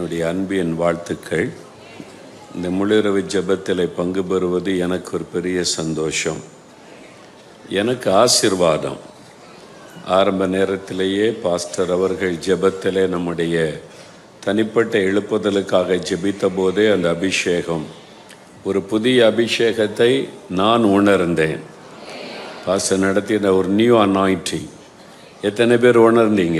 என்னுடைய அன்பின் வாழ்த்துக்கள் இந்த முழுரவு ஜெபத்தில் பங்கு பெறுவது எனக்கு ஒரு பெரிய சந்தோஷம் எனக்கு ஆசிர்வாதம் ஆரம்ப நேரத்திலேயே பாஸ்டர் அவர்கள் ஜெபத்திலே நம்முடைய தனிப்பட்ட எழுப்புதலுக்காக ஜெபித்த போதே அந்த அபிஷேகம் ஒரு புதிய அபிஷேகத்தை நான் உணர்ந்தேன் பாஸ்டர் நடத்தின ஒரு நியூ அனாயிட்டிங் எத்தனை பேர் உணர்ந்தீங்க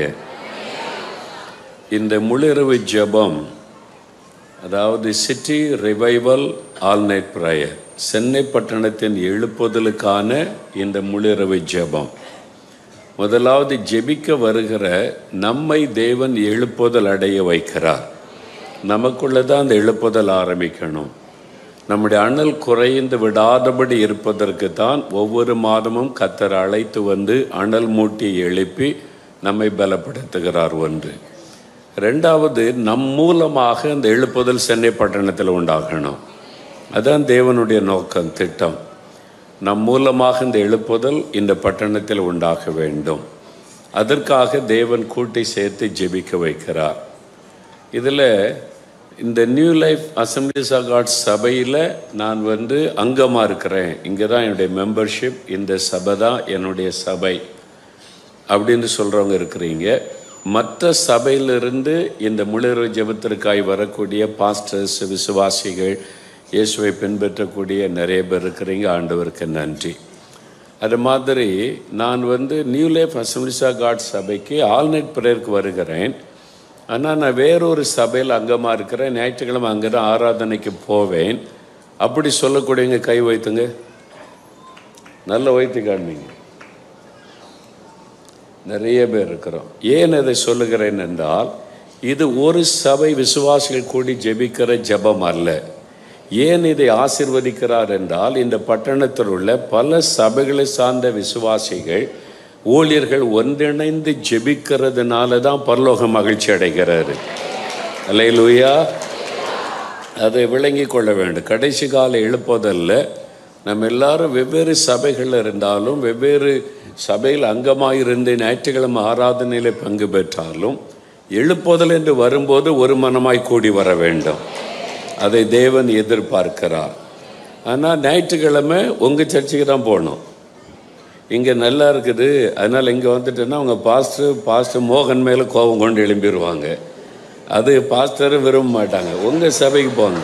இந்த முழுரவு ஜெபம் அதாவது city revival all night prayer Chennai பட்டணத்தின் எழுப்புதலுக்கான இந்த முழுரவு ஜெபம் முதலாவது ஜெபிக்க வருகிற நம்மை தேவன் எழுப்புதல் அடைய வைக்கிறார் நமக்குள்ள தான் அந்த எழுப்புதல் ஆரம்பிக்கணும் நம்முடைய அனல் குறைந்து விடாதபடி இருப்பதற்கு தான் ஒவ்வொரு மாதமும் கத்தர் அழைத்து வந்து அனல் மூட்டி எழுப்பி நம்மை பலப்படுத்துகிறார் ஒன்று ரெண்டாவது நம் மூலமாக அந்த எழுப்புதல் சென்னை பட்டணத்தில் உண்டாகணும் அதான் தேவனுடைய நோக்கம் திட்டம் நம் மூலமாக இந்த எழுப்புதல் இந்த பட்டணத்தில் உண்டாக வேண்டும் அதற்காக தேவன் கூட்டி சேர்த்து ஜெபிக்க வைக்கிறார் இதில் இந்த new life assemblies of God சபையில் நான் வந்து அங்கமாக இருக்கிறேன் இங்கே தான் என்னுடைய மெம்பர்ஷிப் இந்த சபை தான் என்னுடைய சபை அப்படின்னு சொல்கிறவங்க இருக்கிறீங்க மற்ற சபையிலிருந்து இந்த முழுறு ஜெபத்திற்காய் வரக்கூடிய பாஸ்டர்ஸ் விசுவாசிகள் இயேசுவை பின்பற்றக்கூடிய நிறைய பேர் இருக்கிறீங்க ஆண்டவருக்கு நன்றி அது மாதிரி நான் வந்து நியூ லைஃப் அசம்பிளிஸா காட் சபைக்கு ஆல்நைட் ப்ரேயருக்கு வருகிறேன் ஆனால் நான் வேறொரு சபையில் அங்கமாக இருக்கிறேன் ஞாயிற்றுக்கிழமை அங்கே தான் ஆராதனைக்கு போவேன் அப்படி சொல்லக்கூடியவங்க கை வைத்துங்க நல்ல வைத்து காண்பீங்க நிறைய பேர் இருக்கிறோம் ஏன் இதை சொல்லுகிறேன் என்றால் இது ஒரு சபை விசுவாசிகள் கூடி ஜெபிக்கிற ஜெபம் அல்ல ஏன் இதை ஆசிர்வதிக்கிறார் என்றால் இந்த பட்டணத்தில் உள்ள பல சபைகளை சார்ந்த விசுவாசிகள் ஊழியர்கள் ஒன்றிணைந்து ஜெபிக்கிறதுனால தான் பரலோக மகிழ்ச்சி அடைகிறாரு அல்லையிலூயா அதை விளங்கி கொள்ள வேண்டும் கடைசி கால எழுப்பதல்ல நம்ம எல்லாரும் வெவ்வேறு சபைகள் இருந்தாலும் வெவ்வேறு சபையில் அங்கமாக இருந்து ஞாயிற்றுக்கிழமை ஆராதனையில் பங்கு பெற்றாலும் எழுப்புதல் என்று வரும்போது ஒரு மனமாய் கூடி வர வேண்டும் அதை தேவன் எதிர்பார்க்கிறார் ஆனால் ஞாயிற்றுக்கிழமை உங்கள் சர்ச்சுக்கு தான் போகணும் இங்கே நல்லா இருக்குது அதனால் இங்கே வந்துட்டேன்னா உங்கள் பாஸ்டர் பாஸ்டர் மோகன் மேலே கோபம் கொண்டு எழும்பிடுவாங்க அது பாஸ்டரும் விரும்ப மாட்டாங்க உங்கள் சபைக்கு போங்க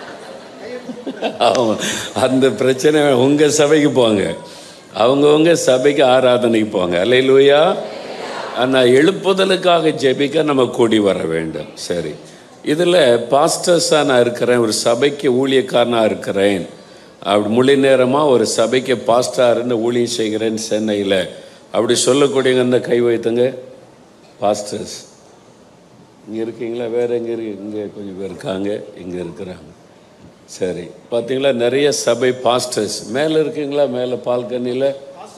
ஆமாம் அந்த பிரச்சனை உங்கள் சபைக்கு போங்க அவங்கவுங்க சபைக்கு ஆராதனைக்கு போங்க அல்லையிலூயா ஆனால் எழுப்புதலுக்காக ஜெபிக்க நம்ம கூடி வர வேண்டும் சரி இதில் பாஸ்டர்ஸாக நான் இருக்கிறேன் ஒரு சபைக்கு ஊழியக்காரனாக இருக்கிறேன் அப்படி முழு நேரமாக ஒரு சபைக்கு பாஸ்டாக இருந்து ஊழியம் செய்கிறேன் சென்னையில் அப்படி சொல்லக்கூடியவங்க இந்த கை வைத்துங்க பாஸ்டர்ஸ் இங்கே இருக்கீங்களா வேறு எங்கே இருக்கு இங்கே கொஞ்சம் பேர் இருக்காங்க இங்கே இருக்கிறாங்க சரி பார்த்தீங்களா நிறைய சபை பாஸ்டர்ஸ் மேலே இருக்கீங்களா மேலே பால்கனியில்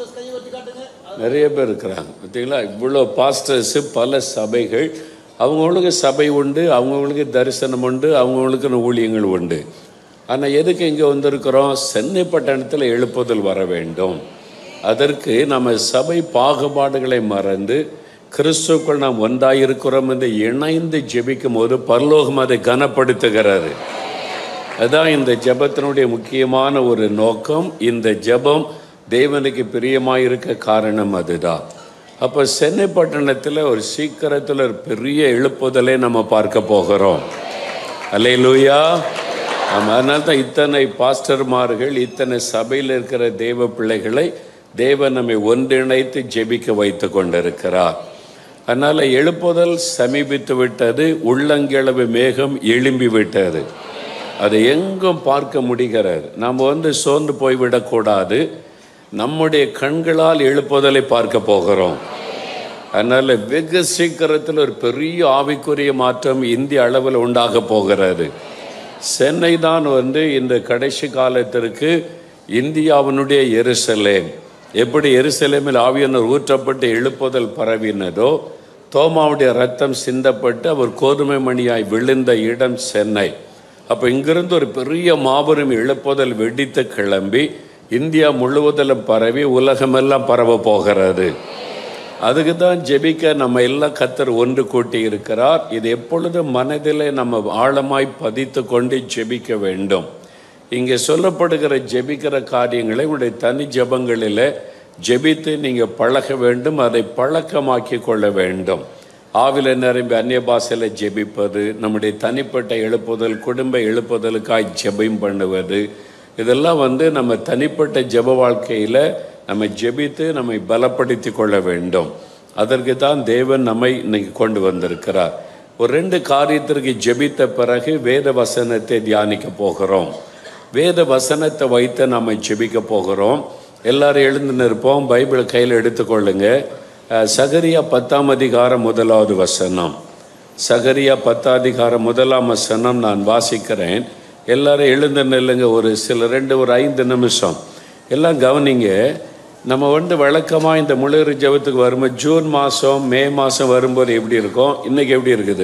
நிறைய பேர் இருக்கிறாங்க பார்த்தீங்களா இவ்வளோ பாஸ்டர்ஸு பல சபைகள் அவங்கவுங்களுக்கு சபை உண்டு அவங்கவுங்களுக்கு தரிசனம் உண்டு அவங்கவுங்களுக்கு ஊழியங்கள் உண்டு ஆனால் எதுக்கு இங்கே வந்திருக்கிறோம் சென்னை பட்டணத்தில் எழுப்புதல் வர வேண்டும் அதற்கு நம்ம சபை பாகுபாடுகளை மறந்து கிறிஸ்துக்குள் நாம் ஒன்றாயிருக்கிறோம் என்று இணைந்து ஜெபிக்கும் போது பரலோகம் அதை கனப்படுத்துகிறாரு அதுதான் இந்த ஜெபத்தினுடைய முக்கியமான ஒரு நோக்கம் இந்த ஜெபம் தேவனுக்கு பிரியமாயிருக்க காரணம் அதுதான் அப்போ சென்னை பட்டணத்தில் ஒரு சீக்கிரத்தில் ஒரு பெரிய எழுப்புதலை நம்ம பார்க்க போகிறோம் அல்லே லூயா ஆமாம் அதனால தான் இத்தனை பாஸ்டர்மார்கள் இத்தனை சபையில் இருக்கிற தேவ பிள்ளைகளை தேவன் நம்மை ஒன்றிணைத்து ஜெபிக்க வைத்து கொண்டிருக்கிறார் அதனால் எழுப்புதல் சமீபித்து விட்டது உள்ளங்கிழவு மேகம் எழும்பி விட்டது அதை எங்கும் பார்க்க முடிகிறது நாம் வந்து சோர்ந்து போய்விடக்கூடாது நம்முடைய கண்களால் எழுப்புதலை பார்க்க போகிறோம் அதனால் வெகு சீக்கிரத்தில் ஒரு பெரிய ஆவிக்குரிய மாற்றம் இந்திய அளவில் உண்டாக போகிறது சென்னை தான் வந்து இந்த கடைசி காலத்திற்கு இந்தியாவினுடைய எருசலேம் எப்படி எருசலேமில் ஆவியனர் ஊற்றப்பட்டு எழுப்புதல் பரவினதோ தோமாவுடைய ரத்தம் சிந்தப்பட்டு அவர் கோதுமை மணியாய் விழுந்த இடம் சென்னை அப்போ இங்கிருந்து ஒரு பெரிய மாபெரும் எழுப்புதல் வெடித்து கிளம்பி இந்தியா முழுவதிலும் பரவி உலகமெல்லாம் பரவ போகிறது அதுக்கு தான் ஜெபிக்க நம்ம எல்லாம் கத்தர் ஒன்று கூட்டி இருக்கிறார் இது எப்பொழுதும் மனதிலே நம்ம ஆழமாய் பதித்து கொண்டு ஜெபிக்க வேண்டும் இங்கே சொல்லப்படுகிற ஜெபிக்கிற காரியங்களை உங்களுடைய தனி ஜெபங்களில் ஜெபித்து நீங்கள் பழக வேண்டும் அதை பழக்கமாக்கி கொள்ள வேண்டும் ஆவில நிரம்பி அந்நிய பாஷையில் ஜெபிப்பது நம்முடைய தனிப்பட்ட எழுப்புதல் குடும்ப எழுப்புதலுக்காய் ஜெபம் பண்ணுவது இதெல்லாம் வந்து நம்ம தனிப்பட்ட ஜெப வாழ்க்கையில் நம்ம ஜெபித்து நம்மை பலப்படுத்தி கொள்ள வேண்டும் அதற்கு தான் தேவன் நம்மை இன்னைக்கு கொண்டு வந்திருக்கிறார் ஒரு ரெண்டு காரியத்திற்கு ஜெபித்த பிறகு வேத வசனத்தை தியானிக்க போகிறோம் வேத வசனத்தை வைத்து நம்ம ஜெபிக்க போகிறோம் எல்லாரும் எழுந்து நிற்போம் பைபிளை கையில் எடுத்துக்கொள்ளுங்க அஹ், சகரியா பத்தாம் அதிகாரம் முதலாவது வசனம் சகரியா பத்தாதிகாரம் முதலாம் வசனம் நான் வாசிக்கிறேன் எல்லாரும் எழுந்து நில்லுங்க ஒரு சில ரெண்டு ஒரு ஐந்து நிமிஷம் எல்லாம் கவனிங்க நம்ம வந்து வழக்கமாக இந்த முழுறு ஜெபத்துக்கு வரும்போது ஜூன் மாதம் மே மாதம் வரும்போது எப்படி இருக்கும் இன்னைக்கு எப்படி இருக்குது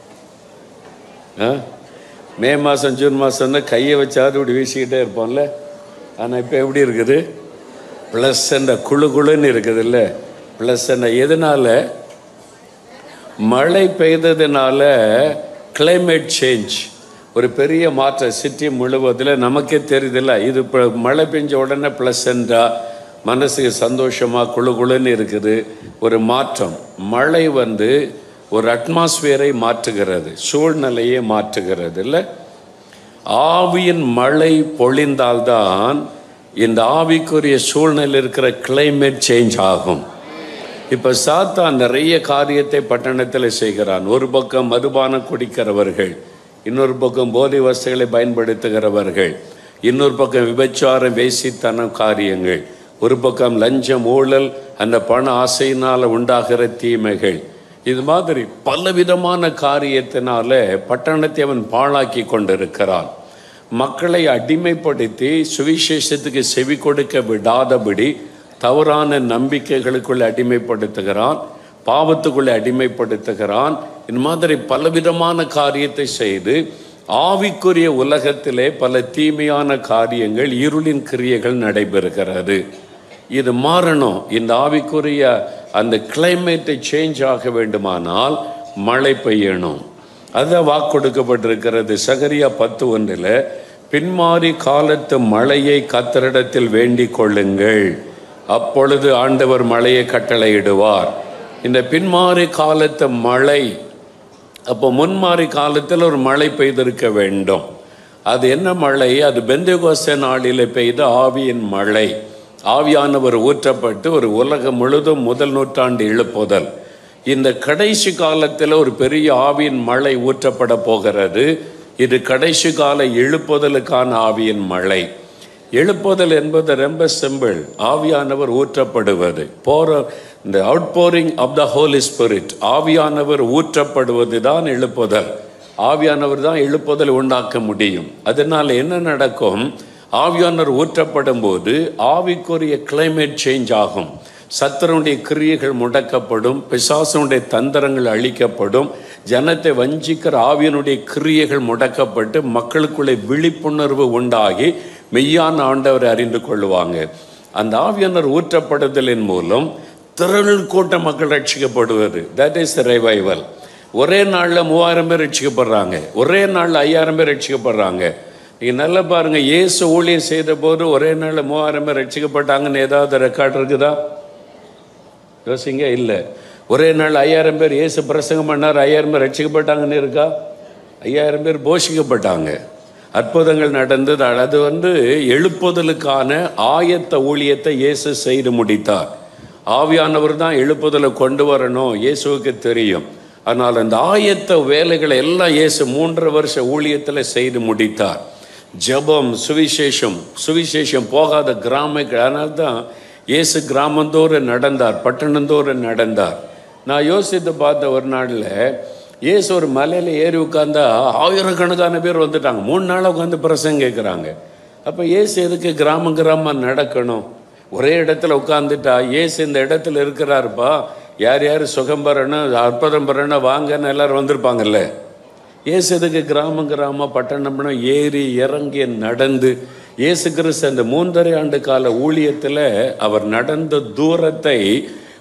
ஆ மே மாதம் ஜூன் மாதம்னா கையை வச்சாவது இப்படி வீசிக்கிட்டே இருப்போம்ல ஆனால் இப்போ எப்படி இருக்குது ப்ளஸ் என்ற குழு குழுன்னு இருக்குதுல்ல ப்ளஸ் என்ன எதனால மழை பெய்ததுனால climate சேஞ்ச் ஒரு பெரிய மாற்றம் சிட்டி முழுவதில் நமக்கே தெரியுதில்ல இது இப்போ மழை பெஞ்ச உடனே ப்ளசண்டா மனசுக்கு சந்தோஷமாக குழு குழுன்னு இருக்குது ஒரு மாற்றம் மழை வந்து ஒரு அட்மாஸ்பியரை மாற்றுகிறது சூழ்நிலையை மாற்றுகிறது இல்லை ஆவியின் மழை பொழிந்தால்தான் இந்த ஆவிக்குரிய சூழ்நிலை இருக்கிற climate சேஞ்ச் ஆகும் இப்போ சாத்தான் நிறைய காரியத்தை பட்டணத்தில் செய்கிறான் ஒரு பக்கம் மதுபானம் குடிக்கிறவர்கள் இன்னொரு பக்கம் போதை வசதிகளை பயன்படுத்துகிறவர்கள் இன்னொரு பக்கம் விபச்சாரம் வேசித்தனம் காரியங்கள் ஒரு பக்கம் லஞ்சம் ஊழல் அந்த பண ஆசையினால் உண்டாகிற தீமைகள் இது மாதிரி பலவிதமான காரியத்தினால பட்டணத்தை அவன் பாழாக்கி கொண்டிருக்கிறான் மக்களை அடிமைப்படுத்தி சுவிசேஷத்துக்கு செவி கொடுக்க விடாதபடி தவறான நம்பிக்கைகளுக்குள்ள அடிமைப்படுத்துகிறான் பாவத்துக்குள்ளே அடிமைப்படுத்துகிறான் இந்த மாதிரி பலவிதமான காரியத்தை செய்து ஆவிக்குரிய உலகத்திலே பல தீமையான காரியங்கள் இருளின் கிரியைகள் நடைபெறுகிறது இது மாறணும் இந்த ஆவிக்குரிய அந்த கிளைமேட்டை சேஞ்ச் ஆக வேண்டுமானால் மழை பெய்யணும் அதான் வாக்கு கொடுக்கப்பட்டிருக்கிறது சகரியா பத்து ஒன்றில் பின்மாறி காலத்து மழையை கத்தரிடத்தில் வேண்டிக் கொள்ளுங்கள் அப்பொழுது ஆண்டவர் மழையை கட்டளையிடுவார் இந்த பின்மாறி காலத்து மழை அப்போ முன்மாறி காலத்தில் ஒரு மழை பெய்திருக்க வேண்டும் அது என்ன மழை அது பெந்தகோச நாளில் பெய்த ஆவியின் மழை ஆவியானவர் ஊற்றப்பட்டு ஒரு உலகம் முழுதும் முதல் நூற்றாண்டு இழுப்புதல் இந்த கடைசி காலத்தில் ஒரு பெரிய ஆவியின் மழை ஊற்றப்பட போகிறது இது கடைசி கால எழுப்புதலுக்கான ஆவியின் மழை எழுப்புதல் என்பது ரொம்ப சிம்பிள் ஆவியானவர் ஊற்றப்படுவது போற இந்த outpouring of the Holy Spirit ஆவியானவர் ஊற்றப்படுவது தான் எழுப்புதல் ஆவியானவர் தான் எழுப்புதல் உண்டாக்க முடியும் அதனால என்ன நடக்கும் ஆவியானவர் ஊற்றப்படும் போது ஆவிக்குரிய கிளைமேட் சேஞ்ச் ஆகும் சத்தருடைய கிரியைகள் முடக்கப்படும் பிசாசனுடைய தந்திரங்கள் அழிக்கப்படும் ஜனத்தை வஞ்சிக்கிற ஆவியனுடைய கிரியைகள் முடக்கப்பட்டு மக்களுக்குள்ளே விழிப்புணர்வு உண்டாகி மெய்யான ஆண்டவரை அறிந்து கொள்வாங்க அந்த ஆவியானர் ஊற்றப்படுதலின் மூலம் திரள் கூட்ட மக்கள் ரட்சிக்கப்படுவது தட் இஸ் ரிவைவல் ஒரே நாளில் மூவாயிரம் பேர் ரட்சிக்கப்படுறாங்க ஒரே நாளில் ஐயாயிரம் பேர் ரட்சிக்கப்படுறாங்க நீங்கள் நல்லா பாருங்க இயேசு ஊழியம் செய்த போது ஒரே நாளில் மூவாயிரம் பேர் ரட்சிக்கப்பட்டாங்கன்னு ஏதாவது ரெக்கார்ட் இருக்குதா யோசிங்க இல்லை ஒரே நாள் ஐயாயிரம் பேர் இயேசு பிரசங்கம் பண்ணார் ஐயாயிரம் பேர் ரட்சிக்கப்பட்டாங்கன்னு இருக்கா ஐயாயிரம் பேர் போஷிக்கப்பட்டாங்க அற்புதங்கள் நடந்தது அது வந்து எழுப்புதலுக்கான ஆயத்த ஊழியத்தை இயேசு செய்து முடித்தார் ஆவியானவர் தான் எழுப்புதலை கொண்டு வரணும் இயேசுவுக்கு தெரியும் ஆனால் அந்த ஆயத்த வேலைகளை எல்லாம் இயேசு மூன்றரை வருஷ ஊழியத்தில் செய்து முடித்தார் ஜெபம் சுவிசேஷம் சுவிசேஷம் போகாத கிராமங்கள் அதனால தான் இயேசு கிராமந்தோறும் நடந்தார் பட்டணந்தோறும் நடந்தார் நான் யோசித்து பார்த்த ஒரு நாளில் இயேசு ஒரு மலையில் ஏறி உட்காந்தா ஆயிரக்கணக்கான பேர் வந்துட்டாங்க மூணு நாளாக உட்காந்து பிரசங்க கேட்குறாங்க அப்போ இயேசு எதுக்கு கிராமம் கிராமம் நடக்கணும் ஒரே இடத்துல உட்காந்துட்டா இயேசு இந்த இடத்துல இருக்கிறாருப்பா யார் யார் சுகம் பெறணும் அற்புதம் பெறணும் வாங்கன்னு எல்லாரும் வந்திருப்பாங்கல்ல இயேசு எதுக்கு கிராமம் கிராமம் பட்டணம்னா ஏறி இறங்கி நடந்து இயேசு கிறிஸ்து அந்த மூன்றரை ஆண்டு கால ஊழியத்தில் அவர் நடந்த தூரத்தை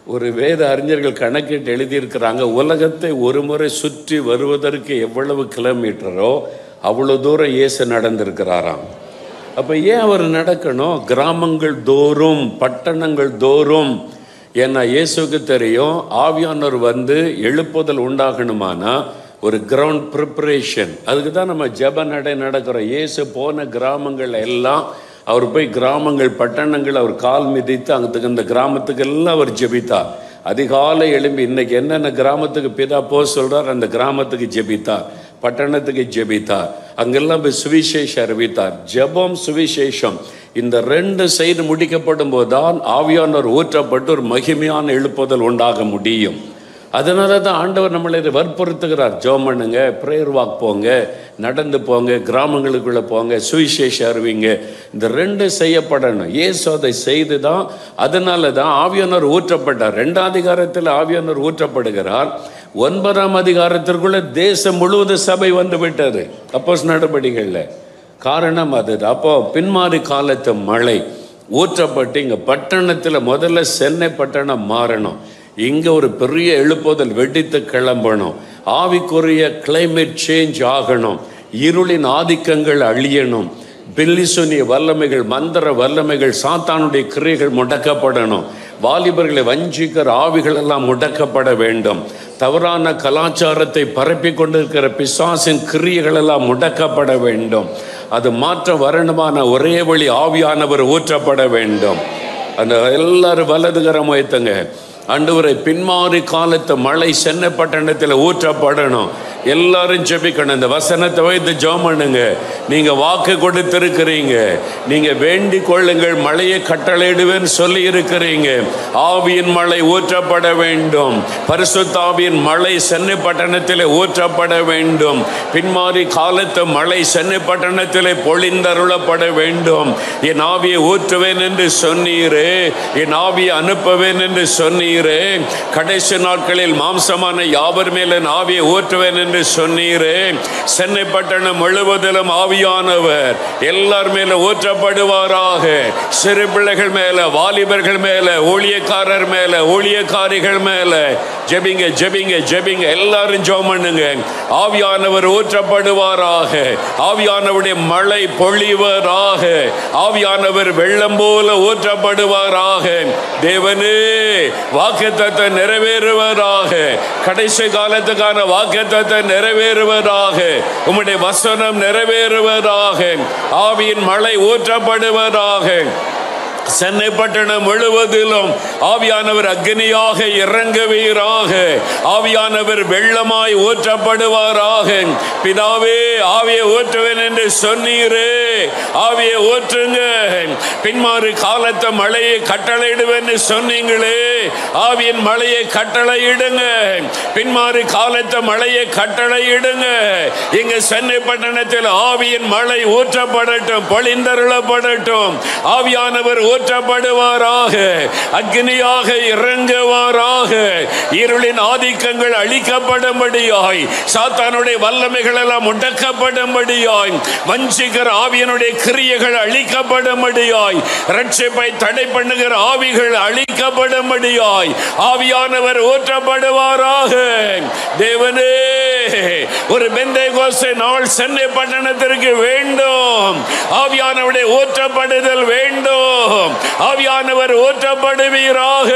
ஒரு வேத அறிஞர்கள் கணக்கிட்டு எழுதியிருக்கிறாங்க உலகத்தை ஒரு முறை சுற்றி வருவதற்கு எவ்வளவு கிலோமீட்டரோ அவ்வளோ தூரம் இயேசு நடந்திருக்கிறாராம் அப்போ ஏன் அவர் நடக்கணும் கிராமங்கள் தோறும் பட்டணங்கள் தோறும் ஏன்னா இயேசுக்கு தெரியும் ஆவியானவர் வந்து எழுப்புதல் உண்டாகணுமானா ஒரு கிரவுண்ட் ப்ரிப்பரேஷன் அதுக்கு தான் நம்ம ஜெப நடை நடக்கிறோம் இயேசு போன கிராமங்கள் எல்லாம் அவர் போய் கிராமங்கள் பட்டணங்கள் அவர் கால் மிதித்து அங்கே அந்த கிராமத்துக்கு எல்லாம் அவர் ஜெபித்தார் அதிகாலை எழும்பி இன்னைக்கு என்னென்ன கிராமத்துக்கு பிதா போ சொல்றார் அந்த கிராமத்துக்கு ஜெபித்தார் பட்டணத்துக்கு ஜெபித்தார் அங்கெல்லாம் போய் சுவிசேஷம் அறிவித்தார் ஜெபம் சுவிசேஷம் இந்த ரெண்டு செய்து முடிக்கப்படும் போதுதான் ஆவியானவர் ஊற்றப்பட்டு ஒரு மகிமையான எழுப்புதல் உண்டாக முடியும் அதனால தான் ஆண்டவர் நம்மளை இதை வற்புறுத்துகிறார் ஜோம் பண்ணுங்க ப்ரேயர் வாக் போங்க நடந்து போங்க கிராமங்களுக்குள்ளே போங்க சுவிசேஷம் அறிவிங்க இந்த ரெண்டு செய்யப்படணும் இயேசு அதை செய்து தான் அதனால தான் ஆவியானவர் ஊற்றப்பட்டார் ரெண்டாம் அதிகாரத்தில் ஆவியானவர் ஊற்றப்படுகிறார் ஒன்பதாம் அதிகாரத்திற்குள்ள தேசம் முழுவதும் சபை வந்து விட்டது அப்போஸ் நடவடிக்கைகளில் காரணம் அது அப்போ பின்மாறி காலத்து மழை ஊற்றப்பட்டு இங்கே பட்டணத்தில் முதல்ல சென்னை பட்டணம் மாறணும் இங்கே ஒரு பெரிய எழுப்புதல் வெடித்து கிளம்பணும் ஆவிக்குரிய கிளைமேட் சேஞ்ச் ஆகணும் இருளின் ஆதிக்கங்கள் அழியணும் பில்லிசுனிய வல்லமைகள் மந்திர வல்லமைகள் சாத்தானுடைய கிரியைகள் முடக்கப்படணும் வாலிபர்களை வஞ்சிக்கிற ஆவிகள் எல்லாம் முடக்கப்பட வேண்டும் தவறான கலாச்சாரத்தை பரப்பி கொண்டிருக்கிற பிசாசின் கிரியைகள் எல்லாம் முடக்கப்பட வேண்டும் அது மாற்றம் வரணுமான ஒரே வழி ஆவியானவர் ஊற்றப்பட வேண்டும் அந்த எல்லாரும் வலதுகரம் வைத்தங்க ஆண்டவரை பின்மாறி காலத்து மழை சென்னை பட்டணத்தில் ஊற்றப்படணும் எல்லாரும் ஜெபிக்கணும் இந்த வசனத்தை வைத்து ஜெபம் பண்ணுங்க நீங்க வாக்கு கொடுத்திருக்கிறீங்க நீங்க வேண்டிக் கொள்ளுங்கள் மழையை கட்டளையிடுவேன்னு சொல்லி இருக்கிறீங்க ஆவியின் மழை ஊற்றப்பட வேண்டும் பரிசுத்த ஆவியின் மழை சென்னை பட்டணத்தில் ஊற்றப்பட வேண்டும் பின்மாறி காலத்து மழை சென்னை பட்டணத்தில் பொழிந்தருளப்பட வேண்டும் என் ஆவியை ஊற்றுவேன் என்று சொன்னீரே என் ஆவியை அனுப்புவேன் என்று சொன்னீரே கடைசி நாட்களில் மாம்சமான யாவர் மேல் என் ஆவியை ஊற்றுவேன் என்று சொன்னீரே சென்னை பட்டணம் முழுவதிலும் ஆவியானவர் எல்லார் மேல ஊற்றப்படுவாராக சிறு பிள்ளைகள் மேல வாலிபர்கள் மேல ஊழியக்காரர் மேல ஊழியக்காரிகள் மேல ஜெபிங்க ஜெபிங்க ஜெபிங்க எல்லாரும் ஜெபம் பண்ணுங்க ஆவியானவர் ஊற்றப்படுவாராக ஆவியானவருடைய மழை பொழிவராக ஆவியானவர் வெள்ளம் போல ஊற்றப்படுவாராக தேவனே வாக்குத்தத்தை நிறைவேறுவராக கடைசி காலத்துக்கான வாக்குத்தத்தை நிறைவேறுவதாக உம்முடைய வசனம் நிறைவேறுவதாக ஆவியின் மழை ஊற்றப்படுவதாக சென்னை பட்டணம் முழுவதிலும் ஆவியானவர் அக்னியாக இறங்குவீராக ஆவியானவர் வெள்ளமாய் ஊற்றப்படுவாராக பிதாவே ஆவியை ஊற்றுவேன் என்று சொன்னீரே ஆவியை ஊற்றுங்க பின்மாறு காலத்த மழையை கட்டளையிடுவேன் சொன்னீங்களே ஆவியின் மழையை கட்டளையிடுங்க பின்மாறு காலத்த மழையை கட்டளையிடுங்க இங்க சென்னை பட்டணத்தில் ஆவியின் மழை ஊற்றப்படட்டும் பொழிந்தருளப்படட்டும் ஆவியானவர் ஊற்றப்படுவாராக அக்னியாக இறங்குவாராக இருளின் ஆதிக்கங்கள் அழிக்கப்படும்படியாய் சாத்தானுடைய வல்லமைகள் எல்லாம் முடக்கப்படும்படியாய் வஞ்சிக்கிற ஆவியனுடைய கிரியைகள் அழிக்கப்படும்படியாய் ரட்சிப்பை தடை பண்ணுகிற ஆவிகள் அழிக்கப்படும்படியாய் ஆவியானவர் ஊற்றப்படுவாராக தேவனே ஒரு பெந்தை கோசை நாள் சென்னை பட்டணத்திற்கு வேண்டும் ஆவியானவருடைய ஊற்றப்படுதல் வேண்டும் ஆவியானவர் ஊற்றப்படுவீராக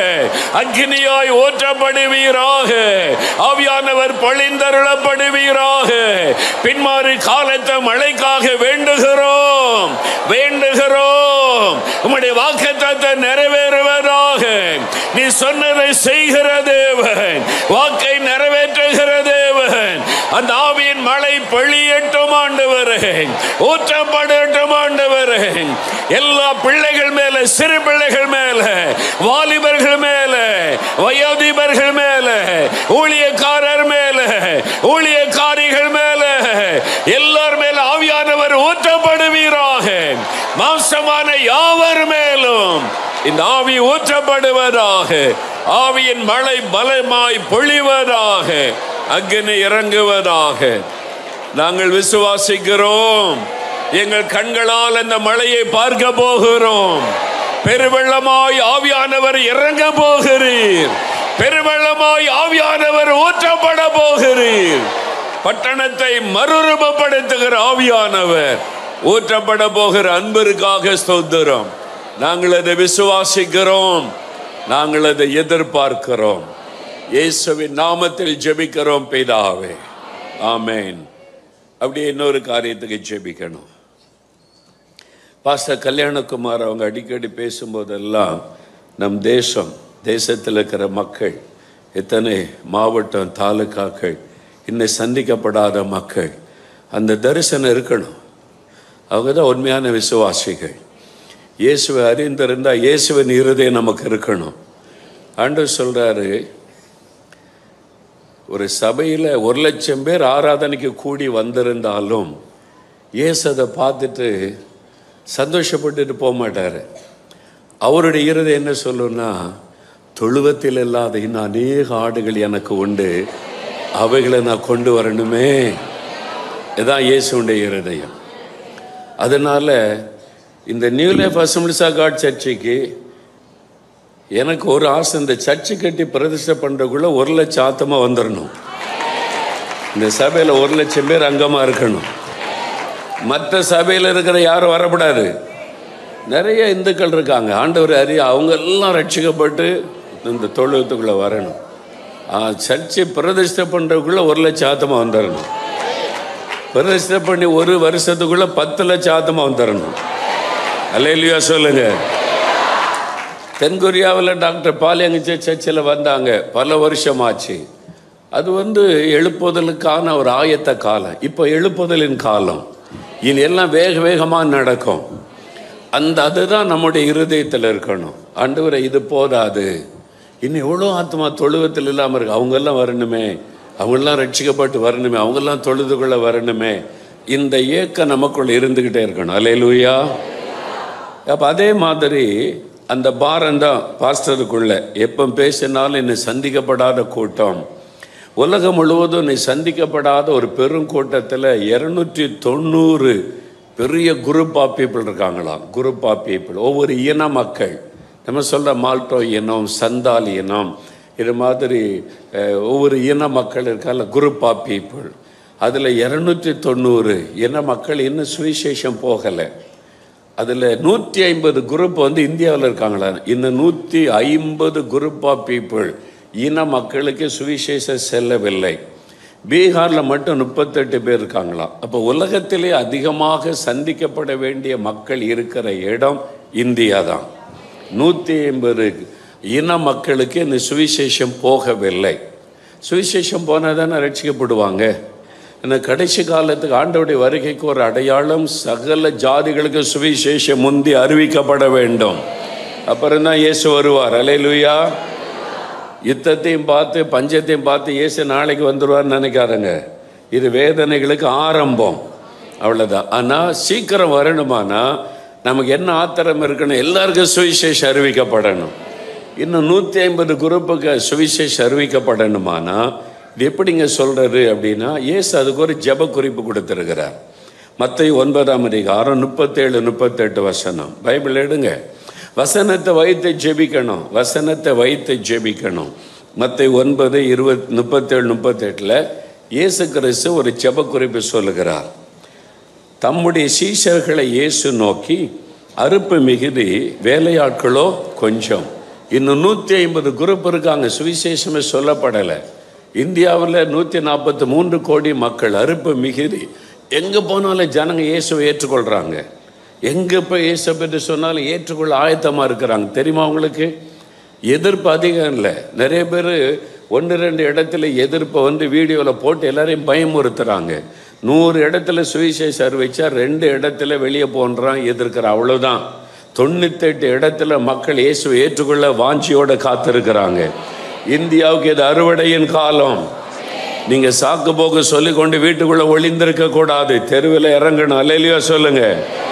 அக்னியாய் ஊற்றப்படுவீராக ஆவியானவர் பொழிந்தருளப்படுவீராக பின்மாறு காலத்தை மழைக்காக வேண்டுகிறோம் வேண்டுகிறோம் உம்முடைய வாக்குத்தத்தை நிறைவேறுவதாக நீ சொன்னதை செய்கிற தேவன் வாக்கை நிறைவேற்றுகிற தேவன் அந்த ஆவியின் மழை பொழியட்டும் ஆண்டவரே ஊற்றப்படட்டும் ஆண்டவரே எல்லா பிள்ளைகள் மேல சிறு பிள்ளைகள் மேல வாலிபர்கள் மேல வயோதிபர்கள் மேல ஊழியக்காரர் மேல ஊழியக்காரிகள் மேல எல்லார் மேல ஆவியானவர் ஊற்றப்படுவீராக மாம்சமான யாவர் மேலும் இந்த ஆவி ஊற்றப்படுவதாக ஆவியின் மழை பலமாய் பொழிவதாக அக்னி இறங்குவதாக நாங்கள் விசுவாசிக்கிறோம் எங்கள் கண்களால் அந்த மழையை பார்க்க போகிறோம் பெருவெள்ளமாய் ஆவியானவர் இறங்க போகிறீர் பெருவெள்ளமாய் ஆவியானவர் ஊற்றப்பட போகிறீர் பட்டணத்தை மறுரூபப்படுத்துகிற ஆவியானவர் ஊற்றப்பட போகிற அன்பிற்காக ஸ்தோத்திரம் நாங்கள் அதை விசுவாசிக்கிறோம் நாங்கள் அதை எதிர்பார்க்கிறோம் இயேசுவின் நாமத்தில் ஜெபிக்கிறோம் பிதாவே ஆமென் அப்படியே இன்னொரு காரியத்துக்கு ஜெபிக்கணும் பாஸ்டர் கல்யாணகுமார் அவங்க அடிக்கடி பேசும்போதெல்லாம் நம் தேசம் தேசத்தில் இருக்கிற மக்கள் எத்தனை மாவட்டம் தாலுக்காக்கள் இன்னும் சந்திக்கப்படாத மக்கள் அந்த தரிசனம் இருக்கணும் அவங்க தான் உண்மையான விசுவாசிகள் இயேசுவை அறிந்திருந்தால் இயேசுவின் இருதயம் நமக்கு இருக்கணும் ஆண்டவர் சொல்கிறாரு ஒரு சபையில் ஒரு லட்சம் பேர் ஆராதனைக்கு கூடி வந்திருந்தாலும் இயேசு அதை பார்த்துட்டு சந்தோஷப்பட்டுட்டு போக மாட்டார் அவருடைய இருதயம் என்ன சொல்லுன்னா தொழுவத்தில் இல்லாத இன்னும் அநேக ஆடுகள் எனக்கு உண்டு அவைகளை நான் கொண்டு வரணுமே இதான் இயேசுடைய இருதயம் அதனால் இந்த new life assemblies of God சர்ச்சைக்கு எனக்கு ஒரு ஆசை இந்த சர்ச்சை கட்டி பிரதிஷ்டை பண்ணுறதுக்குள்ள ஒரு லட்சம் ஆத்தமாக வந்துடணும் இந்த சபையில் ஒரு லட்சம் பேர் அங்கமாக இருக்கணும் மற்ற சபையில் இருக்கிற யாரும் வரக்கூடாது நிறைய இந்துக்கள் இருக்காங்க ஆண்டவர் அறிய அவங்க எல்லாம் ரட்சிக்கப்பட்டு இந்த தொழுவத்துக்குள்ளே வரணும் ஆ, சர்ச்சை பிரதிஷ்டை பண்ணுறதுக்குள்ள ஒரு லட்சம் ஆத்தமாக வந்துடணும் பிரதிஷ்டை பண்ணி ஒரு வருஷத்துக்குள்ள பத்து லட்சம் ஆத்தமாக வந்துடணும் அல்லையா சொல்லுங்க தென்கொரியாவில் டாக்டர் பாலியங்கச்ச சர்ச்சில் வந்தாங்க பல வருஷமாச்சு அது வந்து எழுப்புதலுக்கான ஒரு ஆயத்த காலம் இப்போ எழுப்புதலின் காலம் இனி எல்லாம் வேக வேகமாக நடக்கும் அந்த அதுதான் நம்முடைய இருதயத்தில் இருக்கணும் ஆண்டவரை இது போதாது இன்னும் எவ்வளோ ஆத்மா தொழுவத்தில் இல்லாமல் இருக்கு அவங்கெல்லாம் வரணுமே அவங்கெல்லாம் ரட்சிக்கப்பட்டு வரணுமே அவங்கெல்லாம் தொழுதுக்குள்ள வரணுமே இந்த ஏக்கம் நமக்குள்ள இருந்துக்கிட்டே இருக்கணும் அலையலூயா அப்போ அதே மாதிரி அந்த பாரம் தான் பாஸ்டருக்குள்ள எப்போ பேசினாலும் என்னை சந்திக்கப்படாத கூட்டம் உலகம் முழுவதும் நீ சந்திக்கப்படாத ஒரு பெரும் கூட்டத்தில் இரநூற்றி தொண்ணூறு பெரிய குரூப் ஆஃப் பீப்புள் இருக்காங்களாம் குரூப் ஆஃப் பீப்புள் ஒவ்வொரு இன மக்கள் நம்ம சொல்கிற மால்டோ இனம் சந்தால் இனம் இது மாதிரி அஹ், ஒவ்வொரு இன மக்கள் இருக்கால குரூப் ஆஃப் பீப்புள் அதில் இரநூற்றி தொண்ணூறு இன மக்கள் இன்னும் சுவிசேஷம் போகலை அதில் நூற்றி ஐம்பது குரூப் வந்து இந்தியாவில் இருக்காங்களா இன்னும் நூற்றி ஐம்பது குரூப் ஆஃப் பீப்புள் இன மக்களுக்கு சுவிசேஷம் செல்லவில்லை பீகாரில் மட்டும் முப்பத்தெட்டு பேர் இருக்காங்களாம் அப்போ உலகத்திலே அதிகமாக சந்திக்கப்பட வேண்டிய மக்கள் இருக்கிற இடம் இந்தியா தான் நூற்றி ஐம்பது இன மக்களுக்கு இந்த சுவிசேஷம் போகவில்லை சுவிசேஷம் போனால் தானே ரட்சிக்கப்படுவாங்க இந்த கடைசி காலத்துக்கு ஆண்டவருடைய வருகைக்கு ஒரு அடையாளம் சகல ஜாதிகளுக்கு சுவிசேஷம் முந்தி அறிவிக்கப்பட வேண்டும் அப்புறம் தான் இயேசு வருவார் அலையிலுயா யுத்தத்தையும் பார்த்து பஞ்சத்தையும் பார்த்து இயேசு நாளைக்கு வந்துடுவார்னு நினைக்காதங்க இது வேதனைகளுக்கு ஆரம்பம் அவ்வளோதான் ஆனால் சீக்கிரம் வரணுமானா நமக்கு என்ன ஆத்திரம் இருக்கணும் எல்லாருக்கும் சுவிசேஷம் அறிவிக்கப்படணும் இன்னும் நூற்றி ஐம்பது குரூப்புக்கு சுவிசேஷம் அறிவிக்கப்படணுமானா இது எப்படிங்க சொல்கிறது அப்படின்னா இயேசு அதுக்கு ஒரு ஜெப குறிப்பு கொடுத்துருக்கிறார் மத்திய ஒன்பதாம் அதிகாரம் முப்பத்தேழு முப்பத்தெட்டு வசனம் பைபிள் எடுங்க வசனத்தை வைத்து ஜெபிக்கணும் வசனத்தை வைத்து ஜெபிக்கணும் மத்திய ஒன்பது இருபத் முப்பத்தேழு முப்பத்தெட்டில் இயேசு கிறிஸ்து ஒரு ஜெப குறிப்பு சொல்லுகிறார் தம்முடைய சீஷர்களை இயேசு நோக்கி அறுப்பு மிகுதி வேலையாட்களோ கொஞ்சம் இன்னும் நூற்றி ஐம்பது குரூப் இருக்காங்க சுவிசேஷமே சொல்லப்படலை இந்தியாவில் நூற்றி நாற்பத்தி மூன்று கோடி மக்கள் அறுப்பு மிகுதி எங்கே போனாலும் ஜனங்க இயேசுவை ஏற்றுக்கொள்கிறாங்க எங்கே போய் இயேசு பற்றி சொன்னாலும் ஏற்றுக்கொள்ள ஆயத்தமாக இருக்கிறாங்க தெரியுமா உங்களுக்கு எதிர்ப்பு அதிகம் இல்லை நிறைய பேர் ஒன்று ரெண்டு இடத்துல எதிர்ப்பை வந்து வீடியோவில் போட்டு எல்லாரையும் பயமுறுத்துறாங்க நூறு இடத்துல சுவிசேஷம் அறிவிச்சா ரெண்டு இடத்துல வெளியே போன்றான் எதிர்க்கிறான் அவ்வளவுதான் தொண்ணூத்தெட்டு இடத்துல மக்கள் இயேசுவை ஏற்றுக்கொள்ள வாஞ்சியோட காத்திருக்கிறாங்க இந்தியாவுக்கு இது அறுவடையின் காலம் நீங்க சாக்கு போக்கு சொல்லி கொண்டு வீட்டுக்குள்ள ஒளிந்திருக்க கூடாது தெருவில் இறங்கணும் அல்லையா சொல்லுங்க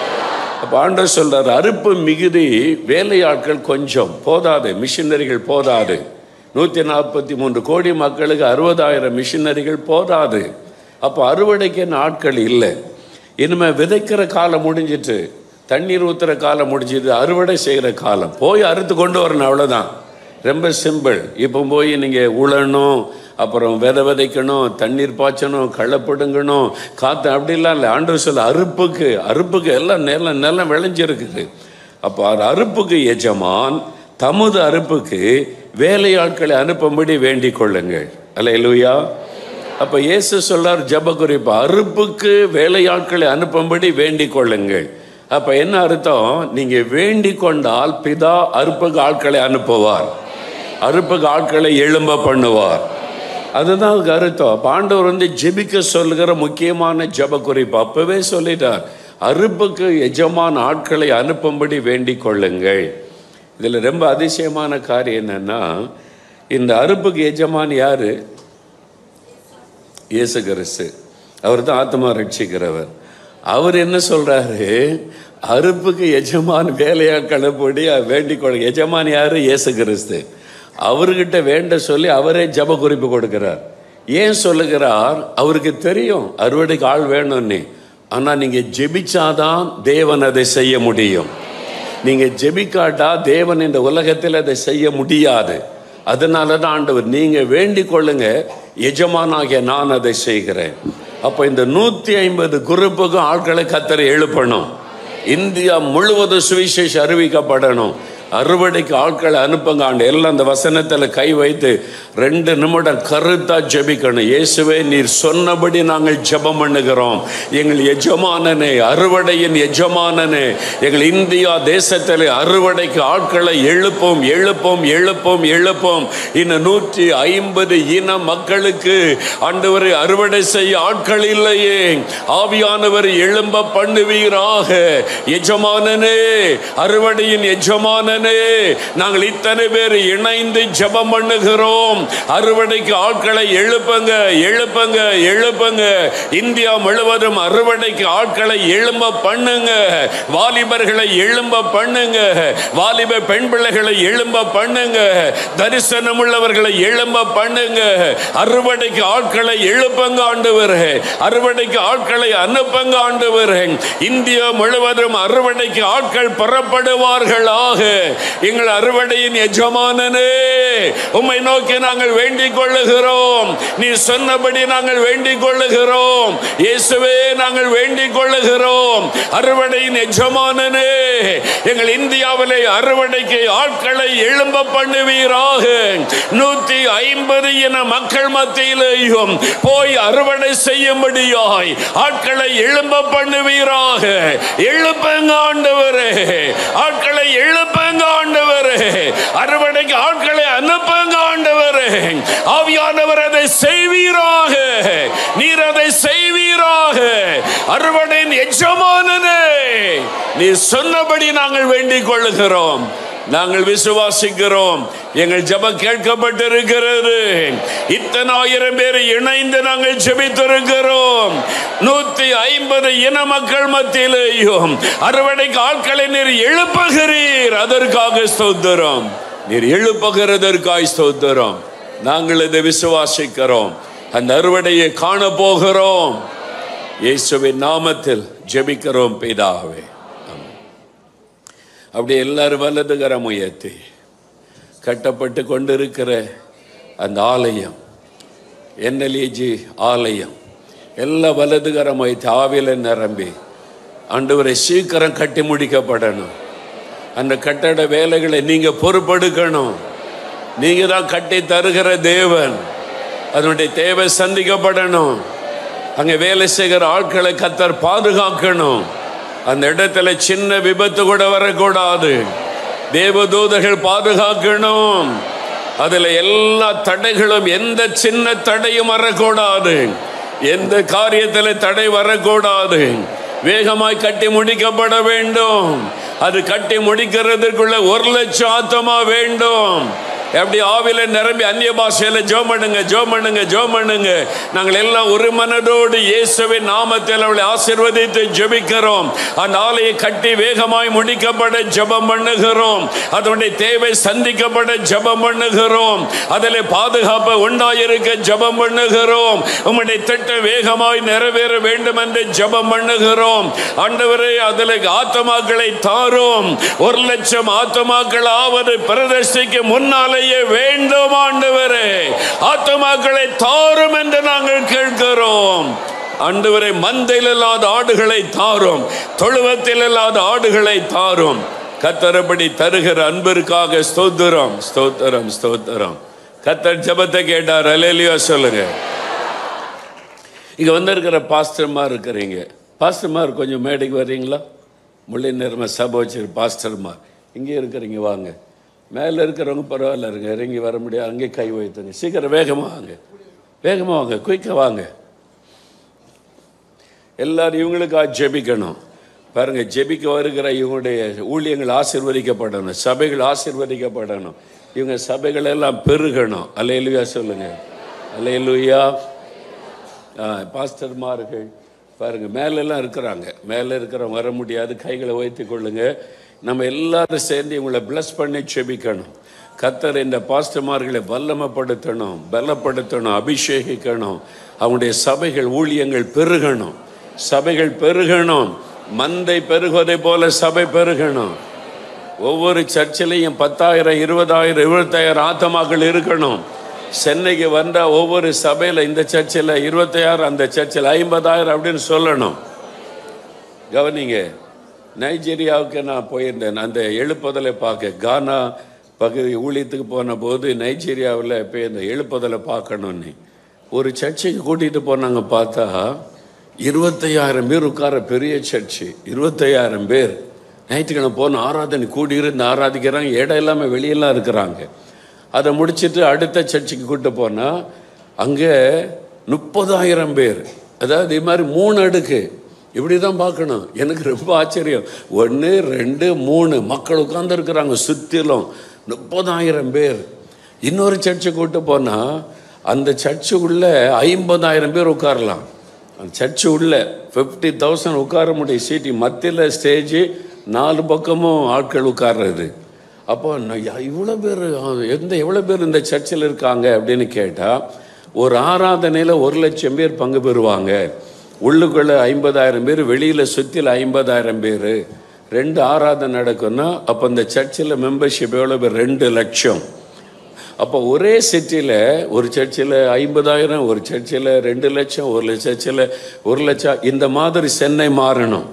அப்ப ஆண்டவர் சொல்றாரு அறுப்பு மிகுதி வேலையாட்கள் கொஞ்சம் போதாது மிஷினரிகள் போதாது நூற்றி நாற்பத்தி மூன்று கோடி மக்களுக்கு அறுபதாயிரம் மிஷினரிகள் போதாது அப்போ அறுவடைக்கு ஆட்கள் இல்லை இனிமே விதைக்கிற காலம் முடிஞ்சிட்டு தண்ணீர் ஊற்றுற காலம் முடிஞ்சது அறுவடை செய்கிற காலம் போய் அறுத்து கொண்டு வரணும் அவ்வளோதான் ரொம்ப சிம்பிள் இப்போ போய் நீங்கள் உழணும் அப்புறம் விதை விதைக்கணும் தண்ணீர் பாய்ச்சணும் களை பிடுங்கணும் காற்று அப்படிலாம் இல்லை ஆண்டு சொல்ல அறுப்புக்கு அறுப்புக்கு எல்லாம் நிலம் நிலம் விளைஞ்சிருக்குது அப்போ அது அறுப்புக்கு எஜமான் தமது அறுப்புக்கு வேலையாட்களை அனுப்பும்படி வேண்டிக் கொள்ளுங்கள் அல்ல இல்லையா அப்போ இயேசு சொல்றார் ஜப குறிப்பு அறுப்புக்கு வேலையாட்களை அனுப்பும்படி வேண்டிக் கொள்ளுங்கள் அப்போ என்ன அர்த்தம் நீங்கள் வேண்டிக் கொண்டால் பிதா அறுப்புக்கு ஆட்களை அனுப்புவார் அறுப்புக்கு ஆட்களை எழும்ப பண்ணுவார் அதுதான் அதுக்கு அர்த்தம் அப்ப ஆண்டவர் வந்து ஜெபிக்க சொல்லுகிற முக்கியமான ஜப குறிப்பு அப்பவே சொல்லிட்டார் அறுப்புக்கு எஜமான ஆட்களை அனுப்பும்படி வேண்டிக் கொள்ளுங்கள் இதில் ரொம்ப அதிசயமான காரியம் என்னன்னா இந்த அறுப்புக்கு எஜமான் யாரு இயேசு கிறிஸ்து அவர் தான் ஆத்மா ரட்சிக்கிறவர் அவர் என்ன சொல்றாரு அறுப்புக்கு எஜமான் வேலையாட்களை போடி வேண்டிக் கொள்ள எஜமான் யாரு இயேசு கிறிஸ்து அவர்கிட்ட வேண்ட சொல்லி அவரே ஜப குறிப்பு கொடுக்கிறார் ஏன் சொல்லுகிறார் அவருக்கு தெரியும் அறுவடைக்கு ஆள் வேணும்னு ஆனா நீங்க ஜெபிச்சாதான் தேவன் அதை செய்ய முடியும் நீங்க ஜெபிக்காட்டா தேவன் இந்த உலகத்தில் அதை செய்ய முடியாது அதனால தான் ஆண்டவர் நீங்க வேண்டிக் கொள்ளுங்க எஜமானாகிய நான் அதை செய்கிறேன் அப்போ இந்த நூத்தி ஐம்பது குரூப்புக்கும் ஆட்களை கத்தரை எழுப்பணும் இந்தியா முழுவதும் சுவிசேஷம் அறிவிக்கப்படணும் அறுவடைக்கு ஆட்களை அனுப்புங்க ஆண்டு எல்லாம் அந்த வசனத்தில் கை வைத்து ரெண்டு நிமிடம் கருத்தா ஜெபிக்கணும் இயேசுவே நீர் சொன்னபடி நாங்கள் ஜெபம் பண்ணுகிறோம் எங்கள் எஜமானனே அறுவடையின் எஜமானனே எங்கள் இந்தியா தேசத்தில் அறுவடைக்கு ஆட்களை எழுப்போம் எழுப்போம் எழுப்போம் எழுப்போம் இந்த நூற்றி ஐம்பது இன மக்களுக்கு ஆண்டவரை அறுவடை செய்ய ஆட்கள் இல்லையே ஆவியானவர் எழும்ப பண்ணுவீராக எஜமானனே அறுவடையின் எஜமானனே நாங்கள் இத்தனை பேர் இணைந்து ஜெபம் பண்ணுகிறோம் அறுவடைக்கு ஆட்களை எழுப்புங்க எழுப்புங்க எழுப்புங்க இந்தியா முழுவதும் அறுவடைக்கு ஆட்களை எழும்ப பண்ணுங்க வாலிபர்களை எழும்ப பண்ணுங்க வாலிப பெண் பிள்ளைகளை எழும்ப பண்ணுங்க தரிசனம் உள்ளவர்களை எழும்ப பண்ணுங்க அறுவடைக்கு ஆட்களை எழுப்புங்க ஆண்டவர் அறுவடைக்கு ஆட்களை அனுப்புங்க ஆண்டவர் இந்தியா முழுவதும் அறுவடைக்கு ஆட்கள் புறப்படுவார்களாக எங்கள் அறுவடையின் எஜமானனே உம்மை நோக்கி நாங்கள் வேண்டிக் கொள்ளுகிறோம் நீ சொன்னபடி நாங்கள் வேண்டிக் கொள்ளுகிறோம் இயேசுவே நாங்கள் வேண்டிக் கொள்ளுகிறோம் அறுவடையின் எஜமானனே எங்கள் இந்தியாவிலே அறுவடைக்கு ஆட்களை எழும்ப பண்ணுவீராக நூத்தி ஐம்பது இன மக்கள் மத்தியிலேயும் போய் அறுவடை செய்யும்படியாய் ஆட்களை எழும்ப பண்ணுவீராக எழுப்புங்க ஆண்டவரே ஆட்களை எழுப்புங்க ஆண்டவரே அறுவடைக்கு ஆட்களை அனுப்புங்க ஆண்டவரே ஆவியானவர் அதை செய்வீராக நீர் அதை செய்வீராக அறுவடையின் எஜமானனே நீ சொன்னபடி நாங்கள் வேண்டிக் கொள்ளுகிறோம் நாங்கள் விசுவாசிக்கிறோம் எங்கள் ஜெபம் கேட்கப்பட்டிருக்கிறது இத்தனை ஆயிரம் பேர் இணைந்து நாங்கள் ஜெபித்திருக்கிறோம் நூத்தி ஐம்பது இன மக்கள் மத்தியிலேயும் அறுவடைக்கு ஆட்களை நீர் எழுப்புகிறீர் அதற்காக ஸ்தோத்திரம் நீர் எழுப்புகிறதற்காய் ஸ்தோத்திரம் நாங்கள் இதை விசுவாசிக்கிறோம் அந்த அறுவடையை காண போகிறோம் இயேசுவின் நாமத்தில் ஜெபிக்கிறோம் பிதாவே அப்படி எல்லாரும் வலதுகரம் உயர்த்தி கட்டப்பட்டு கொண்டிருக்கிற அந்த ஆலயம் என்எல்ஏஜி ஆலயம் எல்லா வலதுகரம் வைத்து ஆவில நிரம்பி ஆண்டவரை சீக்கிரம் கட்டி முடிக்கப்படணும் அந்த கட்டட வேலைகளை நீங்க பொறுப்பெடுக்கணும் நீங்க தான் கட்டி தருகிற தேவன் அதனுடைய தேவை சந்திக்கப்படணும் அங்கே வேலை செய்கிற ஆட்களை கத்தர் பாதுகாக்கணும் அந்த இடத்துல சின்ன விபத்து கூட வரக்கூடாது தேவதூதர்கள் பாதுகாக்கணும் அதுல எல்லா தடைகளும் எந்த சின்ன தடையும் வரக்கூடாது எந்த காரியத்தில் தடை வரக்கூடாது வேகமாய் கட்டி முடிக்கப்பட வேண்டும் அது கட்டி முடிக்கிறதுக்குள்ள ஒரு லட்சம் ஆத்தமா வேண்டும் எப்படி ஆவில நிரம்பி அந்நிய பாஷையில ஜோம் பண்ணுங்க ஜோம் பண்ணுங்க ஜோம் பண்ணுங்க நாங்கள் எல்லாம் ஒரு மனதோடு இயேசுவின் நாமத்தில் அவளை ஆசீர்வதித்து ஜெபிக்கிறோம் அந்த ஆலையை கட்டி வேகமாய் முடிக்கப்பட ஜெபம் பண்ணுகிறோம் அதனுடைய தேவை சந்திக்கப்பட ஜெபம் பண்ணுகிறோம் அதில் பாதுகாப்பு உண்டாயிருக்க ஜெபம் பண்ணுகிறோம் உம்முடைய திட்டம் வேகமாய் நிறைவேற வேண்டும் என்று ஜெபம் பண்ணுகிறோம் ஆண்டவரே அதில் ஆத்மாக்களை தாரும் ஒரு லட்சம் ஆத்மாக்கள் ஆவது பிரதர்ஷிக்கு முன்னாலேயே வேண்டும் ஆண்டவரே ஆத்மாக்களை தாரும் என்று நாங்கள் கேட்கிறோம் ஆண்டவரை மந்தையில் இல்லாத ஆடுகளை தாரும் தொழுவத்தில் இல்லாத ஆடுகளை தாரும் கத்தரபடி தருகிற அன்பிற்காக ஸ்தோத்திரம் ஸ்தோத்திரம் ஸ்தோத்திரம் கத்தர் ஜெபத்தை கேட்டார் அலேலியா சொல்லுங்க இங்க வந்திருக்கிற பாஸ்டர்மார் இருக்கிறீங்க பாஸ்டர்மார் கொஞ்சம் மேடைக்கு வர்றீங்களா முள்ளி நிறம சபை வச்சிரு பாஸ்டர்மார் இங்கே இருக்கிறீங்க வாங்க மேலே இருக்கிறவங்க பரவாயில்ல இருங்க இறங்கி வர முடியாது அங்கே கை வைத்துங்க சீக்கிரம் வேகமாக வாங்க வேகமாக வாங்க குயிக்காக வாங்க எல்லாரும் இவங்களுக்காக ஜெபிக்கணும் பாருங்க ஜெபிக்க வருகிற இவங்களுடைய ஊழியங்கள் ஆசீர்வதிக்கப்படணும் சபைகள் ஆசீர்வதிக்கப்படணும் இவங்க சபைகள் எல்லாம் பெருகணும் அலையலுயா சொல்லுங்க அலையலுயா பாஸ்டர்மார்கள் பாருங்க மேலெல்லாம் இருக்கிறாங்க மேலே இருக்கிறவங்க வர முடியாது கைகளை வைத்து கொள்ளுங்க நம்ம எல்லாரும் சேர்ந்து இவங்களை bless பண்ணி செபிக்கணும் கத்தர் இந்த பாஸ்டர்மார்களை வல்லமைப்படுத்தணும் பலப்படுத்தணும் அபிஷேகிக்கணும் அவங்களுடைய சபைகள் ஊழியங்கள் பெருகணும் சபைகள் பெருகணும் மந்தை பெருகுவதை போல சபை பெருகணும் ஒவ்வொரு சர்ச்சிலையும் பத்தாயிரம் இருபதாயிரம் இருபத்தாயிரம் ஆத்தமாக்கள் இருக்கணும் சென்னைக்கு வந்தால் ஒவ்வொரு சபையில் இந்த சர்ச்சில் இருபத்தாயிரம் அந்த சர்ச்சில் ஐம்பதாயிரம் அப்படின்னு சொல்லணும் கவனிங்க நைஜீரியாவுக்கு நான் போயிருந்தேன் அந்த எழுப்புதலை பார்க்க கானா பகுதி ஊழியத்துக்கு போன போது நைஜீரியாவில் போய் இந்த எழுப்புதலை பார்க்கணுன்னு ஒரு சர்ச்சுக்கு கூட்டிகிட்டு போனாங்க பார்த்தா இருபத்தையாயிரம் பேர் உட்கார பெரிய சர்ச்சு இருபத்தையாயிரம் பேர் ஞாயிற்றுக்கிழமை போன ஆராதனை கூடியிருந்து ஆராதிக்கிறாங்க இடம் இல்லாமல் வெளியெல்லாம் இருக்கிறாங்க அதை முடிச்சிட்டு அடுத்த சர்ச்சுக்கு கூட்டு போனால் அங்கே முப்பதாயிரம் பேர் அதாவது இது மாதிரி மூணு அடுக்கு இப்படி தான் பார்க்கணும் எனக்கு ரொம்ப ஆச்சரியம் ஒன்று ரெண்டு மூணு மக்கள் உட்காந்துருக்குறாங்க சுற்றிலும் முப்பதாயிரம் பேர் இன்னொரு சர்ச்சை கூட்டு போனால் அந்த சர்ச்சு உள்ள ஐம்பதாயிரம் பேர் உட்காரலாம் அந்த சர்ச்சு உள்ள ஃபிஃப்டி தௌசண்ட் உட்கார முடியும் சீட்டி மத்தியில் ஸ்டேஜு நாலு பக்கமும் ஆட்கள் உட்கார்றது அப்போ நான் யா- இவ்வளோ பேர் எந்த எவ்வளோ பேர் இந்த சர்ச்சில் இருக்காங்க அப்படின்னு கேட்டால் ஒரு ஆராதனையில் ஒரு லட்சம் பேர் பங்கு பெறுவாங்க உள்ளுக்குள்ளே ஐம்பதாயிரம் பேர் வெளியில் சுற்றில ஐம்பதாயிரம் பேர் ரெண்டு ஆராதனை நடக்கும்னா அப்போ இந்த சர்ச்சில் மெம்பர்ஷிப் எவ்வளோ பேர் ரெண்டு லட்சம் அப்போ ஒரே சிட்டியில் ஒரு சர்ச்சில் ஐம்பதாயிரம் ஒரு சர்ச்சில் ரெண்டு லட்சம் ஒரு சர்ச்சில் ஒரு லட்சம் இந்த மாதிரி சென்னை மாறணும்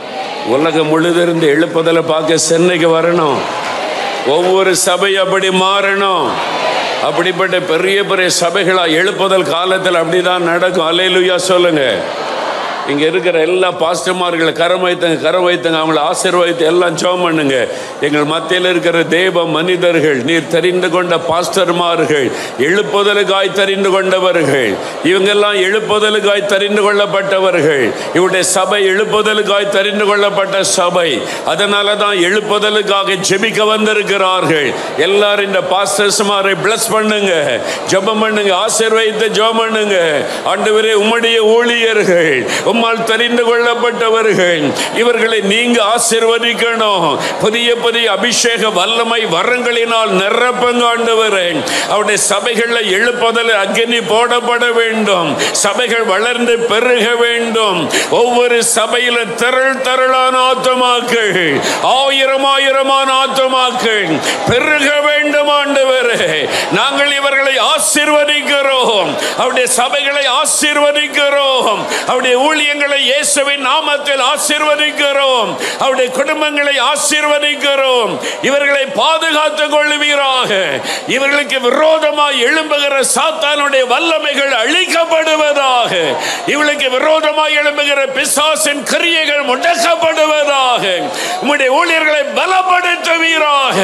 உலகம் முழுதிருந்து எழுப்புதலை பார்க்க சென்னைக்கு வரணும் ஒவ்வொரு சபை அப்படி மாறணும் அப்படிப்பட்ட பெரிய பெரிய சபைகளா எழுப்புதல் காலத்தில் அப்படிதான் நடக்கும் அலையிலுயா சொல்லுங்க இங்க இருக்கிற எல்லா பாஸ்டர்மார்களை கரம் வைத்தங்க கரம் வைத்தங்க அவங்கள ஆசீர்வதித்து எல்லாம் ஜெபம் பண்ணுங்க எங்கள் மத்தியில் இருக்கிற தேவ மனிதர்கள் நீர் தெரிந்து கொண்ட பாஸ்டர்மார்கள் எழுப்புதலுக்காய் தெரிந்து கொண்டவர்கள் இவங்கெல்லாம் எழுப்புதலுக்காய் தெரிந்து கொள்ளப்பட்டவர்கள் இவருடைய சபை எழுப்புதலுக்காய் தெரிந்து கொள்ளப்பட்ட சபை அதனால தான் எழுப்புதலுக்காக ஜெபிக்க வந்திருக்கிறார்கள் எல்லாரும் இந்த பாஸ்டர்ஸ்மாரை பிளஸ் பண்ணுங்க ஜெபம் பண்ணுங்க ஆசீர்வதித்து ஜெபம் பண்ணுங்க ஆண்டவரே உம்முடைய ஊழியர்கள் உம்மால் தெரிந்து கொள்ளப்பட்டவர்கள் இவர்களை நீங்க ஆசீர்வதிக்கணும் புதிய புதிய அபிஷேக வல்லமை வரங்களினால் நிரப்பங்க ஆண்டவரே அவருடைய சபைகள்ல எழுப்புதல் அக்னி போடப்பட வேண்டும் சபைகள் வளர்ந்து பெருக வேண்டும் ஒவ்வொரு சபையில திரள் திரளான ஆத்துமாக்கள் ஆயிரம் ஆயிரமான ஆத்துமாக்கள் பெருக வேண்டும் ஆண்டவரே நாங்கள் இவர்களை ஆசீர்வதிக்கிறோம் அவருடைய சபைகளை ஆசீர்வதிக்கிறோம் அவருடைய ஊழியங்களை இயேசுவின் நாமத்தில் ஆசீர்வதிக்கிறோம் அவருடைய குடும்பங்களை ஆசீர்வதிக்கிறோம் இவர்களை பாதுகாத்துக் கொள்வீராக இவர்களுக்கு விரோதமாய் எழும்புகிற சாத்தானுடைய வல்லமைகள் அழிக்கப்படுவதாக இவளுக்கு விரோதமாய் எழும்புகிற பிசாசின் கிரியைகள் முடக்கப்படுவதாக உம்முடைய ஊழியர்களை பலப்படுத்துவீராக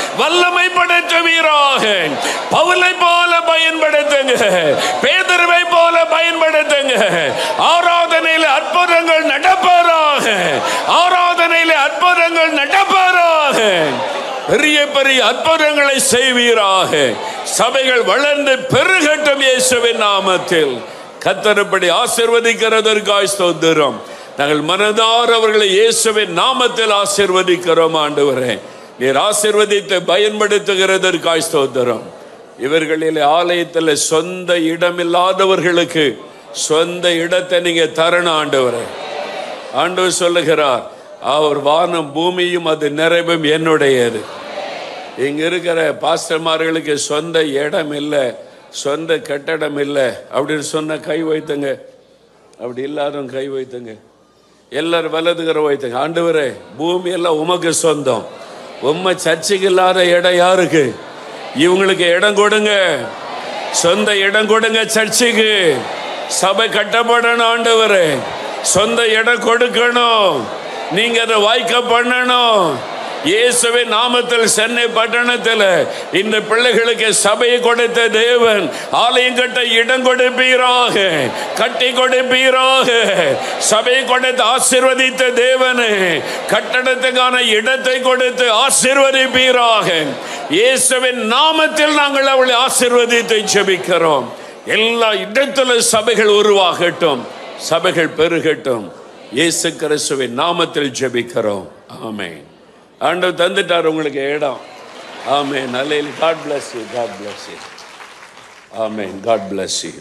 வல்லமைப்படுத்துவீராக பவுலை போல பயன்படுத்துங்க பேதருவை போல பயன்படுத்துங்க ஆராதனையில் அற்புதங்கள் நடப்பதாக ஆராதனையில் அற்புதங்கள் நடப்பதாக பெரிய பெரிய அற்புதங்களை செய்வீராக சபைகள் வளர்ந்து பெருகட்டும் இயேசுவின் நாமத்தில் கத்தரப்படி ஆசிர்வதிக்கிறதற்காய் ஸ்தோத்திரம் நாங்கள் மனதார் அவர்களை இயேசுவின் நாமத்தில் ஆசிர்வதிக்கிறோம் ஆண்டவரே நீர் ஆசிர்வதித்து பயன்படுத்துகிறதற்காய் ஸ்தோத்திரம் இவர்களில் ஆலயத்தில் சொந்த இடமில்லாதவர்களுக்கு சொந்த இடத்தை நீங்க தரணும் ஆண்டவரே ஆண்டவர் சொல்லுகிறார் அவர் வானம் பூமியும் அது நிறைவும் என்னுடையது இங்க இருக்கிற பாஸ்டர்மார்களுக்கு சொந்த இடம் இல்லை சொந்த கட்டடம் இல்லை அப்படின்னு சொன்ன கை வைத்துங்க அப்படி இல்லாதவங்க கை வைத்துங்க எல்லாரும் வலதுகிற வைத்துங்க ஆண்டவரே பூமி எல்லாம் உமக்கு சொந்தம் உண்மை சர்ச்சைக்கு இல்லாத இடம் யாருக்கு இவங்களுக்கு இடம் கொடுங்க சொந்த இடம் கொடுங்க சர்ச்சுக்கு சபை கட்டப்படணும் ஆண்டவரே சொந்த இடம் கொடுக்கணும் நீங்க அதை வாய்க்க பண்ணணும் இயேசுவின் நாமத்தில் சென்னை பட்டணத்தில் இந்த பிள்ளைகளுக்கு சபையை கொடுத்த தேவன் ஆலயம் கட்ட இடம் கொடுப்பீராக கட்டி கொடுப்பீராக சபையை கொடுத்து ஆசீர்வதித்த தேவனே கட்டடத்துக்கான இடத்தை கொடுத்து ஆசீர்வதிப்பீராக இயேசுவின் நாமத்தில் நாங்கள் அவளை ஆசீர்வதித்து ஜெபிக்கிறோம் எல்லா இடத்துல சபைகள் உருவாகட்டும் சபைகள் பெருகட்டும் இயேசு கிறிஸ்துவின் நாமத்தில் ஜெபிக்கிறோம் ஆமென் ஆண்டவர் தந்துட்டார் உங்களுக்கு இடம் ஆமென் நல்ல God bless you God bless you amen God bless you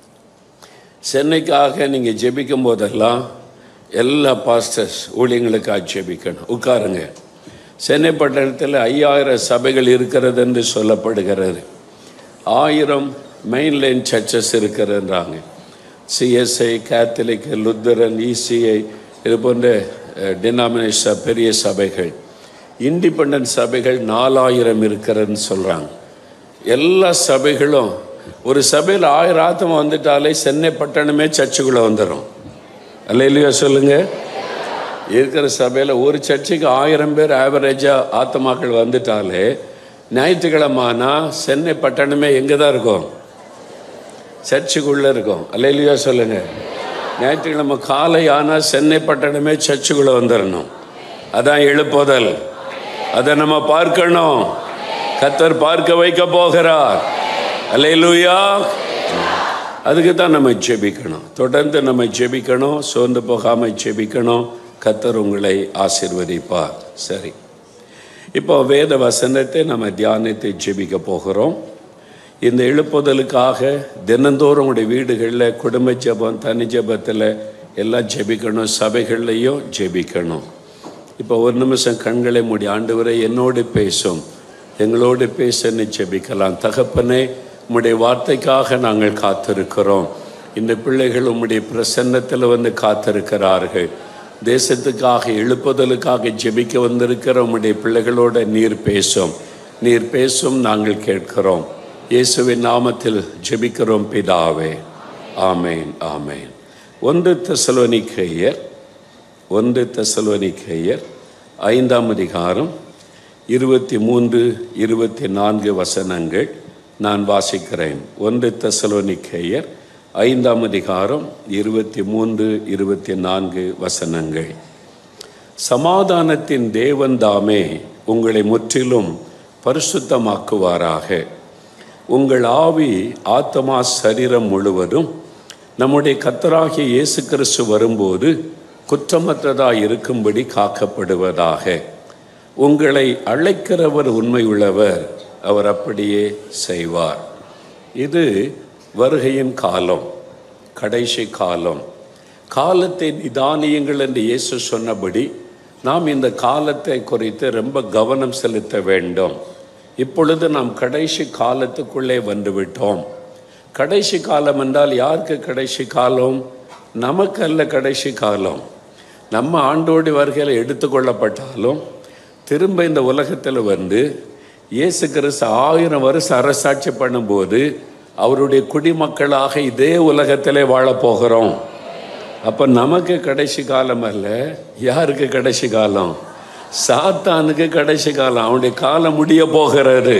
சென்னைக்காக நீங்கள் ஜெபிக்கும் போதெல்லாம் எல்லா பாஸ்டர்ஸ் ஊழியங்களுக்காக ஜெபிக்கணும் உட்காருங்க சென்னை பட்டணத்தில் ஐயாயிரம் சபைகள் இருக்கிறது என்று சொல்லப்படுகிறது ஆயிரம் மெயின்லைன் சர்ச்சஸ் இருக்கிறன்றாங்க சிஎஸ்ஐ கேத்தலிக் லுத்தரன் இசிஐ இது போன்ற டினாமினேஷன் பெரிய சபைகள் இண்டிபெண்ட் சபைகள் நாலாயிரம் இருக்கிறதுன்னு சொல்கிறாங்க எல்லா சபைகளும் ஒரு சபையில் ஆயிரம் ஆத்தம் வந்துட்டாலே சென்னை பட்டணமே சர்ச்சுக்குள்ளே வந்துடும் அல்ல இல்லையா சொல்லுங்க இருக்கிற சபையில் ஒரு சர்ச்சுக்கு ஆயிரம் பேர் ஆவரேஜாக ஆத்தமாக்கள் வந்துட்டாலே ஞாயிற்றுக்கிழமானா சென்னை பட்டணமே எங்கே தான் இருக்கும் சர்ச்சுக்குள்ளே இருக்கும் அல்ல இல்லையா சொல்லுங்க ஞாயிற்றுக்கிழமை காலை ஆனால் சென்னை பட்டணமே சர்ச்சுக்குள்ளே வந்துடணும் அதான் எழுப்புதல் அதை நம்ம பார்க்கணும் கத்தர் பார்க்க வைக்க போகிறார் அல்லேலூயா அதுக்கு தான் நம்ம ஜெபிக்கணும் தொடர்ந்து நம்ம ஜெபிக்கணும் சோர்ந்து போகாமல் ஜெபிக்கணும் கத்தர் உங்களை ஆசிர்வதிப்பார் சரி இப்போ வேத வசனத்தை நம்ம தியானித்து ஜெபிக்க போகிறோம் இந்த எழுப்புதலுக்காக தினந்தோறும் உங்களுடைய வீடுகளில் குடும்ப ஜெபம் தனி ஜெபத்தில் எல்லாம் ஜெபிக்கணும் சபைகள்லையும் ஜெபிக்கணும் இப்போ ஒரு நிமிஷம் கண்களை மூடி ஆண்டவரை என்னோடு பேசும் எங்களோடு பேசன்னு ஜெபிக்கலாம் தகப்பனே உம்முடைய வார்த்தைக்காக நாங்கள் காத்திருக்கிறோம் இந்த பிள்ளைகள் உம்முடைய பிரசன்னத்தில் வந்து காத்திருக்கிறார்கள் தேசத்துக்காக எழுப்புதலுக்காக ஜெபிக்க வந்திருக்கிற உம்முடைய பிள்ளைகளோட நீர் பேசும் நீர் பேசும் நாங்கள் கேட்கிறோம் இயேசுவின் நாமத்தில் ஜெபிக்கிறோம் பிதாவே ஆமேன் ஆமேன் ஒன்று தெசலோனிக்கேயர் ஒன்று தெசலோனிக்கேயர் ஐந்தாம் அதிகாரம் இருபத்தி மூன்று இருபத்தி நான்கு வசனங்கள் நான் வாசிக்கிறேன் ஒன்று தெசலோனிக்கேயர் ஐந்தாம் அதிகாரம் இருபத்தி மூன்று இருபத்தி நான்கு வசனங்கள் சமாதானத்தின் தேவன் தாமே உங்களை முற்றிலும் பரிசுத்தமாக்குவாராக உங்கள் ஆவி ஆத்மா சரீரம் முழுவதும் நம்முடைய கத்தராகிய இயேசு கிறிஸ்து வரும்போது குற்றமற்றதாய் இருக்கும்படி காக்கப்படுவதாக உங்களை அழைக்கிறவர் உண்மையுள்ளவர் அவர் அப்படியே செய்வார் இது வருகையின் காலம் கடைசி காலம் காலத்தை நிதானியுங்கள் என்று இயேசு சொன்னபடி நாம் இந்த காலத்தை குறித்து ரொம்ப கவனம் செலுத்த வேண்டும் இப்பொழுது நாம் கடைசி காலத்துக்குள்ளே வந்துவிட்டோம் கடைசி காலம் என்றால் யாருக்கு கடைசி காலம் நமக்கல்ல கடைசி காலம் நம்ம ஆண்டோடி வருகையில் எடுத்துக்கொள்ளப்பட்டாலும் திரும்ப இந்த உலகத்தில் வந்து இயேசு கிறிஸ்து ஆயிரம் வருஷம் அரசாட்சி பண்ணும்போது அவருடைய குடிமக்களாக இதே உலகத்திலே வாழப் போகிறோம் அப்போ நமக்கு கடைசி காலம் அல்ல யாருக்கு கடைசி காலம் சாத்தானுக்கு கடைசி காலம் அவனுடைய காலம் முடிய போகிறது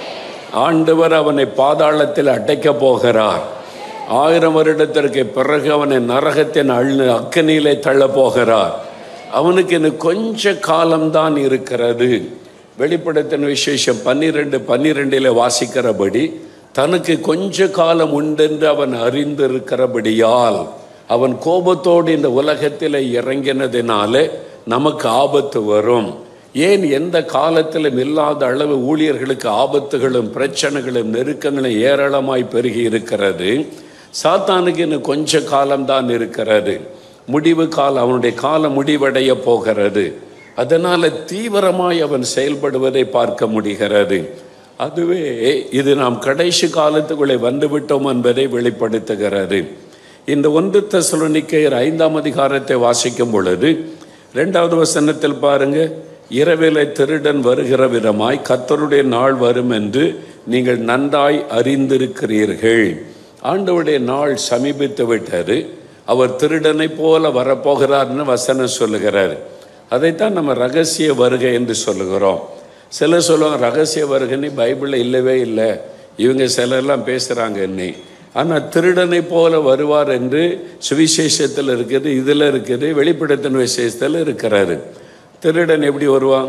ஆண்டவர் அவனை பாதாளத்தில் அடைக்க போகிறார் ஆயிரம் வருடத்திற்கு பிறகு அவனை நரகத்தின் அழு அக்கனியிலே தள்ள போகிறார் அவனுக்கு இன்னும் கொஞ்ச காலம்தான் இருக்கிறது வெளிப்படுத்தின விசேஷம் பன்னிரெண்டு பன்னிரெண்டில் வாசிக்கிறபடி தனக்கு கொஞ்ச காலம் உண்டென்று அவன் அறிந்திருக்கிறபடியால் அவன் கோபத்தோடு இந்த உலகத்தில் இறங்கினதினாலே நமக்கு ஆபத்து வரும் ஏன் எந்த காலத்திலும் இல்லாத அளவு ஊழியர்களுக்கு ஆபத்துகளும் பிரச்சனைகளும் நெருக்கங்களும் ஏராளமாய் பெருகி இருக்கிறது சாத்தானுக்கு இன்னும் கொஞ்ச காலம்தான் இருக்கிறது முடிவு காலம் அவனுடைய காலம் முடிவடைய போகிறது அதனால தீவிரமாய் அவன் செயல்படுவதை பார்க்க முடிகிறது அதுவே இது நாம் கடைசி காலத்துக்குள்ளே வந்துவிட்டோம் என்பதை வெளிப்படுத்துகிறது இந்த ஒன்று தெசலோனிக்கேயர் ஐந்தாம் அதிகாரத்தை வாசிக்கும் பொழுது ரெண்டாவது வசனத்தில் பாருங்க இரவிலே திருடன் வருகிற விதமாய் கத்தருடைய நாள் வரும் என்று நீங்கள் நன்றாய் அறிந்திருக்கிறீர்கள் ஆண்டவருடைய நாள் சமீபித்து விட்டது அவர் திருடனை போல வரப்போகிறார்னு வசனம் சொல்லுகிறார் அதைத்தான் நம்ம ரகசிய வருகை என்று சொல்லுகிறோம் சிலர் சொல்லுவாங்க ரகசிய வருகைன்னு பைபிளில் இல்லவே இல்லை இவங்க சிலர்லாம் பேசுகிறாங்க என்னை ஆனால் திருடனை போல வருவார் என்று சுவிசேஷத்தில் இருக்குது இதில் இருக்குது வெளிப்படுத்தின விசேஷத்தில் இருக்கிறாரு திருடன் எப்படி வருவான்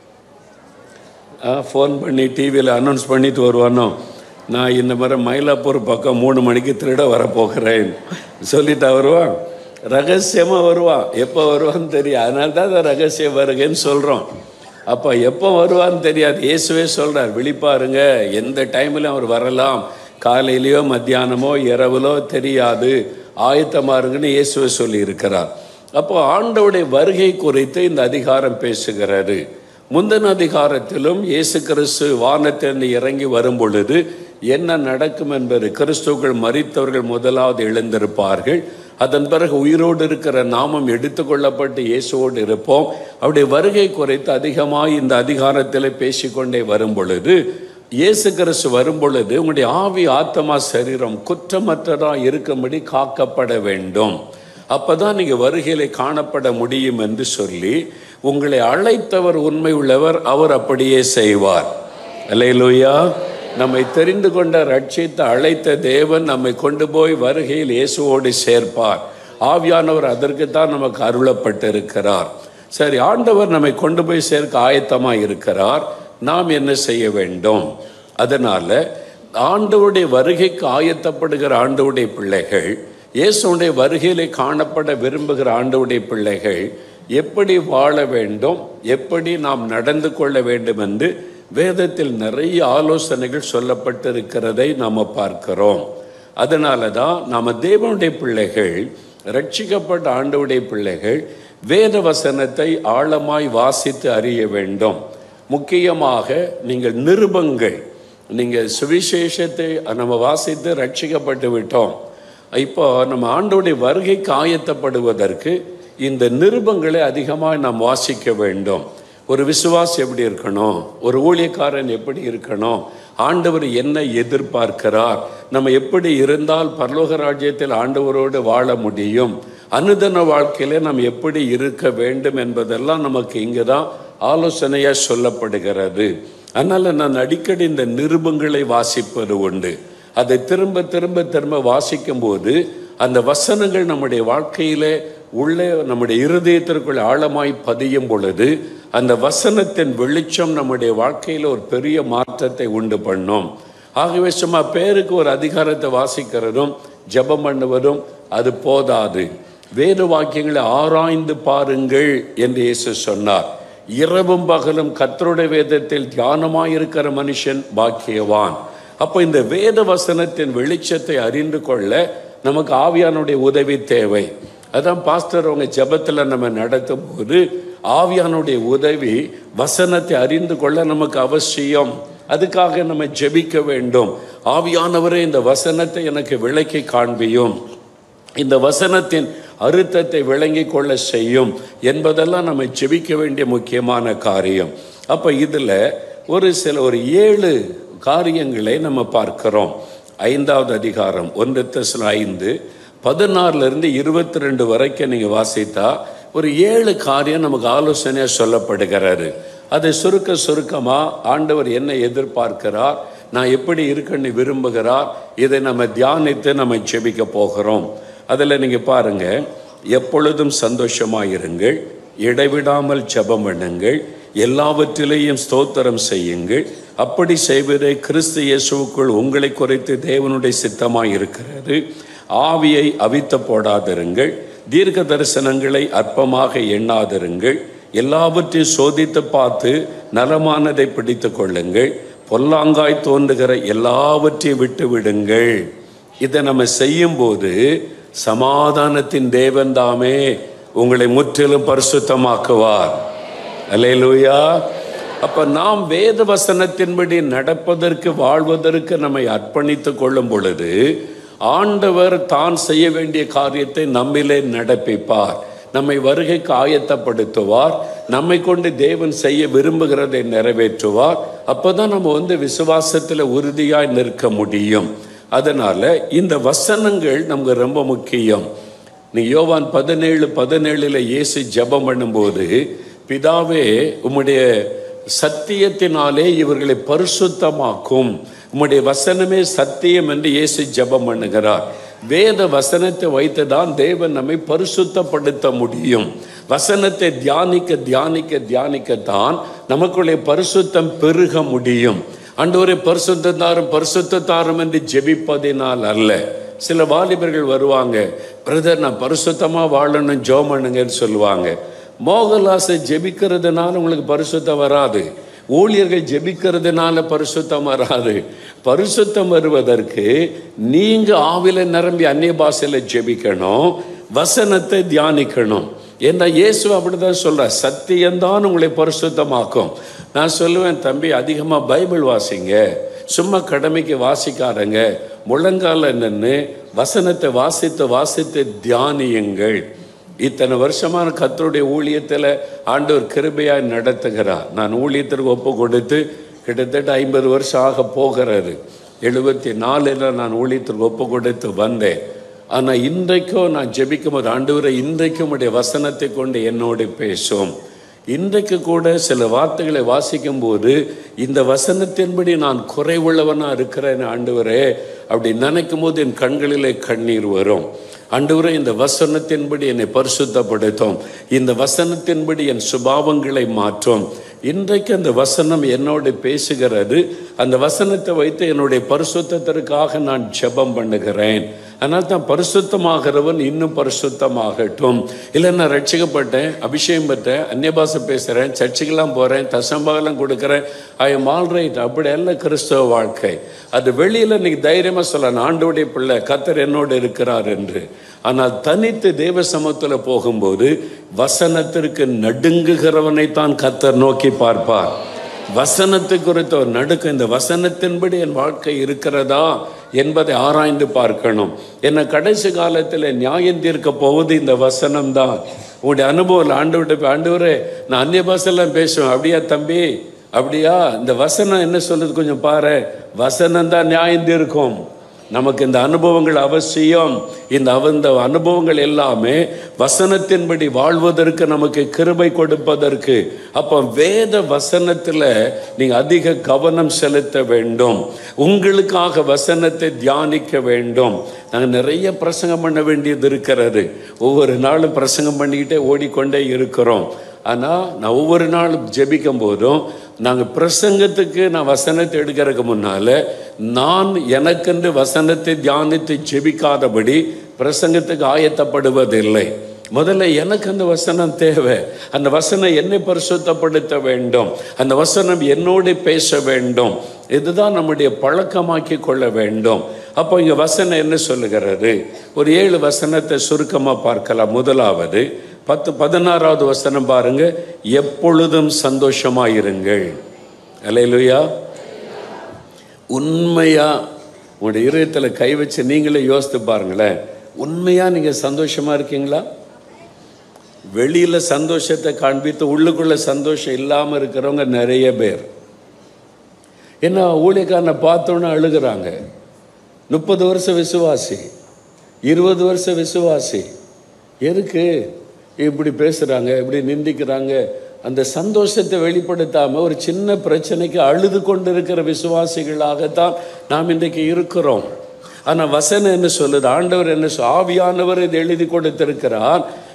ஃபோன் பண்ணி டிவியில் அனௌன்ஸ் பண்ணிட்டு வருவானோ நான் இந்த மாதிரி மயிலாப்பூர் பக்கம் மூணு மணிக்கு திருட வரப்போகிறேன் சொல்லிட்டு வருவான் ரகசியமாக வருவான் எப்போ வருவான்னு தெரியும் அதனால தான் அதை ரகசிய வருகைன்னு சொல்கிறோம் அப்போ எப்போ வருவான்னு தெரியாது இயேசுவே சொல்கிறார் விழிப்பாருங்க எந்த டைமில் அவர் வரலாம் காலையிலையோ மத்தியானமோ இரவுலோ தெரியாது ஆயத்தமாக இருங்கன்னு இயேசுவே சொல்லி இருக்கிறார் அப்போ ஆண்டவுடைய வருகை குறித்து இந்த அதிகாரம் பேசுகிறாரு முந்தின அதிகாரத்திலும் இயேசு கிறிஸ்து வானத்திலிருந்து இறங்கி வரும் பொழுது என்ன நடக்கும் என்பது கிறிஸ்துக்கள் மறித்தவர்கள் முதலாவது எழுந்திருப்பார்கள் அதன் பிறகு உயிரோடு இருக்கிற நாமம் எடுத்துக்கொள்ளப்பட்டு இயேசுவோடு இருப்போம் அவருடைய வருகை குறைத்து அதிகமாக இந்த அதிகாரத்தில் பேசிக்கொண்டே வரும் பொழுது இயேசு கிறிஸ்து வரும் பொழுது உங்களுடைய ஆவி ஆத்மா சரீரம் குற்றமற்றதாக இருக்கும்படி காக்கப்பட வேண்டும் அப்பதான் நீங்க வருகையிலே காணப்பட முடியும் என்று சொல்லி உங்களை அழைத்தவர் உண்மை உள்ளவர் அவர் அப்படியே செய்வார் அல்லையிலூயா நம்மை தெரிந்து கொண்ட ரட்சித்த அழைத்த தேவன் நம்மை கொண்டு போய் வருகையில் இயேசுவோடு சேர்ப்பார் ஆவியானவர் அதற்கு தான் நமக்கு அருளப்பட்டிருக்கிறார் சரி ஆண்டவர் நம்மை கொண்டு போய் சேர்க்க ஆயத்தமாக இருக்கிறார் நாம் என்ன செய்ய வேண்டும் அதனால ஆண்டவருடைய வருகைக்கு ஆயத்தப்படுகிற ஆண்டவருடைய பிள்ளைகள் இயேசுடைய வருகையிலே காணப்பட விரும்புகிற ஆண்டவருடைய பிள்ளைகள் எப்படி வாழ வேண்டும் எப்படி நாம் நடந்து கொள்ள வேண்டும் என்று வேதத்தில் நிறைய ஆலோசனைகள் சொல்லப்பட்டிருக்கிறதை நாம் பார்க்கிறோம் அதனால தான் நாம் தேவனுடைய பிள்ளைகள் ரட்சிக்கப்பட்ட ஆண்டவுடைய பிள்ளைகள் வேத வசனத்தை ஆழமாய் வாசித்து அறிய வேண்டும் முக்கியமாக நீங்கள் நிருபங்கள் நீங்கள் சுவிசேஷத்தை நம்ம வாசித்து ரட்சிக்கப்பட்டு விட்டோம் இப்போ நம்ம ஆண்டோடைய வருகைக்கு ஆயத்தப்படுவதற்கு இந்த நிருபங்களை அதிகமாக நாம் வாசிக்க வேண்டும் ஒரு விசுவாசி எப்படி இருக்கணும் ஒரு ஊழியக்காரன் எப்படி இருக்கணும் ஆண்டவர் என்ன எதிர்பார்க்கிறார் நம்ம எப்படி இருந்தால் பரலோக ராஜ்யத்தில் ஆண்டவரோடு வாழ முடியும் அனுதன வாழ்க்கையில நாம் எப்படி இருக்க வேண்டும் என்பதெல்லாம் நமக்கு இங்கே தான் ஆலோசனையாக சொல்லப்படுகிறது அதனால் நான் அடிக்கடி இந்த நிருபங்களை வாசிப்பது உண்டு அதை திரும்ப திரும்ப திரும்ப வாசிக்கும்போது அந்த வசனங்கள் நம்முடைய வாழ்க்கையிலே உள்ளே நம்முடைய இருதயத்திற்குள் ஆழமாய் பதியும் பொழுது அந்த வசனத்தின் வெளிச்சம் நம்முடைய வாழ்க்கையில் ஒரு பெரிய மாற்றத்தை உண்டு பண்ணும் ஆகவே சும்மா பேருக்கு ஒரு அதிகாரத்தை வாசிக்கிறதும் ஜெபம் பண்ணுவதும் அது போதாது வேத வாக்கியங்களை ஆராய்ந்து பாருங்கள் என்று இயேசு சொன்னார் இரவும் பகலும் கத்தருடைய வேதத்தில் தியானமாயிருக்கிற மனுஷன் பாக்கியவான் அப்போ இந்த வேத வசனத்தின் வெளிச்சத்தை அறிந்து கொள்ள நமக்கு ஆவியானுடைய உதவி தேவை அதான் பாஸ்டர் அவங்க ஜெபத்தில் நம்ம நடத்தும் போது ஆவியானுடைய உதவி வசனத்தை அறிந்து கொள்ள நமக்கு அவசியம் அதுக்காக நம்ம ஜெபிக்க வேண்டும் ஆவியானவரே இந்த வசனத்தை எனக்கு விளக்கி காண்பியும் இந்த வசனத்தின் அறுத்தத்தை விளங்கி கொள்ள செய்யும் என்பதெல்லாம் நம்ம ஜெபிக்க வேண்டிய முக்கியமான காரியம் அப்போ இதில் ஒரு சில ஒரு ஏழு காரியங்களை நம்ம பார்க்கிறோம் ஐந்தாவது அதிகாரம் ஒன்று தெசல் ஐந்து பதினாறுலேருந்து இருபத்தி ரெண்டு வரைக்கும் நீங்கள் வாசித்தா ஒரு ஏழு காரியம் நமக்கு ஆலோசனையாக சொல்லப்படுகிறாரு அதை சுருக்க சுருக்கமாக ஆண்டவர் என்ன எதிர்பார்க்கிறார் நான் எப்படி இருக்கன்னு விரும்புகிறார் இதை நம்ம தியானித்து நம்ம ஜெபிக்க போகிறோம் அதில் நீங்கள் பாருங்கள் எப்பொழுதும் சந்தோஷமாக இருங்கள் இடைவிடாமல் ஜெபம் பண்ணுங்கள் எல்லாவற்றிலேயும் ஸ்தோத்திரம் செய்யுங்கள் அப்படி செய்வதே கிறிஸ்து இயேசுவுக்குள் உங்களை குறைத்து தேவனுடைய சித்தமாய் இருக்கிறது ஆவியை அவித்த போடாதிருங்கள் தீர்க்க தரிசனங்களை அற்பமாக எண்ணாதிருங்கள் எல்லாவற்றையும் சோதித்து பார்த்து நலமானதை பிடித்து கொள்ளுங்கள் பொல்லாங்காய் தோன்றுகிற எல்லாவற்றையும் விட்டு விடுங்கள் இதை நம்ம செய்யும்போது சமாதானத்தின் தேவன் தாமே உங்களை முற்றிலும் பரிசுத்தமாக்குவார் அல்லேலூயா அப்ப நாம் வேத வசனத்தின்படி நடப்பதற்கு வாழ்வதற்கு நம்மை அர்ப்பணித்துக் கொள்ளும் பொழுது ஆண்டவர் தான் செய்ய வேண்டிய காரியத்தை நம்மிலே நடப்பிப்பார் நம்மை வருகைக்கு ஆயத்தப்படுத்துவார் நம்மை கொண்டு தேவன் செய்ய விரும்புகிறதை நிறைவேற்றுவார் அப்பதான் நம்ம வந்து விசுவாசத்தில் உறுதியாய் நிற்க முடியும் அதனால இந்த வசனங்கள் நமக்கு ரொம்ப முக்கியம் நீ யோவான் பதினேழு பதினேழுல இயேசு ஜெபம் பண்ணும்போது பிதாவே உம்முடைய சத்தியத்தினாலே இவர்களை பரிசுத்தமாக்கும் உம்முடைய வசனமே சத்தியம் என்று இயேசு ஜெபம் பண்ணுகிறார் வேத வசனத்தை வைத்துதான் தேவன் நம்மை பரிசுத்தப்படுத்த முடியும் வசனத்தை தியானிக்க தியானிக்க தியானிக்கத்தான் நமக்குள்ளே பரிசுத்தம் பெருக முடியும் அண்டோரை பரிசுத்தாரும் பரிசுத்தாரும் என்று ஜெபிப்பதினால் அல்ல சில வாலிபர்கள் வருவாங்க பிரதர் நான் பரிசுத்தமா வாழணும் ஜோம் பண்ணுங்கன்னு சொல்லுவாங்க மோகலாசை ஜெபிக்கிறதுனால உங்களுக்கு பரிசுத்தம் வராது ஊழியர்கள் ஜெபிக்கிறதுனால பரிசுத்தம் வராது பரிசுத்தம் வருவதற்கு நீங்க ஆவில நிரம்பி அந்நிய பாஷையில ஜெபிக்கணும் வசனத்தை தியானிக்கணும் ஏன்னா இயேசு அப்படிதான் சொல்ற சத்தியம்தான் உங்களை பரிசுத்தமாக்கும் நான் சொல்லுவேன் தம்பி அதிகமாக பைபிள் வாசிங்க சும்மா கடமைக்கு வாசிக்காதங்க முழங்கால நின்று வசனத்தை வாசித்து வாசித்து தியானியுங்கள் இத்தனை வருஷமான கத்தருடைய ஊழியத்தில் ஆண்டவர் கிருபையாய் நடத்துகிறார் நான் ஊழியத்திற்கு ஒப்பு கொடுத்து கிட்டத்தட்ட ஐம்பது வருஷம் ஆக போகிறது எழுபத்தி நாலில் நான் ஊழியத்திற்கு ஒப்பு கொடுத்து வந்தேன் ஆனால் இன்றைக்கும் நான் ஜெபிக்கும் போது ஆண்டவரை இன்றைக்கும் உடைய வசனத்தை கொண்டு என்னோடு பேசும் இன்றைக்கு கூட சில வார்த்தைகளை வாசிக்கும் போது இந்த வசனத்தின்படி நான் குறைவுள்ளவனா இருக்கிறேன் ஆண்டவரே அப்படி நினைக்கும் போது என் கண்களிலே கண்ணீர் வரும் ஆண்டவரே இந்த வசனத்தின்படி என்னை பரிசுத்தப்படுத்தும் இந்த வசனத்தின்படி என் சுபாவங்களை மாற்றும் இன்றைக்கு அந்த வசனம் என்னோடு பேசுகிறது அந்த வசனத்தை வைத்து என்னுடைய பரிசுத்தத்திற்காக நான் ஜெபம் பண்ணுகிறேன் அதனால் தான் பரிசுத்தமாகிறவன் இன்னும் பரிசுத்தமாகட்டும் இல்லை நான் ரட்சிக்கப்பட்டேன் அபிஷேகம் பெற்றேன் அந்நிய பாஷை பேசுகிறேன் சர்ச்சுக்கெல்லாம் போகிறேன் தசம்பாகலாம் கொடுக்குறேன் ஐ எம் ஆல் ரைட் அப்படி அல்ல கிறிஸ்தவ வாழ்க்கை அது வெளியில் இன்னைக்கு தைரியமாக சொல்லலாம் ஆண்டோடைய பிள்ளை கத்தர் என்னோடு இருக்கிறார் என்று ஆனால் தனித்து தேவ சமத்தில் போகும்போது வசனத்திற்கு நடுங்குகிறவனை தான் கத்தர் நோக்கி பார்ப்பார் வசனத்தை குறித்த ஒரு நடுக்கம் இந்த வசனத்தின்படி என் வாழ்க்கை இருக்கிறதா என்பதை ஆராய்ந்து பார்க்கணும் என்ன கடைசி காலத்தில் நியாயம் தீர்க்க போவது இந்த வசனம் தான் உங்களுடைய அனுபவம் ஆண்டு விட்டு ஆண்டவரே நான் அந்நிய பாஷெல்லாம் பேசுவேன் அப்படியா தம்பி அப்படியா இந்த வசனம் என்ன சொல்லுது கொஞ்சம் பாரு வசனம் தான் நியாயம் தீர்க்கும் நமக்கு இந்த அனுபவங்கள் அவசியம் இந்த அவ- இந்த அனுபவங்கள் எல்லாமே வசனத்தின்படி வாழ்வதற்கு நமக்கு கிருபை கொடுப்பதற்கு அப்போ வேத வசனத்தில் நீங்க அதிக கவனம் செலுத்த வேண்டும் உங்களுக்காக வசனத்தை தியானிக்க வேண்டும் நாங்கள் நிறைய பிரசங்கம் பண்ண வேண்டியது இருக்கிறது ஒவ்வொரு நாளும் பிரசங்கம் பண்ணிக்கிட்டே ஓடிக்கொண்டே இருக்கிறோம் ஆனால் நான் ஒவ்வொரு நாளும் ஜெபிக்கும் போதும் நாங்கள் பிரசங்கத்துக்கு நான் வசனத்தை எடுக்கிறதுக்கு முன்னால் நான் எனக்கென்று வசனத்தை தியானித்து ஜெபிக்காதபடி பிரசங்கத்துக்கு ஆயத்தப்படுவதில்லை முதல்ல எனக்கு அந்த வசனம் தேவை அந்த வசனம் என்னை பரிசுத்தப்படுத்த வேண்டும் அந்த வசனம் என்னோடு பேச வேண்டும் இதுதான் நம்முடைய பழக்கமாக்கி கொள்ள வேண்டும் அப்போ இங்க வசனம் என்ன சொல்லுகிறது ஒரு ஏழு வசனத்தை சுருக்கமாக பார்க்கலாம் முதலாவது பத்து பதினாறாவது வசனம் பாருங்க எப்பொழுதும் சந்தோஷமாயிருங்கள் அலையிலுயா உண்மையா உங்களுடைய இதயத்தில் கை வச்சு நீங்களே யோசித்து பாருங்களேன் உண்மையா நீங்க சந்தோஷமா இருக்கீங்களா வெளியில சந்தோஷத்தை காண்பித்து உள்ளுக்குள்ள சந்தோஷம் இல்லாம இருக்கிறவங்க நிறைய பேர் என்ன ஊழியக்காரனை பார்த்தோன்னே அழுகுறாங்க முப்பது வருஷம் விசுவாசி இருபது வருஷம் விசுவாசி எதுக்கு இப்படி பேசுகிறாங்க இப்படி நிந்திக்கிறாங்க அந்த சந்தோஷத்தை வெளிப்படுத்தாமல் ஒரு சின்ன பிரச்சனைக்கு அழுது கொண்டு இருக்கிற விசுவாசிகளாகத்தான் நாம் இன்றைக்கு இருக்கிறோம் ஆனால் வசனம் என்ன சொல்லுது ஆண்டவர் என்ன சொல் ஆவியானவர் இதை எழுதி கொடுத்திருக்கிறார்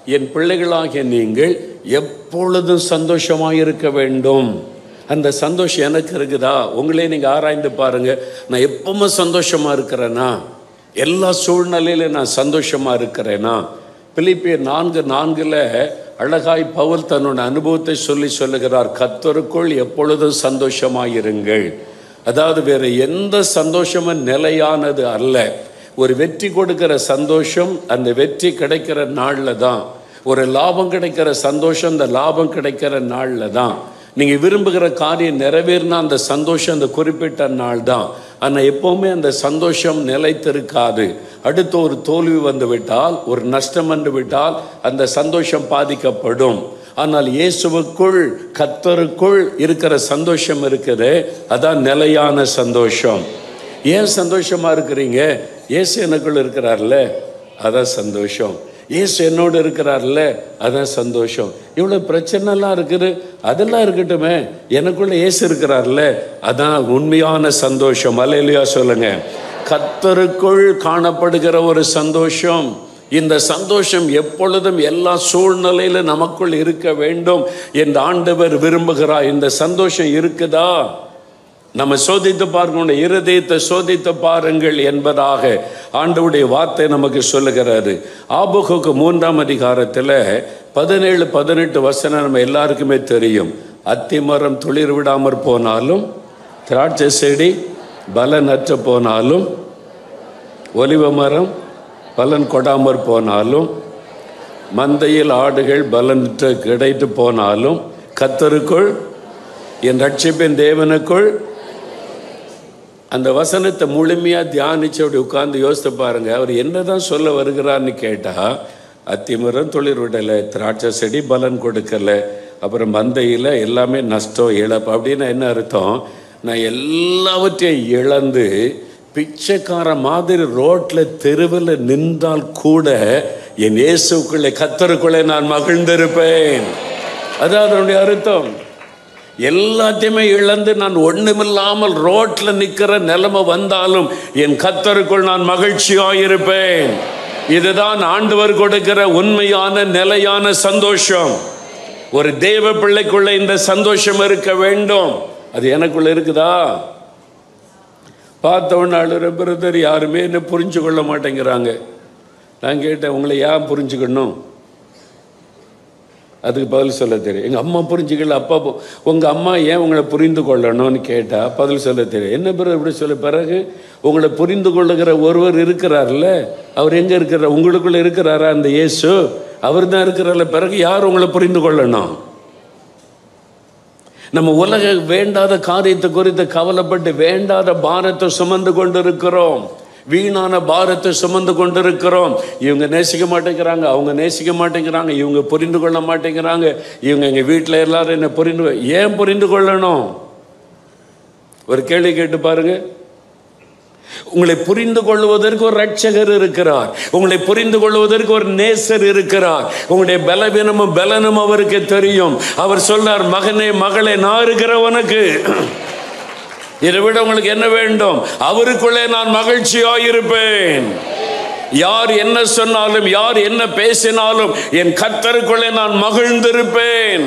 என் பிள்ளைகளாகிய நீங்கள் எப்பொழுதும் சந்தோஷமாக இருக்க வேண்டும் அந்த சந்தோஷம் எனக்கு இருக்குதா உங்களே நீங்கள் ஆராய்ந்து பாருங்க நான் எப்பவுமே சந்தோஷமா இருக்கிறேனா எல்லா சூழ்நிலையிலும் நான் சந்தோஷமா இருக்கிறேனா பிலிப்பியர் நான்கு நான்குல அழகாய் பவுல் தன்னோட அனுபவத்தை சொல்லி சொல்லுகிறார் கத்தருக்குள் எப்பொழுதும் சந்தோஷமாயிருங்கள் அதாவது வேற எந்த சந்தோஷமும் நிலையானது அல்ல ஒரு வெற்றி கொடுக்கிற சந்தோஷம் அந்த வெற்றி கிடைக்கிற நாளில் தான் ஒரு லாபம் கிடைக்கிற சந்தோஷம் அந்த லாபம் கிடைக்கிற நாளில் தான் நீங்கள் விரும்புகிற காரியம் நிறைவேறினா அந்த சந்தோஷம் அந்த குறிப்பிட்ட நாள் தான் ஆனால் எப்போவுமே அந்த சந்தோஷம் நிலைத்திருக்காது அடுத்து ஒரு தோல்வி வந்து விட்டால் ஒரு நஷ்டம் வந்து விட்டால் அந்த சந்தோஷம் பாதிக்கப்படும் ஆனால் இயேசுவுக்குள் கத்தருக்குள் இருக்கிற சந்தோஷம் இருக்குது அதான் நிலையான சந்தோஷம் ஏன் சந்தோஷமா இருக்கிறீங்க இயேசு எனக்குள்ள இருக்கிறார்ல அதான் சந்தோஷம் இயேசு என்னோடு இருக்கிறார்ல அதான் சந்தோஷம் இவ்வளோ பிரச்சனைலாம் இருக்குது அதெல்லாம் இருக்கட்டுமே எனக்குள்ள இயேசு இருக்கிறார்ல அதான் உண்மையான சந்தோஷம் அலையிலையா சொல்லுங்க கத்தருக்குள் காணப்படுகிற ஒரு சந்தோஷம் இந்த சந்தோஷம் எப்பொழுதும் எல்லா சூழ்நிலையில நமக்குள் இருக்க வேண்டும் என்று ஆண்டவர் விரும்புகிறார் இந்த சந்தோஷம் இருக்குதா நம்ம சோதித்து பார்க்கணும் இருதயத்தை சோதித்து பாருங்கள் என்பதாக ஆண்டவுடைய வார்த்தை நமக்கு சொல்லுகிறாரு ஆபுகுக்கு மூன்றாம் அதிகாரத்தில் பதினேழு பதினெட்டு வசனம் நம்ம எல்லாருக்குமே தெரியும் அத்திமரம் துளிர் விடாமற் போனாலும் திராட்சை செடி பலனற்று போனாலும் ஒலிவ மரம் பலன் கொடாமற் போனாலும் மந்தையில் ஆடுகள் பலனற்று கிடைத்து போனாலும் கத்தருக்குள் என் ரட்சிப்பின் தேவனுக்குள் அந்த வசனத்தை முழுமையாக தியானிச்சு அப்படி உட்கார்ந்து யோசித்து பாருங்க அவர் என்னதான் சொல்ல வருகிறார்னு கேட்டால் அத்திமரம் தொழில் விடலை திராட்சை செடி பலன் கொடுக்கல அப்புறம் மந்தையில் எல்லாமே நஷ்டம் இழப்பு அப்படின்னா என்ன அர்த்தம் நான் எல்லாவற்றையும் இழந்து பிச்சைக்கார மாதிரி ரோட்டில் தெருவில் நின்றால் கூட என் இயேசுக்குள்ளே கத்தருக்குள்ளே நான் மகிழ்ந்திருப்பேன் அதான் அதனுடைய அர்த்தம் எல்லாத்தையுமே இழந்து நான் ஒண்ணுமில்லாமல் ரோட்ல நிக்கிற நிலைமை வந்தாலும் என் கத்தருக்குள் நான் மகிழ்ச்சியாயிருப்பேன் இதுதான் ஆண்டவர் கொடுக்கிற உண்மையான நிலையான சந்தோஷம் ஒரு தேவ பிள்ளைக்குள்ள இந்த சந்தோஷம் இருக்க வேண்டும் அது எனக்குள்ள இருக்குதா பார்த்த உடனே அழுகிற பிரதர் யாருமே என்ன புரிஞ்சு கொள்ள மாட்டேங்கிறாங்க நான் கேட்டேன் உங்களை ஏன் புரிஞ்சுக்கணும் அதுக்கு பதில் சொல்ல தெரியும் எங்கள் அம்மா புரிஞ்சுக்கல அப்பா பு- உங்கள் அம்மா ஏன் உங்களை புரிந்து கொள்ளணும்னு கேட்டால் பதில் சொல்ல தெரியும் என்ன பிறகு இப்படி சொல்ல பிறகு உங்களை புரிந்து கொள்ளுகிற ஒருவர் இருக்கிறார்ல அவர் எங்கே இருக்கிறார் உங்களுக்குள்ள இருக்கிறாரா அந்த இயேசு அவர் தான் இருக்கிறார்ல பிறகு யார் உங்களை புரிந்து கொள்ளணும் நம்ம உலக வேண்டாத காரியத்தை குறித்து கவலைப்பட்டு வேண்டாத பாரத்தை சுமந்து கொண்டிருக்கிறோம் வீணான பாரத்தை சுமந்து கொண்டிருக்கிறோம் இவங்க நேசிக்க மாட்டேங்கிறாங்க அவங்க நேசிக்க மாட்டேங்கிறாங்க இவங்க புரிந்து கொள்ள மாட்டேங்கிறாங்க இவங்க எங்கள் வீட்டில் எல்லாரும் என்ன புரிந்து கொ- ஏன் புரிந்து கொள்ளணும் ஒரு கேள்வி கேட்டு பாருங்க உங்களை புரிந்து கொள்வதற்கு ஒரு ரட்சகர் இருக்கிறார் உங்களை புரிந்து கொள்வதற்கு ஒரு நேசர் இருக்கிறார் உங்களுடைய பலவீனமும் பலனும் அவருக்கு தெரியும் அவர் சொல்றார் மகனே மகளே நான் இருக்கிற உனக்கு இதை விட உங்களுக்கு என்ன வேண்டும் அவருக்குள்ளே நான் மகிழ்ச்சியாயிருப்பேன் யார் என்ன சொன்னாலும் யார் என்ன பேசினாலும் என் கத்தருக்குள்ளே நான் மகிழ்ந்திருப்பேன்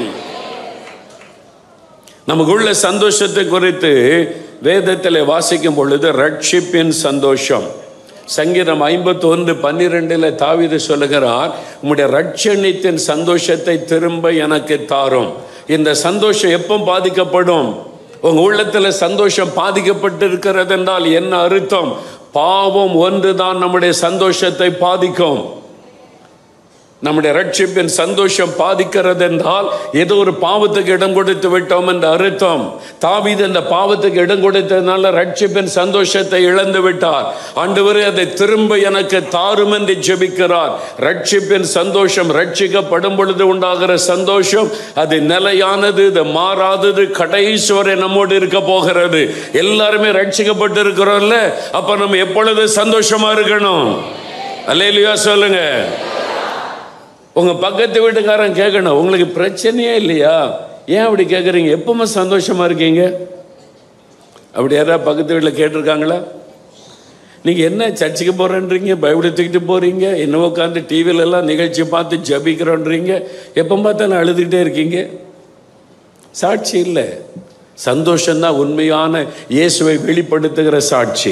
நமக்குள்ள சந்தோஷத்தை குறித்து வேதத்தில் வாசிக்கும் பொழுது ரட்சிப்பின் சந்தோஷம் சங்கீதம் ஐம்பத்தி ஒன்று பன்னிரெண்டில் தாவீது சொல்லுகிறார் உம்முடைய ரட்சணித்தின் சந்தோஷத்தை திரும்ப எனக்கு தாரும் இந்த சந்தோஷம் எப்போ பாதிக்கப்படும் உங்க உள்ளத்துல சந்தோஷம் பாதிக்கப்பட்டு இருக்கிறது என்றால் என்ன அர்த்தம் பாவம் ஒன்றுதான் நம்முடைய சந்தோஷத்தை பாதிக்கும் நம்முடைய ரட்சிப்பின் சந்தோஷம் பாதிக்கிறது என்றால் ஏதோ ஒரு பாவத்துக்கு இடம் கொடுத்து விட்டோம் என்ற அர்த்தம் தாவீது அந்த பாவத்துக்கு இடம் கொடுத்ததுனால ரட்சிப்பின் சந்தோஷத்தை இழந்து விட்டார் ஆண்டவரே அதை திரும்ப எனக்கு தாரும் என்று ஜெபிக்கிறார் ரட்சிப்பின் சந்தோஷம் ரட்சிக்கப்படும் பொழுது உண்டாகிற சந்தோஷம் அது நிலையானது இது மாறாதது கடைசி வரை நம்மோடு இருக்க போகிறது எல்லாருமே ரட்சிக்கப்பட்டு இருக்கிறோம்ல அப்ப நம்ம எப்பொழுது சந்தோஷமா இருக்கணும் அல்லையா சொல்லுங்க உங்க பக்கத்து வீட்டுக்காரன் கேட்கணும் உங்களுக்கு பிரச்சனையே இல்லையா ஏன் அப்படி கேட்குறீங்க எப்பவுமே சந்தோஷமா இருக்கீங்க அப்படி யாராவது பக்கத்து வீட்டில் கேட்டிருக்காங்களா நீங்கள் என்ன சர்ச்சுக்கு போகிறேன்றீங்க பைபிளை தூக்கிட்டு போகிறீங்க என்ன உட்காந்து டிவியில எல்லாம் நிகழ்ச்சி பார்த்து ஜபிக்கிறோன்றீங்க எப்போ பார்த்தாலும் அழுதுகிட்டே இருக்கீங்க சாட்சி இல்லை சந்தோஷம்தான் உண்மையான இயேசுவை வெளிப்படுத்துகிற சாட்சி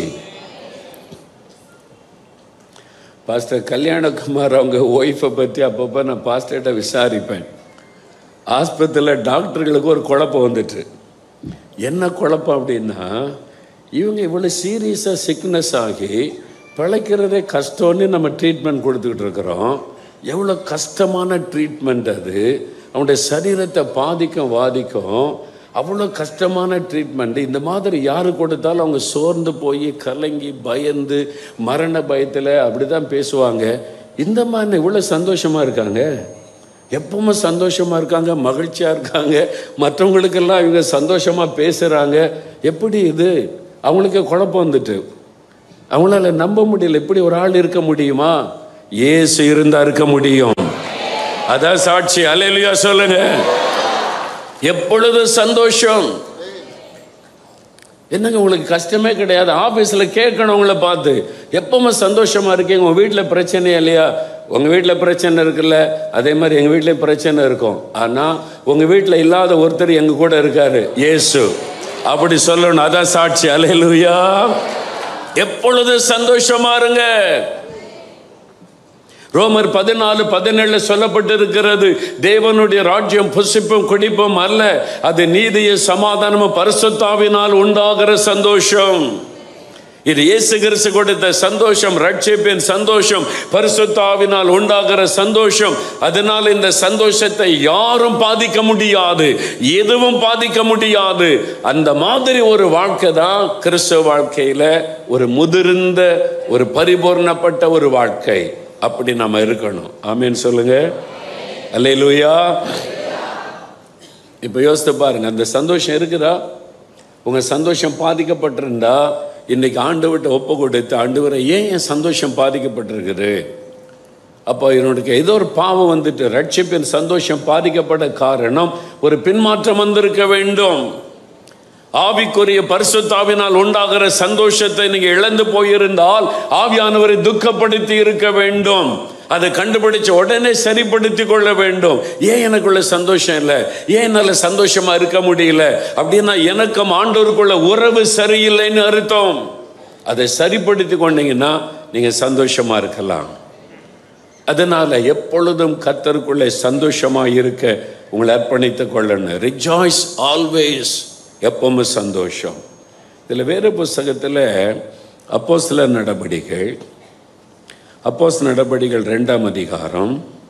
பாஸ்டர் கல்யாணகுமார் அவங்க ஒய்ஃபை பற்றி அப்பப்போ நான் பாஸ்டர்கிட்ட விசாரிப்பேன் ஆஸ்பத்திரியில் டாக்டர்களுக்கு ஒரு குழப்பம் வந்துட்டு என்ன குழப்பம் அப்படின்னா இவங்க இவ்வளோ சீரியஸாக சிக்னஸ் ஆகி பிழைக்கிறதே கஷ்டம்னு நம்ம ட்ரீட்மெண்ட் கொடுத்துக்கிட்டு இருக்கிறோம் எவ்வளோ கஷ்டமான ட்ரீட்மெண்ட் அது அவனுடைய சரீரத்தை பாதிக்கும் வாதிக்கும் அவ்வளோ கஷ்டமான ட்ரீட்மெண்ட் இந்த மாதிரி யாரு கொடுத்தாலும் அவங்க சோர்ந்து போய் கலங்கி பயந்து மரண பயத்தில் அப்படி தான் பேசுவாங்க இந்த மாதிரி இவ்வளோ சந்தோஷமாக இருக்காங்க எப்பவுமே சந்தோஷமாக இருக்காங்க மகிழ்ச்சியாக இருக்காங்க மற்றவங்களுக்கெல்லாம் இவங்க சந்தோஷமாக பேசுகிறாங்க எப்படி இது அவங்களுக்கு குழப்பம் வந்துட்டு அவங்களால நம்ப முடியல இப்படி ஒரு ஆள் இருக்க முடியுமா ஏசு இருந்தா இருக்க முடியும் அதான் சாட்சி அலையிலையா சொல்லுங்க எப்பொழுது சந்தோஷம் என்னங்க உங்களுக்கு கஷ்டமே கிடையாது ஆஃபீஸில் கேட்கணும் உங்களை பார்த்து எப்பவுமே சந்தோஷமா இருக்கீங்க உங்கள் வீட்டில் பிரச்சனையா இல்லையா உங்கள் வீட்டில் பிரச்சனை இருக்குல்ல அதே மாதிரி எங்கள் வீட்டில் பிரச்சனை இருக்கும் ஆனால் உங்கள் வீட்டில் இல்லாத ஒருத்தர் எங்கள் கூட இருக்காரு இயேசு அப்படி சொல்லணும் அதான் சாட்சி அலையலுயா எப்பொழுது சந்தோஷமா இருங்க ரோமர் பதினாலு பதினேழு சொல்லப்பட்டிருக்கிறது தேவனுடைய ராஜ்யம் புசிப்பும் குடிப்பும் அல்ல அது நீதியும் சமாதானமும் பரிசுத்தாவினால் உண்டாகிற சந்தோஷம் இது இயேசு கிறிஸ்து கொடுத்த சந்தோஷம் ரட்சிப்பின் சந்தோஷம் பரிசுத்தாவினால் உண்டாகிற சந்தோஷம் அதனால் இந்த சந்தோஷத்தை யாரும் பாதிக்க முடியாது எதுவும் பாதிக்க முடியாது அந்த மாதிரி ஒரு வாழ்க்கை தான் கிறிஸ்துவ வாழ்க்கையில ஒரு முதிர்ந்த ஒரு பரிபூர்ணப்பட்ட ஒரு வாழ்க்கை அப்படி நம்ம இருக்கணும் ஆமீன் சொல்லுங்க அல்லேலூயா இப்போ யோசித்து பாருங்க அந்த சந்தோஷம் இருக்குதா உங்க சந்தோஷம் பாதிக்கப்பட்டிருந்தா இன்னைக்கு ஆண்டு விட்டு ஒப்பு கொடுத்து ஆண்டு வரை ஏன் என் சந்தோஷம் பாதிக்கப்பட்டிருக்குது அப்போ என்னுடைய ஏதோ ஒரு பாவம் வந்துட்டு ரட்சிப்பின் சந்தோஷம் பாதிக்கப்பட காரணம் ஒரு பின்மாற்றம் வந்திருக்க வேண்டும் ஆவிக்குரிய பரிசுத்தாவினால் உண்டாகிற சந்தோஷத்தை நீங்க இழந்து போயிருந்தால் ஆவியானவரை துக்கப்படுத்தி இருக்க வேண்டும் அதை கண்டுபிடிச்சு உடனே சரிப்படுத்தி கொள்ள வேண்டும் ஏன் எனக்குள்ள சந்தோஷம் இல்லை ஏன் என்னால சந்தோஷமா இருக்க முடியல அப்படின்னா எனக்கும் ஆண்டவருக்குள்ள உறவு சரியில்லைன்னு அர்த்தம் அதை சரிப்படுத்தி கொண்டீங்கன்னா நீங்க சந்தோஷமா இருக்கலாம் அதனால எப்பொழுதும் கத்தருக்குள்ளே சந்தோஷமா இருக்க உங்களை அர்ப்பணித்துக் கொள்ளணும் ரிஜாய்ஸ் ஆல்வேஸ் எப்பவுமே சந்தோஷம் இதில் வேறு புஸ்தகத்தில் அப்போ சில நடவடிக்கைகள் அப்போஸ் நடபடிகள் ரெண்டாம் அதிகாரம்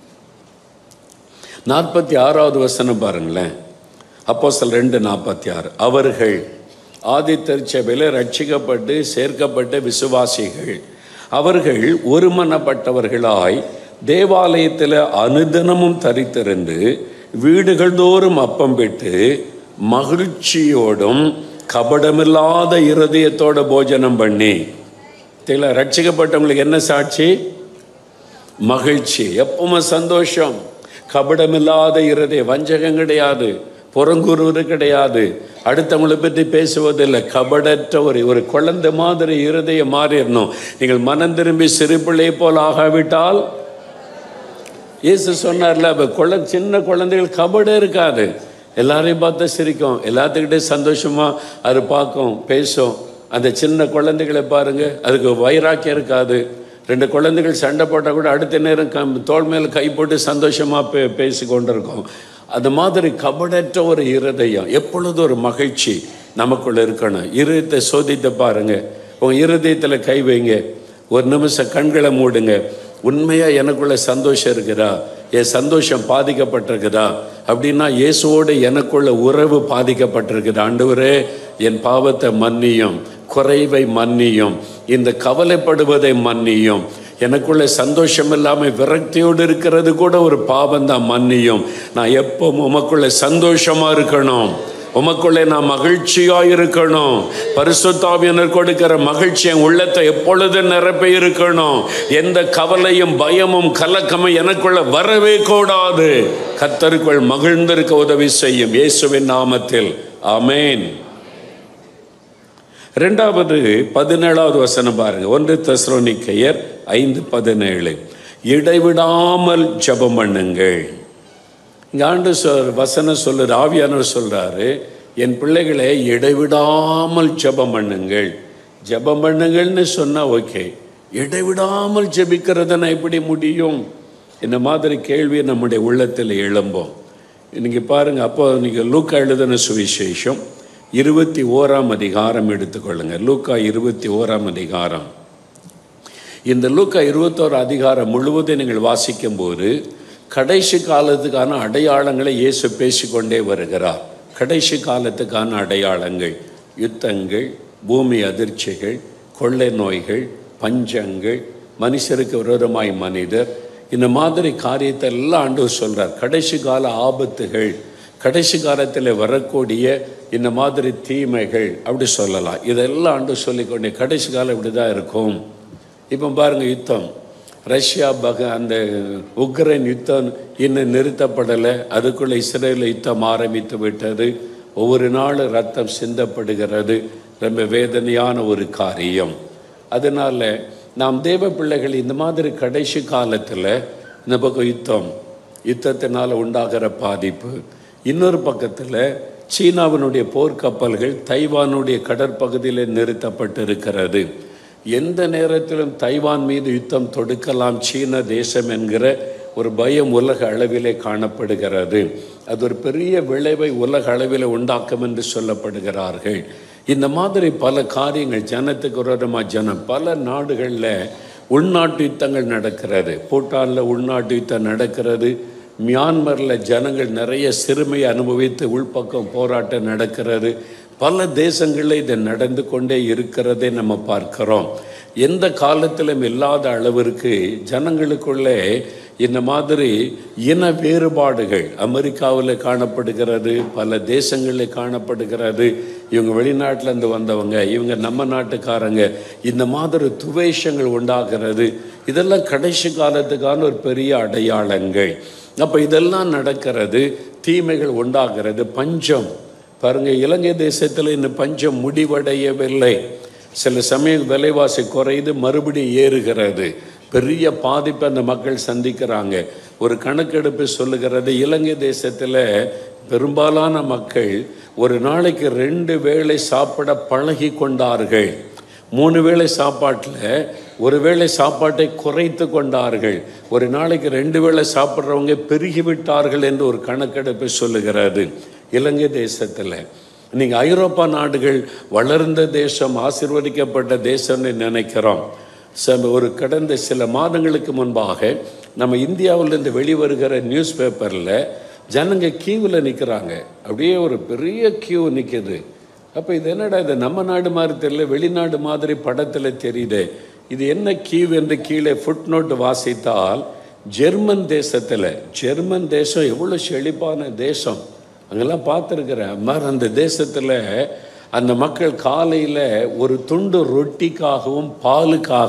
நாற்பத்தி ஆறாவது வசனம் பாருங்களேன் அப்போஸ்தலர் ரெண்டு நாற்பத்தி ஆறு அவர்கள் ஆதித்தர் சபையில் ரட்சிக்கப்பட்டு சேர்க்கப்பட்ட விசுவாசிகள் அவர்கள் ஒருமனப்பட்டவர்களாய் தேவாலயத்தில் அனுதினமும் தரித்திருந்து வீடுகள் தோறும் அப்பம் விட்டு மகிழ்ச்சியோடும் கபடமில்லாத இருதயத்தோட போஜனம் பண்ணி தெரியல ரட்சிக்கப்பட்டவங்களுக்கு என்ன சாட்சி மகிழ்ச்சி எப்பவுமே சந்தோஷம் கபடமில்லாத இருதய வஞ்சகம் கிடையாது புறங்குருவது கிடையாது அடுத்தவங்களை பற்றி பேசுவதில்லை கபடற்ற ஒரு ஒரு குழந்தை மாதிரி இருதயம் மாறிடணும் நீங்கள் மனம் திரும்பி சிறு பிள்ளை போல் ஆகாவிட்டால் இயேசு சொன்னார்ல அப்போ குழ சின்ன குழந்தைகள் கபட இருக்காது எல்லாரையும் பார்த்தா சிரிக்கும் எல்லாத்துக்கிட்டே சந்தோஷமா அது பார்க்கும் பேசும் அந்த சின்ன குழந்தைகளை பாருங்க அதுக்கு வைராக்கியம் இருக்காது ரெண்டு குழந்தைகள் சண்டை போட்டால் கூட அடுத்த நேரம் கம் தோள் மேல கை போட்டு சந்தோஷமா பே பேசி கொண்டிருக்கோம் அந்த மாதிரி கபடற்ற ஒரு இருதயம் எப்பொழுது ஒரு மகிழ்ச்சி நமக்குள்ள இருக்கணும் இருதயத்தை சோதித்து பாருங்க உங்க இருதயத்தில் கை வைங்க ஒரு நிமிஷம் கண்களை மூடுங்க உண்மையா எனக்குள்ள சந்தோஷம் இருக்குதா என் சந்தோஷம் பாதிக்கப்பட்டிருக்குதா அப்படின்னா இயேசுவோடு எனக்குள்ள உறவு பாதிக்கப்பட்டிருக்குது ஆண்டவரே என் பாவத்தை மன்னியும் குறைவை மன்னியும் இந்த கவலைப்படுவதை மன்னியும் எனக்குள்ள சந்தோஷம் இல்லாமல் விரக்தியோடு இருக்கிறது கூட ஒரு பாவம் தான் மன்னியும் நான் எப்போ உமக்குள்ள சந்தோஷமா இருக்கணும் உமக்குள்ளே நான் மகிழ்ச்சியா இருக்கணும் பரிசுத்தாவியனர் கொடுக்கிற மகிழ்ச்சி என் உள்ளத்தை எப்பொழுது நிரப்பி இருக்கணும் எந்த கவலையும் பயமும் கலக்கமும் எனக்குள்ள வரவே கூடாது கத்தருக்குள் மகிழ்ந்திருக்க உதவி செய்யும் இயேசுவின் நாமத்தில் ஆமேன் ரெண்டாவது பதினேழாவது வசனம் பாருங்க ஒன்று தெசலோனிக்கையர் ஐந்து பதினேழு இடைவிடாமல் ஜெபம் பண்ணுங்கள் இங்க ஆண்டு சொல் வசனம் சொல்லுற ஆவியானவர் சொல்றாரு என் பிள்ளைகளை இடைவிடாமல் ஜெபம் பண்ணுங்கள் ஜெபம் பண்ணுங்கள்னு சொன்னா ஓகே இடைவிடாமல் ஜெபிக்கிறதுனா எப்படி முடியும் இந்த மாதிரி கேள்வி நம்முடைய உள்ளத்தில் எழும்போம் இன்னைக்கு பாருங்க அப்போ நீங்க லூக்கா எழுதின சுவிசேஷம் இருபத்தி ஓராம் அதிகாரம் எடுத்துக்கொள்ளுங்க லூக்கா இருபத்தி ஓராம் அதிகாரம் இந்த லூக்கா இருபத்தோரு அதிகாரம் முழுவதும் நீங்கள் வாசிக்கும்போது கடைசி காலத்துக்கான அடையாளங்களை இயேசு பேசிக்கொண்டே வருகிறார் கடைசி காலத்துக்கான அடையாளங்கள் யுத்தங்கள் பூமி அதிர்ச்சிகள் கொள்ளை நோய்கள் பஞ்சங்கள் மனுஷருக்கு விரோதமாய் மனிதர் இந்த மாதிரி காரியத்தை எல்லாம் ஆண்டவர் சொல்றார் கடைசி கால ஆபத்துகள் கடைசி காலத்தில் வரக்கூடிய இந்த மாதிரி தீமைகள் அப்படி சொல்லலாம் இதெல்லாம் ஆண்டு சொல்லிக்கொண்டே கடைசி காலம் இப்படி தான் இருக்கும் இப்போ பாருங்க யுத்தம் ரஷ்யா பக அந்த உக்ரைன் யுத்தம் இன்னும் நிறுத்தப்படலை அதுக்குள்ள இஸ்ரேல் யுத்தம் ஆரம்பித்து விட்டது ஒவ்வொரு நாளும் ரத்தம் சிந்தப்படுகிறது ரொம்ப வேதனையான ஒரு காரியம் அதனால நாம் தேவ பிள்ளைகள் இந்த மாதிரி கடைசி காலத்தில் இந்த பக்கம் யுத்தம் யுத்தத்தினால் உண்டாகிற பாதிப்பு இன்னொரு பக்கத்தில் சீனாவினுடைய போர்க்கப்பல்கள் தைவானுடைய கடற்பகுதியில் நிறுத்தப்பட்டிருக்கிறது எந்த நேரத்திலும் தைவான் மீது யுத்தம் தொடுக்கலாம் சீன தேசம் என்கிற ஒரு பயம் உலக அளவிலே காணப்படுகிறது அது ஒரு பெரிய விளைவை உலக அளவில் உண்டாக்கும் என்று சொல்லப்படுகிறார்கள் இந்த மாதிரி பல காரியங்கள் ஜனத்துக்கு விரோதமாக ஜனம் பல நாடுகளில் உள்நாட்டு யுத்தங்கள் நடக்கிறது பூட்டானில் உள்நாட்டு யுத்தம் நடக்கிறது மியான்மரில் ஜனங்கள் நிறைய சிறுமையை அனுபவித்து உள்பக்கம் போராட்டம் நடக்கிறது பல தேசங்களில் இது நடந்து கொண்டே இருக்கிறதை நம்ம பார்க்கிறோம் எந்த காலத்திலும் இல்லாத அளவிற்கு ஜனங்களுக்குள்ளே இந்த மாதிரி இன வேறுபாடுகள் அமெரிக்காவில் காணப்படுகிறது பல தேசங்களில் காணப்படுகிறது இவங்க வெளிநாட்டிலேருந்து வந்தவங்க இவங்க நம்ம நாட்டுக்காரங்க இந்த மாதிரி துவேஷங்கள் உண்டாகிறது இதெல்லாம் கடைசி காலத்துக்கான ஒரு பெரிய அடையாளங்கள் அப்போ இதெல்லாம் நடக்கிறது தீமைகள் உண்டாகிறது பஞ்சம் பாருங்க இலங்கை தேசத்தில் இன்னும் பஞ்சம் முடிவடையவில்லை சில சமயம் விலைவாசி குறையுது மறுபடியும் ஏறுகிறது பெரிய பாதிப்பை அந்த மக்கள் சந்திக்கிறாங்க ஒரு கணக்கெடுப்பு சொல்லுகிறது இலங்கை தேசத்தில் பெரும்பாலான மக்கள் ஒரு நாளைக்கு ரெண்டு வேளை சாப்பிட பழகி கொண்டார்கள் மூணு வேளை சாப்பாட்டில் ஒரு வேளை சாப்பாட்டை குறைத்து கொண்டார்கள் ஒரு நாளைக்கு ரெண்டு வேளை சாப்பிட்றவங்க பெருகிவிட்டார்கள் என்று ஒரு கணக்கெடுப்பு சொல்லுகிறது இலங்கை தேசத்தில் நீங்கள் ஐரோப்பா நாடுகள் வளர்ந்த தேசம் ஆசிர்வதிக்கப்பட்ட தேசம்னு நினைக்கிறோம் ச ஒரு கடந்த சில மாதங்களுக்கு முன்பாக நம்ம இந்தியாவிலேருந்து வெளிவருகிற நியூஸ் பேப்பரில் ஜனங்க கியூவில் நிற்கிறாங்க அப்படியே ஒரு பெரிய கியூ நிற்கிது அப்போ இது என்னடா இது நம்ம நாடு மாதிரி தெரியல வெளிநாடு மாதிரி படத்தில் தெரியுது இது என்ன கியூ என்று கீழே ஃபுட் நோட் வாசித்தால் ஜெர்மன் தேசத்தில் ஜெர்மன் தேசம் எவ்வளோ செழிப்பான தேசம் அங்கெல்லாம் பார்த்துருக்குறேன் மாதிரி அந்த தேசத்தில் அந்த மக்கள் காலையில் ஒரு துண்டு ரொட்டிக்காகவும் பாலுக்காக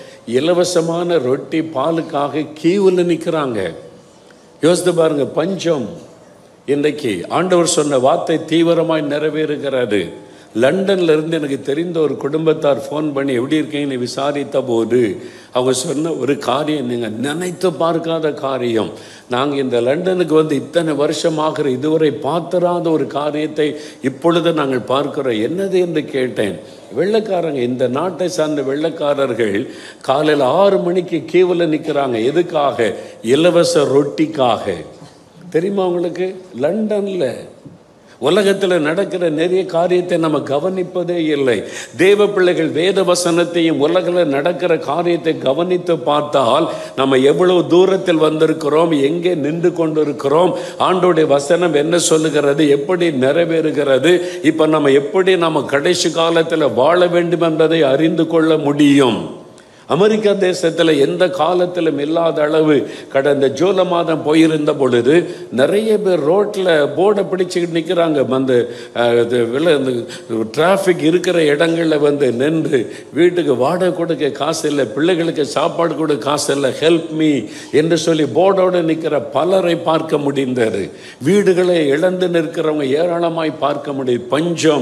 இலவசமான ரொட்டி பாலுக்காக கீவில் நிற்கிறாங்க யோசித்து பாருங்க பஞ்சம் இன்றைக்கு ஆண்டவர் சொன்ன வார்த்தை தீவிரமாய் நிறைவேறுகிறது லண்டன்ல இருந்து எனக்கு தெரிந்த ஒரு குடும்பத்தார் ஃபோன் பண்ணி எப்படி இருக்கீங்கன்னு விசாரித்த போது அவங்க சொன்ன ஒரு காரியம் நீங்கள் நினைத்து பார்க்காத காரியம் நாங்கள் இந்த லண்டனுக்கு வந்து இத்தனை வருஷமாகிற இதுவரை பார்த்திராத ஒரு காரியத்தை இப்பொழுது நாங்கள் பார்க்கிறோம் என்னது என்று கேட்டேன் வெள்ளைக்காரங்க இந்த நாட்டை சார்ந்த வெள்ளைக்காரர்கள் காலையில் ஆறு மணிக்கு கீவில் நிற்கிறாங்க எதுக்காக இலவச ரொட்டிக்காக தெரியுமா உங்களுக்கு லண்டனில் உலகத்தில் நடக்கிற நிறைய காரியத்தை நம்ம கவனிப்பதே இல்லை தேவ பிள்ளைகள் வேத வசனத்தையும் உலகில் நடக்கிற காரியத்தை கவனித்து பார்த்தால் நம்ம எவ்வளவு தூரத்தில் வந்திருக்கிறோம் எங்கே நின்று கொண்டிருக்கிறோம் ஆண்டோடைய வசனம் என்ன சொல்லுகிறது எப்படி நிறைவேறுகிறது இப்போ நம்ம எப்படி நம்ம கடைசி காலத்தில் வாழ வேண்டும் என்பதை அறிந்து கொள்ள முடியும் அமெரிக்கா தேசத்தில் எந்த காலத்திலும் இல்லாத அளவு கடந்த ஜூலை மாதம் போயிருந்த பொழுது நிறைய பேர் ரோட்டில் போர்டை பிடிச்சிக்கிட்டு நிற்கிறாங்க அந்த அஹ், இது வில- இந்த டிராஃபிக் இருக்கிற இடங்களில் வந்து நின்று வீட்டுக்கு வாடகை கொடுக்க காசு இல்லை பிள்ளைகளுக்கு சாப்பாடு கொடுக்க காசு இல்லை ஹெல்ப் மீ என்று சொல்லி போர்டோடு நிற்கிற பலரை பார்க்க முடிந்தது வீடுகளை இழந்து நிற்கிறவங்க ஏராளமாய் பார்க்க முடியுது பஞ்சம்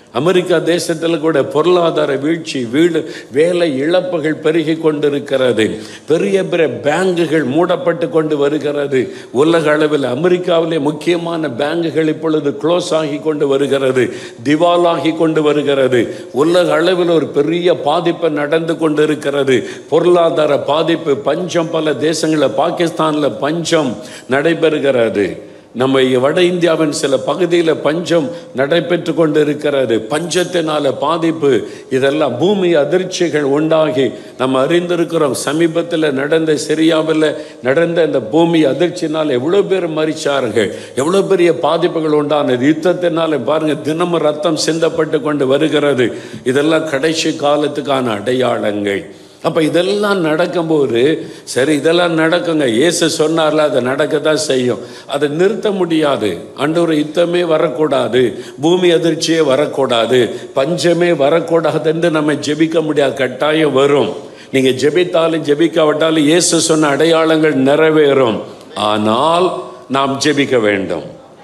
அமெரிக்கா தேசத்தில் கூட பொருளாதார வீழ்ச்சி வீடு வேலை இழப்புகள் பெருகி கொண்டிருக்கிறது பெரிய பெரிய பேங்குகள் மூடப்பட்டு கொண்டு வருகிறது உலக அளவில் அமெரிக்காவிலே முக்கியமான பேங்குகள் இப்பொழுது க்ளோஸ் ஆகி கொண்டு வருகிறது திவாலாகி கொண்டு வருகிறது உலக அளவில் ஒரு பெரிய பாதிப்பு நடந்து கொண்டு இருக்கிறது பொருளாதார பாதிப்பு பஞ்சம் பல தேசங்களில் பாகிஸ்தானில் பஞ்சம் நடைபெறுகிறது நம்ம வட இந்தியாவின் சில பகுதியில் பஞ்சம் நடைபெற்று கொண்டு இருக்கிறது பஞ்சத்தினால பாதிப்பு இதெல்லாம் பூமி அதிர்ச்சிகள் உண்டாகி நம்ம அறிந்திருக்கிறோம் சமீபத்தில் நடந்த சிரியாவில் நடந்த இந்த பூமி அதிர்ச்சினால் எவ்வளோ பேர் மறிச்சார்கள் எவ்வளோ பெரிய பாதிப்புகள் உண்டானது யுத்தத்தினால பாருங்க தினமும் ரத்தம் சிந்தப்பட்டு கொண்டு வருகிறது இதெல்லாம் கடைசி காலத்துக்கான அடையாளங்கள் அப்போ இதெல்லாம் நடக்கும்போது சரி இதெல்லாம் நடக்குங்க இயேசு சொன்னார்ல அதை நடக்கத்தான் செய்யும் அதை நிறுத்த முடியாது ஆண்டவர் யுத்தமே வரக்கூடாது பூமி அதிர்ச்சியே வரக்கூடாது பஞ்சமே வரக்கூடாதுன்னு நம்ம ஜெபிக்க முடியாது கட்டாயம் வரும் நீங்கள் ஜெபித்தாலும் ஜெபிக்காவிட்டாலும் இயேசு சொன்ன அடையாளங்கள் நிறைவேறும் ஆனால் நாம் ஜெபிக்க வேண்டும்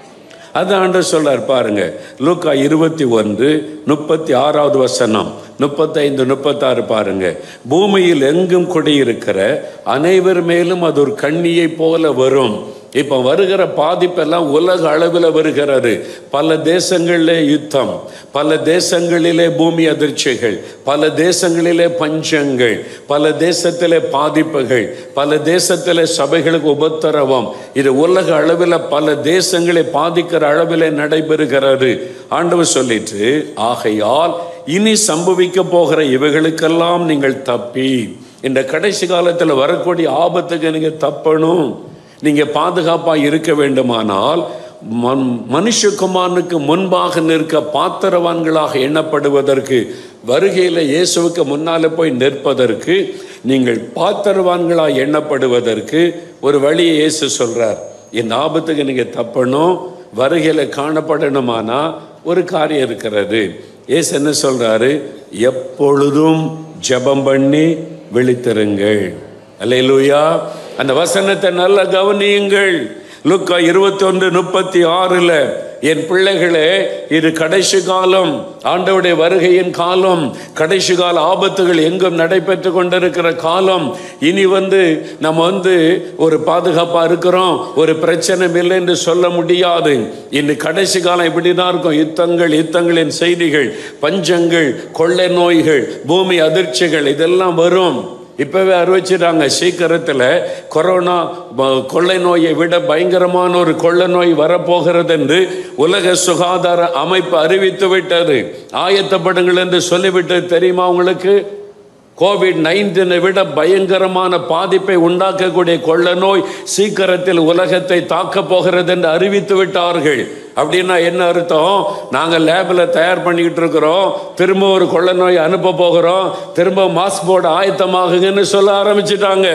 அது ஆண்டு சொல்றார் பாருங்க லூக்கா இருபத்தி ஒன்று முப்பத்தி ஆறாவது வசனம் முப்பத்தைந்து முப்பத்தாறு பாருங்க பூமியில் எங்கும் குடியிருக்கிற அனைவர் மேலும் அது ஒரு கண்ணியை போல வரும் இப்போ வருகிற பாதிப்பெல்லாம் உலக அளவில் வருகிறது பல தேசங்களிலே யுத்தம் பல தேசங்களிலே பூமி அதிர்ச்சிகள் பல தேசங்களிலே பஞ்சங்கள் பல தேசத்திலே பாதிப்புகள் பல தேசத்திலே சபைகளுக்கு உபத்திரவம் இது உலக அளவில் பல தேசங்களை பாதிக்கிற அளவில் நடைபெறுகிறது ஆண்டவர் சொல்லிட்டு ஆகையால் இனி சம்பவிக்க போகிற இவைகளுக்கெல்லாம் நீங்கள் தப்பி இந்த கடைசி காலத்தில் வரக்கூடிய ஆபத்துக்கு நீங்கள் தப்பணும் நீங்கள் பாதுகாப்பாக இருக்க வேண்டுமானால் மன் மனுஷகுமாரனுக்கு முன்பாக நிற்க பாத்திரவான்களாக எண்ணப்படுவதற்கு வருகையில் இயேசுவுக்கு முன்னால் போய் நிற்பதற்கு நீங்கள் பாத்திரவான்களாக எண்ணப்படுவதற்கு ஒரு வழியை இயேசு சொல்கிறார் இந்த ஆபத்துக்கு நீங்கள் தப்பணும் வருகையில் காணப்படணுமானா ஒரு காரியம் இருக்கிறது ஏசு என்ன சொல்றாரு எப்பொழுதும் ஜெபம் பண்ணி விழித்திருங்கள் அல்லேலூயா அந்த வசனத்தை நல்லா கவனியுங்கள் லுக்கா இருபத்தி ஒன்று முப்பத்தி ஆறுல என் பிள்ளைகளே இது கடைசி காலம் ஆண்டவுடைய வருகையின் காலம் கடைசி கால ஆபத்துகள் எங்கும் நடைபெற்று கொண்டிருக்கிற காலம் இனி வந்து நம்ம வந்து ஒரு பாதுகாப்பாக இருக்கிறோம் ஒரு பிரச்சனை இல்லை என்று சொல்ல முடியாது இனி கடைசி காலம் இப்படி தான் இருக்கும் யுத்தங்கள் யுத்தங்களின் செய்திகள் பஞ்சங்கள் கொள்ளை நோய்கள் பூமி அதிர்ச்சிகள் இதெல்லாம் வரும் இப்பவே அறிவிச்சிட்டாங்க சீக்கிரத்தில் கொரோனா ப- கொள்ளை நோயை விட பயங்கரமான ஒரு கொள்ளை நோய் வரப்போகிறது என்று உலக சுகாதார அமைப்பு அறிவித்து விட்டது ஆயத்தப்படுங்கள் என்று சொல்லிவிட்டது தெரியுமா உங்களுக்கு கோவிட் நைன்டீனை விட பயங்கரமான பாதிப்பை உண்டாக்கக்கூடிய கொள்ள நோய் சீக்கிரத்தில் உலகத்தை தாக்கப் போகிறது என்று அறிவித்து விட்டார்கள் அப்படின்னா என்ன அர்த்தம் நாங்கள் லேபில் தயார் பண்ணிக்கிட்டு இருக்கிறோம் திரும்ப ஒரு கொள்ள நோய் அனுப்ப போகிறோம் திரும்ப மாஸ்க் போட ஆயத்தமாகுங்கன்னு சொல்ல ஆரம்பிச்சிட்டாங்க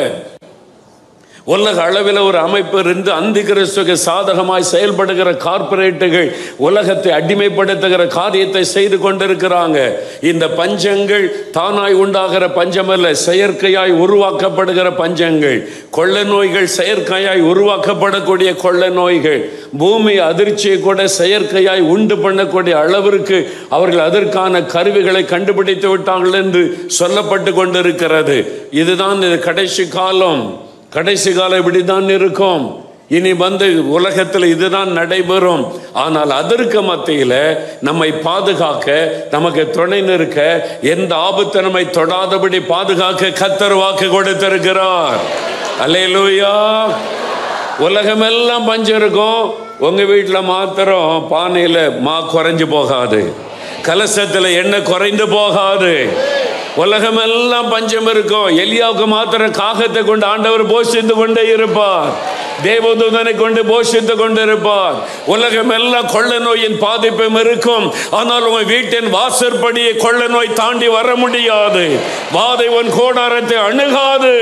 உலக அளவில் ஒரு அமைப்பு இருந்து அந்தி கிறிஸ்துக்கு சாதகமாய் செயல்படுகிற கார்ப்பரேட்டுகள் உலகத்தை அடிமைப்படுத்துகிற காரியத்தை செய்து கொண்டிருக்கிறாங்க இந்த பஞ்சங்கள் தானாய் உண்டாகிற பஞ்சமல்ல செயற்கையாய் உருவாக்கப்படுகிற பஞ்சங்கள் கொள்ள நோய்கள் செயற்கையாய் உருவாக்கப்படக்கூடிய கொள்ள நோய்கள் பூமி அதிர்ச்சியை கூட செயற்கையாய் உண்டு பண்ணக்கூடிய அளவிற்கு அவர்கள் அதற்கான கருவிகளை கண்டுபிடித்து விட்டார்கள் என்று சொல்லப்பட்டு கொண்டிருக்கிறது இதுதான் இது கடைசி காலம் கடைசி காலம் இப்படிதான் இருக்கும் இனி வந்து உலகத்தில் இதுதான் நடைபெறும் ஆனால் அதற்கு மத்தியில் நம்மை பாதுகாக்க நமக்கு துணை நிற்க எந்த ஆபத்து நம்மை தொடாதபடி பாதுகாக்க கத்தர் வாக்கு கொடுத்திருக்கிறார் அல்லேலூயா உலகமெல்லாம் பஞ்சம் இருக்கும் உங்க வீட்டில் மாத்திரம் பானையில் மா குறைஞ்சு போகாது கலசத்தில் எண்ணெய் குறைந்து போகாது உலகமெல்லாம் பஞ்சம் இருக்கும் எலியாவுக்கு மாத்திரம் காகத்தை கொண்டு ஆண்டவர் போஷித்து கொண்டே இருப்பார் தேவதூதனை கொண்டு போஷித்து கொண்டு இருப்பார் உலகம் எல்லாம் கொள்ள நோயின் பாதிப்பும் இருக்கும் ஆனால் உன் வீட்டின் வாசற்படியை கொள்ள நோய் தாண்டி வர முடியாது வாதை உன் கோடாரத்தை அணுகாது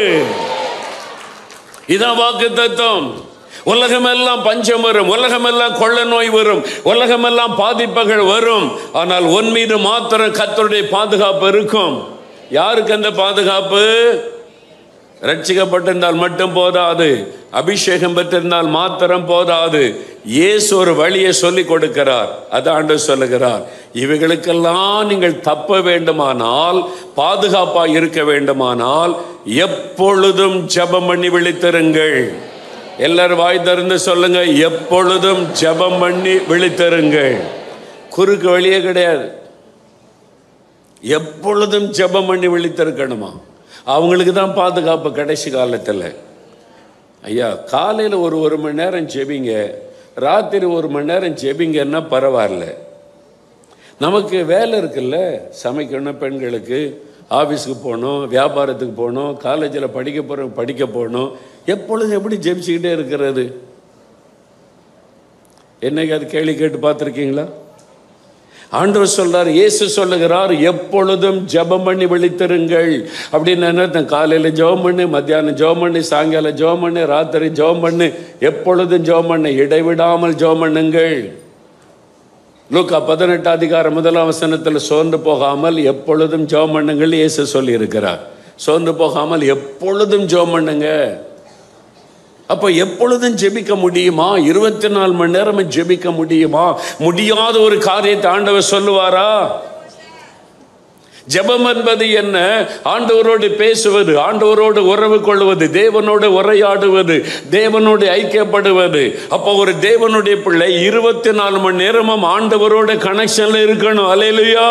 இதான் வாக்கு தத்துவம் உலகமெல்லாம் பஞ்சம் வரும் உலகமெல்லாம் கொள்ள நோய் வரும் உலகமெல்லாம் பாதிப்புகள் வரும் ஆனால் உன் மீது மாத்திரம் கத்தருடைய பாதுகாப்பு இருக்கும் யாருக்கு அந்த பாதுகாப்பு ரட்சிக்கப்பட்டிருந்தால் மட்டும் போதாது அபிஷேகம் பெற்றிருந்தால் மாத்திரம் போதாது இயேசு ஒரு வழியை சொல்லி கொடுக்கிறார் அது ஆண்டு சொல்லுகிறார் இவைகளுக்கெல்லாம் நீங்கள் தப்ப வேண்டுமானால் பாதுகாப்பா இருக்க வேண்டுமானால் எப்பொழுதும் ஜெபம் பண்ணி விழித்திருங்கள் எல்லாரும் வாய் திறந்து சொல்லுங்க எப்பொழுதும் ஜெபம் பண்ணி விழித்திருங்கள் குறுக்கு வழியே கிடையாது எப்பொழுதும் ஜெபம் பண்ணி விழித்திருக்கணுமா அவங்களுக்கு தான் பாதுகாப்பு கடைசி காலத்தில் ஐயா காலையில் ஒரு ஒரு மணி நேரம் ஜெபிங்க ராத்திரி ஒரு மணி நேரம் ஜெபிங்கன்னா பரவாயில்ல நமக்கு வேலை இருக்குல்ல சமைக்கணும் பெண்களுக்கு ஆஃபீஸுக்கு போகணும் வியாபாரத்துக்கு போகணும் காலேஜில் படிக்க போகிறோம் படிக்க போகணும் எப்பொழுதும் எப்படி ஜெபிச்சுக்கிட்டே இருக்கிறது என்னைக்கு அது கேள்வி கேட்டு பார்த்துருக்கீங்களா ஆண்டவர் சொல்றார் இயேசு சொல்லுகிறார் எப்பொழுதும் ஜெபம் பண்ணி விழித்திருங்கள் அப்படின்னு என்ன காலையில் ஜெபம் பண்ணு மத்தியானம் ஜெபம் பண்ணு சாயங்காலம் ஜெபம் பண்ணு ராத்திரி ஜெபம் பண்ணு எப்பொழுதும் ஜெபம் பண்ணு இடைவிடாமல் ஜெபம் பண்ணுங்கள் லூக்கா பதினெட்டு அதிகாரம் முதலாம் வசனத்தில் சோர்ந்து போகாமல் எப்பொழுதும் ஜெபம் பண்ணுங்கள் இயேசு சொல்லி இருக்கிறார் சோர்ந்து போகாமல் எப்பொழுதும் ஜெபம் பண்ணுங்க அப்போ எப்பொழுதும் ஜெபிக்க முடியுமா இருபத்தி நாலு மணி நேரம் ஜெபிக்க முடியுமா முடியாத ஒரு காரியத்தை ஆண்டவர் சொல்லுவாரா ஜெபம் என்பது என்ன ஆண்டவரோடு பேசுவது ஆண்டவரோடு உறவு கொள்வது தேவனோடு உரையாடுவது தேவனோடு ஐக்கியப்படுவது அப்போ ஒரு தேவனுடைய பிள்ளை இருபத்தி நாலு மணி நேரமும் ஆண்டவரோட கனெக்ஷன்ல இருக்கணும் அலையிலையா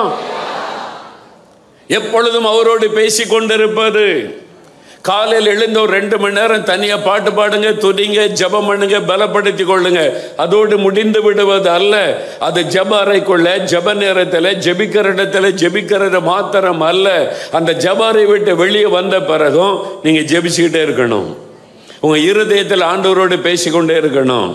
எப்பொழுதும் அவரோடு பேசி கொண்டிருப்பது காலையில் எழுந்த ஒரு ரெண்டு மணி நேரம் தனியாக பாட்டு பாடுங்க துதிங்க ஜெபம் பண்ணுங்க பலப்படுத்தி கொள்ளுங்க அதோடு முடிந்து விடுவது அல்ல அது ஜெப அறைக்குள்ள ஜெப நேரத்தில் ஜெபிக்கிற இடத்துல ஜெபிக்கிறது மாத்திரம் அல்ல அந்த ஜெப அறை விட்டு வெளியே வந்த பிறகும் நீங்கள் ஜெபிச்சுக்கிட்டே இருக்கணும் உங்கள் இருதயத்தில் ஆண்டவரோடு பேசிக்கொண்டே இருக்கணும்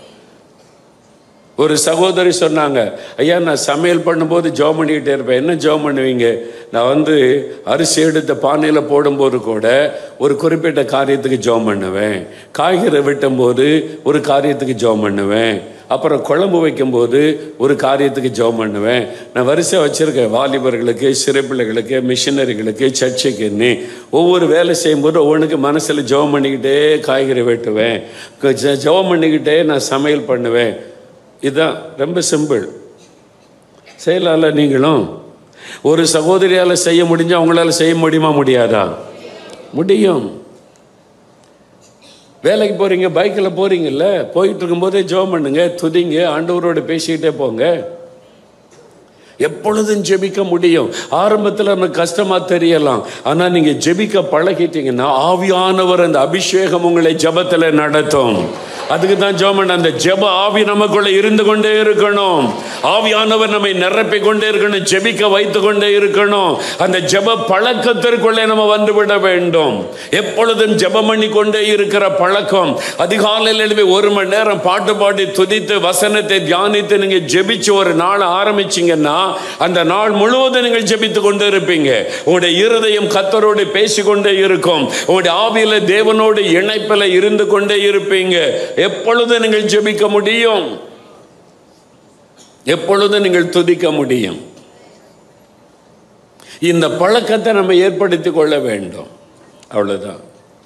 ஒரு சகோதரி சொன்னாங்க ஐயா நான் சமையல் பண்ணும்போது ஜோம் பண்ணிக்கிட்டே இருப்பேன் என்ன ஜோம் பண்ணுவீங்க நான் வந்து அரிசி எடுத்த பானையில் போடும்போது கூட ஒரு குறிப்பிட்ட காரியத்துக்கு ஜோம் பண்ணுவேன் காய்கறி வெட்டும்போது ஒரு காரியத்துக்கு ஜோம் பண்ணுவேன் அப்புறம் குழம்பு வைக்கும்போது ஒரு காரியத்துக்கு ஜோம் பண்ணுவேன் நான் வரிசை வச்சுருக்கேன் வாலிபர்களுக்கு சிறு பிள்ளைகளுக்கு மிஷினரிகளுக்கு சர்ச்சைக்குன்னு ஒவ்வொரு வேலை செய்யும்போது ஒவ்வொன்றுக்கு மனசில் ஜெபம் பண்ணிக்கிட்டே காய்கறி வெட்டுவேன் ஜெபம் பண்ணிக்கிட்டே நான் சமையல் பண்ணுவேன் இதுதான் ரொம்ப சிம்பிள் செய்யலாம்ல நீங்களும் ஒரு சகோதரியால் செய்ய முடிஞ்சா அவங்களால செய்ய முடியுமா முடியாதா முடியும் வேலைக்கு போகிறீங்க பைக்கில் போகிறீங்கல்ல போயிட்டு இருக்கும்போதே ஜோம் பண்ணுங்க துதிங்க ஆண்டவரோடு பேசிக்கிட்டே போங்க எப்பொழுதும் ஜெபிக்க முடியும் ஆரம்பத்தில் நமக்கு கஷ்டமா தெரியலாம் ஆனா நீங்க ஜெபிக்க பழகிட்டீங்கன்னா ஆவியானவர் அந்த அபிஷேகம் உங்களை ஜெபத்துல நடத்தும் அதுக்கு தான் ஜோமன் அந்த ஜெப ஆவி நமக்குள்ள இருந்து கொண்டே இருக்கணும் ஆவியானவர் நம்மை நிரப்பி கொண்டே இருக்கணும் ஜெபிக்க வைத்து கொண்டே இருக்கணும் அந்த ஜெப பழக்கத்திற்குள்ளே நம்ம வந்து விட வேண்டும் எப்பொழுதும் ஜெபம் பண்ணி கொண்டே இருக்கிற பழக்கம் அதிகாலையில் எழுப்பி ஒரு மணி நேரம் பாட்டு பாடி துதித்து வசனத்தை தியானித்து நீங்க ஜெபிச்சு ஒரு நாள் ஆரம்பிச்சீங்கன்னா அந்த நாள் முழுவதும் நீங்கள் ஜெபித்து கொண்டு இருப்பீங்க உங்களுடைய இருதயம் கத்தரோடு பேசிக்கொண்டே இருக்கும் உங்களுடைய ஆவியில தேவனோடு இணைப்பில் இருந்து கொண்டே இருப்பீங்க எப்பொழுதும் நீங்கள் ஜெபிக்க முடியும் எப்பொழுதும் நீங்கள் துதிக்க முடியும் இந்த பழக்கத்தை நம்ம ஏற்படுத்தி கொள்ள வேண்டும் அவ்வளவுதான்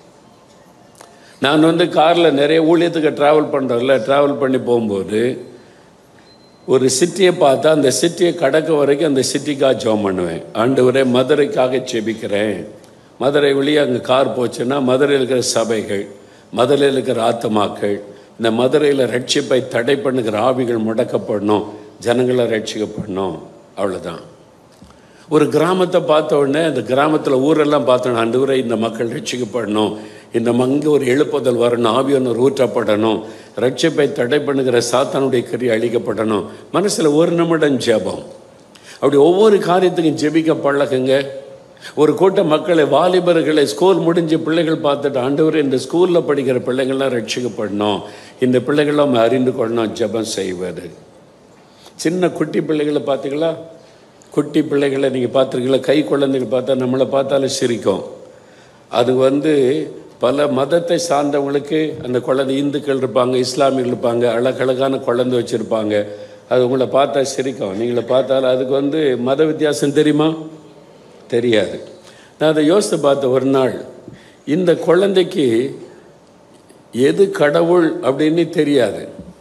நான் வந்து காரில் நிறைய ஊழியத்துக்கு ட்ராவல் பண்ணுறேன்ல ட்ராவல் பண்ணி போகும்போது ஒரு சிட்டியை பார்த்தா அந்த சிட்டியை கடக்க வரைக்கும் அந்த சிட்டிக்காக ஜெபம் பண்ணுவேன் ஆண்டவரே மதுரைக்காக ஜெபிக்கிறேன் மதுரை வழியே அங்கே கார் போச்சுன்னா மதுரையில் இருக்கிற சபைகள் மதுரையில் இருக்கிற ஆத்மாக்கள் இந்த மதுரையில் ரட்சிப்பை தடை பண்ணுகிற ஆவிகள் முடக்கப்படணும் ஜனங்களை ரட்சிக்கப்படணும் அவ்வளோதான் ஒரு கிராமத்தை பார்த்த உடனே அந்த கிராமத்தில் ஊரெல்லாம் பார்த்தோம் ஆண்டவரே இந்த மக்கள் ரட்சிக்கப்படணும் இந்த மங்க ஒரு எழுப்புதல் வரணும் ஆவியானவர் ஊற்றப்படணும் ரட்சிப்பை தடை பண்ணுகிற சாத்தானுடைய கறி அழிக்கப்படணும் மனசில் ஒரு நிமிடம் ஜெபம் அப்படி ஒவ்வொரு காரியத்துக்கும் ஜெபிக்க பழகுங்க ஒரு கூட்ட மக்களை வாலிபர்களை ஸ்கூல் முடிஞ்ச பிள்ளைகள் பார்த்துட்டு ஆண்டவர் இந்த ஸ்கூலில் படிக்கிற பிள்ளைங்கள்லாம் ரட்சிக்கப்படணும் இந்த பிள்ளைகள்லாம் நம்ம அறிந்து கொள்ளணும் ஜெபம் செய்வது சின்ன குட்டி பிள்ளைகளை பார்த்தீங்களா குட்டி பிள்ளைகளை நீங்கள் பார்த்துருக்கீங்களா கை குழந்தைகள் பார்த்தா நம்மளை பார்த்தாலும் சிரிக்கும் அது வந்து பல மதத்தை சார்ந்தவங்களுக்கு அந்த குழந்தை இந்துக்கள் இருப்பாங்க இஸ்லாமியர்கள் இருப்பாங்க அழகழகான குழந்தை வச்சுருப்பாங்க அது உங்களை பார்த்தா சிரிக்கும் நீங்களை பார்த்தாலும் அதுக்கு வந்து மத வித்தியாசம் தெரியுமா தெரியாது நான் அதை யோசித்து பார்த்த ஒரு நாள் இந்த குழந்தைக்கு எது கடவுள் அப்படின்னு தெரியாது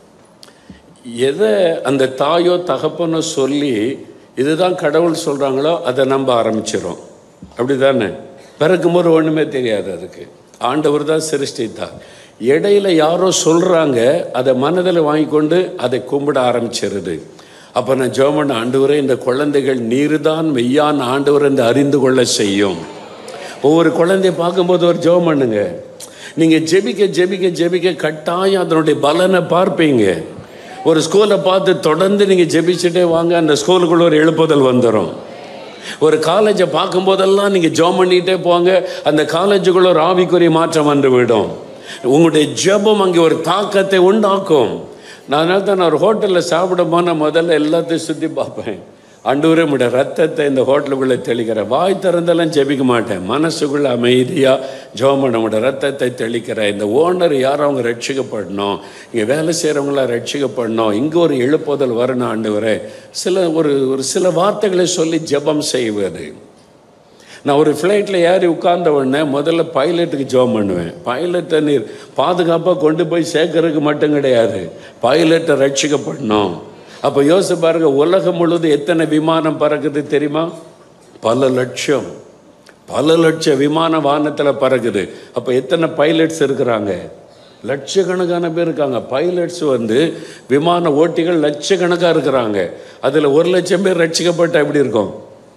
எதை அந்த தாயோ தகப்பனோ சொல்லி இதுதான் கடவுள் சொல்கிறாங்களோ அதை நம்ப ஆரம்பிச்சிடும் அப்படி தானே பிறக்கும்போது ஒன்றுமே தெரியாது அதுக்கு ஆண்டவர் தான் சிருஷ்டித்தார் இடையில யாரோ சொல்கிறாங்க அதை மனதில் வாங்கி கொண்டு அதை கும்பிட ஆரம்பிச்சிருது அப்போ நான் ஜோமன் ஆண்டவரே இந்த குழந்தைகள் நீர்தான் மெய்யான ஆண்டவர் என்று அறிந்து கொள்ள செய்யும் ஒவ்வொரு குழந்தைய பார்க்கும்போது ஒரு ஜெபம் பண்ணுங்க நீங்கள் ஜெபிக்க ஜெபிக்க ஜெபிக்க கட்டாயம் அதனுடைய பலனை பார்ப்பீங்க ஒரு ஸ்கூலை பார்த்து தொடர்ந்து நீங்கள் ஜெபிச்சுட்டே வாங்க அந்த ஸ்கூலுக்குள்ள ஒரு எழுப்புதல் வந்துடும் ஒரு காலேஜை பார்க்கும்போதெல்லாம் நீங்கள் ஜாம் பண்ணிகிட்டே போங்க அந்த காலேஜுக்குள்ள ஒரு ஆவிக்குரிய மாற்றம் வந்து விடும் உங்களுடைய ஜெபம் அங்கே ஒரு தாக்கத்தை உண்டாக்கும் நான் அதனால தான் நான் ஒரு ஹோட்டலில் சாப்பிட போனால் முதல்ல எல்லாத்தையும் சுற்றி பார்ப்பேன் அண்டூரே உடைய ரத்தத்தை இந்த ஹோட்டலுக்குள்ளே தெளிக்கிறேன் வாய் திறந்தெல்லாம் ஜெபிக்க மாட்டேன் மனசுக்குள்ள அமைதியாக ஜோமன் உடைய ரத்தத்தை தெளிக்கிறேன் இந்த ஓனர் யாரும் அவங்க ரட்சிக்கப்படணும் இங்கே வேலை செய்கிறவங்களாம் ரட்சிக்கப்படணும் இங்கே ஒரு எழுப்புதல் வரணும் ஆண்டவரே சில ஒரு ஒரு சில வார்த்தைகளை சொல்லி ஜெபம் செய்வது நான் ஒரு ஃப்ளைட்டில் ஏறி உட்கார்ந்த உடனே முதல்ல பைலட்டுக்கு ஜோம் பண்ணுவேன் பைலட்டை நீர் பாதுகாப்பாக கொண்டு போய் சேர்க்கறதுக்கு மட்டும் கிடையாது பைலட்டை ரட்சிக்கப்படணும் அப்போ யோசிச்சு பாருங்க உலகம் முழுவதும் எத்தனை விமானம் பறக்குது தெரியுமா பல லட்சம் பல லட்சம் விமான வானத்தில் பறக்குது அப்போ எத்தனை பைலட்ஸ் இருக்கிறாங்க லட்சக்கணக்கான பேர் இருக்காங்க பைலட்ஸ் வந்து விமான ஓட்டிகள் லட்சக்கணக்காக இருக்கிறாங்க அதில் ஒரு லட்சம் பேர் ரட்சிக்கப்பட்டா எப்படி இருக்கும்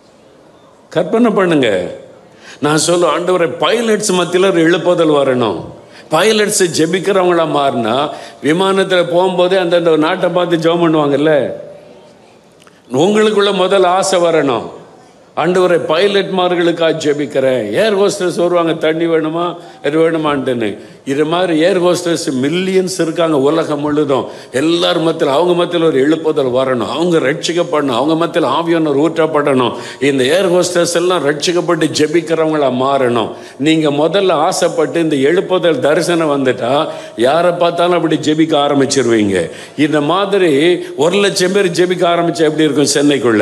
கற்பனை பண்ணுங்க நான் சொல்ல ஆண்டவரை பைலட்ஸ் மத்தியில் ஒரு எழுப்புதல் வரணும் பைலட்ஸ் ஜெபிக்கிறவங்களா மாறினா விமானத்தில் போகும்போதே அந்தந்த நாட்டை பார்த்து ஜெபம் பண்ணுவாங்கல்ல உங்களுக்குள்ள முதல் ஆசை வரணும் ஆண்டவரை பைலட்மார்களுக்காக ஜெபிக்கிறேன் ஏர் ஹோஸ்டர்ஸ் வருவாங்க தண்ணி வேணுமா இது வேணுமான்ட்டுன்னு இது மாதிரி ஏர் ஹோஸ்டர்ஸ் மில்லியன்ஸ் இருக்காங்க உலகம் முழுதும் எல்லார் மத்தியில் அவங்க மத்தியில் ஒரு எழுப்புதல் வரணும் அவங்க ரட்சிக்கப்படணும் அவங்க மத்தியில் ஆவியானவர் ஊற்றப்படணும் இந்த ஏர் ஹோஸ்டர்ஸ் எல்லாம் ரட்சிக்கப்பட்டு ஜெபிக்கிறவங்களா மாறணும் நீங்கள் முதல்ல ஆசைப்பட்டு இந்த எழுப்புதல் தரிசனம் வந்துட்டா யாரை பார்த்தாலும் அப்படி ஜெபிக்க ஆரம்பிச்சிருவீங்க இந்த மாதிரி ஒரு லட்சம் பேர் ஜெபிக்க ஆரம்பிச்சா எப்படி இருக்கும் சென்னைக்குள்ள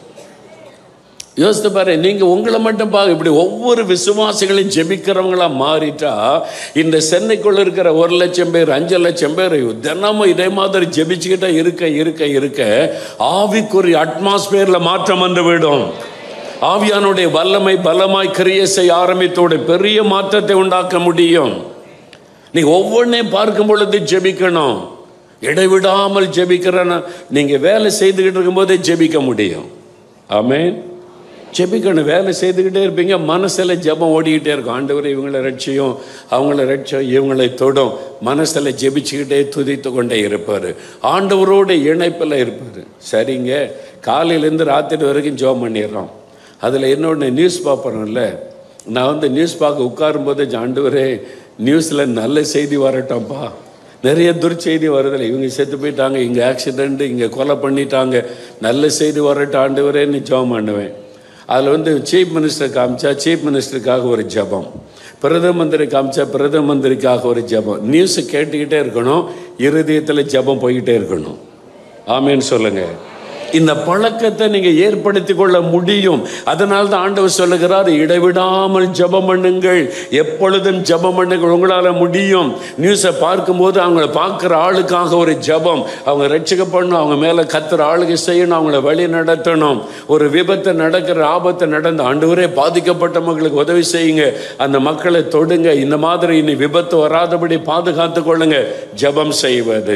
யோசித்து பாரு நீங்க உங்களை மட்டும் பாருங்க இப்படி ஒவ்வொரு விசுவாசிகளையும் ஜெபிக்கிறவங்களா மாறிட்டா இந்த சென்னைக்குள்ள இருக்கிற ஒரு லட்சம் பேர் அஞ்சு லட்சம் பேர் தினமும் இதே மாதிரி ஜெபிச்சுக்கிட்டே இருக்க இருக்க இருக்க ஆவிக்குரிய அட்மாஸ்பியர்ல மாற்றம் வந்து விடும் ஆவியானுடைய வல்லமை பலமாய் கிரியை செய்ய ஆரம்பித்தோட பெரிய மாற்றத்தை உண்டாக்க முடியும் நீ ஒவ்வொன்றையும் பார்க்கும் பொழுது ஜெபிக்கணும் இடைவிடாமல் ஜெபிக்கிறேன்னா நீங்க வேலை செய்துக்கிட்டு இருக்கும்போதே ஜெபிக்க முடியும் ஆமென் ஜெபிக்கணும் வேலை செய்துக்கிட்டே இருப்பீங்க மனசில் ஜெபம் ஓடிக்கிட்டே இருக்கும் ஆண்டவர் இவங்களை ரட்சியும் அவங்கள ரட்சியும் இவங்களை தொடும் மனசில் ஜெபிச்சுக்கிட்டே துதித்து கொண்டே இருப்பார் ஆண்டவரோட இணைப்பில் இருப்பார் சரிங்க காலையிலேருந்து ராத்திரி வரைக்கும் ஜெபம் பண்ணிடுறோம் அதில் இன்னொன்று நியூஸ் பார்ப்பறோம்ல நான் வந்து நியூஸ் பார்க்க உட்காரும்போது ஆண்டவரே நியூஸில் நல்ல செய்தி வரட்டும்ப்பா நிறைய துர்ச்செய்தி வருதில்ல இவங்க செத்து போயிட்டாங்க இங்கே ஆக்சிடென்ட் இங்கே கொலை பண்ணிட்டாங்க நல்ல செய்தி வரட்டும் ஆண்டவரேன்னு ஜெபம் பண்ணுவேன் அதில் வந்து சீஃப் மினிஸ்டர் காமிச்சா சீஃப் மினிஸ்டருக்காக ஒரு ஜெபம் பிரதம மந்திரி காமிச்சா பிரதம மந்திரிக்காக ஒரு ஜெபம் நியூஸ் கேட்டுக்கிட்டே இருக்கணும் இருதயத்தில் ஜெபம் போய்கிட்டே இருக்கணும் ஆமேன்னு சொல்லுங்க இந்த பழக்கத்தை நீங்க ஏற்படுத்தி கொள்ள முடியும் அதனால தான் ஆண்டவர் சொல்லுகிறார் இடைவிடாமல் ஜெபம் பண்ணுங்கள் எப்பொழுதும் ஜெபம் பண்ணுங்கள் உங்களால முடியும் நியூஸை பார்க்கும்போது அவங்கள பார்க்குற ஆளுக்காக ஒரு ஜெபம் அவங்க ரட்சிக்கப்படணும் அவங்க மேல கத்துற ஆளுக்கு செய்யணும் அவங்கள வழி நடத்தணும் ஒரு விபத்து நடக்கிற ஆபத்து நடந்த ஆண்டவரே பாதிக்கப்பட்ட மக்களுக்கு உதவி செய்யுங்க அந்த மக்களை தொடுங்க இந்த மாதிரி இனி விபத்து வராதபடி பாதுகாத்து கொள்ளுங்க ஜெபம் செய்வது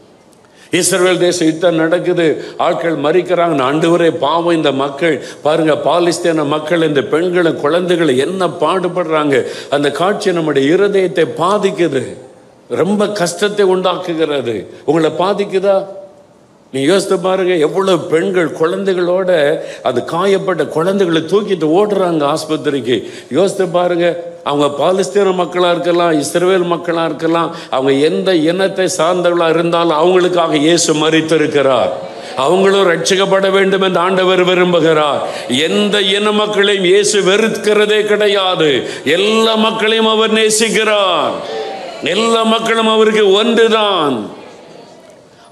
இஸ்ரேல் தேசம் யுத்தம் நடக்குது ஆட்கள் மறிக்கிறாங்க ஆண்டவரே பாவம் இந்த மக்கள் பாருங்க பாலிஸ்தீன மக்கள் இந்த பெண்களும் குழந்தைகளை என்ன பாடுபடுறாங்க அந்த காட்சி நம்முடைய இருதயத்தை பாதிக்குது ரொம்ப கஷ்டத்தை உண்டாக்குகிறது உங்களை பாதிக்குதா நீ யோசித்து பாருங்க எவ்வளவு பெண்கள் குழந்தைகளோட அது காயப்பட்ட குழந்தைகளை தூக்கிட்டு ஓடுறாங்க ஆஸ்பத்திரிக்கு யோசித்து பாருங்க அவங்க பாலஸ்தீன மக்களாக இருக்கலாம் இஸ்ரேல் மக்களாக இருக்கலாம் அவங்க எந்த இனத்தை சார்ந்தவர்களாக இருந்தாலும் அவங்களுக்காக இயேசு மறித்திருக்கிறார் அவங்களும் ரட்சிக்கப்பட வேண்டும் என்று ஆண்டவர் விரும்புகிறார் எந்த இன மக்களையும் இயேசு வெறுக்கிறதே கிடையாது எல்லா மக்களையும் அவர் நேசிக்கிறார் எல்லா மக்களும் அவருக்கு ஒன்றுதான்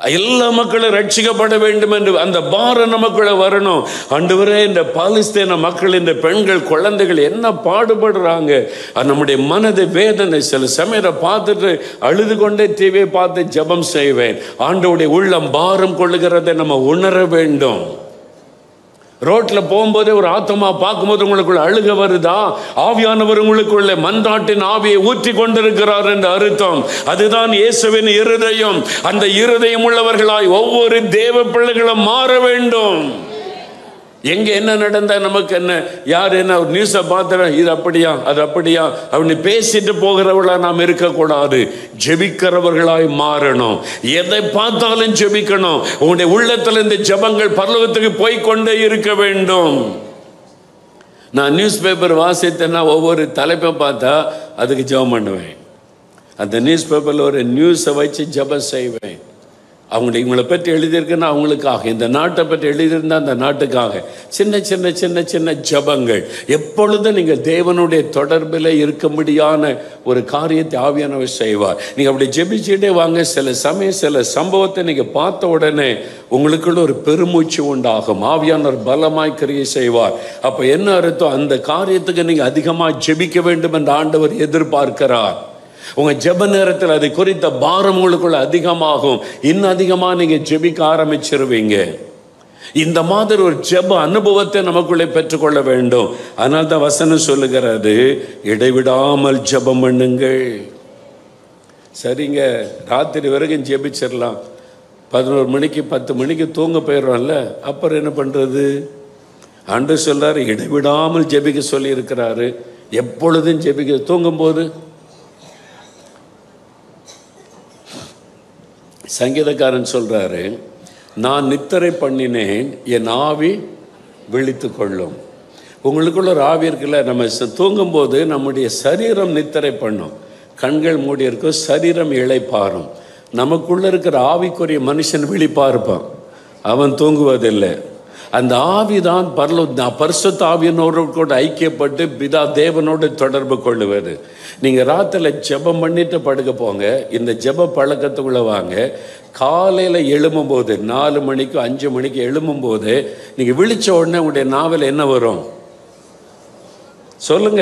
எல்லா மக்களும் ரட்சிக்கப்பட வேண்டும் என்று அந்த பாரம் நமக்குள்ள வரணும் ஆண்டவரே இந்த பாலஸ்தீன மக்கள் இந்த பெண்கள் குழந்தைகள் என்ன பாடுபடுறாங்க அது நம்முடைய மனது வேதனை சில சமயம் பார்த்துட்டு அழுது கொண்டே டிவியை பார்த்து ஜெபம் செய்வேன் ஆண்டவருடைய உள்ளம் பாரம் கொள்ளுகிறதை நம்ம உணர வேண்டும் ரோட்ல போகும்போதே ஒரு ஆத்மா பார்க்கும்போது உங்களுக்குள்ள அழுக வருதா ஆவியானவர் உங்களுக்குள்ள மன்றாட்டின் ஆவியை ஊற்றி கொண்டிருக்கிறார் என்ற அர்த்தம் அதுதான் இயேசுவின் இருதயம் அந்த இருதயம் உள்ளவர்களாய் ஒவ்வொரு தேவ பிள்ளைகளும் மாற வேண்டும் எங்க என்ன நடந்தா நமக்கு என்ன யார் என்ன ஒரு நியூஸை பார்த்துறேன் இது அப்படியா அது அப்படியா அப்படின்னு பேசிட்டு போகிறவர்களா நாம் இருக்கக்கூடாது ஜெபிக்கிறவர்களாய் மாறணும் எதை பார்த்தாலும் ஜெபிக்கணும் உங்களுடைய உள்ளத்துல இந்த ஜெபங்கள் பரலோகத்துக்கு போய் கொண்டே இருக்க வேண்டும் நான் நியூஸ் பேப்பர் வாசித்தேன்னா ஒவ்வொரு தலைப்பை பார்த்தா அதுக்கு ஜெபம் பண்ணுவேன் அந்த நியூஸ் பேப்பரில் ஒரு நியூஸை வச்சு ஜெபம் செய்வேன் அவங்களை இவங்களை பற்றி எழுதியிருக்குன்னா அவங்களுக்காக இந்த நாட்டை பற்றி எழுதியிருந்தா அந்த நாட்டுக்காக சின்ன சின்ன சின்ன சின்ன ஜபங்கள் எப்பொழுதும் நீங்கள் தேவனுடைய தொடர்பில் இருக்கும்படியான ஒரு காரியத்தை ஆவியானவர் செய்வார் நீங்கள் அப்படி ஜெபிச்சுட்டே வாங்க சில சமயம் சில சம்பவத்தை நீங்கள் பார்த்த உடனே உங்களுக்குள்ள ஒரு பெருமூச்சு உண்டாகும் ஆவியானவர் பலமாய் கிரியை செய்வார் அப்போ என்ன அர்த்தம் அந்த காரியத்துக்கு நீங்கள் அதிகமாக ஜெபிக்க வேண்டும் என்று ஆண்டவர் எதிர்பார்க்கிறார் உங்க ஜெப நேரத்தில் அதை குறித்த பாரம் உங்களுக்குள்ள அதிகமாகும் இன்னும் அதிகமா நீங்க ஜெபிக்க ஆரம்பிச்சிருவீங்க இந்த மாதிரி ஒரு ஜெப அனுபவத்தை நமக்குள்ளே பெற்றுக்கொள்ள வேண்டும் அதனால தான் வசனம் சொல்லுகிறது இடைவிடாமல் ஜெபம் பண்ணுங்கள் சரிங்க ராத்திரி வரைக்கும் ஜெபிச்சிடலாம் பதினோரு மணிக்கு பத்து மணிக்கு தூங்க போயிடுறோம்ல அப்புறம் என்ன பண்றது அன்று சொல்றாரு இடைவிடாமல் ஜெபிக்க சொல்லி இருக்கிறாரு எப்பொழுதும் ஜெபிக்க தூங்கும்போது சங்கீதக்காரன் சொல்றாரு நான் நித்திரை பண்ணினேன் என் ஆவி விழித்து கொள்ளும் உங்களுக்குள்ள ஒரு ஆவி இருக்குல்ல நம்ம ச- தூங்கும்போது நம்முடைய சரீரம் நித்திரை பண்ணும் கண்கள் மூடி இருக்கும் சரீரம் இளைப்பாரும் நமக்குள்ள இருக்கிற ஆவிக்குரிய மனுஷன் விழிப்பா இருப்பான் அவன் தூங்குவதில்லை அந்த ஆவிதான் பரலோ பரிசுத்த ஆவியனோடு கூட ஐக்கியப்பட்டு பிதா தேவனோடு தொடர்பு கொள்ளுவது நீங்கள் ராத்திரில ஜெபம் பண்ணிட்டு படுக்க போங்க இந்த ஜெப பழக்கத்துக்குள்ள வாங்க காலையில் எழும்பும்போது நாலு மணிக்கு அஞ்சு மணிக்கு எழும்பும்போது நீங்கள் விழிச்ச உடனே உங்களுடைய நாவல் என்ன வரும் சொல்லுங்க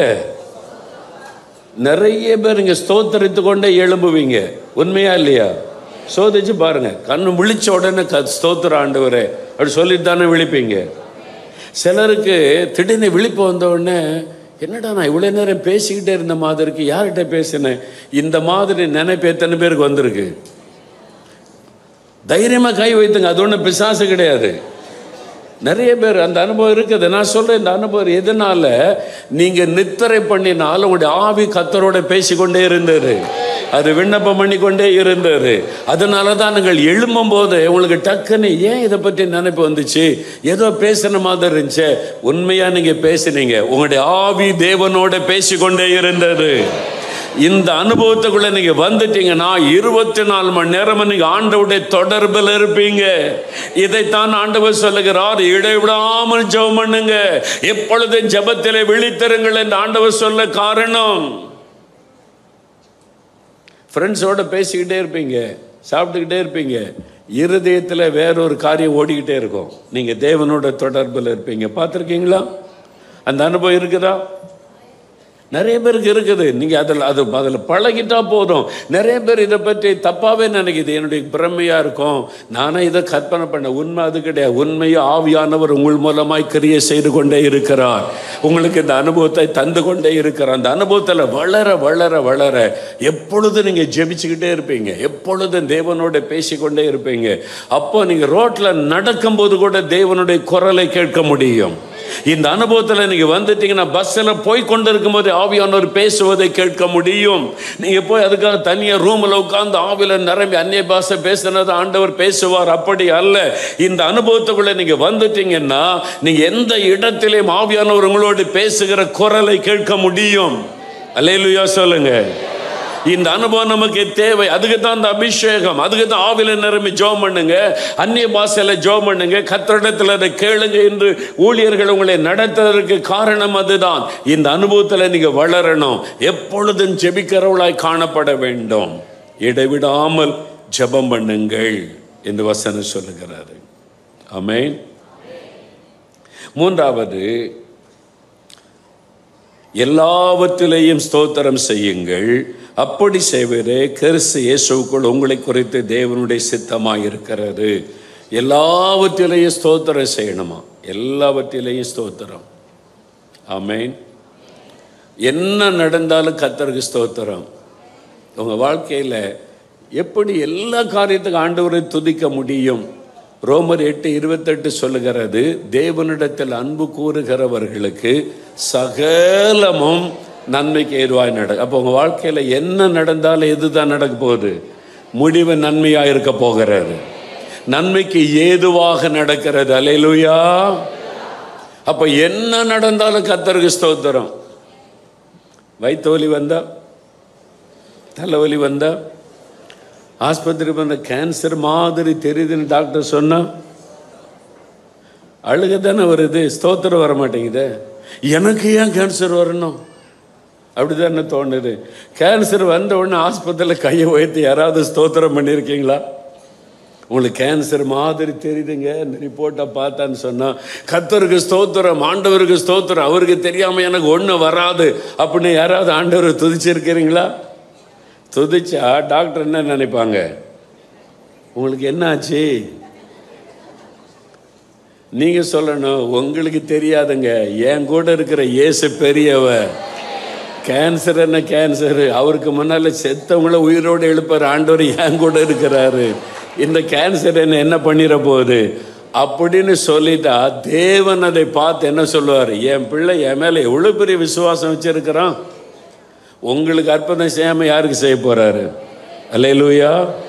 நிறைய பேர் இங்க ஸ்தோத்தரித்து கொண்டே எழும்புவீங்க உண்மையா இல்லையா சோதிச்சு பாருங்க கண்ணு விழிச்ச உடனே க ஸ்தோத்திர ஆண்டவரே அப்படி சொல்லிட்டு தானே விழிப்பீங்க சிலருக்கு திடீர்னு விழிப்பு வந்த உடனே என்னடா நான் இவ்வளோ நேரம் பேசிக்கிட்டே இருந்த மாதிரி இருக்கு யார்கிட்ட பேசினேன் இந்த மாதிரி நினைப்பு எத்தனை பேருக்கு வந்திருக்கு தைரியமா கை வைத்துங்க அது ஒன்றும் பிசாசு கிடையாது நிறைய பேர் அந்த அனுபவம் இருக்குது நான் சொல்றேன் இந்த அனுபவம் எதனால நீங்க நித்திரை பண்ணினால உங்களுடைய ஆவி கத்தரோட பேசிக்கொண்டே இருந்தது அது விண்ணப்பம் பண்ணிக்கொண்டே இருந்தது அதனால தான் நீங்கள் எழும்பும் போது உங்களுக்கு டக்குன்னு ஏன் இதை பற்றி நினைப்பு வந்துச்சு ஏதோ பேசின மாதிரி இருந்துச்சு உண்மையா நீங்க பேசுனீங்க உங்களுடைய ஆவி தேவனோட பேசிக்கொண்டே இருந்தது இந்த அனுபவத்துக்குள்ள நீங்க வந்துட்டீங்கன்னா இருபத்தி நாலு மணி நேரமும் நீங்க ஆண்டவருடைய தொடர்பில் இருப்பீங்க இதைத்தான் ஆண்டவர் சொல்லுகிறார் இடைவிடாமல் ஜெபம் பண்ணுங்க எப்பொழுதும் ஜெபத்திலே விழித்திருங்கள் என்று ஆண்டவர் சொல்ல காரணம் ஃப்ரெண்ட்ஸோட பேசிக்கிட்டே இருப்பீங்க சாப்பிட்டுக்கிட்டே இருப்பீங்க இருதயத்தில் வேற ஒரு காரியம் ஓடிக்கிட்டே இருக்கும் நீங்கள் தேவனோட தொடர்பில் இருப்பீங்க பார்த்துருக்கீங்களா அந்த அனுபவம் இருக்குதா நிறைய பேருக்கு இருக்குது நீங்கள் அதில் அது அதில் பழகிட்டா போதும் நிறைய பேர் இதை பற்றி தப்பாகவே நினைக்குது என்னுடைய பிரமையாக இருக்கும் நானே இதை கற்பனை பண்ண உண்மை அது கிடையாது உண்மையை ஆவியானவர் உங்கள் மூலமாய் கிரியை செய்து கொண்டே இருக்கிறார் உங்களுக்கு இந்த அனுபவத்தை தந்து கொண்டே இருக்கிறார் அந்த அனுபவத்தில் வளர வளர வளர எப்பொழுதும் நீங்கள் ஜெபிச்சுக்கிட்டே இருப்பீங்க எப்பொழுதும் தேவனோட பேசிக்கொண்டே இருப்பீங்க அப்போ நீங்கள் ரோட்டில் நடக்கும்போது கூட தேவனுடைய குரலை கேட்க முடியும் இந்த அனுபவத்தில் நீங்க வந்துட்டீங்கன்னா பஸ்ஸில் போய் கொண்டு இருக்கும்போது ஆவியானவர் பேசுவதை கேட்க முடியும் நீங்க போய் அதுக்காக தனியாக ரூமில் உட்கார்ந்து ஆவில நிரம்பி அந்நிய பாஷை பேசுனது ஆண்டவர் பேசுவார் அப்படி அல்ல இந்த அனுபவத்துக்குள்ள நீங்க வந்துட்டீங்கன்னா நீங்க எந்த இடத்திலேயும் ஆவியானவர் உங்களோடு பேசுகிற குரலை கேட்க முடியும் அல்லேலூயா சொல்லுங்க இந்த அனுபவம் நமக்கு தேவை அதுக்கு தான் அந்த அபிஷேகம் அதுக்கு தான் ஆவில நிரம்பி ஜோம் பண்ணுங்க அந்நிய பாஷையில ஜோம் பண்ணுங்க கத்திரிடத்தில் அதை கேளுங்க என்று ஊழியர்கள் உங்களை நடத்துவதற்கு காரணம் அதுதான் இந்த அனுபவத்தில் நீங்க வளரணும் எப்பொழுதும் ஜெபிக்கிறவளாய் காணப்பட வேண்டும் இடைவிடாமல் ஜெபம் பண்ணுங்கள் என்று வசனம் சொல்லுகிறாரு ஆமென் மூன்றாவது எல்லாவற்றிலேயும் ஸ்தோத்திரம் செய்யுங்கள் அப்படி செய்வதே கிறிஸ்து இயேசுக்குள் உங்களை குறித்து தேவனுடைய சித்தமாக இருக்கிறது எல்லாவற்றிலேயும் ஸ்தோத்திரம் செய்யணுமா எல்லாவற்றிலேயும் ஸ்தோத்திரம் ஆமென் என்ன நடந்தாலும் கத்தருக்கு ஸ்தோத்திரம் உங்கள் வாழ்க்கையில் எப்படி எல்லா காரியத்துக்கும் ஆண்டவரை துதிக்க முடியும் ரோமர் எட்டு இருபத்தெட்டு சொல்லுகிறது தேவனிடத்தில் அன்பு கூறுகிறவர்களுக்கு சகலமும் நன்மைக்கு ஏதுவாய் நட அப்போ உங்கள் வாழ்க்கையில் என்ன நடந்தாலும் எதுதான் நடக்க போகுது முடிவு நன்மையாக இருக்க போகிறது நன்மைக்கு ஏதுவாக நடக்கிறது அலையிலுயா அப்போ என்ன நடந்தாலும் கத்தருக்கு ஸ்தோத்திரம் வயிற்று வலி வந்தா தலைவலி வந்தா ஆஸ்பத்திரி வந்த கேன்சர் மாதிரி தெரியுதுன்னு டாக்டர் சொன்னா அழுக தானே வருது ஸ்தோத்திரம் வர மாட்டேங்குதே எனக்கு ஏன் கேன்சர் வரணும் அப்படிதானே தோணுது கேன்சர் வந்த உடனே ஆஸ்பத்திரியில் கையை உயர்த்தி யாராவது ஸ்தோத்திரம் பண்ணியிருக்கீங்களா உங்களுக்கு கேன்சர் மாதிரி தெரியுதுங்க இந்த ரிப்போர்ட்டை பார்த்தான்னு சொன்னால் கத்தருக்கு ஸ்தோத்திரம் ஆண்டவருக்கு ஸ்தோத்திரம் அவருக்கு தெரியாமல் எனக்கு ஒன்றும் வராது அப்படின்னு யாராவது ஆண்டவரை துதிச்சிருக்கிறீங்களா துதிச்சா டாக்டர் என்ன நினைப்பாங்க உங்களுக்கு என்ன ஆச்சு நீங்கள் சொல்லணும் உங்களுக்கு தெரியாதுங்க என் கூட இருக்கிற இயேசு பெரியவர் கேன்சர் என்ன கேன்சர் அவருக்கு முன்னால் செத்தவங்கள உயிரோடு எழுப்பார் ஆண்டவர் என் கூட இருக்கிறாரு இந்த கேன்சர் என்ன என்ன பண்ணிட போகுது அப்படின்னு சொல்லிட்டா தேவன் அதை பார்த்து என்ன சொல்லுவார் என் பிள்ளை என் மேலே எவ்வளோ பெரிய விசுவாசம் வச்சிருக்கிறான் உங்களுக்கு அற்புதம் செய்யாமல் யாருக்கு செய்ய போகிறாரு அல்லையிலூயா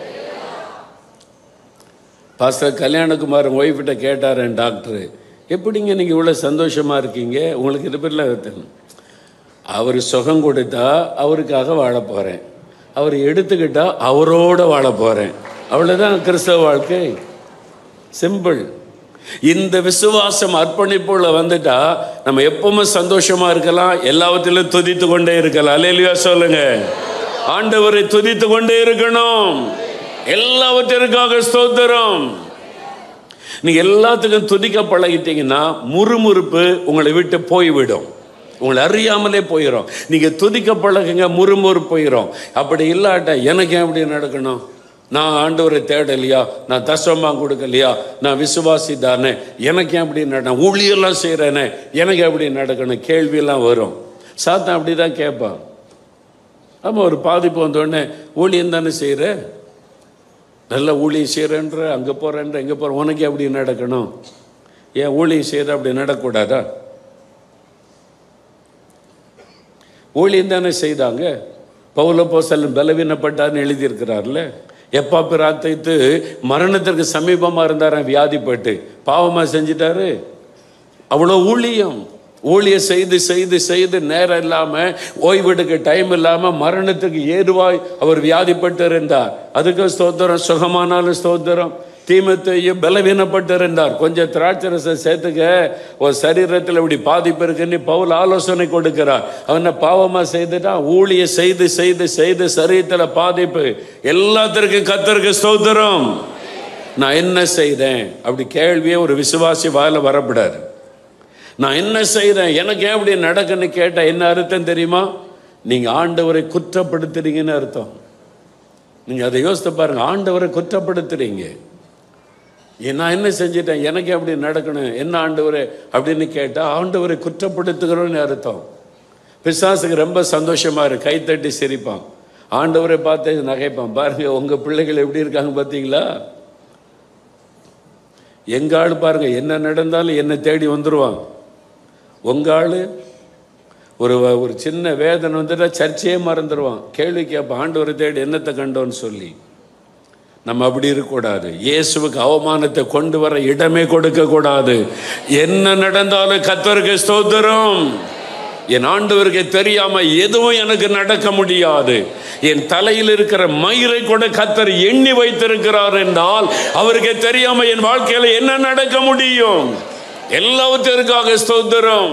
பாஸ்டர் கல்யாணகுமார் ஒய்ஃபிட்ட கேட்டார் என் டாக்டரு எப்படிங்க நீங்கள் இவ்வளோ சந்தோஷமாக இருக்கீங்க உங்களுக்கு இது பேரில் அவர் சுகம் கொடுத்தா அவருக்காக வாழ போகிறேன் அவர் எடுத்துக்கிட்டா அவரோட வாழ போகிறேன் அவ்வளோதான் கிறிஸ்தவ வாழ்க்கை சிம்பிள் இந்த விசுவாசம் அர்ப்பணிப்புள்ள வந்துட்டா நம்ம எப்பவுமே சந்தோஷமா இருக்கலாம் எல்லாவற்றிலும் துதித்து கொண்டே இருக்கலாம் அலையிலியா சொல்லுங்க ஆண்டவரை துதித்து கொண்டே இருக்கணும் எல்லாவற்றிற்காக ஸ்தோத்திரம் நீங்க எல்லாத்துக்கும் துதிக்க பழகிட்டீங்கன்னா முறுமுறுப்பு உங்களை விட்டு போய்விடும் உங்களை அறியாமலே போயிடும் நீங்க துதிக்க பழகுங்க முறுமுறுப்பு போயிடும் அப்படி இல்லாட்ட எனக்கு ஏன் அப்படி நடக்கணும் நான் ஆண்டவரை தேடலையா நான் தசமாக கொடுக்கலையா நான் விசுவாசி தானே எனக்கு ஏன் அப்படி நட ஊழியெல்லாம் செய்கிறேனே எனக்கு எப்படி நடக்கணும் கேள்வியெல்லாம் வரும் சாத்தன் அப்படி தான் கேட்பான் ஆமாம் ஒரு பாதிப்பு வந்தோடனே ஊழியம் தானே செய்கிற நல்ல ஊழியம் செய்கிறேன்ற அங்கே போகிறேன்ற எங்கே போகிற உனக்கு எப்படி நடக்கணும் ஏன் ஊழியம் செய்கிற அப்படி நடக்கக்கூடாதா ஊழியம் தானே செய்தாங்க பவுல போசலன் பலவீனப்பட்டார்னு எழுதியிருக்கிறார்ல எப்பா பிரார்த்தித்து மரணத்திற்கு சமீபமாக இருந்தாராம் வியாதிப்பட்டு பாவமாக செஞ்சிட்டாரு அவ்வளோ ஊழியம் ஊழிய செய்து செய்து செய்து நேரம் இல்லாமல் ஓய்வெடுக்க டைம் இல்லாமல் மரணத்துக்கு ஏதுவாய் அவர் வியாதிப்பட்டு இருந்தார் அதுக்கு ஸ்தோத்திரம் சுகமானாலும் ஸ்தோத்திரம் தீமத்தையும் பலவீனப்பட்டு இருந்தார் கொஞ்சம் திராட்சரசம் சேர்த்துக்க ஒரு சரீரத்தில் இப்படி பாதிப்பு இருக்குன்னு பவுல் ஆலோசனை கொடுக்கிறார் அவனை பாவமாக செய்துட்டான் ஊழிய செய்து செய்து செய்து சரீரத்தில் பாதிப்பு எல்லாத்திற்கும் கத்தருக்கு ஸ்தோத்திரம் நான் என்ன செய்தேன் அப்படி கேள்வியே ஒரு விசுவாசி வாயில வரப்படாது நான் என்ன செய்தேன் எனக்கு ஏன் இப்படி நடக்குன்னு கேட்டால் என்ன அர்த்தம் தெரியுமா நீங்கள் ஆண்டவரை குற்றப்படுத்துறீங்கன்னு அர்த்தம் நீங்கள் அதை யோசித்து பாருங்க ஆண்டவரை குற்றப்படுத்துறீங்க ஏன் நான் என்ன செஞ்சிட்டேன் எனக்கு அப்படி நடக்கணும் என்ன ஆண்டவரே அப்படின்னு கேட்டால் ஆண்டவரை குற்றப்படுத்துகிறோன்னு அர்த்தம் பிசாசுக்கு ரொம்ப சந்தோஷமா இருக்கு கைத்தட்டி சிரிப்பான் ஆண்டவரை பார்த்து நகைப்பான் பாருங்க உங்க பிள்ளைகள் எப்படி இருக்காங்க பார்த்தீங்களா எங்க ஆள் பாருங்க என்ன நடந்தாலும் என்னை தேடி வந்துடுவான் உங்க ஆளு ஒரு வ- ஒரு சின்ன வேதனை வந்துட்டா சர்ச்சையே மறந்துடுவான் கேள்வி கேட்பான் ஆண்டவரை தேடி என்னத்தை கண்டோன்னு சொல்லி நம்ம அப்படி இருக்கக்கூடாது இயேசுவுக்கு அவமானத்தை கொண்டு வர இடமே கொடுக்க கூடாது என்ன நடந்தாலும் கத்தருக்கு ஸ்தோத்திரம் என் ஆண்டவருக்கு தெரியாம எதுவும் எனக்கு நடக்க முடியாது என் தலையில் இருக்கிற மயிரை கூட கத்தர் எண்ணி வைத்திருக்கிறார் என்றால் அவருக்கு தெரியாம என் வாழ்க்கையில என்ன நடக்க முடியும் எல்லாவற்றிற்காக ஸ்தோத்திரம்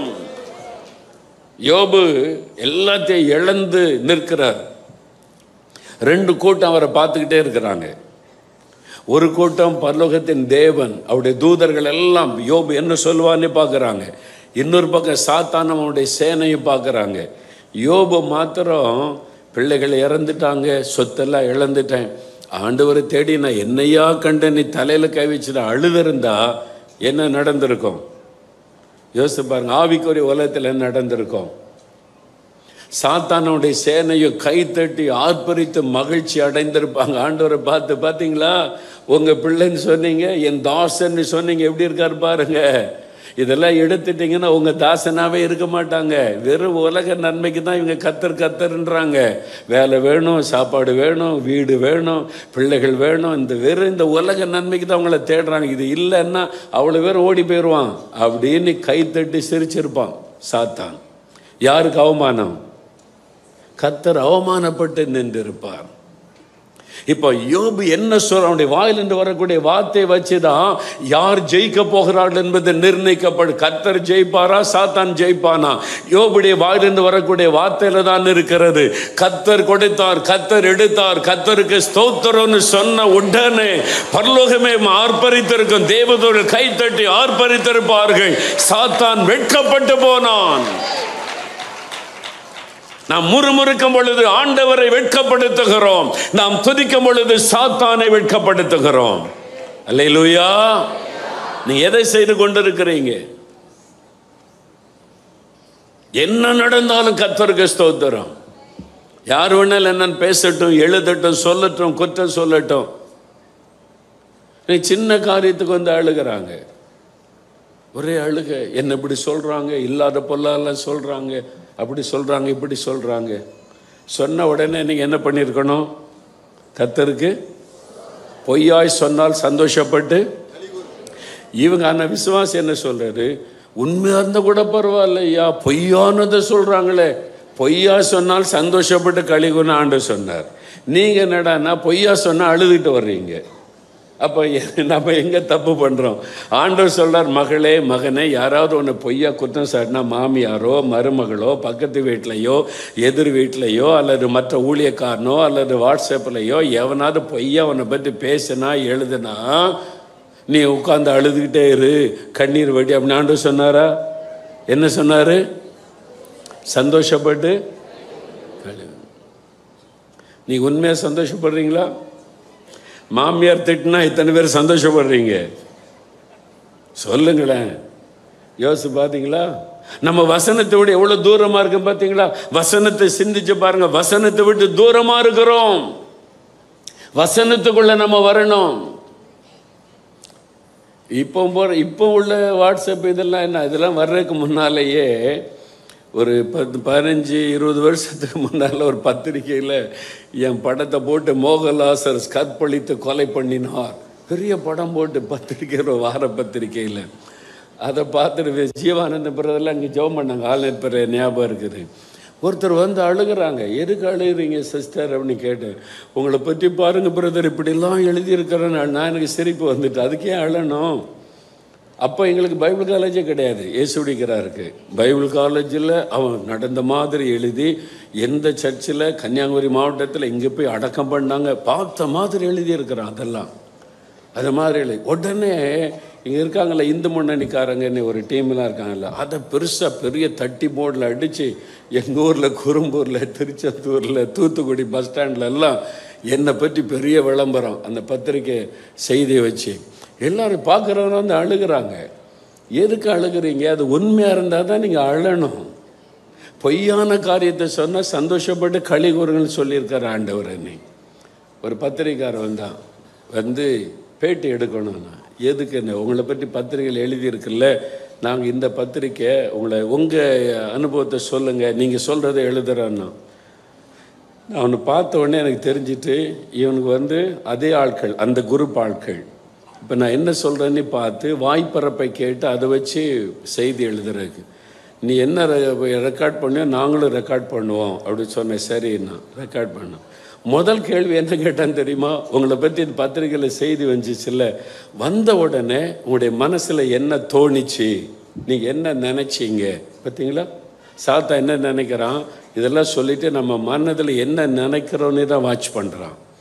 யோபு எல்லாத்தையும் இழந்து நிற்கிறார் ரெண்டு கூட்டம் அவரை பார்த்துக்கிட்டே இருக்கிறாங்க ஒரு கூட்டம் பரலோகத்தின் தேவன் அவருடைய தூதர்கள் எல்லாம் யோபு என்ன சொல்லுவான்னு பார்க்குறாங்க இன்னொரு பக்கம் சாத்தானம் அவனுடைய சேனையை பார்க்குறாங்க யோபு மாத்திரம் பிள்ளைகள் இறந்துட்டாங்க சொத்தெல்லாம் இழந்துட்டேன் ஆண்டவரை தேடி நான் என்னையா கண்ட நீ தலையில் கை வச்சுட்டு அழுதிருந்தா என்ன நடந்திருக்கும் யோசித்து பாருங்க ஆவிக்குரிய உலகத்தில் என்ன நடந்திருக்கும் சாத்தானுடைய சேனையை கைத்தட்டி ஆர்ப்பரித்து மகிழ்ச்சி அடைந்திருப்பாங்க ஆண்டவரை பார்த்து பார்த்தீங்களா உங்கள் பிள்ளைன்னு சொன்னீங்க என் தாசன்னு சொன்னீங்க எப்படி இருக்காரு பாருங்க இதெல்லாம் எடுத்துட்டீங்கன்னா உங்கள் தாசனாவே இருக்க மாட்டாங்க வெறும் உலக நன்மைக்கு தான் இவங்க கத்தர் கத்தர்ன்றாங்க வேலை வேணும் சாப்பாடு வேணும் வீடு வேணும் பிள்ளைகள் வேணும் இந்த வெறும் இந்த உலக நன்மைக்கு தான் அவங்கள தேடுறாங்க இது இல்லைன்னா அவ்வளோ பேர் ஓடி போயிடுவான் அப்படின்னு கைத்தட்டி சிரிச்சிருப்பான் சாத்தான் யாருக்கு அவமானம் கத்தர் அவமானப்பட்டு நின்றிருப்பார் இப்போ யோபு என்ன சொல்ற அவனுடைய வாயிலிருந்து வரக்கூடிய வார்த்தை வச்சுதான் யார் ஜெயிக்க போகிறார்கள் என்பது நிர்ணயிக்கப்படும் கத்தர் ஜெயிப்பாரா சாத்தான் ஜெயிப்பானா யோபுடைய வாயிலிருந்து வரக்கூடிய வார்த்தையில தான் இருக்கிறது கத்தர் கொடுத்தார் கத்தர் எடுத்தார் கத்தருக்கு ஸ்தோத்திரம்னு சொன்ன உடனே பரலோகமே ஆர்ப்பரித்திருக்கும் தேவதோடு கைத்தட்டி ஆர்ப்பரித்திருப்பார்கள் சாத்தான் வெட்கப்பட்டு போனான் நாம் முறுமுறுக்கும் பொழுது ஆண்டவரை வெட்கப்படுத்துகிறோம் நாம் துதிக்கும் பொழுது சாத்தானை வெட்கப்படுத்துகிறோம் அல்லேலூயா நீ எதை செய்து கொண்டிருக்கிறீங்க என்ன நடந்தாலும் கத்தருக்கு ஸ்தோத்திரம் யார் வேணாலும் என்னன்னு பேசட்டும் எழுதட்டும் சொல்லட்டும் குற்றம் சொல்லட்டும் நீ சின்ன காரியத்துக்கு வந்து அழுகிறாங்க ஒரே அழுக என்ன இப்படி சொல்றாங்க இல்லாத பொல்லாலாம் சொல்றாங்க அப்படி சொல்றாங்க இப்படி சொல்றாங்க சொன்ன உடனே நீங்க என்ன பண்ணியிருக்கணும் கத்தருக்கு பொய்யாய் சொன்னால் சந்தோஷப்பட்டு இவங்க ஆனா விசுவாசி என்ன சொல்றாரு உண்மையா இருந்தா கூட பரவாயில்லையா பொய்யானதை சொல்றாங்களே பொய்யா சொன்னால் சந்தோஷப்பட்டு கழிகுன்னு ஆண்டு சொன்னார் நீங்க என்னடான்னா பொய்யா சொன்னா அழுதுட்டு வர்றீங்க அப்போ நம்ம எங்கே தப்பு பண்ணுறோம் ஆண்டவர் சொல்றார் மகளே மகனே யாராவது ஒன்று பொய்யா குற்றம் சாட்டினா மாமியாரோ மருமகளோ பக்கத்து வீட்லையோ எதிர் வீட்லையோ அல்லது மற்ற ஊழியக்காரனோ அல்லது வாட்ஸ்அப்லையோ எவனாவது பொய்யா உன்னை பற்றி பேசினா எழுதுனா நீ உட்காந்து அழுதுகிட்டே இரு கண்ணீர் வடி அப்படின்னு ஆண்டவர் சொன்னாரா என்ன சொன்னார் சந்தோஷப்பட்டு அழு. நீ உண்மையாக சந்தோஷப்படுறீங்களா மாமியார் திட்டினா இத்தனை பேர் சந்தோஷப்படுறீங்க சொல்லுங்களேன் யோசிச்சு பார்த்தீங்களா நம்ம வசனத்தை விட எவ்வளவு தூரமா இருக்கு பார்த்தீங்களா வசனத்தை சிந்திச்சு பாருங்க வசனத்தை விட்டு தூரமா இருக்கிறோம் வசனத்துக்குள்ள நம்ம வரணும் இப்போ போற இப்போ உள்ள வாட்ஸ்அப் இதெல்லாம் என்ன இதெல்லாம் வர்றதுக்கு முன்னாலேயே ஒரு பத்து பதினஞ்சு இருபது வருஷத்துக்கு முன்னால் ஒரு பத்திரிக்கையில் என் படத்தை போட்டு மோகன்லாசர் கற்பழித்து கொலை பண்ணினார் பெரிய படம் போட்டு பத்திரிக்கை ஒரு வார பத்திரிக்கையில் அதை பார்த்துட்டு ஜீவானந்த பிறதெல்லாம் இங்கே ஜெபம் பண்ணாங்க ஆல்நெட் பிற ஞாபகம் இருக்குது ஒருத்தர் வந்து அழுகுறாங்க எதுக்கு அழுகுறீங்க சிஸ்டர் அப்படின்னு கேட்டேன் உங்களை பற்றி பாருங்க பிரதர் இப்படிலாம் எழுதியிருக்கிறேன் நான் எனக்கு சிரிப்பு வந்துட்டு அதுக்கே அழணும் அப்போ எங்களுக்கு பைபிள் காலேஜே கிடையாது இயேசுடிக்கிறாருக்கு பைபிள் காலேஜில் அவன் நடந்த மாதிரி எழுதி எந்த சர்ச்சில் கன்னியாகுமரி மாவட்டத்தில் இங்கே போய் அடக்கம் பண்ணாங்க பார்த்த மாதிரி எழுதியிருக்கிறான் அதெல்லாம் அது மாதிரி எழுதி உடனே இங்கே இருக்காங்கல்ல இந்து முன்னணிக்காரங்கன்னு ஒரு டீம்லாம் இருக்காங்கல்ல அதை பெருசாக பெரிய தட்டி போர்டில் அடித்து எங்கள் ஊரில் குறும்பூரில் திருச்செந்தூரில் தூத்துக்குடி பஸ் ஸ்டாண்டில் எல்லாம் என்னை பற்றி பெரிய விளம்பரம் அந்த பத்திரிக்கை செய்தியை வச்சு எல்லாரும் பார்க்குறவங்க வந்து அழுகுறாங்க எதுக்கு அழுகுறீங்க அது உண்மையாக இருந்தால் தான் நீங்கள் அழணும் பொய்யான காரியத்தை சொன்னால் சந்தோஷப்பட்டு களி கூறுங்கன்னு சொல்லியிருக்கார் ஆண்டவர் என்னை ஒரு பத்திரிக்காரர் வந்தான் வந்து பேட்டி எடுக்கணும்னா எதுக்கு என்ன உங்களை பற்றி பத்திரிகையில் எழுதியிருக்குல்ல நாங்கள் இந்த பத்திரிக்கை உங்களை உங்கள் அனுபவத்தை சொல்லுங்கள் நீங்கள் சொல்கிறத எழுதுறேன்னா நான் அவனை பார்த்த உடனே எனக்கு தெரிஞ்சிட்டு இவனுக்கு வந்து அதே ஆட்கள் அந்த குரூப் ஆட்கள் இப்போ நான் என்ன சொல்கிறேன்னு பார்த்து வாய்ப்பரப்பை கேட்டு அதை வச்சு செய்தி எழுதுறதுக்கு நீ என்ன ரெக்கார்ட் பண்ணியோ நாங்களும் ரெக்கார்ட் பண்ணுவோம் அப்படின்னு சொன்னேன் சரிண்ணா ரெக்கார்ட் பண்ணோம் முதல் கேள்வி என்ன கேட்டான்னு தெரியுமா உங்களை பற்றி இந்த பத்திரிகையில் செய்தி வந்துச்சுல்ல வந்த உடனே உங்களுடைய மனசில் என்ன தோணிச்சு நீங்கள் என்ன நினைச்சீங்க பார்த்தீங்களா சாத்தா என்ன நினைக்கிறான் இதெல்லாம் சொல்லிட்டு நம்ம மனதில் என்ன நினைக்கிறோன்னு தான் வாட்ச் பண்ணுறான்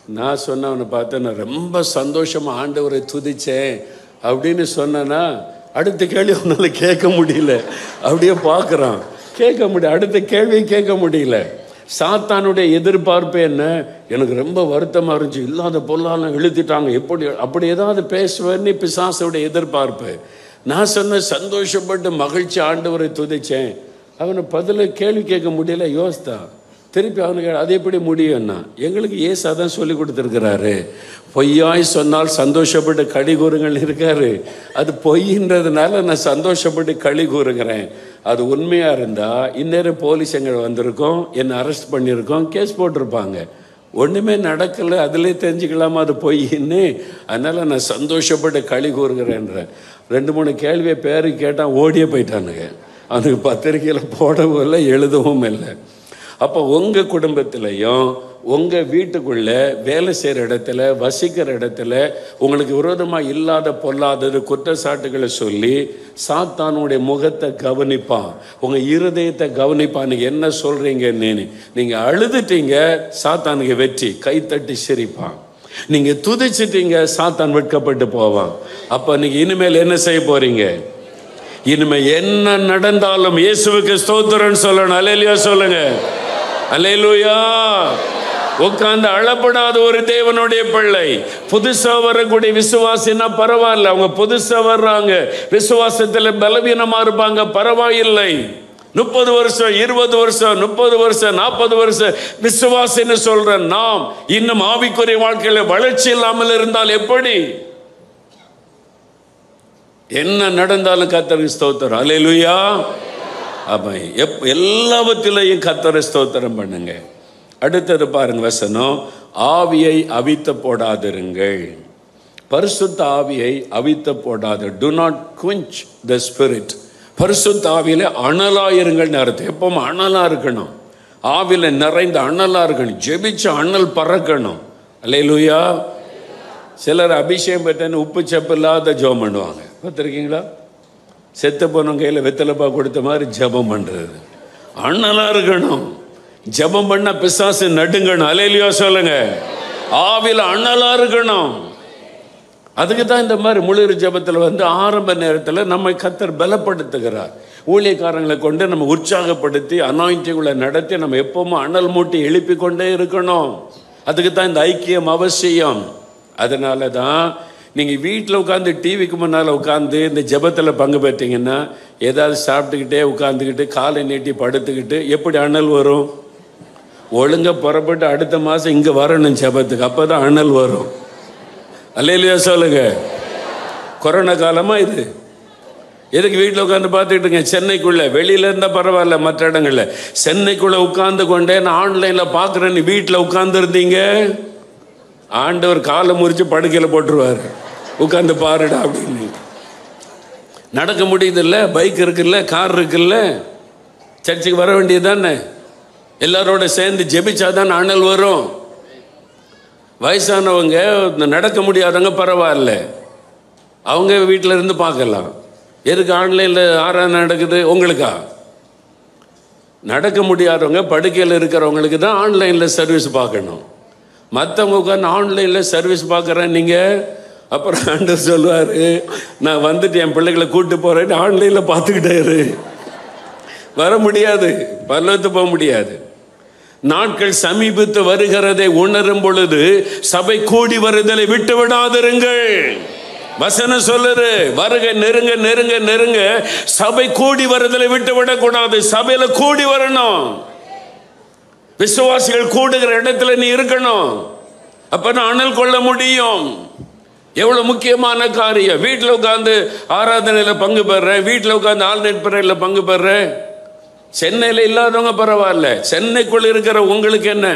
நான் சொன்னவனை பார்த்து நான் ரொம்ப சந்தோஷமா ஆண்டவரை துதிச்சேன் அப்படின்னு சொன்னேன்னா அடுத்த கேள்வி அவனால கேட்க முடியல அப்படியே பார்க்குறான் கேட்க முடியல அடுத்த கேள்வியை கேட்க முடியல சாத்தானுடைய எதிர்பார்ப்பு என்ன எனக்கு ரொம்ப வருத்தமாக இருந்துச்சு இல்லாத பொருளாலாம் இழுத்துட்டாங்க எப்படி அப்படி ஏதாவது பேசுவேன்னு பிசாசுடைய எதிர்பார்ப்பு நான் சொன்ன சந்தோஷப்பட்டு மகிழ்ச்சி ஆண்டவரை துதிச்சேன் அவனை பதில கேள்வி கேட்க முடியல யோசித்தா திருப்பி அவனுக்கு அது எப்படி முடியும்னா எங்களுக்கு ஏசு அதான் சொல்லி கொடுத்துருக்கிறாரு பொய்யாய் சொன்னால் சந்தோஷப்பட்டு களி கூறுங்கள் இருக்காரு அது பொய்ன்றதுனால நான் சந்தோஷப்பட்டு களி கூறுகிறேன் அது உண்மையாக இருந்தால் இந்நேரம் போலீஸ் எங்களை வந்திருக்கோம் என்னை அரெஸ்ட் பண்ணியிருக்கோம் கேஸ் போட்டிருப்பாங்க ஒன்றுமே நடக்கலை அதிலே தெரிஞ்சுக்கலாமா அது பொய்ன்னு அதனால் நான் சந்தோஷப்பட்டு களி கூறுகிறேன்றேன் ரெண்டு மூணு கேள்வியை பேரு கேட்டால் ஓடியே போயிட்டானுங்க அவனுக்கு பத்திரிக்கையில் போடவும் இல்லை எழுதவும் இல்லை அப்போ உங்கள் குடும்பத்திலையும் உங்கள் வீட்டுக்குள்ள வேலை செய்கிற இடத்துல வசிக்கிற இடத்துல உங்களுக்கு விரோதமாக இல்லாத பொல்லாதது குற்றச்சாட்டுகளை சொல்லி சாத்தானுடைய முகத்தை கவனிப்பான் உங்கள் இருதயத்தை கவனிப்பான் நீங்கள் என்ன சொல்கிறீங்கன்னு நீங்கள் அழுதுட்டீங்க சாத்தானுக்கு வெற்றி கைத்தட்டி சிரிப்பான் நீங்கள் துதிச்சிட்டீங்க சாத்தான் வெட்கப்பட்டு போவான் அப்போ நீங்கள் இனிமேல் என்ன செய்ய போறீங்க இனிமே என்ன நடந்தாலும் இயேசுவுக்கு ஸ்தோத்திரம்னு சொல்லணும் அலையிலையா சொல்லுங்க அலையிலுயா உட்கார்ந்து அழப்படாத ஒரு தேவனுடைய பிள்ளை புதுசா வரக்கூடிய விசுவாசினா பரவாயில்ல அவங்க புதுசா வர்றாங்க விசுவாசத்துல பலவீனமா இருப்பாங்க பரவாயில்லை முப்பது வருஷம் இருபது வருஷம் முப்பது வருஷம் நாற்பது வருஷம் விசுவாசின்னு சொல்ற நாம் இன்னும் ஆவிக்குரிய வாழ்க்கையில வளர்ச்சி இல்லாமல் இருந்தால் எப்படி என்ன நடந்தாலும் கத்தருக்கு ஸ்தோத்திரம் அலையிலுயா அப்ப எப் எல்லாவற்றிலையும் கத்தரை ஸ்தோத்திரம் பண்ணுங்க அடுத்தது பாருங்க வசனம் ஆவியை அவித்த போடாதிருங்கள் பரிசுத்த ஆவியை அவித்த போடாது do not quench the Spirit பரிசுத்த ஆவியில அனலா இருங்கள்னு அர்த்தம் எப்பவும் அனலா இருக்கணும் ஆவில நிறைந்த அனலா இருக்கணும் ஜெபிச்சு அனல் பறக்கணும் அல்லையிலுயா சிலர் அபிஷேகம் பெற்றன்னு உப்பு சப்பு இல்லாத ஜெபம் பண்ணுவாங்க பார்த்துருக்கீங்களா செத்து போனவங்க கையில் வெத்தலைப்பா கொடுத்த மாதிரி ஜெபம் பண்ணுறது அண்ணலாக இருக்கணும் ஜெபம் பண்ண பிசாசு நடுங்கணும் அலையிலையோ சொல்லுங்க ஆவில அண்ணலா இருக்கணும் அதுக்கு தான் இந்த மாதிரி முழுறு ஜெபத்தில் வந்து ஆரம்ப நேரத்தில் நம்மை கத்தர் பலப்படுத்துகிறார் ஊழியக்காரங்களை கொண்டு நம்ம உற்சாகப்படுத்தி அனாயிண்டிங்களை நடத்தி நம்ம எப்பவும் அனல் மூட்டி எழுப்பி கொண்டே இருக்கணும் அதுக்கு தான் இந்த ஐக்கியம் அவசியம் அதனால தான் நீங்கள் வீட்டில் உட்காந்து டிவிக்கு முன்னால் உட்காந்து இந்த ஜெபத்தில் பங்கு பெற்றீங்கன்னா ஏதாவது சாப்பிட்டுக்கிட்டே உட்காந்துக்கிட்டு காலை நீட்டி படுத்துக்கிட்டு எப்படி அனல் வரும் ஒழுங்காக புறப்பட்டு அடுத்த மாதம் இங்கே வரணும் ஜெபத்துக்கு அப்போ தான் அனல் வரும் அல்லையிலையா சொல்லுங்க கொரோனா காலமாக இது எதுக்கு வீட்டில் உட்காந்து பார்த்துக்கிட்டுங்க சென்னைக்குள்ளே வெளியில இருந்தால் பரவாயில்ல மற்ற இடங்கள்ல சென்னைக்குள்ளே உட்காந்து கொண்டே நான் ஆன்லைனில் பார்க்குறேன்னு வீட்டில் உட்காந்துருந்தீங்க ஆண்டவர் காலை முறிச்சு படுக்கையில் போட்டுருவார் உட்காந்து பாருடா அப்படின்னு நடக்க முடியுதுல்ல பைக் இருக்குல்ல கார் இருக்குல்ல சர்ச்சுக்கு வர வேண்டியது தானே எல்லாரோட சேர்ந்து ஜெபிச்சாதான் அனல் வரும் வயசானவங்க இந்த நடக்க முடியாதவங்க பரவாயில்ல அவங்க வீட்டில் இருந்து பார்க்கலாம் எதுக்கு ஆன்லைனில் ஆராதனை நடக்குது உங்களுக்கா நடக்க முடியாதவங்க படுக்கையில் இருக்கிறவங்களுக்கு தான் ஆன்லைனில் சர்வீஸ் பார்க்கணும் மற்றவங்க உட்காந்து ஆன்லைனில் சர்வீஸ் பார்க்குறேன் நீங்கள் அப்புறம் ஆண்டவர் சொல்லுவார் நான் வந்துட்டு என் பிள்ளைகளை கூப்பிட்டு போகிறேன்னு ஆன்லைனில் பார்த்துக்கிட்டே இரு வர முடியாது பல்லத்து போக முடியாது நாட்கள் சமீபத்து வருகிறதை உணரும் பொழுது சபை கூடி வருதலை விட்டு விடாதிருங்கள் வசனம் சொல்லுது வருக நெருங்க நெருங்க நெருங்க சபை கூடி வருதலை விட்டு விடக்கூடாது சபையில கூடி வரணும் விசுவாசிகள் கூடுகிற இடத்துல நீ இருக்கணும் அப்பதான் அனல் கொள்ள முடியும் எவ்வளவு முக்கியமான காரியம் வீட்டில் உட்காந்து ஆராதனையில பங்கு பெறேன் வீட்டில் உட்காந்து ஆல்நெட் பிரேயர்ல பங்கு பெறேன் சென்னையில் இல்லாதவங்க பரவாயில்ல சென்னைக்குள்ள இருக்கிற உங்களுக்கு என்ன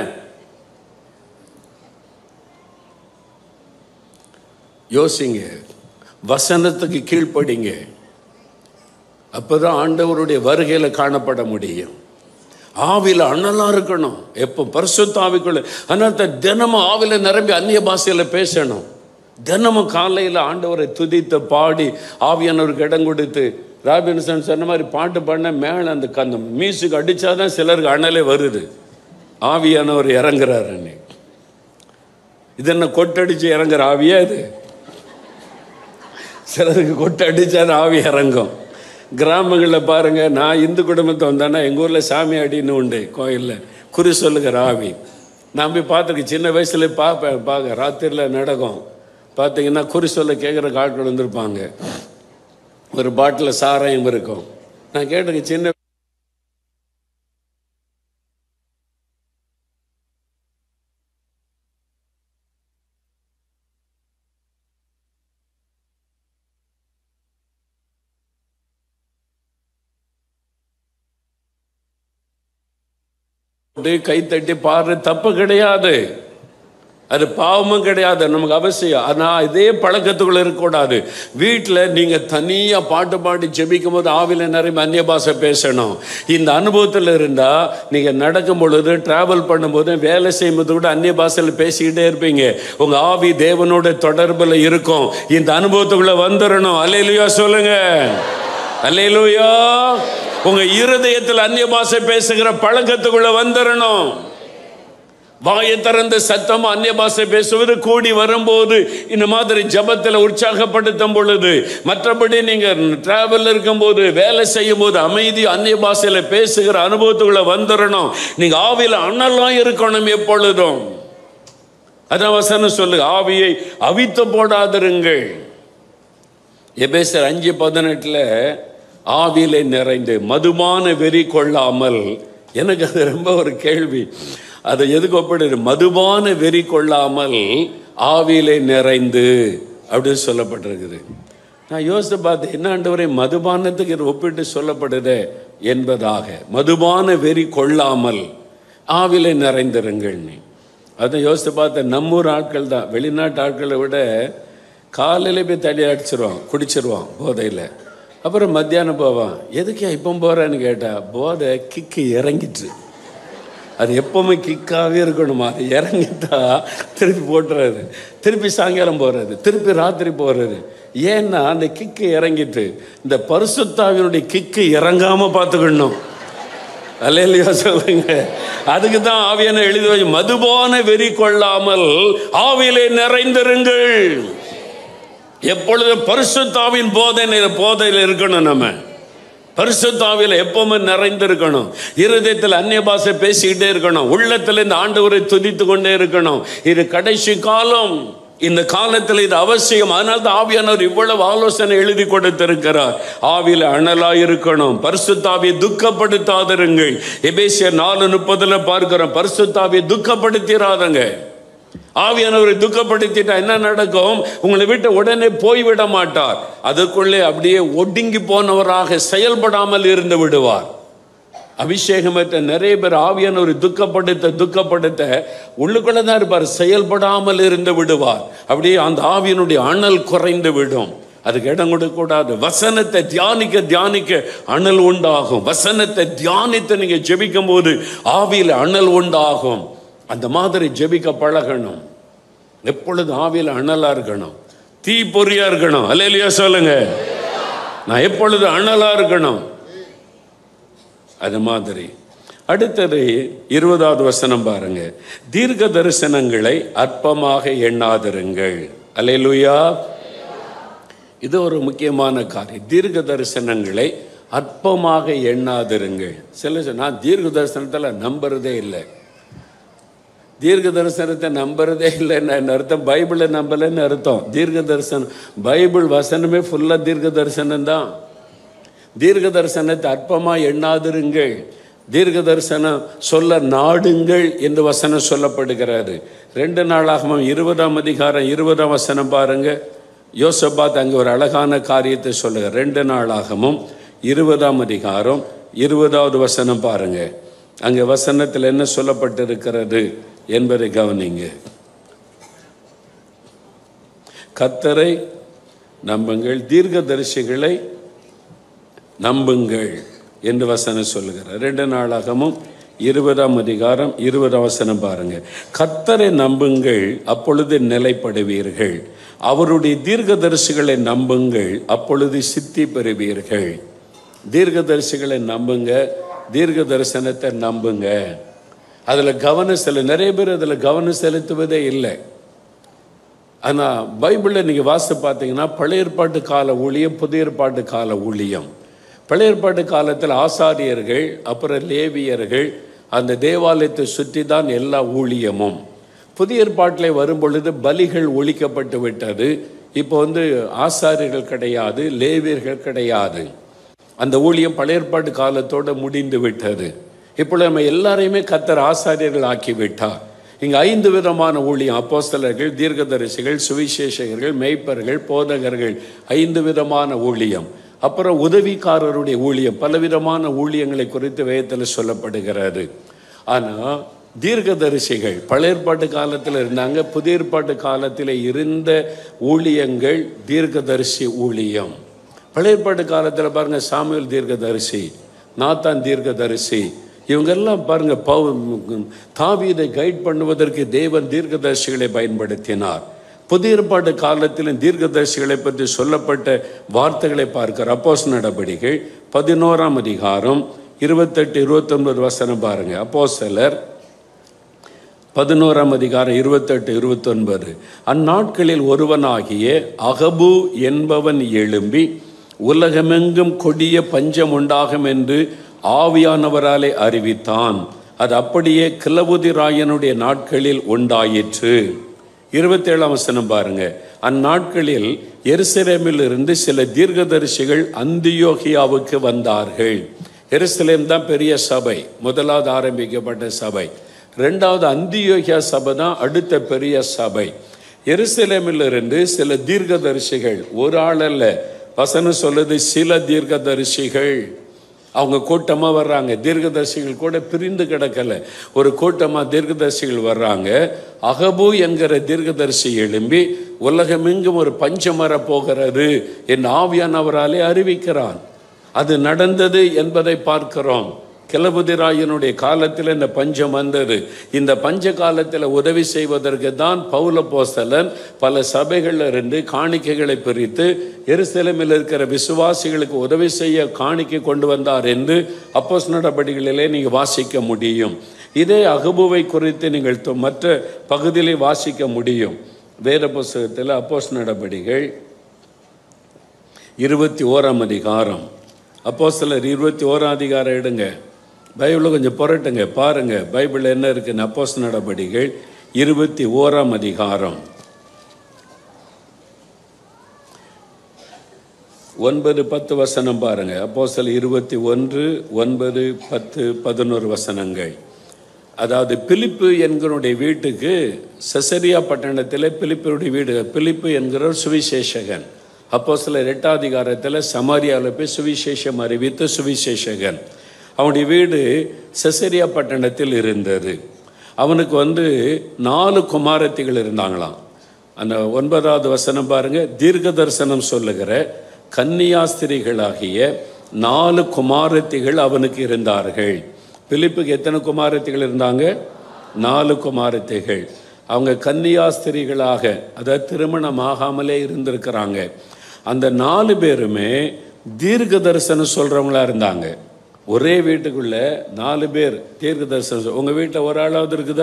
யோசிங்க வசனத்துக்கு கீழ்ப்படிங்க அப்பதான் ஆண்டவருடைய வருகையில காணப்பட முடியும் ஆவில அண்ணலா இருக்கணும் எப்போ பரிசுத்த ஆவிக்குள்ள அதனால தினமும் ஆவில நிரம்பி அந்நிய பாஷையில பேசணும் தினமும் காலையில் ஆண்டவரை துதித்து பாடி ஆவியானவருக்கு இடம் கொடுத்து ராபின்சன் சொன்ன மாதிரி பாட்டு பண்ண மேலே அந்த அந்த மியூசிக் அடித்தாதான் சிலருக்கு அனலே வருது ஆவியானவர் இறங்குறாரு அன்னைக்கு இது என்ன கொட்டடிச்சு இறங்குற ஆவியா இது சிலருக்கு கொட்டடிச்சா அது ஆவி இறங்கும் கிராமங்களில் பாருங்க நான் இந்து குடும்பத்தை வந்தேன்னா எங்கள் ஊரில் சாமி அடின்னு உண்டு கோயிலில் குறி சொல்லுகிற ஆவி நான் போய் பார்த்துருக்கேன் சின்ன வயசுல பார்ப்பேன் பார்க்க ராத்திரியில் நடக்கும் பார்த்தீங்கன்னா குறி சொல்ல கேட்குற ஆட்கள் வந்திருப்பாங்க ஒரு பாட்டில் சாராயம் இருக்கும் நான் கேட்டிருக்கேன் சின்ன போட்டு கை தட்டி பாரு தப்பு கிடையாது அது பாவமும் கிடையாது நமக்கு அவசியம் ஆனால் இதே பழக்கத்துக்குள்ள இருக்கக்கூடாது வீட்டில் நீங்கள் தனியாக பாட்டு பாடி ஜெபிக்கும் போது ஆவில நிறைய அந்நிய பாஷை பேசணும் இந்த அனுபவத்தில் இருந்தால் நீங்கள் நடக்கும் பொழுது ட்ராவல் பண்ணும்போது வேலை செய்யும்போது கூட அந்நிய பாஷையில் பேசிக்கிட்டே இருப்பீங்க உங்கள் ஆவி தேவனோட தொடர்பில் இருக்கும் இந்த அனுபவத்துக்குள்ள வந்துடணும் அல்லையிலையா சொல்லுங்க அல்லையிலுயா உங்க இருதயத்தில் அந்நிய பாஷை பேசுகிற பழக்கத்துக்குள்ள வந்துடணும் வாயை திறந்த சத்தம் அந்நிய பாஷை பேசுவது கூடி வரும்போது இந்த மாதிரி ஜபத்தில் உற்சாகப்படுத்தும் பொழுது மற்றபடி நீங்க டிராவல் இருக்கும்போது வேலை செய்யும் போது அமைதி அந்நிய பாஷையில பேசுகிற அனுபவத்துக்குள்ள வந்துடணும் நீங்க ஆவியில் அண்ணலாம் இருக்கணும் எப்பொழுதும் அதான் வசனம் சொல்லு ஆவியை அவித்து போடாதிருங்கள் எபேசர் அஞ்சு பதினெட்டில் ஆவியிலே நிறைந்து மதுமான வெறி கொள்ளாமல் எனக்கு அது ரொம்ப ஒரு கேள்வி அதை எதுக்கு ஒப்பிடுது மதுபான வெறி கொள்ளாமல் ஆவியிலே நிறைந்து அப்படின்னு சொல்லப்பட்டிருக்குது நான் யோசித்து பார்த்தேன் என்ன ஆண்டவரே மதுபானத்துக்கு இது ஒப்பிட்டு சொல்லப்படுதே என்பதாக மதுபான வெறி கொள்ளாமல் ஆவிலே நிறைந்திருங்கள் நீ அதை யோசித்து பார்த்தேன் நம்மூர் ஆட்கள் தான் வெளிநாட்டு ஆட்களை விட காலையில் போய் தடி அடிச்சிருவான் குடிச்சிருவான் போதையில் அப்புறம் மத்தியானம் போவான் எதுக்கு இப்போ போகிறேன்னு கேட்டா போதை கிக்கு இறங்கிட்டு அது எப்பவுமே கிக்காகவே இருக்கணுமா அது இறங்கிட்டா திருப்பி போட்டுறது திருப்பி சாயங்காலம் போகிறது திருப்பி ராத்திரி போகிறது ஏன்னா அந்த கிக்கு இறங்கிட்டு இந்த பரிசுத்தாவினுடைய கிக்கு இறங்காமல் பார்த்துக்கணும் அல்லையா சொல்லுங்க அதுக்கு தான் ஆவியான எழுதி வச்சு மதுபான வெறி கொள்ளாமல் ஆவியிலே நிறைந்திருங்கள் எப்பொழுது பரிசுத்தாவின் போதை போதையில் இருக்கணும் நம்ம பரிசுத்தாவில எப்பவுமே நிறைந்திருக்கணும் இருதயத்தில் அந்நிய பாஷை பேசிக்கிட்டே இருக்கணும் உள்ளத்தில் இந்த ஆண்டவரை துதித்து கொண்டே இருக்கணும் இது கடைசி காலம் இந்த காலத்தில் இது அவசியம் அதனால தான் ஆவியானவர் இவ்வளவு ஆலோசனை எழுதி கொடுத்திருக்கிறார் ஆவியில் அனலா இருக்கணும் பரிசுத்தாவியை துக்கப்படுத்தாதிருங்கள் எபேசியர் நாலு முப்பதுல பார்க்கிறோம் பரிசுத்தாவியை துக்கப்படுத்திடாதங்க ஆவியானவரை துக்கப்படுத்திட்டா என்ன நடக்கும் உங்களை விட்டு உடனே போய்விட மாட்டார் அதற்குள்ளே அப்படியே ஒடுங்கி போனவராக செயல்படாமல் இருந்து விடுவார் அபிஷேகமற்ற நிறைய பேர் ஆவியானவரை துக்கப்படுத்த துக்கப்படுத்த உள்ளுக்குள்ள தான் இருப்பார் செயல்படாமல் இருந்து விடுவார் அப்படியே அந்த ஆவியனுடைய அனல் குறைந்து விடும் அதுக்கு இடம் கொடுக்கக்கூடாது வசனத்தை தியானிக்க தியானிக்க அனல் உண்டாகும் வசனத்தை தியானித்து நீங்க ஜெபிக்கும் போது ஆவியில் அனல் உண்டாகும் அந்த மாதிரி ஜெபிக்க பழகணும் எப்பொழுது ஆவியில் அனலா இருக்கணும் தீ பொறியா இருக்கணும் அல்லையா சொல்லுங்க நான் எப்பொழுது அனலா இருக்கணும் அது மாதிரி அடுத்தது இருபதாவது வசனம் பாருங்க தீர்க்க தரிசனங்களை அற்பமாக எண்ணாதிருங்கள் அல்லேலூயா இது ஒரு முக்கியமான காரியம் தீர்க்க தரிசனங்களை அற்பமாக எண்ணாதிருங்கள் சில நான் தீர்க்க தரிசனத்தில் நம்புறதே இல்லை தீர்க்க தரிசனத்தை நம்புறதே இல்லைன்னு அர்த்தம் பைபிளை நம்பலைன்னு அர்த்தம் தீர்க்க தரிசனம் பைபிள் வசனமே ஃபுல்லாக தீர்க்க தரிசனம் தான் தீர்க்க தரிசனத்தை அற்பமாக எண்ணாதிருங்கள் தீர்க்க தரிசனம் சொல்ல நாடுங்கள் என்று வசனம் சொல்லப்படுகிறாரு ரெண்டு நாளாகவும் இருபதாம் அதிகாரம் இருபதாம் வசனம் பாருங்க யோசபாத் அங்கே ஒரு அழகான காரியத்தை சொல்லுங்க ரெண்டு நாளாகவும் இருபதாம் அதிகாரம் இருபதாவது வசனம் பாருங்க அங்கே வசனத்தில் என்ன சொல்லப்பட்டிருக்கிறது என்பதை கவனிங்க கத்தரை நம்புங்கள் தீர்க்கதரிசிகளை நம்புங்கள் என்று வசனம் சொல்லுகிறார் ரெண்டு நாளாகமும் இருபதாம் அதிகாரம் இருபதாம் வசனம் பாருங்க கத்தரை நம்புங்கள் அப்பொழுது நிலைப்படுவீர்கள் அவருடைய தீர்க்கதரிசிகளை நம்புங்கள் அப்பொழுது சித்தி பெறுவீர்கள் தீர்க்கதரிசிகளை நம்புங்க தீர்க்க தரிசனத்தை நம்புங்க அதில் கவனம் செலு நிறைய பேர் அதில் கவனம் செலுத்துவதே இல்லை ஆனால் பைபிளில் நீங்கள் வாசித்து பார்த்தீங்கன்னா பழைய ஏற்பாட்டு கால ஊழியம் புதிய ஏற்பாட்டு கால ஊழியம் பழைய ஏற்பாட்டு காலத்தில் ஆசாரியர்கள் அப்புறம் லேவியர்கள் அந்த தேவாலயத்தை சுற்றி தான் எல்லா ஊழியமும் புதிய ஏற்பாட்டில் வரும் பொழுது பலிகள் ஒழிக்கப்பட்டு விட்டது இப்போ வந்து ஆசாரியர்கள் கிடையாது லேவியர்கள் கிடையாது அந்த ஊழியம் பழைய ஏற்பாட்டு காலத்தோடு முடிந்து விட்டது இப்போ நம்ம எல்லாரையுமே கத்தர் ஆசாரியர்கள் ஆக்கி விட்டார் இங்கே ஐந்து விதமான ஊழியம் அப்போஸ்தலர்கள் தீர்க்கதரிசிகள் சுவிசேஷகர்கள் மெய்ப்பர்கள் போதகர்கள் ஐந்து விதமான ஊழியம் அப்புறம் உதவிக்காரருடைய ஊழியம் பலவிதமான ஊழியங்களை குறித்து வேதத்தில் சொல்லப்படுகிறது ஆனால் தீர்க்கதரிசிகள் பழைய ஏற்பாட்டு காலத்தில் இருந்தாங்க புதிய ஏற்பாட்டு காலத்தில் இருந்த ஊழியங்கள் தீர்க்கதரிசி ஊழியம் பழைய ஏற்பாட்டு காலத்தில் பாருங்க சாமுவேல் தீர்க்கதரிசி நாத்தான் தீர்க்கதரிசி இவங்கெல்லாம் பாருங்க பவு தாவீதை கைட் பண்ணுவதற்கு தேவன் தீர்க்கதரிசிகளை பயன்படுத்தினார் புதிய ஏற்பாட்டு காலத்திலும் தீர்க்கதரிசிகளை பற்றி சொல்லப்பட்ட வார்த்தைகளை பார்க்கிற அப்போஸ் நடபடிகள் பதினோராம் அதிகாரம் இருபத்தெட்டு இருபத்தொன்பது வசனம் பாருங்க அப்போ சிலர் பதினோராம் அதிகாரம் இருபத்தெட்டு இருபத்தொன்பது அந்நாட்களில் ஒருவனாகிய அகபு என்பவன் எழும்பி உலகமெங்கும் கொடிய பஞ்சம் உண்டாகும் என்று ஆவியானவராலே அறிவித்தான் அது அப்படியே கிளவுதிராயனுடைய நாட்களில் உண்டாயிற்று இருபத்தேழாம் வசனம் பாருங்க அந்நாட்களில் எருசலேமில் இருந்து சில தீர்க்கதரிசிகள் அந்தியோகியாவுக்கு வந்தார்கள் எருசலேம் தான் பெரிய சபை முதலாவது ஆரம்பிக்கப்பட்ட சபை ரெண்டாவது அந்தியோகியா சபை தான் அடுத்த பெரிய சபை எருசலேமில் இருந்து சில தீர்க்கதரிசிகள் ஒரு ஆள் அல்ல வசனம் சொல்லுது சில தீர்க்கதரிசிகள் அவங்க கூட்டமாக வர்றாங்க தீர்க்கதரிசிகள் கூட பிரிந்து கிடக்கல ஒரு கூட்டமாக தீர்க்கதரிசிகள் வர்றாங்க அகபு என்கிற தீர்க்கதரிசி எழும்பி உலகமெங்கும் ஒரு பஞ்சம் வரப் போகிறது என் ஆவியானவராலே அறிவிக்கிறான் அது நடந்தது என்பதை பார்க்கிறோம் கிளபுதிராயனுடைய காலத்தில் இந்த பஞ்சம் வந்தது இந்த பஞ்ச காலத்தில் உதவி செய்வதற்கு தான் பௌல போஸ்தலன் பல சபைகளில் இருந்து காணிக்கைகளை பிரித்து எருசலேமில் இருக்கிற விசுவாசிகளுக்கு உதவி செய்ய காணிக்கை கொண்டு வந்தார் என்று அப்போஸ் நடவடிக்கைகளிலே நீங்கள் வாசிக்க முடியும் இதே அகபுவை குறித்து நீங்கள் தொ- மற்ற பகுதியிலே வாசிக்க முடியும் வேத புஸ்தகத்தில் அப்போஸ் நடபடிகள் இருபத்தி ஓராம் அதிகாரம் அப்போ சிலர் இருபத்தி ஓராம் அதிகாரம் எடுங்க பைபிளில் கொஞ்சம் புரட்டுங்க பாருங்க பைபிளில் என்ன இருக்குன்னு அப்போஸ் நடபடிகள் இருபத்தி ஓராம் அதிகாரம் ஒன்பது பத்து வசனம் பாருங்க அப்போ சில இருபத்தி ஒன்று ஒன்பது பத்து பதினோரு வசனங்கள் அதாவது பிலிப்பு என்கிறனுடைய வீட்டுக்கு செசரியா பட்டணத்தில் பிலிப்பினுடைய வீடு பிலிப்பு என்கிற ஒரு சுவிசேஷகன் அப்போ சில எட்டாதிகாரத்தில் சமாரியாவில் போய் சுவிசேஷம் அறிவித்த சுவிசேஷகன் அவனுடைய வீடு செசரியா பட்டணத்தில் இருந்தது அவனுக்கு வந்து நாலு குமாரத்திகள் இருந்தாங்களாம் அந்த ஒன்பதாவது வசனம் பாருங்க தீர்க்க தரிசனம் சொல்லுகிற கன்னியாஸ்திரிகளாகிய நாலு குமாரத்திகள் அவனுக்கு இருந்தார்கள் பிலிப்புக்கு எத்தனை குமாரத்திகள் இருந்தாங்க நாலு குமாரத்திகள் அவங்க கன்னியாஸ்திரிகளாக அதாவது திருமணம் ஆகாமலே இருந்திருக்கிறாங்க அந்த நாலு பேருமே தீர்க்க தரிசனம் சொல்றவங்களா இருந்தாங்க ஒரே வீட்டுக்குள்ள நாலு பேர் தீர்க்க தரிசனம் சொல்- உங்க வீட்டில் ஒரு ஆளாவது இருக்குதா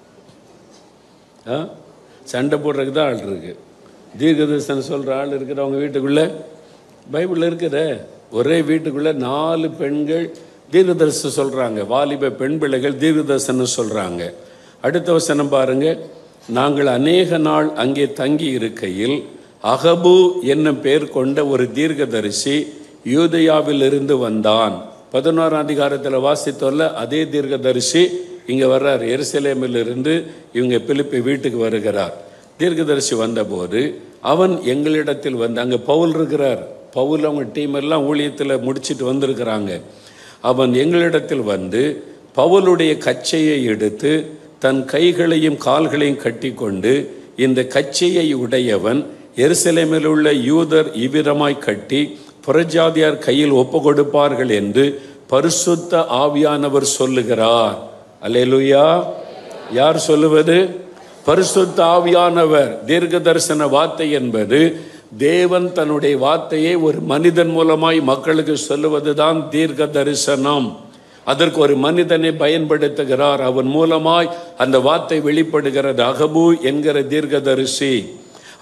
ஆ சண்டை போடுறதுக்கு தான் ஆள் இருக்கு தீர்க்கதரிசனம் சொல்கிற ஆள் இருக்கிறவங்க வீட்டுக்குள்ளே பைபிளில் இருக்குதே ஒரே வீட்டுக்குள்ளே நாலு பெண்கள் தீர்க்கதரிசனம் சொல்கிறாங்க வாலிப பெண் பிள்ளைகள் தீர்க்கதரிசனம் சொல்கிறாங்க அடுத்த வசனம் பாருங்க நாங்கள் அநேக நாள் அங்கே தங்கி இருக்கையில் அகபு என்னும் பெயர் கொண்ட ஒரு தீர்க்கதரிசி யூதயாவிலிருந்து வந்தான் பதினோராம் அதிகாரத்தில் வாசித்தோல்ல அதே தீர்க்கதரிசி இங்கே வர்றார் எருசலேமில் இருந்து இவங்க பிலிப்பி வீட்டுக்கு வருகிறார் தீர்க்கதரிசி வந்தபோது அவன் எங்களிடத்தில் வந்து அங்கே பவுல் இருக்கிறார் பவுல் அவங்க டீம் எல்லாம் ஊழியத்தில் முடிச்சிட்டு வந்திருக்கிறாங்க அவன் எங்களிடத்தில் வந்து பவுலுடைய கச்சையை எடுத்து தன் கைகளையும் கால்களையும் கட்டிக்கொண்டு இந்த கச்சையை உடையவன் எருசலேமில் உள்ள யூதர் இவ்விதமாய் கட்டி புறஜாதியார் கையில் ஒப்பு கொடுப்பார்கள் என்று பரிசுத்த ஆவியானவர் சொல்லுகிறார் அல்லேலூயா யார் சொல்லுவது பரிசுத்த ஆவியானவர் தீர்க்க தரிசன வார்த்தை என்பது தேவன் தன்னுடைய வார்த்தையை ஒரு மனிதன் மூலமாய் மக்களுக்கு சொல்லுவதுதான் தீர்க்க தரிசனம் அதற்கு ஒரு மனிதனை பயன்படுத்துகிறார் அவன் மூலமாய் அந்த வார்த்தை வெளிப்படுகிறது அகபு என்கிற தீர்க்கதரிசி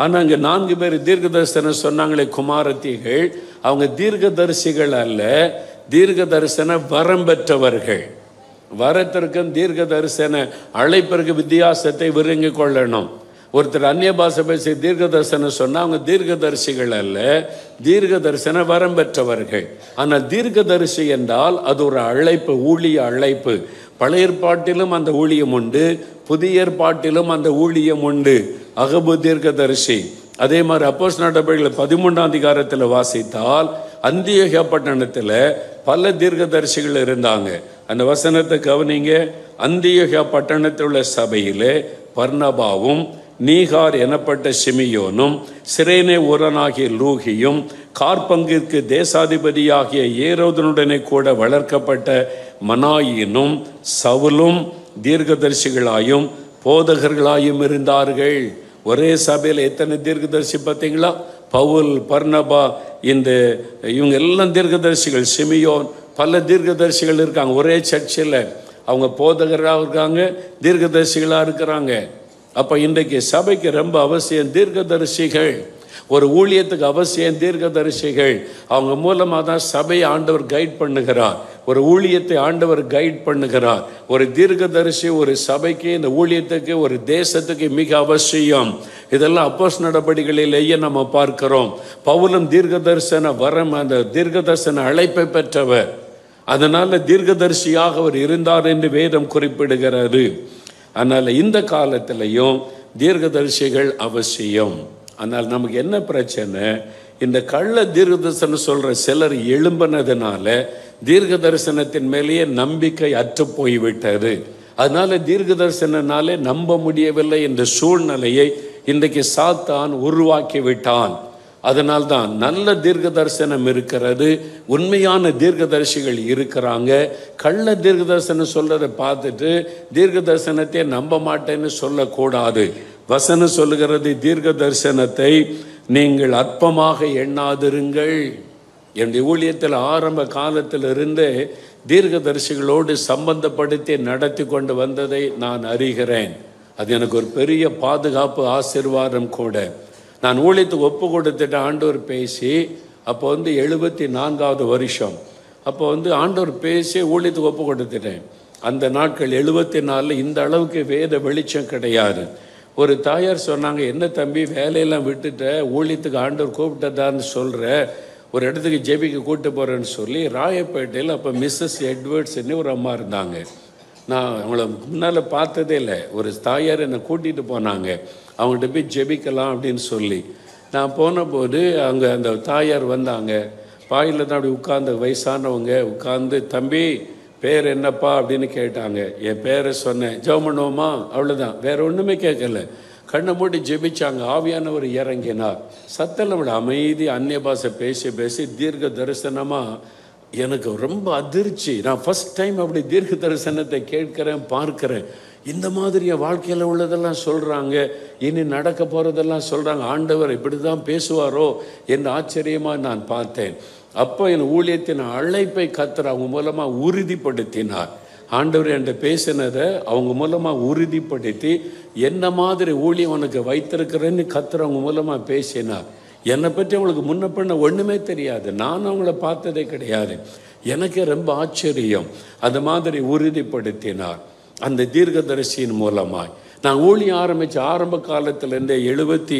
ஆனால் அங்கே நான்கு பேர் தீர்க்கதரிசனம் சொன்னாங்களே குமாரத்திகள் அவங்க தீர்க்கதரிசிகள் அல்ல தீர்க்க தரிசன வரம் பெற்றவர்கள் வரத்திற்கும் தீர்க்க தரிசன அழைப்பிற்கு வித்தியாசத்தை விருங்கிக் கொள்ளணும் ஒருத்தர் அந்நிய பாஷை பேசி தீர்க்க தரிசனம் சொன்னால் அவங்க தீர்க்கதரிசிகள் அல்ல தீர்க்க தரிசன வரம் பெற்றவர்கள் ஆனால் தீர்க்கதரிசி என்றால் அது ஒரு அழைப்பு ஊழிய அழைப்பு பழைய ஏற்பாட்டிலும் அந்த ஊழியம் உண்டு புதிய ஏற்பாட்டிலும் அந்த ஊழியம் உண்டு அகபு தீர்க்கதரிசி அதே மாதிரி அப்போஸ் நடவடிக்கைகள் பதிமூன்றாம் அதிகாரத்தில் வாசித்தால் அந்தியோகியா பட்டணத்தில் பல தீர்க்கதரிசிகள் இருந்தாங்க அந்த வசனத்தை கவனிங்க அந்தியோகியா பட்டணத்தில் உள்ள சபையிலே பர்ணபாவும் நீகார் எனப்பட்ட சிமியோனும் சிரேனே உரனாகிய லூகியும் கார்பங்கிற்கு தேசாதிபதியாகிய ஏரோதனுடனே கூட வளர்க்கப்பட்ட மனாயினும் சவுலும் தீர்க்கதரிசிகளாயும் போதகர்களாயும் இருந்தார்கள் ஒரே சபையில் எத்தனை தீர்க்கதரிசி பார்த்தீங்களா பவுல் பர்ணபா இந்த இவங்க எல்லாம் தீர்க்கதரிசிகள் சிமியோன் பல தீர்க்கதரிசிகள் இருக்காங்க ஒரே சர்ச்சில் அவங்க போதகராக இருக்காங்க தீர்க்கதரிசிகளாக இருக்கிறாங்க அப்போ இன்றைக்கு சபைக்கு ரொம்ப அவசியம் தீர்க்கதரிசிகள் ஒரு ஊழியத்துக்கு அவசியம் தீர்க்கதரிசிகள் அவங்க மூலமாக தான் சபையை ஆண்டவர் கைட் பண்ணுகிறார் ஒரு ஊழியத்தை ஆண்டவர் கைட் பண்ணுகிறார் ஒரு தீர்க்கதரிசி ஒரு சபைக்கு இந்த ஊழியத்துக்கு ஒரு தேசத்துக்கு மிக அவசியம் இதெல்லாம் அப்போஸ் நடவடிக்கைகளிலேயே நம்ம பார்க்கிறோம் பவுலும் தீர்க்கதரிசன வரம் அந்த தீர்க்கதரிசன அழைப்பை பெற்றவர் அதனால தீர்க்கதரிசியாக அவர் இருந்தார் என்று வேதம் குறிப்பிடுகிறது அதனால் இந்த காலத்திலையும் தீர்க்கதரிசிகள் அவசியம் ஆனால் நமக்கு என்ன பிரச்சனை இந்த கள்ள தீர்க்கதரிசனம் சொல்ற சிலர் எழும்பினதுனால தீர்க்க தரிசனத்தின் மேலேயே நம்பிக்கை அற்று போய்விட்டது அதனால தீர்க்க தரிசனனாலே நம்ப முடியவில்லை என்ற சூழ்நிலையை இன்றைக்கு சாத்தான் உருவாக்கி விட்டான் அதனால்தான் நல்ல தீர்க்க தரிசனம் இருக்கிறது உண்மையான தீர்க்கதரிசிகள் இருக்கிறாங்க கள்ள தீர்க்க தரிசனம் சொல்றதை பார்த்துட்டு தீர்க்க தரிசனத்தை நம்ப மாட்டேன்னு சொல்லக்கூடாது வசனம் சொல்லுகிறது தீர்க்க தரிசனத்தை நீங்கள் அற்பமாக எண்ணாதிருங்கள் என்னுடைய ஊழியத்தில் ஆரம்ப காலத்தில் இருந்தே தீர்க்கதரிசிகளோடு சம்பந்தப்படுத்தி நடத்தி கொண்டு வந்ததை நான் அறிகிறேன் அது எனக்கு ஒரு பெரிய பாதுகாப்பு ஆசிர்வாதம் கூட நான் ஊழியத்துக்கு ஒப்பு கொடுத்துட்டு ஆண்டவர் பேசி அப்போ வந்து எழுபத்தி நான்காவது வருஷம் அப்போ வந்து ஆண்டவர் பேசி ஊழியத்துக்கு ஒப்பு கொடுத்துட்டேன் அந்த நாட்கள் எழுபத்தி நாலில் இந்த அளவுக்கு வேத வெளிச்சம் கிடையாது ஒரு தாயார் சொன்னாங்க என்ன தம்பி வேலையெல்லாம் விட்டுட்ட ஊழியத்துக்கு ஆண்டவர் கூப்பிட்டதான்னு சொல்கிற ஒரு இடத்துக்கு ஜெபிக்கு கூட்டு போகிறேன்னு சொல்லி ராயப்பேட்டையில் அப்போ மிஸ்ஸஸ் எட்வர்ட்ஸ்ன்னு ஒரு அம்மா இருந்தாங்க நான் அவங்கள முன்னால் பார்த்ததே இல்லை ஒரு தாயார் என்னை கூட்டிகிட்டு போனாங்க அவங்கள்ட்ட போய் ஜெபிக்கலாம் அப்படின்னு சொல்லி நான் போனபோது அங்கே அந்த தாயார் வந்தாங்க பாயில் தான் அப்படி உட்கார்ந்த வயசானவங்க உட்கார்ந்து தம்பி பேர் என்னப்பா அப்படின்னு கேட்டாங்க என் பேரை சொன்னேன் ஜெபம் பண்ணுவோமா அவ்வளோதான் வேற ஒன்றுமே கேட்கல கண்ணை மூடி ஜெபிச்சாங்க ஆவியானவர் இறங்கினார் சத்தம் விட அமைதி அந்நிய பாஷை பேசி பேசி தீர்க்க தரிசனமாக எனக்கு ரொம்ப அதிர்ச்சி நான் ஃபர்ஸ்ட் டைம் அப்படி தீர்க்க தரிசனத்தை கேட்கிறேன் பார்க்கிறேன் இந்த மாதிரி என் வாழ்க்கையில் உள்ளதெல்லாம் சொல்கிறாங்க இனி நடக்க போகிறதெல்லாம் சொல்கிறாங்க ஆண்டவர் இப்படி தான் பேசுவாரோ என்று ஆச்சரியமாக நான் பார்த்தேன் அப்போ என் ஊழியத்தின் அழைப்பை கத்தர் அவங்க மூலமாக உறுதிப்படுத்தினார் ஆண்டவர் என்கிட்ட பேசினதை அவங்க மூலமாக உறுதிப்படுத்தி என்ன மாதிரி ஊழியம் உனக்கு வைத்திருக்கிறேன்னு கத்தர் அவங்க மூலமாக பேசினார் என்னை பற்றி அவங்களுக்கு முன்ன பண்ண ஒன்றுமே தெரியாது நான் அவங்கள பார்த்ததே கிடையாது எனக்கு ரொம்ப ஆச்சரியம் அந்த மாதிரி உறுதிப்படுத்தினார் அந்த தீர்க்கதரிசியின் மூலமாய் நான் ஊழியம் ஆரம்பித்த ஆரம்ப காலத்திலேருந்தே எழுபத்தி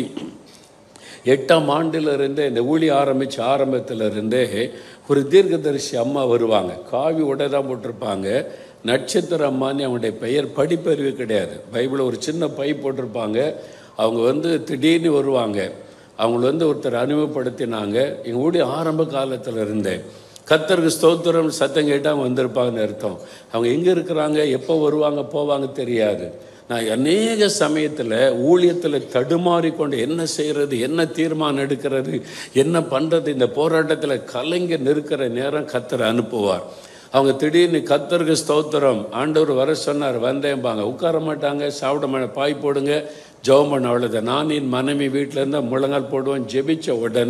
எட்டாம் ஆண்டிலிருந்தே இந்த ஊழிய ஆரம்பித்த ஆரம்பத்திலிருந்தே ஒரு தீர்க்கதரிசி அம்மா வருவாங்க காவி உடை தான் போட்டிருப்பாங்க நட்சத்திர அம்மான்னு அவங்களுடைய பெயர் படிப்பறிவு கிடையாது பைபிளில் ஒரு சின்ன பை போட்டிருப்பாங்க அவங்க வந்து திடீர்னு வருவாங்க அவங்கள வந்து ஒருத்தர் அறிமுகப்படுத்தினாங்க எங்கள் ஊழிய ஆரம்ப காலத்தில் இருந்தேன் கத்தருக்கு ஸ்தோத்திரம் சத்தம் கேட்டால் வந்திருப்பாங்கன்னு அர்த்தம் அவங்க எங்கே இருக்கிறாங்க எப்போ வருவாங்க போவாங்க தெரியாது நான் அநேக சமயத்தில் ஊழியத்தில் தடுமாறிக்கொண்டு என்ன செய்கிறது என்ன தீர்மானம் எடுக்கிறது என்ன பண்ணுறது இந்த போராட்டத்தில் கலைஞ நிற்கிற நேரம் கத்தரை அனுப்புவார் அவங்க திடீர்னு கத்தருக்கு ஸ்தோத்திரம் ஆண்டவர் வர சொன்னார் வந்தேன்பாங்க உட்கார மாட்டாங்க சாப்பிட மாட்டேன் பாய் போடுங்க ஜெபம் பண்ண அவ்வளோதான் நான் என் மனைவி வீட்டில் இருந்தால் முழங்கால் போடுவேன் ஜெபிச்ச உடனே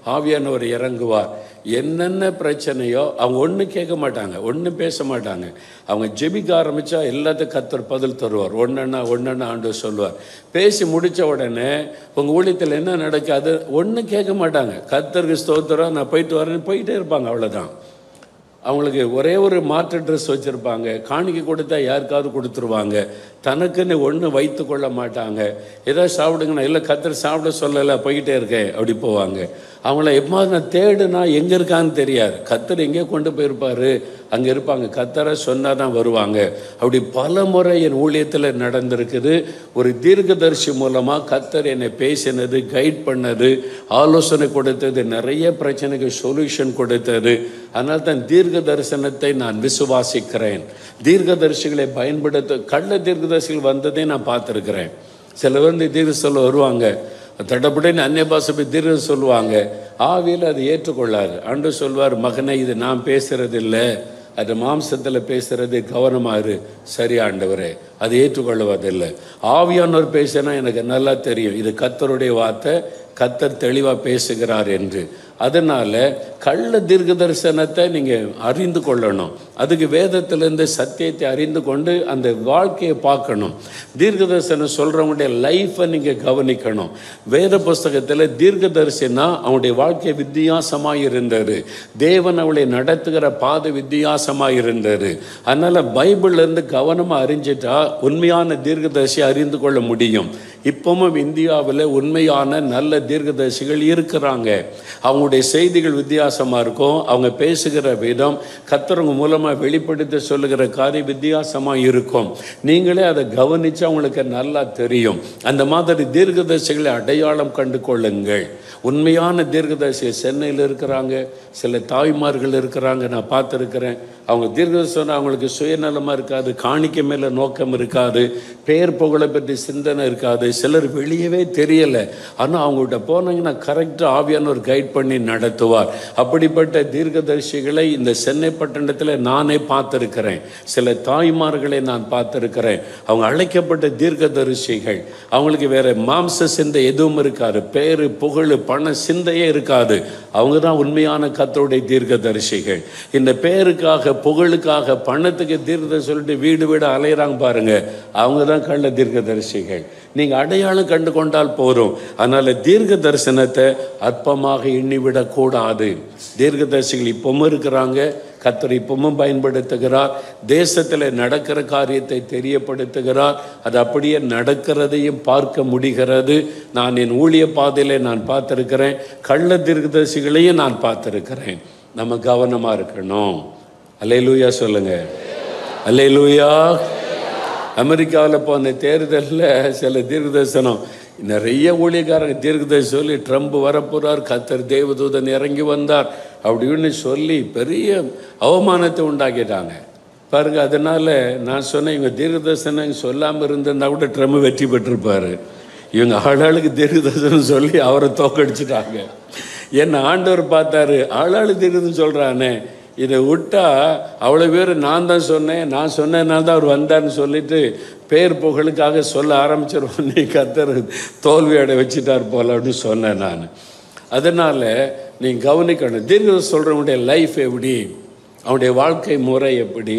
ஆவியானவர் இறங்குவார் என்னென்ன பிரச்சனையோ அவங்க ஒன்றும் கேட்க மாட்டாங்க ஒன்றும் பேச மாட்டாங்க அவங்க ஜெபிக்க ஆரம்பித்தா எல்லாத்துக்கும் கத்தர் பதில் தருவார் ஒன்றா ஒன்றா ஆண்டு சொல்லுவார் பேசி முடித்த உடனே உங்கள் ஊழியத்தில் என்ன நடக்குது அது ஒன்றும் கேட்க மாட்டாங்க கத்தருக்கு ஸ்தோத்திரம் நான் போயிட்டு வரேன்னு போயிட்டே இருப்பாங்க அவ்வளோதான் அவங்களுக்கு ஒரே ஒரு மாற்று ட்ரெஸ் வச்சுருப்பாங்க காணிக்கை கொடுத்தா யாருக்காவது கொடுத்துருவாங்க தனக்குன்னு ஒன்று வைத்து கொள்ள மாட்டாங்க ஏதோ சாப்பிடுங்கண்ணா இல்லை கத்தர் சாப்பிட சொல்லலை போய்கிட்டே இருக்கேன் அப்படி போவாங்க அவங்கள எப்போது நான் தேடுனா எங்கே இருக்கான்னு தெரியாது கத்தர் எங்கே கொண்டு போயிருப்பாரு அங்கே இருப்பாங்க கத்தரை சொன்னால் தான் வருவாங்க அப்படி பல முறை என் ஊழியத்தில் நடந்திருக்குது ஒரு தீர்க்கதரிசி மூலமாக கத்தர் என்னை பேசினது கைட் பண்ணது ஆலோசனை கொடுத்தது நிறைய பிரச்சனைக்கு சொல்யூஷன் கொடுத்தது அதனால தான் தீர்க்க தரிசனத்தை நான் விசுவாசிக்கிறேன் தீர்க்கதரிசிகளை பயன்படுத்த கள்ள தீர்க்கதரிசிகள் வந்ததை நான் பார்த்துருக்கிறேன் சில வந்து தீர்க்க சொல்ல வருவாங்க தடப்படின்னு அந்நிய பாஷை போய் தீர்க்க சொல்லுவாங்க ஆவியில் அதை ஏற்றுக்கொள்ளாரு அன்று சொல்வார் மகனை இது நான் பேசுறது இல்லை அது மாம்சத்தில் பேசுறது கவனமாரு சரி ஆண்டவரே அதை ஏற்றுக்கொள்வதில்லை ஆவியானவர் பேசினா எனக்கு நல்லா தெரியும் இது கத்தருடைய வார்த்தை கத்தர் தெளிவாக பேசுகிறார் என்று அதனால கள்ள தீர்க்க தரிசனத்தை நீங்கள் அறிந்து கொள்ளணும் அதுக்கு வேதத்திலேருந்து சத்தியத்தை அறிந்து கொண்டு அந்த வாழ்க்கையை பார்க்கணும் தீர்க்க தரிசனம் சொல்கிறவங்களுடைய லைஃப்பை நீங்கள் கவனிக்கணும் வேத புஸ்தகத்தில் தீர்க்க தரிசனா அவனுடைய வாழ்க்கை வித்தியாசமாக இருந்தார் தேவன் அவளை நடத்துகிற பாதை வித்தியாசமாக இருந்தார் அதனால் பைபிள்லேருந்து கவனமாக அறிஞ்சிட்டா உண்மையான தீர்க்கதரிசி அறிந்து கொள்ள முடியும் இப்பவும் இந்தியாவில் உண்மையான நல்ல தீர்க்கதரிசிகள் இருக்கிறாங்க அவங்களுடைய செய்திகள் வித்தியாசமாக இருக்கும் அவங்க பேசுகிற விதம் கத்துறவங்க மூலமாக வெளிப்படுத்த சொல்லுகிற காரியம் வித்தியாசமாக இருக்கும் நீங்களே அதை கவனித்து அவங்களுக்கு நல்லா தெரியும் அந்த மாதிரி தீர்க்கதரிசிகளை அடையாளம் கண்டு கொள்ளுங்கள் உண்மையான தீர்க்கதரிசி சென்னையில் இருக்கிறாங்க சில தாய்மார்கள் இருக்கிறாங்க நான் பார்த்துருக்கிறேன் அவங்க தீர்க்கதரிசனம் அவங்களுக்கு சுயநலமாக இருக்காது காணிக்க மேலே நோக்கம் இருக்காது பெயர் புகழை பற்றி சிந்தனை இருக்காது சிலர் வெளியவே தெரியலை ஆனால் அவங்கள்ட்ட போனாங்கன்னா கரெக்டாக ஆவியான ஒரு கைட் பண்ணி நடத்துவார் அப்படிப்பட்ட தீர்க்கதரிசிகளை இந்த சென்னை பட்டணத்தில் நானே பார்த்துருக்கிறேன் சில தாய்மார்களை நான் பார்த்துருக்கிறேன் அவங்க அழைக்கப்பட்ட தீர்க்கதரிசிகள் அவங்களுக்கு வேற மாம்ச சிந்தை எதுவும் இருக்காது பேரு புகழ் பண சிந்தையே இருக்காது அவங்க தான் உண்மையான கத்தருடைய தீர்க்கதரிசிகள் இந்த பேருக்காக புகழுக்காக பணத்துக்கு தீர்க்கதரிசி சொல்லிட்டு வீடு வீடு அலையிறாங்க பாருங்க அவங்க தான் கள்ள தீர்க்கதரிசிகள் நீங்கள் அடையாளம் கண்டு கொண்டால் போதும் அதனால் தீர்க்க தரிசனத்தை அற்பமாக எண்ணிவிடக்கூடாது தீர்க்கதரிசிகள் இப்பவும் இருக்கிறாங்க கத்தர் இப்பவும் பயன்படுத்துகிறார் தேசத்தில் நடக்கிற காரியத்தை தெரியப்படுத்துகிறார் அது அப்படியே நடக்கிறதையும் பார்க்க முடிகிறது நான் என் ஊழிய பாதையில நான் பார்த்துருக்கிறேன் கள்ள தீர்க்கதரிசிகளையும் நான் பார்த்துருக்கிறேன் நம்ம கவனமாக இருக்கணும் அல்லேலூயா சொல்லுங்க அல்லேலூயா அமெரிக்காவில் போன தேர்தலில் சில தீர்க்கதரிசனம் நிறைய ஊழியக்காரங்க தீர்க்கதரிசி சொல்லி ட்ரம்ப் வரப்போறார் கத்தர் தேவதூதன் இறங்கி வந்தார் அப்படின்னு சொல்லி பெரிய அவமானத்தை உண்டாக்கிட்டாங்க பாருங்க அதனால நான் சொன்னேன் இவங்க தீர்க்கதரிசனம் சொல்லாமல் இருந்திருந்தா கூட ட்ரம்ப் வெற்றி பெற்றிருப்பாரு இவங்க ஆளாளுக்கு தீர்க்கதரிசனம் சொல்லி அவரை தோக்கடிச்சிட்டாங்க என்ன ஆண்டவர் பார்த்தாரு ஆளாளு தீர்க்கதரிசனம் சொல்றானே இதை விட்டா அவ்வளோ பேர் நான் தான் சொன்னேன் நான் சொன்னதுனால தான் அவர் வந்தார்னு சொல்லிட்டு பேர் புகழுக்காக சொல்ல ஆரம்பிச்சிருவோம் நீ கத்தர் தோல்வி அடை வச்சுட்டார் போல அப்படின்னு சொன்னேன் நான் அதனால் நீ கவனிக்கணும் தீர்க்க சொல்கிறவனுடைய லைஃப் எப்படி அவனுடைய வாழ்க்கை முறை எப்படி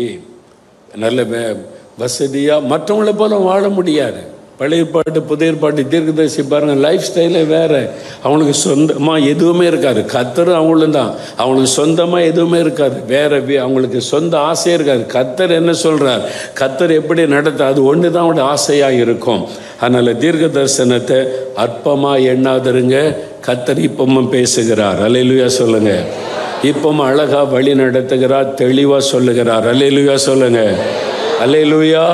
நல்ல வசதியாக மற்றவங்களை போல வாழ முடியாது பழைய பாட்டு புதிய பாட்டு தீர்க்கதரிசி பாருங்க லைஃப் ஸ்டைலே வேற அவனுக்கு சொந்தமாக எதுவுமே இருக்காது கத்தரும் அவங்களும் தான் அவனுக்கு சொந்தமாக எதுவுமே இருக்காது வேற வி- அவங்களுக்கு சொந்த ஆசையே இருக்காது கத்தர் என்ன சொல்றார் கத்தர் எப்படி நடத்த அது ஒன்று தான் அவனுடைய ஆசையாக இருக்கும் அதனால் தீர்க்க தரிசனத்தை அற்பமாக எண்ணாதிருங்க கத்தர் இப்பவும் பேசுகிறார் அலையிலுயா சொல்லுங்க இப்பவும் அழகா வழி நடத்துகிறார் தெளிவாக சொல்லுகிறார் அலையிலுயா சொல்லுங்க அலையிலுயா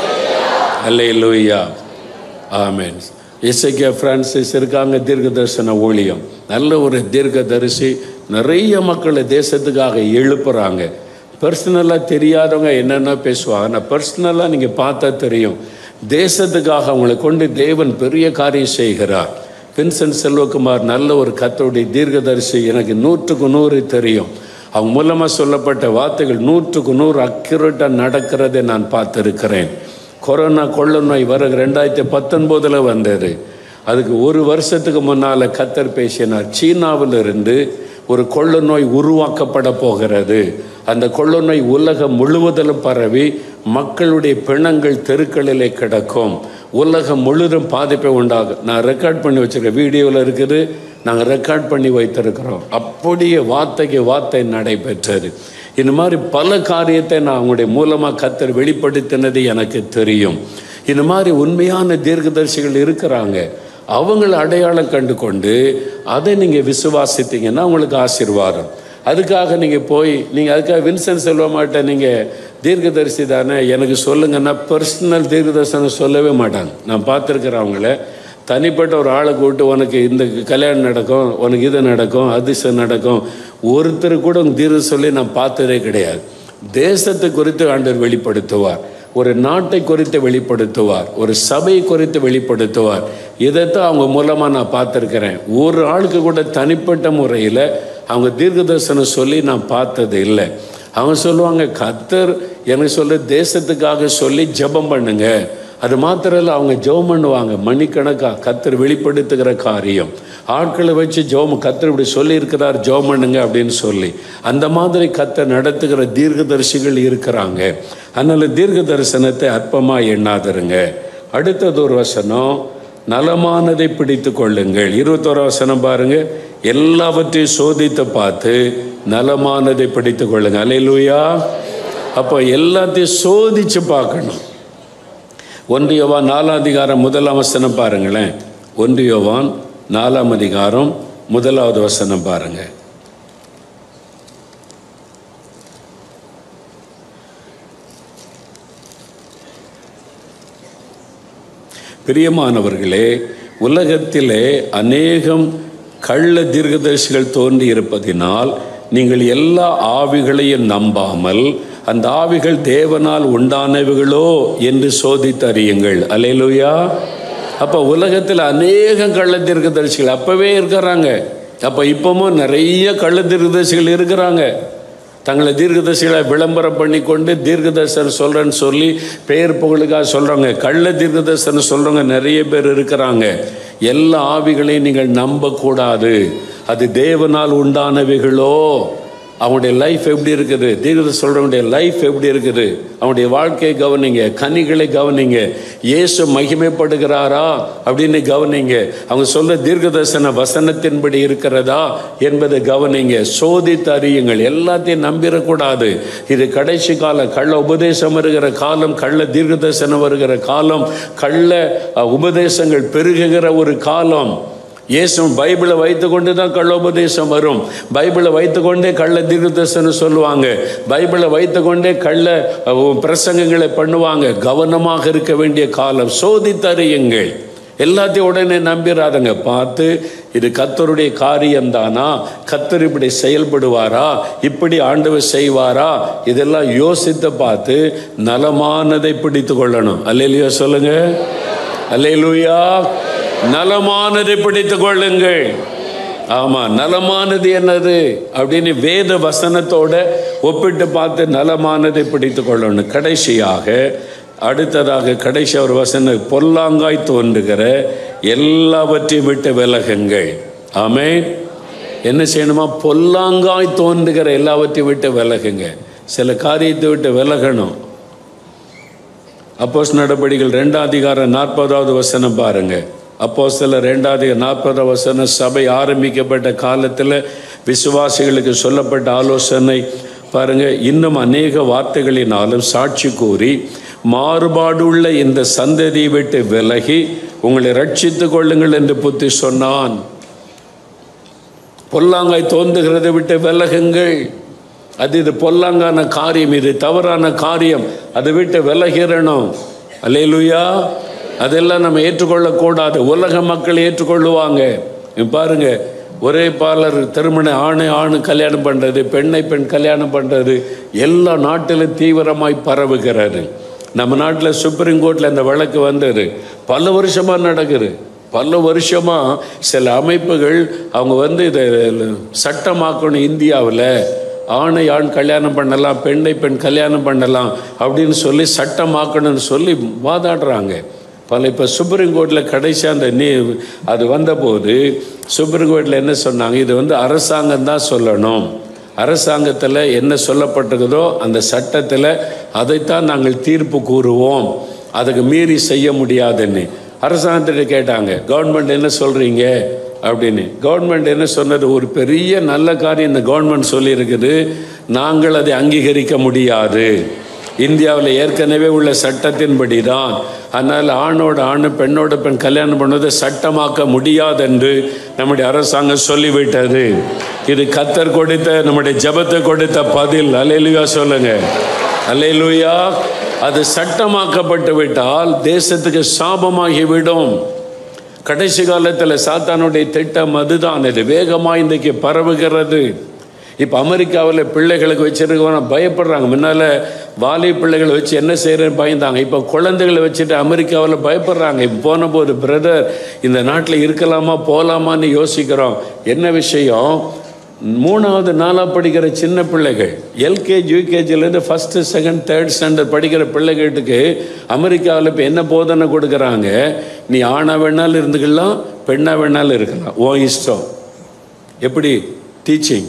அலையிலுயா ஆமென் இசைக்கிய பிரான்சிஸ் இருக்காங்க தீர்க்க தரிசன ஊழியம் நல்ல ஒரு தீர்க்க தரிசி நிறைய மக்களை தேசத்துக்காக எழுப்புறாங்க பர்சனலாக தெரியாதவங்க என்னென்ன பேசுவாங்க ஆனால் பர்சனலாக நீங்கள் பார்த்தா தெரியும் தேசத்துக்காக அவங்களை கொண்டு தேவன் பெரிய காரியம் செய்கிறார் வின்சென்ட் செல்வகுமார் நல்ல ஒரு கத்தருடைய தீர்க்கதரிசி எனக்கு நூற்றுக்கு நூறு தெரியும் அவங்க மூலமாக சொல்லப்பட்ட வார்த்தைகள் நூற்றுக்கு நூறு அக்யூரேட்டாக நடக்கிறதை நான் பார்த்துருக்கிறேன் கொரோனா கொள்ள நோய் வர ரெண்டாயிரத்தி பத்தொன்பதில் வந்தது அதுக்கு ஒரு வருஷத்துக்கு முன்னால் கத்தர் பேசினார் சீனாவில் இருந்து ஒரு கொள்ள நோய் உருவாக்கப்பட போகிறது அந்த கொள்ள நோய் உலகம் முழுவதிலும் பரவி மக்களுடைய பிணங்கள் தெருக்களிலே கிடக்கும் உலகம் முழுதும் பாதிப்பை உண்டாகும் நான் ரெக்கார்ட் பண்ணி வச்சிருக்கேன் வீடியோவில் இருக்குது நாங்கள் ரெக்கார்ட் பண்ணி வைத்திருக்கிறோம் அப்படியே வார்த்தைக்கு வார்த்தை நடைபெற்றது இந்த மாதிரி பல காரியத்தை நான் அவங்களுடைய மூலமாக கத்தர் வெளிப்படுத்தினது எனக்கு தெரியும் இந்த மாதிரி உண்மையான தீர்க்கதரிசிகள் இருக்கிறாங்க அவங்கள அடையாளம் கண்டு கொண்டு அதை நீங்கள் விசுவாசித்தீங்கன்னா உங்களுக்கு ஆசீர்வாதம் அதுக்காக நீங்கள் போய் நீங்கள் அதுக்காக வின்சென்ட் சொல்ல மாட்டேன் நீங்கள் தீர்க்கதரிசி தானே எனக்கு சொல்லுங்கன்னா பர்சனல் தீர்க்கதரிசனம் சொல்லவே மாட்டாங்க நான் பார்த்துருக்குறேன் அவங்கள தனிப்பட்ட ஒரு ஆளை கூப்பிட்டு உனக்கு இந்த கல்யாணம் நடக்கும் உனக்கு இது நடக்கும் அதிசயம் நடக்கும் ஒருத்தர் கூட உங்க தீர்வு சொல்லி நான் பார்த்ததே கிடையாது தேசத்தை குறித்து ஆண்டவர் வெளிப்படுத்துவார் ஒரு நாட்டை குறித்து வெளிப்படுத்துவார் ஒரு சபை குறித்து வெளிப்படுத்துவார் இதைத்தான் அவங்க மூலமாக நான் பார்த்துருக்கிறேன் ஒரு ஆளுக்கு கூட தனிப்பட்ட முறையில் அவங்க தீர்க்க தரிசனம் சொல்லி நான் பார்த்தது இல்லை அவங்க சொல்லுவாங்க கத்தர் எனக்கு சொல்ல தேசத்துக்காக சொல்லி ஜெபம் பண்ணுங்க அது மாத்திரம் இல்லை அவங்க ஜெபம் பண்ணுவாங்க மணிக்கணக்காக கத்தர் வெளிப்படுத்துகிற காரியம் ஆட்களை வச்சு ஜெபம் கத்தர் இப்படி சொல்லியிருக்கிறார் ஜெபம் பண்ணுங்க அப்படின்னு சொல்லி அந்த மாதிரி கத்தர் நடத்துகிற தீர்க்கதரிசிகள் இருக்கிறாங்க அதனால தீர்க்க தரிசனத்தை அற்பமாக எண்ணாதருங்க அடுத்தது ஒரு வசனம் நலமானதை பிடித்து கொள்ளுங்கள் இருபத்தோரு வசனம் பாருங்க எல்லாவற்றையும் சோதித்து பார்த்து நலமானதை பிடித்து கொள்ளுங்க அலையிலூயா அப்போ எல்லாத்தையும் சோதிச்சு பார்க்கணும் ஒன்றியவான் நாலாம் அதிகாரம் முதலாம் வசனம் பாருங்களேன் ஒன்றியவான் நாலாம் அதிகாரம் முதலாவது வசனம் பாருங்க பிரியமானவர்களே உலகத்திலே அநேகம் கள்ள தீர்க்கதரிசிகள் தோன்றி இருப்பதினால் நீங்கள் எல்லா ஆவிகளையும் நம்பாமல் அந்த ஆவிகள் தேவனால் உண்டானவைகளோ என்று சோதித்து அறியுங்கள் அலையலுயா அப்போ உலகத்தில் அநேக கள்ள தீர்க்கதரிசிகள் அப்பவே இருக்கிறாங்க அப்போ இப்பவும் நிறைய கள்ள தீர்க்கதரிசிகள் இருக்கிறாங்க தங்களை தீர்க்கதரிசிகளை விளம்பரம் பண்ணி கொண்டு தீர்க்கதரிசனம் சொல்கிறேன்னு சொல்லி பெயர் புகழுக்காக சொல்கிறாங்க கள்ள தீர்க்கதரிசனம் சொல்கிறவங்க நிறைய பேர் இருக்கிறாங்க எல்லா ஆவிகளையும் நீங்கள் நம்பக்கூடாது அது தேவனால் உண்டானவைகளோ அவனுடைய லைஃப் எப்படி இருக்குது தீர்க்கத சொல்கிறவனுடைய லைஃப் எப்படி இருக்குது அவனுடைய வாழ்க்கையை கவனிங்க கனிகளை கவனிங்க இயேசு மகிமைப்படுகிறாரா அப்படின்னு கவனிங்க அவங்க சொல்ல தீர்க்கதர்சன வசனத்தின்படி இருக்கிறதா என்பதை கவனிங்க சோதித்து அறியுங்கள் எல்லாத்தையும் நம்பிடக்கூடாது இது கடைசி காலம் கள்ள உபதேசம் வருகிற காலம் கள்ள தீர்க்கதர்சனம் வருகிற காலம் கள்ள அஹ், உபதேசங்கள் பெருகுகிற ஒரு காலம் இயேசு பைபிளை வைத்துக்கொண்டு தான் கள்ளோபதேசம் வரும் பைபிளை வைத்துக்கொண்டே கள்ள தீர்க்கதரிசனம் சொல்லுவாங்க பைபிளை வைத்துக்கொண்டே கள்ள அஹ், பிரசங்கங்களை பண்ணுவாங்க கவனமாக இருக்க வேண்டிய காலம் சோதித்தறியுங்கள் எல்லாத்தையும் உடனே நம்பிடாதங்க பார்த்து இது கத்தருடைய காரியம்தானா கத்தர் இப்படி செயல்படுவாரா இப்படி ஆண்டவர் செய்வாரா இதெல்லாம் யோசித்து பார்த்து நலமானதை பிடித்து கொள்ளணும் அல்லையிலையோ சொல்லுங்க அல்லேலூயா நலமானதை பிடித்துக் கொள்ளுங்கள் ஆமா நலமானது என்னது அப்படின்னு வேத வசனத்தோட ஒப்பிட்டு பார்த்து நலமானதை பிடித்துக் கொள்ளணும் கடைசியாக அடுத்ததாக கடைசி ஒரு வசனம் பொல்லாங்காய் தோன்றுகிற எல்லாவற்றையும் விட்டு விலகுங்கள் ஆமே என்ன செய்யணுமா பொல்லாங்காய் தோன்றுகிற எல்லாவற்றையும் விட்டு விலகுங்க சில காரியத்தை விட்டு விலகணும் அப்போஸ் நடபடிகள் ரெண்டாம் அதிகாரம் நாற்பதாவது வசனம் பாருங்க அப்போ சில ரெண்டாவது நாற்பதாவது வசனம் சபை ஆரம்பிக்கப்பட்ட காலத்தில் விசுவாசிகளுக்கு சொல்லப்பட்ட ஆலோசனை பாருங்க இன்னும் அநேக வார்த்தைகளினாலும் சாட்சி கூறி மாறுபாடுள்ள இந்த சந்ததியை விட்டு விலகி உங்களை ரட்சித்துக் கொள்ளுங்கள் என்று புத்தி சொன்னான் பொல்லாங்காய் தோன்றுகிறதை விட்டு விலகுங்கள் அது இது பொல்லாங்கான காரியம் இது தவறான காரியம் அதை விட்டு விலகிறணும் அல்லேலூயா அதெல்லாம் நம்ம ஏற்றுக்கொள்ளக்கூடாது உலக மக்கள் ஏற்றுக்கொள்ளுவாங்க இங்க பாருங்க ஒரே பாலர் திருமண ஆணை ஆணு கல்யாணம் பண்ணுறது பெண்ணை பெண் கல்யாணம் பண்ணுறது எல்லா நாட்டிலும் தீவிரமாய் பரவுகிறது நம்ம நாட்டில் சுப்ரீம் கோர்ட்டில் இந்த வழக்கு வந்தது பல வருஷமாக நடக்குது பல வருஷமாக சில அமைப்புகள் அவங்க வந்து இதை சட்டமாக்கணும் இந்தியாவில் ஆணை ஆண் கல்யாணம் பண்ணலாம் பெண்ணை பெண் கல்யாணம் பண்ணலாம் அப்படின்னு சொல்லி சட்டமாக்கணும்னு சொல்லி வாதாடுறாங்க பல இப்போ சுப்ரீம் கோர்ட்டில் கடைசி அந்த நீ அது வந்தபோது சுப்ரீம் கோர்ட்டில் என்ன சொன்னாங்க இது வந்து அரசாங்கம் தான் சொல்லணும் அரசாங்கத்தில் என்ன சொல்லப்பட்டிருக்குதோ அந்த சட்டத்தில் அதைத்தான் நாங்கள் தீர்ப்பு கூறுவோம் அதுக்கு மீறி செய்ய முடியாதுன்னு அரசாங்கத்திட்ட கேட்டாங்க கவர்மெண்ட் என்ன சொல்கிறீங்க அப்படின்னு கவர்மெண்ட் என்ன சொன்னது ஒரு பெரிய நல்ல காரியம் இந்த கவர்மெண்ட் சொல்லியிருக்குது நாங்கள் அதை அங்கீகரிக்க முடியாது இந்தியாவில் ஏற்கனவே உள்ள சட்டத்தின்படி தான் அதனால் ஆணோட ஆண் பெண்ணோட பெண் கல்யாணம் பண்ணுவதை சட்டமாக்க முடியாது என்று நம்முடைய அரசாங்கம் சொல்லிவிட்டது இது கத்தர் கொடுத்த நம்முடைய ஜபத்தை கொடுத்த பதில் அலையிலுயா சொல்லுங்க அலையிலுயா அது சட்டமாக்கப்பட்டு விட்டால் தேசத்துக்கு சாபமாகிவிடும் கடைசி காலத்தில் சாத்தானுடைய திட்டம் அதுதான் இது வேகமாக இன்றைக்கு பரவுகிறது இப்போ அமெரிக்காவில் பிள்ளைகளுக்கு வச்சிருக்கவன பயப்படுறாங்க முன்னால் வாலி பிள்ளைகளை வச்சு என்ன செய்கிறேன்னு பயந்தாங்க இப்போ குழந்தைகளை வச்சுட்டு அமெரிக்காவில் பயப்படுறாங்க இப்போ போன போது பிரதர் இந்த நாட்டில் இருக்கலாமா போகலாமான்னு யோசிக்கிறோம் என்ன விஷயம் மூணாவது நாளாக படிக்கிற சின்ன பிள்ளைகள் எல்கேஜி யூகேஜிலேருந்து ஃபஸ்ட்டு செகண்ட் தேர்ட் ஸ்டாண்டர்ட் படிக்கிற பிள்ளைகளுக்கு அமெரிக்காவில் இப்போ என்ன போதனை கொடுக்குறாங்க நீ ஆணா வேணாலும் இருந்துக்கலாம் பெண்ணா வேணாலும் இருக்கலாம் ஓ இஷ்டம் எப்படி டீச்சிங்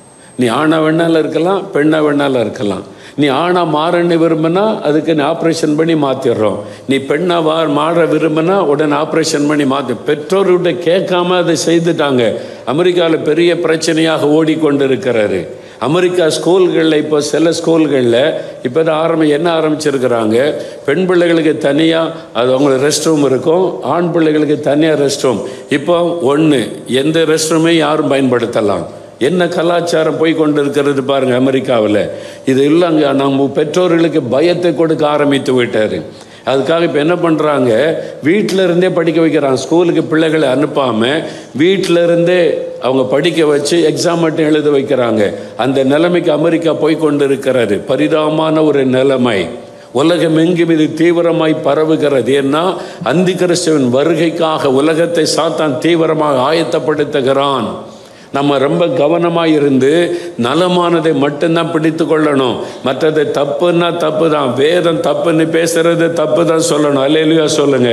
நீ ஆணா வேணாலும் இருக்கலாம் பெண்ணா வேணாலும் இருக்கலாம் நீ ஆணா மாறன்னு விரும்பினா அதுக்கு நீ ஆப்ரேஷன் பண்ணி மாற்றிடுறோம் நீ பெண்ணா வா மாற விரும்பினா உடனே ஆப்ரேஷன் பண்ணி மாற்றி பெற்றோர்கிட்ட கேட்காம அதை செய்துட்டாங்க அமெரிக்காவில் பெரிய பிரச்சனையாக ஓடிக்கொண்டிருக்கிறாரு அமெரிக்கா ஸ்கூல்களில் இப்போ சில ஸ்கூல்களில் இப்போ தான் ஆரம்பி என்ன ஆரம்பிச்சிருக்கிறாங்க பெண் பிள்ளைகளுக்கு தனியாக அது அவங்களுக்கு ரெஸ்ட் ரூம் இருக்கும் ஆண் பிள்ளைகளுக்கு தனியாக ரெஸ்ட் ரூம் இப்போ ஒன்று எந்த ரெஸ்ட் ரூமே யாரும் பயன்படுத்தலாம் என்ன கலாச்சாரம் போய் கொண்டு இருக்கிறது பாருங்க அமெரிக்காவில் இது இல்லைங்க நம்ம பெற்றோர்களுக்கு பயத்தை கொடுக்க ஆரம்பித்து விட்டார் அதுக்காக இப்போ என்ன பண்ணுறாங்க வீட்டில் இருந்தே படிக்க வைக்கிறாங்க ஸ்கூலுக்கு பிள்ளைகளை அனுப்பாமல் வீட்டில் இருந்தே அவங்க படிக்க வச்சு எக்ஸாம் மட்டும் எழுத வைக்கிறாங்க அந்த நிலைமைக்கு அமெரிக்கா போய் கொண்டு இருக்கிறது பரிதாபமான ஒரு நிலைமை உலகம் எங்கும் இது தீவிரமாய் பரவுகிறது ஏன்னா அந்தி கிறிஸ்துவின் வருகைக்காக உலகத்தை சாத்தான் தீவிரமாக ஆயத்தப்படுத்துகிறான் நம்ம ரொம்ப கவனமாக இருந்து நலமானதை மட்டும்தான் பிடித்து கொள்ளணும் மற்றது தப்புன்னா தப்பு தான் வேதம் தப்புன்னு பேசுறது தப்பு தான் சொல்லணும் அல்லையா சொல்லுங்க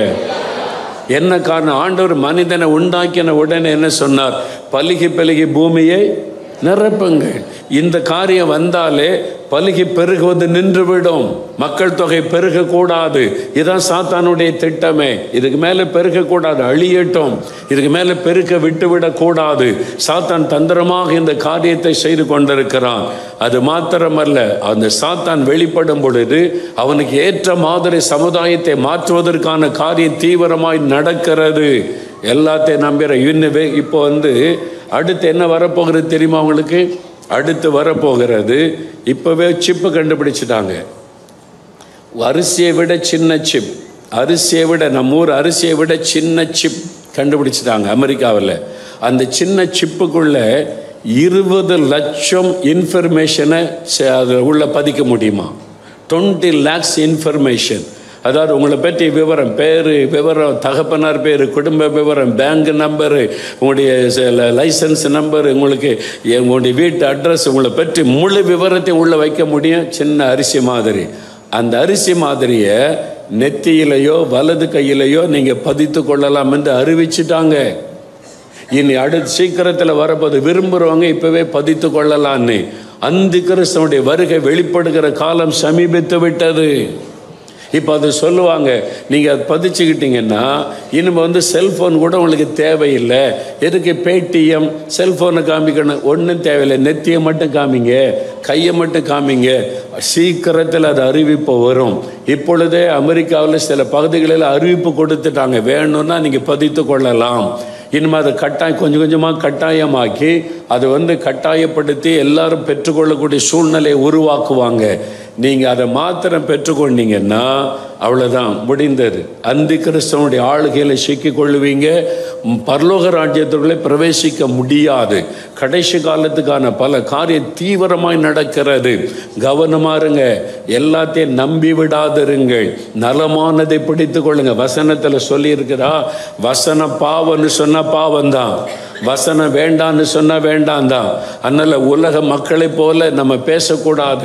என்ன காரணம் ஆண்டவர் மனிதனை உண்டாக்கின உடனே என்ன சொன்னார் பலுகி பலுகி பூமியை நிரப்புங்கள் இந்த காரியம் வந்தாலே பலுகி பெருகுவது நின்றுவிடும் மக்கள் தொகை பெருகக்கூடாது இதுதான் சாத்தானுடைய திட்டமே இதுக்கு மேலே பெருகக்கூடாது அழியட்டும் இதுக்கு மேலே பெருக்க விட்டுவிடக்கூடாது சாத்தான் தந்திரமாக இந்த காரியத்தை செய்து கொண்டிருக்கிறான் அது மாத்திரமல்ல அந்த சாத்தான் வெளிப்படும் பொழுது அவனுக்கு ஏற்ற மாதிரி சமுதாயத்தை மாற்றுவதற்கான காரியம் தீவிரமாய் நடக்கிறது எல்லாத்தையும் நம்புகிற இன்னவே இப்போ வந்து அடுத்து என்ன வரப்போகிறது தெரியுமா அவங்களுக்கு அடுத்து வரப்போகிறது இப்போவே சிப்பு கண்டுபிடிச்சிட்டாங்க அரிசியை விட சின்ன சிப் அரிசியை விட நம்ம ஊர் அரிசியை விட சின்ன சிப் கண்டுபிடிச்சிட்டாங்க அமெரிக்காவில் அந்த சின்ன சிப்புக்குள்ள இருபது லட்சம் இன்ஃபர்மேஷனை அதில் உள்ள பதிக்க முடியுமா டுவெண்ட்டி லேக்ஸ் இன்ஃபர்மேஷன் அதாவது உங்களை பற்றி விவரம் பேர் விவரம் தகப்பனார் பேர் குடும்ப விவரம் பேங்க் நம்பரு உங்களுடைய லைசன்ஸ் நம்பர் உங்களுக்கு உங்களுடைய வீட்டு அட்ரஸ் உங்களை பற்றி முழு விவரத்தை உள்ள வைக்க முடியும் சின்ன அரிசி மாதிரி அந்த அரிசி மாதிரியை நெத்தியிலையோ வலது கையிலையோ நீங்கள் பதித்து கொள்ளலாம் என்று அறிவிச்சிட்டாங்க இனி அடுத்த சீக்கிரத்தில் வரப்போது விரும்புகிறவங்க இப்போவே பதித்து கொள்ளலான்னு அந்த கிறிஸ்தவனுடைய வருகை வெளிப்படுகிற காலம் சமீபித்து விட்டது இப்போ அது சொல்லுவாங்க நீங்கள் அதை பதிச்சுக்கிட்டீங்கன்னா இனிமே வந்து செல்ஃபோன் கூட உங்களுக்கு தேவையில்லை எதுக்கு பேடிஎம் செல்ஃபோனை காமிக்கணும் ஒன்றும் தேவையில்லை நெத்தியை மட்டும் காமிங்க கையை மட்டும் காமிங்க சீக்கிரத்தில் அது அறிவிப்பு வரும் இப்பொழுதே அமெரிக்காவில் சில பகுதிகளில் அறிவிப்பு கொடுத்துட்டாங்க வேணும்னா நீங்கள் பதித்து கொள்ளலாம் இனிமேல் அதை கட்டாயம் கொஞ்சம் கொஞ்சமாக கட்டாயமாக்கி அதை வந்து கட்டாயப்படுத்தி எல்லாரும் பெற்றுக்கொள்ளக்கூடிய சூழ்நிலையை உருவாக்குவாங்க நீங்கள் அதை மாத்திரம் பெற்றுக்கொண்டீங்கன்னா அவ்வளோதான் முடிந்தது அந்தி கிறிஸ்தவனுடைய ஆளுகையில் சிக்கிக் கொள்ளுவீங்க பரலோக ராஜ்யத்துக்குள்ளே பிரவேசிக்க முடியாது கடைசி காலத்துக்கான பல காரியம் தீவிரமாய் நடக்கிறது கவனமாக இருங்க எல்லாத்தையும் நம்பி விடாதிருங்கள் நலமானதை பிடித்து கொள்ளுங்க வசனத்தில் சொல்லியிருக்கிறா வசன பாவம்னு சொன்னால் பாவம்தான் வசனம் வேண்டான்னு சொன்னால் வேண்டாம் தான் அதனால் உலக மக்களைப் போல நம்ம பேசக்கூடாது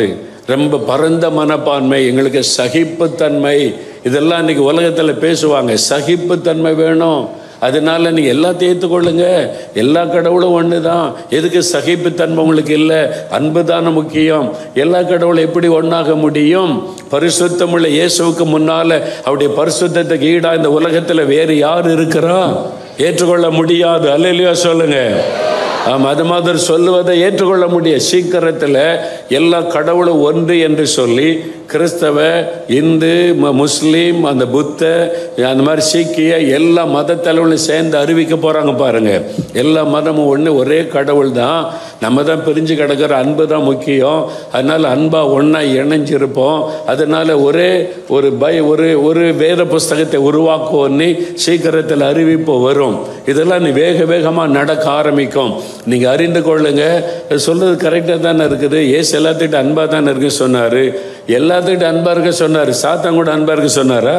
ரொம்ப பரந்த மனப்பான்மை எங்களுக்கு சகிப்புத்தன்மை இதெல்லாம் இன்னைக்கு உலகத்தில் பேசுவாங்க சகிப்புத்தன்மை வேணும் அதனால நீங்கள் எல்லாத்தையும் ஏற்றுக்கொள்ளுங்க எல்லா கடவுளும் ஒன்று தான் எதுக்கு சகிப்புத்தன்மை உங்களுக்கு இல்லை அன்பு தானே முக்கியம் எல்லா கடவுளும் எப்படி ஒன்றாக முடியும் பரிசுத்தமுள்ள இயேசுவுக்கு முன்னால் அவருடைய பரிசுத்தத்துக்கு ஈடாக இந்த உலகத்தில் வேறு யார் இருக்கிறா ஏற்றுக்கொள்ள முடியாது அல்லையா சொல்லுங்க ஆம், அது மாதிரி சொல்லுவதை ஏற்றுக்கொள்ள முடியும் சீக்கிரத்தில் எல்லா கடவுளும் ஒன்று என்று சொல்லி கிறிஸ்தவ இந்து ம- முஸ்லீம் அந்த புத்த அந்த மாதிரி சீக்கிய எல்லா மத தலைவர்களும் சேர்ந்து அறிவிக்க போகிறாங்க பாருங்க எல்லா மதமும் ஒன்று ஒரே கடவுள் தான் நம்ம தான் பிரிஞ்சு கிடக்கிற அன்பு தான் முக்கியம் அதனால் அன்பாக ஒன்றா இணைஞ்சிருப்போம் அதனால் ஒரே ஒரு பை ஒரு ஒரு வேத புஸ்தகத்தை உருவாக்குவோன்னு சீக்கிரத்தில் அறிவிப்பு வரும் இதெல்லாம் நீ வேக வேகமாக நடக்க ஆரம்பிக்கும் நீங்கள் அறிந்து கொள்ளுங்க சொல்கிறது கரெக்டாக தானே இருக்குது ஏசு எல்லாத்திட்ட அன்பாக தானே இருக்கு சொன்னார் எல்லாத்திட்ட அன்பாக இருக்க சொன்னார் சாத்தன் கூட அன்பாக இருக்க சொன்னாரா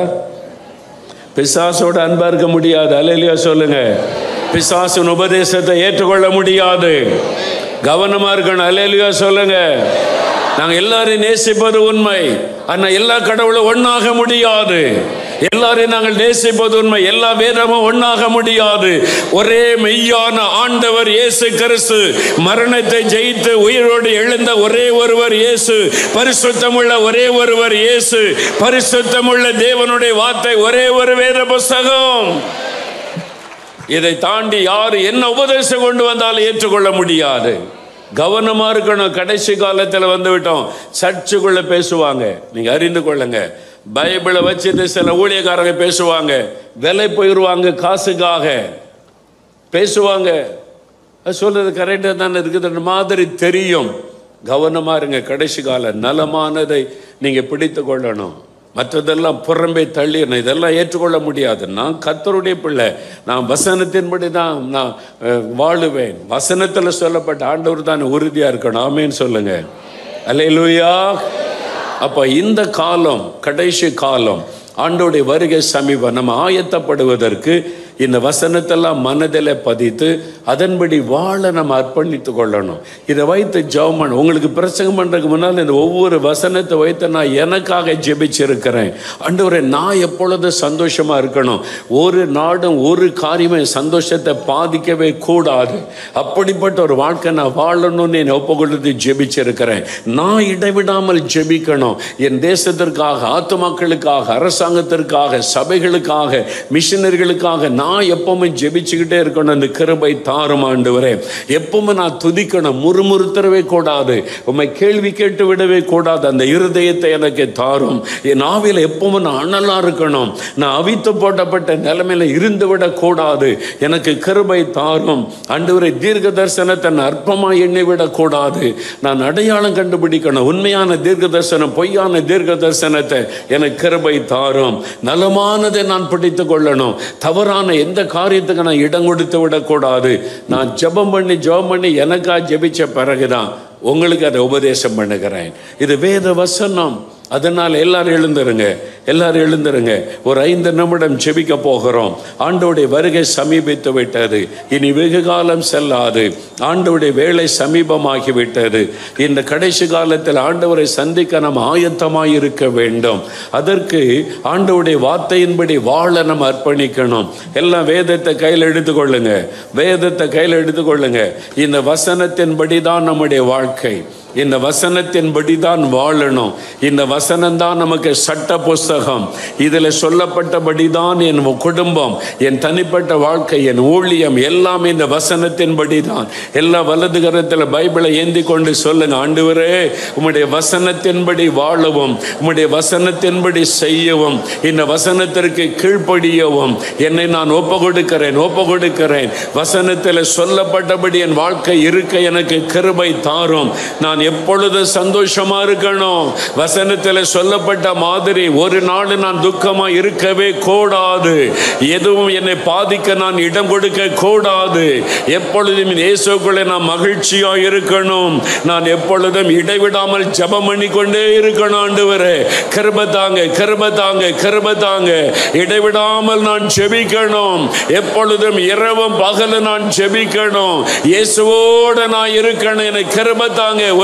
பிசாசோட அன்பா இருக்க முடியாது அலையிலையா சொல்லுங்க பிசாசின் உபதேசத்தை ஏற்றுக்கொள்ள முடியாது கவனமா இருக்கணும் அலையிலையா சொல்லுங்க நாங்க எல்லாரையும் நேசிப்பது உண்மை ஆனா எல்லா கடவுளும் ஒண்ணாக முடியாது எல்லாரையும் நாங்கள் நேசிப்பது உண்மை எல்லா வேதமும் ஒண்ணாக முடியாது ஒரே மெய்யான ஆண்டவர் இயேசு கிறிஸ்து மரணத்தை ஜெயித்து உயிரோடு எழுந்த ஒரே ஒருவர் இயேசு பரிசுத்தமுள்ள ஒரே ஒருவர் இயேசு பரிசுத்தமுள்ள தேவனுடைய வார்த்தை ஒரே ஒரு வேத புஸ்தகம் இதை தாண்டி யார் என்ன உபதேசம் கொண்டு வந்தாலும் ஏற்றுக்கொள்ள முடியாது கவனமா இருக்கணும் கடைசி காலத்தில் வந்து விட்டோம் சர்ச்சுக்குள்ள பேசுவாங்க நீங்க அறிந்து கொள்ளுங்க பைபிளை வச்சுட்டு சில ஊழியக்காரங்க பேசுவாங்க விலை போயிடுவாங்க காசுக்காக பேசுவாங்க அது சொல்றது கரெக்டாக தானே இருக்குது மாதிரி தெரியும் கவனமா இருங்க கடைசி கால நலமானதை நீங்க பிடித்து கொள்ளணும் மற்றதெல்லாம் புறம்பே தள்ளிடணும் இதெல்லாம் ஏற்றுக்கொள்ள முடியாது நான் கத்தருடைய பிள்ளை நான் வசனத்தின்படி தான் நான் அஹ், வாழுவேன் வசனத்தில் சொல்லப்பட்ட ஆண்டவர் தான் உறுதியா இருக்கணும் ஆமேன்னு சொல்லுங்க அல்லேலூயா அப்ப இந்த காலம் கடைசி காலம் ஆண்டோடைய வருகை சமீபம் நம்ம ஆயத்தப்படுவதற்கு இந்த வசனத்தெல்லாம் மனதில் பதித்து அதன்படி வாழ நம்ம அர்ப்பணித்து கொள்ளணும் இதை வைத்து ஜெபம் உங்களுக்கு பிரசங்கம் பண்ணுறதுக்கு முன்னால் இந்த ஒவ்வொரு வசனத்தை வைத்து நான் எனக்காக ஜெபிச்சிருக்கிறேன் ஆண்டவரே நான் எப்பொழுதும் சந்தோஷமா இருக்கணும் ஒரு நாடும் ஒரு காரியமே சந்தோஷத்தை பாதிக்கவே கூடாது அப்படிப்பட்ட ஒரு வாழ்க்கை நான் வாழணும்னு என்னை ஒப்புக்கொடுத்து ஜெபிச்சிருக்கிறேன் நான் இடைவிடாமல் ஜெபிக்கணும் என் தேசத்திற்காக ஆத்துமாக்களுக்காக அரசாங்கத்திற்காக சபைகளுக்காக மிஷினரிகளுக்காக நான் எப்பவுமே ஜெபிச்சுக்கிட்டே இருக்கணும் அந்த கிருபை தாரும் ஆண்டவரே எப்பவுமே நான் துதிக்கணும் முறுமுறுத்தரவே கூடாது உம்மை கேள்வி கேட்டு விடவே கூடாது அந்த இருதயத்தை எனக்கு தாரும் என் ஆவியில் எப்பவும் நான் அனலா இருக்கணும் நான் அவித்து போட்டப்பட்ட நிலைமையில இருந்து விடக்கூடாது எனக்கு கிருபை தாரும் ஆண்டவரை தீர்க்க தரிசனத்தை நான் அற்பமா எண்ணி விடக்கூடாது நான் அடையாளம் கண்டுபிடிக்கணும் உண்மையான தீர்க்க தரிசனம் பொய்யான தீர்க்க தரிசனத்தை எனக்கு கிருபை தாரும் நலமானதை நான் பிடித்து கொள்ளணும் தவறான எந்த காரியத்துக்கு நான் இடம் கொடுத்து விடக்கூடாது நான் ஜெபம் பண்ணி ஜெபம் பண்ணி எனக்கா ஜெபிச்ச பிறகுதான் உங்களுக்கு அதை உபதேசம் பண்ணுகிறேன் இது வேத வசனம் அதனால் எல்லாரும் எழுந்துருங்க எல்லாரும் எழுந்துருங்க ஒரு ஐந்து நிமிடம் ஜெபிக்க போகிறோம் ஆண்டோடைய வருகை சமீபித்து விட்டது இனி வெகு காலம் செல்லாது ஆண்டோடைய வேலை சமீபமாகி விட்டது இந்த கடைசி காலத்தில் ஆண்டவரை சந்திக்க நாம் ஆயத்தமாய் இருக்க வேண்டும் அதற்கு ஆண்டவருடைய வார்த்தையின்படி வாழ நம்ம அர்ப்பணிக்கணும் எல்லாம் வேதத்தை கையில் எடுத்துக்கொள்ளுங்க வேதத்தை கையில் எடுத்துக்கொள்ளுங்க இந்த வசனத்தின்படி தான் நம்முடைய வாழ்க்கை இந்த வசனத்தின்படி தான் வாழணும் இந்த வசனம் தான் நமக்கு சட்ட புஸ்தகம் இதில் சொல்லப்பட்டபடி தான் என் குடும்பம் என் தனிப்பட்ட வாழ்க்கை என் ஊழியம் எல்லாமே இந்த வசனத்தின்படி தான் எல்லா வலது கரத்தில் பைபிளை ஏந்தி கொண்டு சொல்லுங்க ஆண்டவரே உம்முடைய வசனத்தின்படி வாழவும் உம்முடைய வசனத்தின்படி செய்யவும் இந்த வசனத்திற்கு கீழ்ப்படியவும் என்னை நான் ஒப்பு கொடுக்கிறேன் ஒப்பு கொடுக்கிறேன் வசனத்தில் சொல்லப்பட்டபடி என் வாழ்க்கை இருக்க எனக்கு கிருபை தாரும் நான் எப்பொழுதும் சந்தோஷமா இருக்கணும் வசனத்தில் சொல்லப்பட்ட மாதிரி ஒரு நாள் நான் துக்கமா இருக்கவே கூடாது எதுவும் என்னை பாதிக்க நான் இடம் கொடுக்க கூடாது எப்பொழுதும் இயேசுக்குள்ளே நான் மகிழ்ச்சியா இருக்கணும் நான் எப்பொழுதும் இடைவிடாமல் ஜெபம் பண்ணி கொண்டே இருக்கணும் ஆண்டவரே கிருப தாங்க கிருப தாங்க கிருப தாங்க இடைவிடாமல் நான் ஜெபிக்கணும் எப்பொழுதும் இரவும் பகலும் நான் ஜெபிக்கணும் இயேசுவோட நான் இருக்கணும் எனக்கு கிருப தாங்க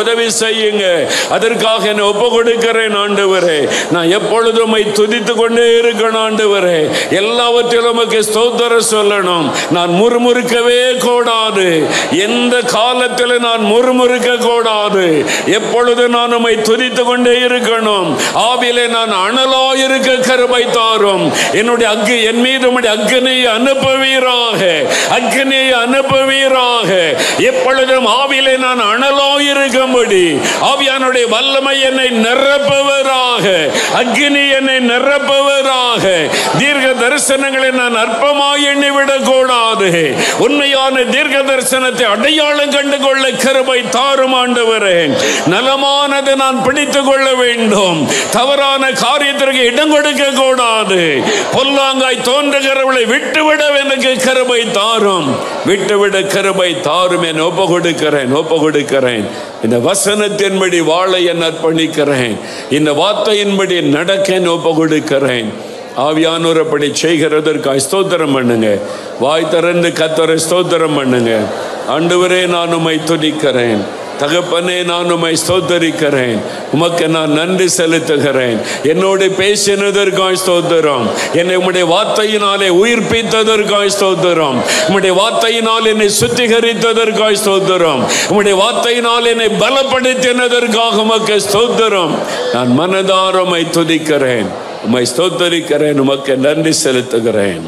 உதவி செய்யுங்க அதற்காக என்னை ஒப்பு கொடுக்கிறேன் ஆண்டவரே நான் எப்பொழுதும் உம்மை துதித்து கொண்டே இருக்கணும் ஆண்டவரே எல்லாவற்றிலும் உமக்கு ஸ்தோத்திரம் சொல்லணும் நான் முறுமுறுக்கவே கூடாது எந்த காலத்தில் நான் முறுமுறுக்க கூடாது எப்பொழுது நான் உம்மை துதித்து கொண்டே இருக்கணும் ஆவிலே நான் அனலா இருக்க கருமை தாரும் என்னுடைய அக்கு என் மீது உம்முடைய அக்னியை அனுப்புவீராக அக்னியை அனுப்புவீராக எப்பொழுதும் ஆவிலே நான் அனலா இருக்கும்படி ஆவியானுடைய வல்லமை என்னை நிரப்புவராக அக்னி என்னை நிரப்புவராக தீர்க்க தரிசனங்களை நான் அற்பமாய் எண்ணிவிடக் கூடாது உண்மையான தீர்க்க தரிசனத்தை அடையாளம் கண்டு கொள்ள கிருபை தாரும் ஆண்டவரே நலமானது நான் பிடித்துக் கொள்ள வேண்டும் தவறான காரியத்திற்கு இடம் கொடுக்க கூடாது பொல்லாங்காய் தோன்றுகிறவளை விட்டுவிட எனக்கு கருபை தாரும் விட்டுவிட கருபை தாரும் என் ஒப்பு கொடுக்கிறேன் ஒப்பு கொடுக்கிறேன் இந்த வசனத்தின்படி வாழ என் அர்ப்பணிக்கிறேன் இந்த வார்த்தையின்படி நடக்க என் ஒப்பு கொடுக்கிறேன் ஆவியானோர் அப்படி செய்கிறதற்காக ஸ்தோத்திரம் பண்ணுங்க வாய் திறந்து கத்தரை ஸ்தோத்திரம் பண்ணுங்க ஆண்டவரே நான் உம்மை துதிக்கிறேன் தகப்பனே நான் உம்மை ஸ்தோத்தரிக்கிறேன் உமக்கு நான் நன்றி செலுத்துகிறேன் என்னோடு பேசினதற்காய் ஸ்தோத்திரம் என்னை உம்முடைய வார்த்தையினாலே உயிர்ப்பித்ததற்காய் ஸ்தோத்திரம் உம்முடைய வார்த்தையினால் என்னை சுத்திகரித்ததற்காய் ஸ்தோத்திரம் உம்முடைய வார்த்தையினால் என்னை பலப்படுத்தினதற்காக உமக்கு ஸ்தோத்திரம் நான் மனதார உம்மை துதிக்கிறேன் உம்மை ஸ்தோத்தரிக்கிறேன் உமக்கு நன்றி செலுத்துகிறேன்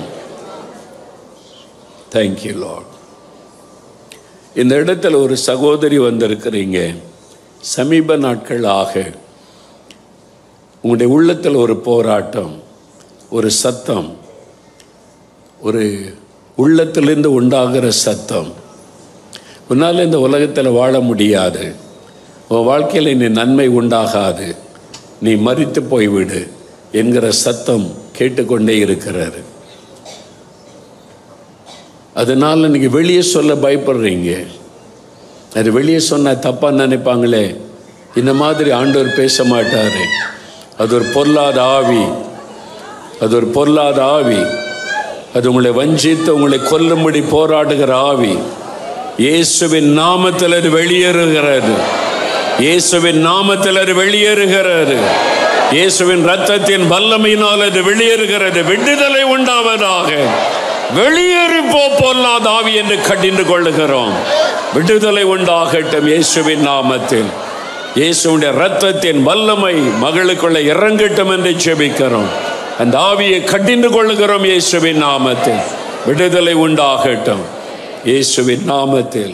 தேங்க்யூ லார்ட் இந்த இடத்துல ஒரு சகோதரி வந்திருக்கிறீங்க சமீப நாட்கள் ஆக உங்களுடைய உள்ளத்தில் ஒரு போராட்டம் ஒரு சத்தம் ஒரு உள்ளத்திலிருந்து உண்டாகிற சத்தம் உன்னால் இந்த உலகத்தில் வாழ முடியாது உன் வாழ்க்கையில் நீ நன்மை உண்டாகாது நீ மறித்து போய்விடு என்கிற சத்தம் கேட்டுக்கொண்டே இருக்கிறாரு அதனால் நீங்கள் வெளியே சொல்ல பயப்படுறீங்க அது வெளியே சொன்னால் தப்பாக நினைப்பாங்களே இந்த மாதிரி ஆண்டவர் பேச மாட்டார் அது ஒரு பொல்லாத ஆவி அது ஒரு பொல்லாத ஆவி அது உங்களை வஞ்சித்து உங்களை கொல்லும்படி போராடுகிற ஆவி இயேசுவின் நாமத்தில் அது வெளியேறுகிறது இயேசுவின் நாமத்தில் அது வெளியேறுகிறது இயேசுவின் ரத்தத்தின் வல்லமையினால் அது வெளியேறுகிறது விடுதலை உண்டாவதாக வெளியேறி போ பொல்லாத ஆவி என்று கடிந்து கொள்ளுகிறோம் விடுதலை உண்டாகட்டும் இயேசுவின் நாமத்தில் இயேசுடைய ரத்தத்தின் வல்லமை மகளுக்குள்ள இறங்கட்டும் என்று செபிக்கிறோம் அந்த ஆவியை கடிந்து கொள்ளுகிறோம் இயேசுவின் நாமத்தில் விடுதலை உண்டாகட்டும் இயேசுவின் நாமத்தில்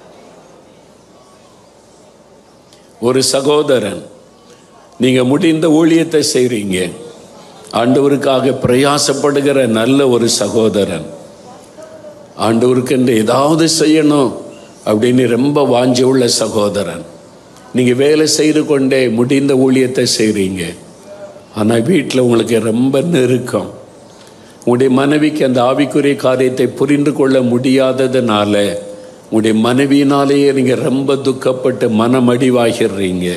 ஒரு சகோதரன் நீங்க முடிந்த ஊழியத்தை செய்றீங்க ஆண்டவருக்காக பிரயாசப்படுகிற நல்ல ஒரு சகோதரன் ஆண்டவருக்கு என்று ஏதாவது செய்யணும் அப்படின்னு ரொம்ப வாஞ்சி உள்ள சகோதரன் நீங்கள் வேலை செய்து கொண்டே முடிந்த ஊழியத்தை செய்கிறீங்க ஆனால் வீட்டில் உங்களுக்கு ரொம்ப நெருக்கம் உங்களுடைய மனைவிக்கு அந்த ஆவிக்குரிய காரியத்தை புரிந்து கொள்ள முடியாததுனால உங்களுடைய மனைவியினாலேயே நீங்கள் ரொம்ப துக்கப்பட்டு மனமடிவாகிடுறீங்க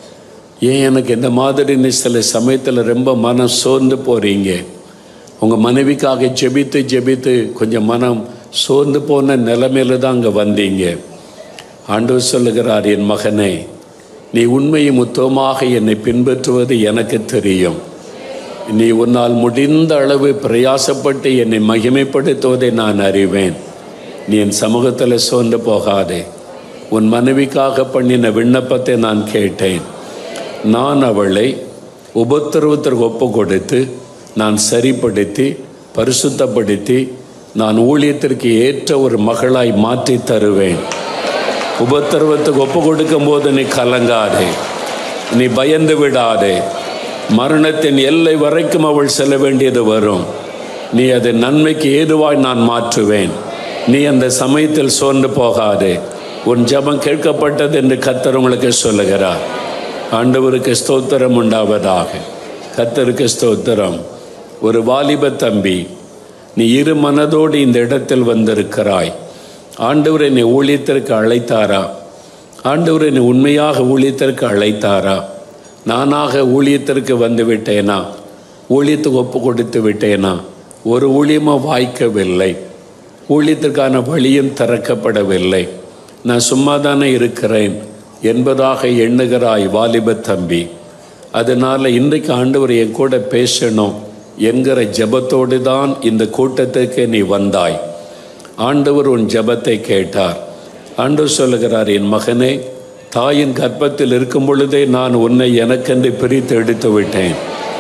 ஏன் எனக்கு இந்த மாதிரி சில சமயத்தில் ரொம்ப மனம் சோர்ந்து போகிறீங்க உங்கள் மனைவிக்காக ஜெபித்து ஜெபித்து கொஞ்சம் மனம் சோர்ந்து போன நிலைமையில தான் அங்கே வந்தீங்க ஆண்டவர் சொல்லுகிறார் என் மகனே நீ உண்மையும் முத்தமாக என்னை பின்பற்றுவது எனக்கு தெரியும் நீ உன்னால் முடிந்த அளவு பிரயாசப்பட்டு என்னை மகிமைப்படுத்துவதை நான் அறிவேன் நீ என் சமூகத்தில் சோர்ந்து போகாதே உன் மனைவிக்காக பண்ணின விண்ணப்பத்தை நான் கேட்டேன் நான் அவளை உபத்திரவத்திற்கு ஒப்பு கொடுத்து நான் சரிப்படுத்தி பரிசுத்தப்படுத்தி நான் ஊழியத்திற்கு ஏற்ற ஒரு மகளாய் மாற்றி தருவேன் உபத்திரவத்துக்கு ஒப்பு கொடுக்கும் போது நீ கலங்காதே நீ பயந்து விடாதே மரணத்தின் எல்லை வரைக்கும் அவள் செல்ல வேண்டியது வரும் நீ அதை நன்மைக்கு ஏதுவாய் நான் மாற்றுவேன் நீ அந்த சமயத்தில் சோர்ந்து போகாதே உன் ஜெபம் கேட்கப்பட்டது என்று கத்தர் உங்களுக்கு சொல்லுகிறார் ஆண்டவருக்கு ஸ்தோத்திரம் உண்டாவதாக கத்தருக்கு ஸ்தோத்திரம் ஒரு வாலிப தம்பி நீ இரு மனதோடு இந்த இடத்தில் வந்திருக்கிறாய் ஆண்டவர் என்னை ஊழியத்திற்கு அழைத்தாரா ஆண்டவர் என்னை உண்மையாக ஊழியத்திற்கு அழைத்தாரா நானாக ஊழியத்திற்கு வந்து விட்டேனா ஊழியத்துக்கு ஒப்பு கொடுத்து விட்டேனா ஒரு ஊழியமும் வாய்க்கவில்லை ஊழியத்திற்கான வழியும் திறக்கப்படவில்லை நான் சும்மா தானே இருக்கிறேன் என்பதாக எண்ணுகிறாய் வாலிப தம்பி அதனால இன்றைக்கு ஆண்டவர் என் கூட பேசணும் என்கிற ஜெபத்தோடு தான் இந்த கூட்டத்துக்கு நீ வந்தாய் ஆண்டவர் உன் ஜெபத்தை கேட்டார் ஆண்டவர் சொல்லுகிறார் என் மகனே தாயின் கர்ப்பத்தில் இருக்கும் பொழுதே நான் உன்னை எனக்கென்று பிரித்து எடுத்து விட்டேன்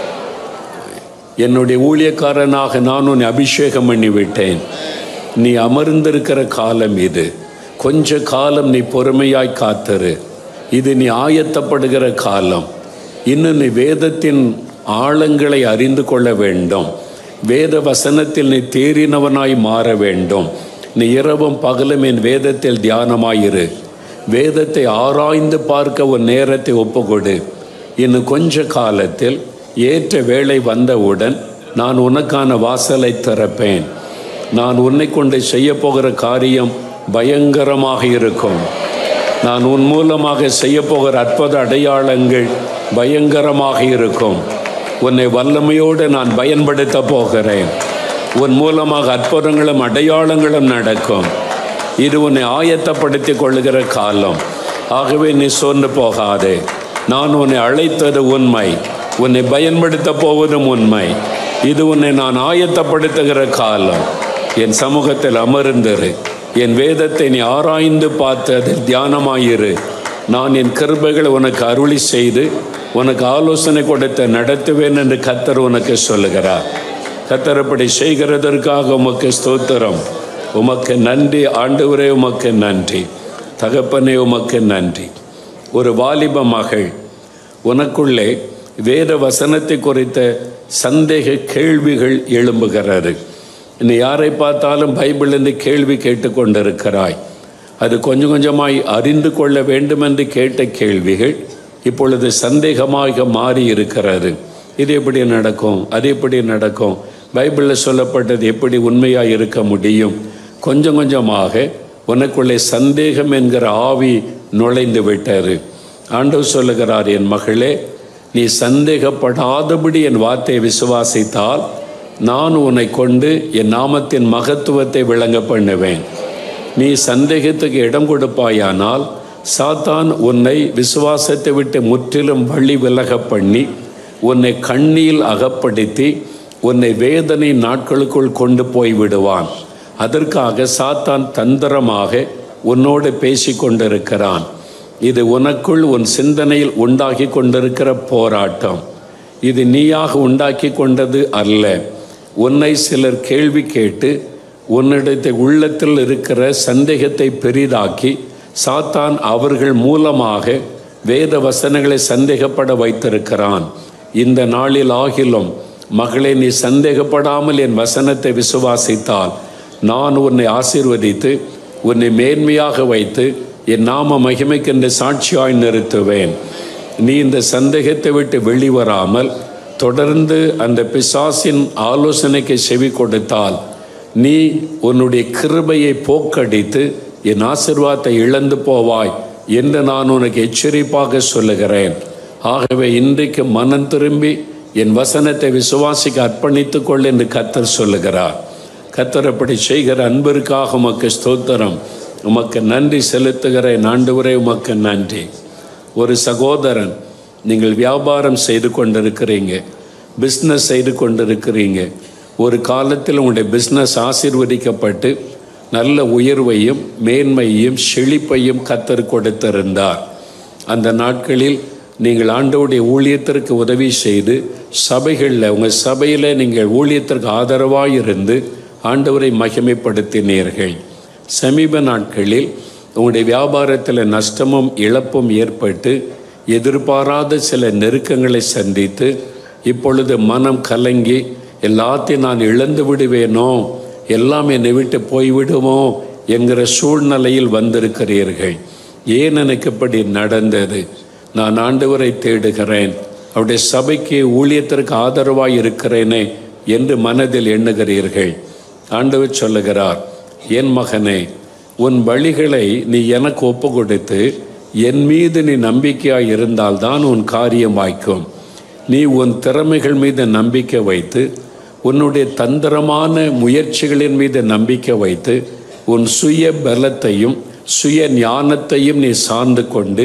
என்னுடைய ஊழியக்காரனாக நான் உன்னை அபிஷேகம் பண்ணி விட்டேன் நீ அமர்ந்திருக்கிற காலம் இது கொஞ்ச காலம் நீ பொறுமையாய் காத்திரு இது நீ ஆயத்தப்படுகிற காலம் இன்னும் நீ வேதத்தின் ஆழங்களை அறிந்து கொள்ள வேண்டும் வேத வசனத்தில் நீ தேறினவனாய் மாற வேண்டும் நீ இரவும் பகலும் என் வேதத்தில் தியானமாயிரு வேதத்தை ஆராய்ந்து பார்க்க உன் நேரத்தை ஒப்புக்கொடு இன்னும் கொஞ்ச காலத்தில் ஏற்ற வேளை வந்தவுடன் நான் உனக்கான வாசலை திறப்பேன் நான் உன்னை கொண்டு செய்ய போகிற காரியம் பயங்கரமாக இருக்கும் நான் உன் மூலமாக செய்ய போகிற அற்புத அடையாளங்கள் பயங்கரமாக இருக்கும் உன்னை வல்லமையோடு நான் பயன்படுத்த போகிறேன் உன் மூலமாக அற்புதங்களும் அடையாளங்களும் நடக்கும் இது உன்னை ஆயத்தப்படுத்தி கொள்ளுகிற காலம் ஆகவே நீ சோர்ந்து போகாதே நான் உன்னை அழைத்தது உண்மை உன்னை பயன்படுத்த போவதும் உண்மை இது உன்னை நான் ஆயத்தப்படுத்துகிற காலம் என் சமூகத்தில் அமர்ந்திரு என் வேதத்தை நீ ஆராய்ந்து பார்த்து அதில் தியானமாயிரு நான் என் கிருபைகளை உனக்கு அருளி செய்து உனக்கு ஆலோசனை கொடுத்து நடத்துவேன் என்று கத்தர் உனக்கு சொல்லுகிறார் கத்தர் அப்படி செய்கிறதற்காக உமக்கு ஸ்தோத்திரம் உமக்கு நன்றி ஆண்டவரே உமக்கு நன்றி தகப்பனே உமக்கு நன்றி ஒரு வாலிப மகள் உனக்குள்ளே வேத வசனத்தை குறித்த சந்தேக கேள்விகள் எழும்புகிறது நீ யாரை பார்த்தாலும் பைபிளிலிருந்து கேள்வி கேட்டுக்கொண்டிருக்கிறாய் அது கொஞ்சம் கொஞ்சமாய் அறிந்து கொள்ள வேண்டுமென்று கேட்ட கேள்விகள் இப்பொழுது சந்தேகமாக மாறி இருக்கிறது இது எப்படி நடக்கும் அது எப்படி நடக்கும் பைபிளில் சொல்லப்பட்டது எப்படி உண்மையாக இருக்க முடியும் கொஞ்சம் கொஞ்சமாக உனக்குள்ளே சந்தேகம் என்கிற ஆவி நுழைந்து விட்டாரு ஆண்டவர் சொல்லுகிறார் என் மகளே நீ சந்தேகப்படாதபடி என் வார்த்தையை விசுவாசித்தால் நான் உன்னை கொண்டு என் நாமத்தின் மகத்துவத்தை விளங்க பண்ணுவேன் நீ சந்தேகத்துக்கு இடம் கொடுப்பாயானால் சாத்தான் உன்னை விசுவாசத்தை விட்டு முற்றிலும் வழி விலக பண்ணி உன்னை கண்ணியில் அகப்படுத்தி உன்னை வேதனை நாட்களுக்குள் கொண்டு போய் விடுவான் அதற்காக சாத்தான் தந்திரமாக உன்னோடு பேசி கொண்டிருக்கிறான் இது உனக்குள் உன் சிந்தனையில் உண்டாகி கொண்டிருக்கிற போராட்டம் இது நீயாக உண்டாக்கி கொண்டது அல்ல உன்னை சிலர் கேள்வி கேட்டு உன்னிடத்தை உள்ளத்தில் இருக்கிற சந்தேகத்தை பெரிதாக்கி சாத்தான் அவர்கள் மூலமாக வேத வசனங்களை சந்தேகப்பட வைத்திருக்கிறான் இந்த நாளில் ஆகிலும் மகளே நீ சந்தேகப்படாமல் என் வசனத்தை விசுவாசித்தால் நான் உன்னை ஆசீர்வதித்து உன்னை மேன்மையாக வைத்து என் நாம மகிமைக்கென்று சாட்சியாய் நிறுத்துவேன் நீ இந்த சந்தேகத்தை விட்டு வெளிவராமல் தொடர்ந்து அந்த பிசாசின் ஆலோசனைக்கு செவி கொடுத்தால் நீ உன்னுடைய கிருபையை போக்கடித்து என் ஆசிர்வாதத்தை இழந்து போவாய் என்று நான் உனக்கு எச்சரிப்பாக சொல்லுகிறேன் ஆகவே இன்றைக்கு மனம் திரும்பி என் வசனத்தை விசுவாசிக்க அர்ப்பணித்துக் கொள் என்று கத்தர் சொல்லுகிறார் கத்தர் அப்படி செய்கிற அன்பிற்காக உமக்கு ஸ்தோத்திரம் உமக்கு நன்றி செலுத்துகிறேன் ஆண்டவரே உமக்கு நன்றி ஒரு சகோதரன் நீங்கள் வியாபாரம் செய்து கொண்டிருக்கிறீங்க பிஸ்னஸ் செய்து கொண்டிருக்கிறீங்க ஒரு காலத்தில் உங்களுடைய பிஸ்னஸ் ஆசீர்வதிக்கப்பட்டு நல்ல உயர்வையும் மேன்மையையும் செழிப்பையும் கத்தர் கொடுத்திருந்தார் அந்த நாட்களில் நீங்கள் ஆண்டவுடைய ஊழியத்திற்கு உதவி செய்து சபைகளில் உங்கள் சபையில் நீங்கள் ஊழியத்திற்கு ஆதரவாக இருந்து ஆண்டவரை மகிமைப்படுத்தினீர்கள் சமீப நாட்களில் உங்களுடைய வியாபாரத்தில் நஷ்டமும் இழப்பும் ஏற்பட்டு எதிர்பாராத சில நெருக்கங்களை சந்தித்து இப்பொழுது மனம் கலங்கி எல்லாத்தையும் நான் இழந்து விடுவேனோ எல்லாம் என்னை விட்டு போய்விடுமோ என்கிற சூழ்நிலையில் வந்திருக்கிறீர்கள் ஏன் எனக்கு இப்படி நடந்தது நான் ஆண்டவரை தேடுகிறேன் அவருடைய சபைக்கு ஊழியத்திற்கு ஆதரவாய் இருக்கிறேனே என்று மனதில் எண்ணுகிறீர்கள் ஆண்டவர் சொல்லுகிறார் என் மகனே உன் வழிகளை நீ எனக்கு ஒப்பு கொடுத்து என் மீது நீ நம்பிக்கையாய் இருந்தால்தான் உன் காரியம் வாய்க்கும் நீ உன் திறமைகள் மீது நம்பிக்கை வைத்து உன்னுடைய தந்திரமான முயற்சிகளின் மீது நம்பிக்கை வைத்து உன் சுய பலத்தையும் சுய ஞானத்தையும் நீ சார்ந்து கொண்டு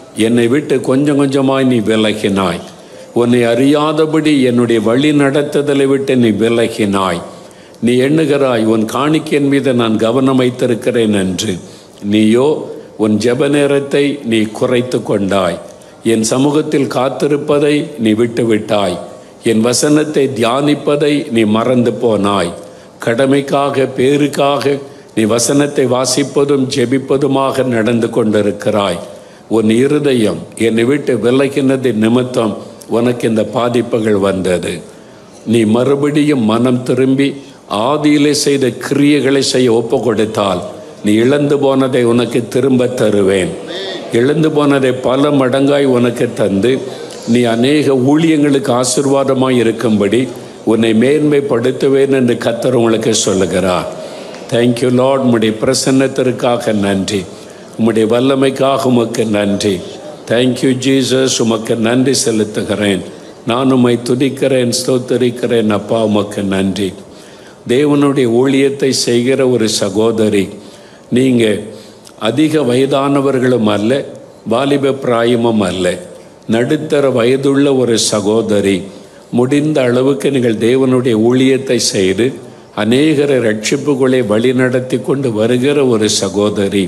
என்னை விட்டு கொஞ்சம் கொஞ்சமாய் நீ விலகினாய் உன்னை அறியாதபடி என்னுடைய வழி நடத்துதலை விட்டு நீ விலகினாய் நீ எண்ணுகிறாய் உன் காணிக்கையின் மீது நான் கவனம் வைத்திருக்கிறேன் என்று நீயோ உன் ஜெப நேரத்தை நீ குறைத்து கொண்டாய் என் சமூகத்தில் காத்திருப்பதை நீ விட்டுவிட்டாய் என் வசனத்தை தியானிப்பதை நீ மறந்து போனாய் கடமைக்காக பேருக்காக நீ வசனத்தை வாசிப்பதும் ஜெபிப்பதுமாக நடந்து கொண்டிருக்கிறாய் உன் இருதயம் என்னை விட்டு விலகினது நிமித்தம் உனக்கு இந்த பாதிப்புகள் வந்தது நீ மறுபடியும் மனம் திரும்பி ஆதியிலே செய்த கிரியைகளை செய்ய ஒப்பு கொடுத்தால் நீ இழந்து போனதை உனக்கு திரும்ப தருவேன் இழந்து போனதை பல மடங்காய் உனக்கு தந்து நீ அநேக ஊழியங்களுக்கு ஆசிர்வாதமாய் இருக்கும்படி உன்னை மேன்மைப்படுத்துவேன் என்று கத்தர் உங்களுக்கு சொல்லுகிறார் தேங்க்யூ லார்ட் உம்முடைய பிரசன்னத்திற்காக நன்றி உம்முடைய வல்லமைக்காக உமக்கு நன்றி தேங்க்யூ ஜீசஸ் உமக்கு நன்றி செலுத்துகிறேன் நான் உம்மை துதிக்கிறேன் ஸ்தோத்தரிக்கிறேன் அப்பா உமக்கு நன்றி தேவனுடைய ஊழியத்தை செய்கிற ஒரு சகோதரி நீங்கள் அதிக வயதானவர்களும் அல்ல வாலிப பிராயமும் அல்ல நடுத்தர வயதுள்ள ஒரு சகோதரி முடிந்த அளவுக்கு நீங்கள் தேவனுடைய ஊழியத்தை செய்து அநேகரை ரட்சிப்புகளை வழிநடத்தி கொண்டு வருகிற ஒரு சகோதரி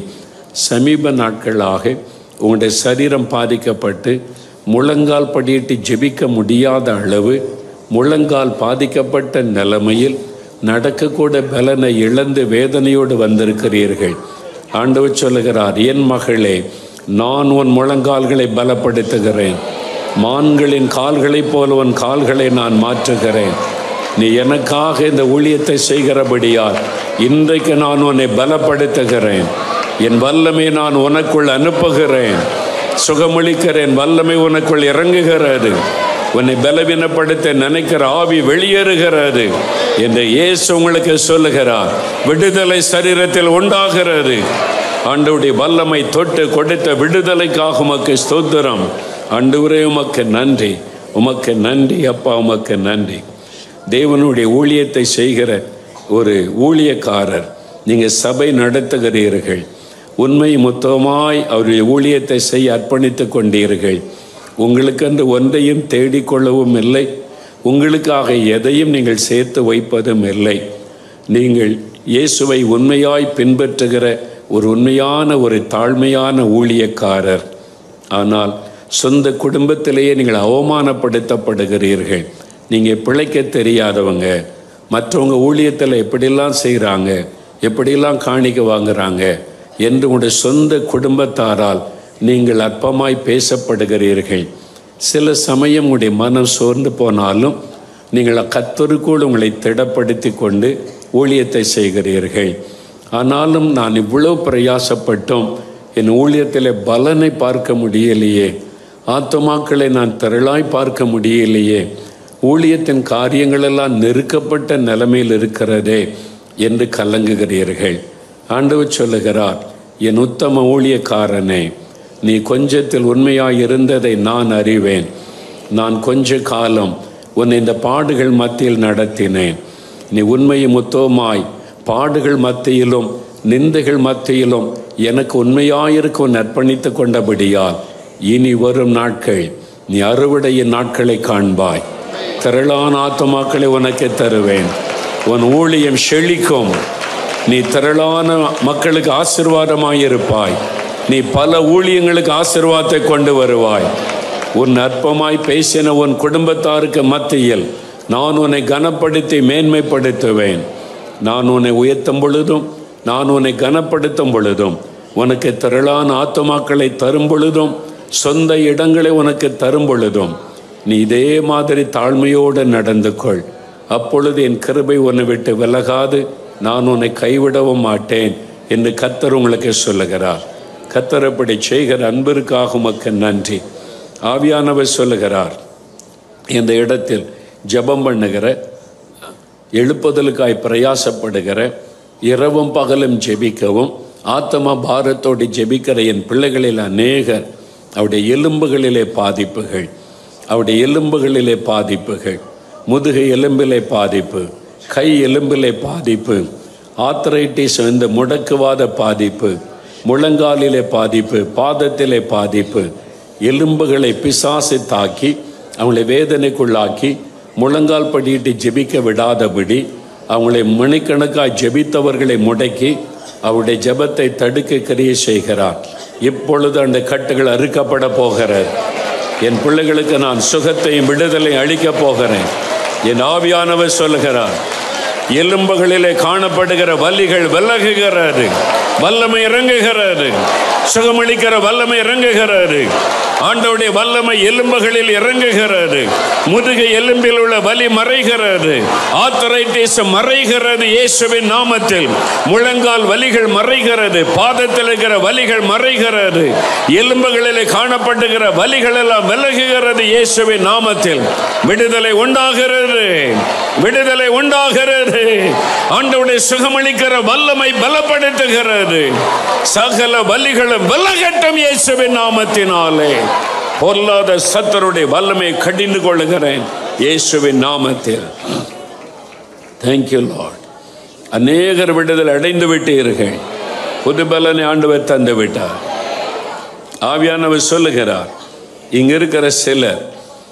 சமீப நாட்களாக உங்களுடைய சரீரம் பாதிக்கப்பட்டு முழங்கால் படியிட்டு ஜெபிக்க முடியாத அளவு முழங்கால் பாதிக்கப்பட்ட நிலைமையில் நடக்கக்கூட பலனை இழந்து வேதனையோடு வந்திருக்கிறீர்கள் ஆண்டவர் சொல்லுகிறார் என் மகளே நான் உன் முழங்கால்களை பலப்படுத்துகிறேன் மான்களின் கால்களைப் போல உன் கால்களை நான் மாற்றுகிறேன் நீ எனக்காக இந்த ஊழியத்தை செய்கிறபடியால் இன்றைக்கு நான் உன்னை பலப்படுத்துகிறேன் என் வல்லமை நான் உனக்குள் அனுப்புகிறேன் சுகமளிக்கிறேன் வல்லமை உனக்குள் இறங்குகிறது உன்னை பலவீனப்படுத்த நினைக்கிற ஆவி வெளியேறுகிறது என்று இயேசு உங்களுக்கு சொல்லுகிறார் விடுதலை சரீரத்தில் உண்டாகிறது ஆண்டவருடைய வல்லமை தொட்டு கொடுத்த விடுதலைக்காக உமக்கு ஸ்தோத்திரம் ஆண்டவரே உமக்கு நன்றி உமக்கு நன்றி அப்பா உமக்கு நன்றி தேவனுடைய ஊழியத்தை செய்கிற ஒரு ஊழியக்காரர் நீங்கள் சபை நடத்துகிறீர்கள் உண்மை மொத்தமாய் அவருடைய ஊழியத்தை செய்ய அர்ப்பணித்து கொண்டீர்கள் உங்களுக்கென்று ஒன்றையும் தேடிக்கொள்ளவும் இல்லை உங்களுக்காக எதையும் நீங்கள் சேர்த்து வைப்பதும் இல்லை நீங்கள் இயேசுவை உண்மையாய் பின்பற்றுகிற ஒரு உண்மையான ஒரு தாழ்மையான ஊழியக்காரர் ஆனால் சொந்த குடும்பத்திலேயே நீங்கள் அவமானப்படுத்தப்படுகிறீர்கள் நீங்கள் பிழைக்க தெரியாதவங்க மற்றவங்க ஊழியத்தில் எப்படிலாம் செய்கிறாங்க எப்படிலாம் காணிக்க வாங்குறாங்க என்று உங்களுடைய சொந்த குடும்பத்தாரால் நீங்கள் அற்பமாய் பேசப்படுகிறீர்கள் சில சமயம் உங்களுடைய மனம் சோர்ந்து போனாலும் நீங்கள் கத்தருக்குள் உங்களை திடப்படுத்தி கொண்டு ஊழியத்தை செய்கிறீர்கள் ஆனாலும் நான் இவ்வளோ பிரயாசப்பட்டும் என் ஊழியத்தில் பலனை பார்க்க முடியலையே ஆத்துமாக்களை நான் திரளாய் பார்க்க முடியலையே ஊழியத்தின் காரியங்களெல்லாம் நெருக்கப்பட்ட நிலைமையில் இருக்கிறதே என்று கலங்குகிறீர்கள் ஆண்டவர் சொல்லுகிறார் என் உத்தம ஊழியக்காரனே நீ கொஞ்சத்தில் உண்மையாய் இருந்ததை நான் அறிவேன் நான் கொஞ்ச காலம் உன்னை இந்த பாடுகள் மத்தியில் நடத்தினேன் நீ உண்மையும் உத்தவமாய் பாடுகள் மத்தியிலும் நிந்தைகள் மத்தியிலும் எனக்கு உண்மையாயிருக்க உன் அர்ப்பணித்து கொண்டபடியால் இனி வரும் நாட்கள் நீ அறுவடையின் நாட்களை காண்பாய் திரளான ஆத்துமாக்களை உனக்கு தருவேன் உன் ஊழியம் செழிக்கும் நீ திரளான மக்களுக்கு ஆசிர்வாதமாயிருப்பாய் நீ பல ஊழியங்களுக்கு ஆசிர்வாதத்தை கொண்டு வருவாய் உன் அற்பமாய் பேசின உன் குடும்பத்தாருக்கு மத்தியில் நான் உன்னை கனப்படுத்தி மேன்மைப்படுத்துவேன் நான் உன்னை உயர்த்தும் பொழுதும் நான் உன்னை கனப்படுத்தும் பொழுதும் உனக்கு திரளான ஆத்துமாக்களை தரும் பொழுதும் சொந்த இடங்களை உனக்கு தரும் பொழுதும் நீ இதே மாதிரி தாழ்மையோடு நடந்து கொள் அப்பொழுது என் கிருபை உன்னை விட்டு விலகாது நான் உன்னை கைவிடவும் மாட்டேன் என்று கத்தர் உங்களுக்கு சொல்லுகிறார் கத்தர் அப்படி செய்கிற அன்பிற்காக உமக்கு நன்றி ஆவியானவர் சொல்லுகிறார் இந்த இடத்தில் ஜெபம் பண்ணுகிற எழுப்புதலுக்காய் பிரயாசப்படுகிற இரவும் பகலும் ஜெபிக்கவும் ஆத்ம பாரத்தோடு ஜெபிக்கிற என் பிள்ளைகளில் அநேகர் அவருடைய எலும்புகளிலே பாதிப்புகள் அவருடைய எலும்புகளிலே பாதிப்புகள் முதுகு எலும்பிலே பாதிப்பு கை எலும்பிலே பாதிப்பு ஆத்தரைட்டிஸ் இந்த முடக்குவாத பாதிப்பு முழங்காலிலே பாதிப்பு பாதத்திலே பாதிப்பு எலும்புகளை பிசாசு தாக்கி அவங்களை வேதனைக்குள்ளாக்கி முழங்கால் படியிட்டு ஜெபிக்க விடாதபடி அவங்களை மணிக்கணக்காய் ஜெபித்தவர்களை முடக்கி அவருடைய ஜெபத்தை தடுக்க கிரியை செய்கிறார் இப்பொழுது அந்த கட்டுகள் அறுக்கப்பட போகிறது என் பிள்ளைகளுக்கு நான் சுகத்தையும் விடுதலை அளிக்கப் போகிறேன் என் ஆவியானவர் சொல்லுகிறார் எலும்புகளிலே காணப்படுகிற வலிகள் விலகுகிறது வல்லமை இறங்குகிறது சுகமளிக்கிற வல்லமை இறங்குகிறது ஆண்டவுடைய வல்லமை எலும்புகளில் இறங்குகிறது முதுகு எலும்பில் உள்ள வலி மறைகிறது ஆத்தரைட்டிஸ் மறைகிறது இயேசுவின் நாமத்தில் முழங்கால் வலிகள் மறைகிறது பாதத்தில் இருக்கிற வலிகள் மறைகிறது எலும்புகளிலே காணப்படுகிற வலிகள் எல்லாம் விலகுகிறது இயேசுவின் நாமத்தில் விடுதலை உண்டாகிறது விடுதலை உண்டாகிறது ஆண்டவுடைய சுகமளிக்கிற வல்லமை பலப்படுத்துகிறது சகல வலிகளும் விலகட்டும் இயேசுவின் நாமத்தினாலே பொல்லாத சத்தருடைய வல்லமை கடிந்து கொள்ளுகிறேன் இயேசுவின் நாமத்தில் தேங்க்யூ லார்ட் அநேகர் விடுதலை அடைந்து விட்டீர்கள் புது பலனை ஆண்டவர் தந்து விட்டார் ஆவியானவர் சொல்லுகிறார் இங்க இருக்கிற சிலர்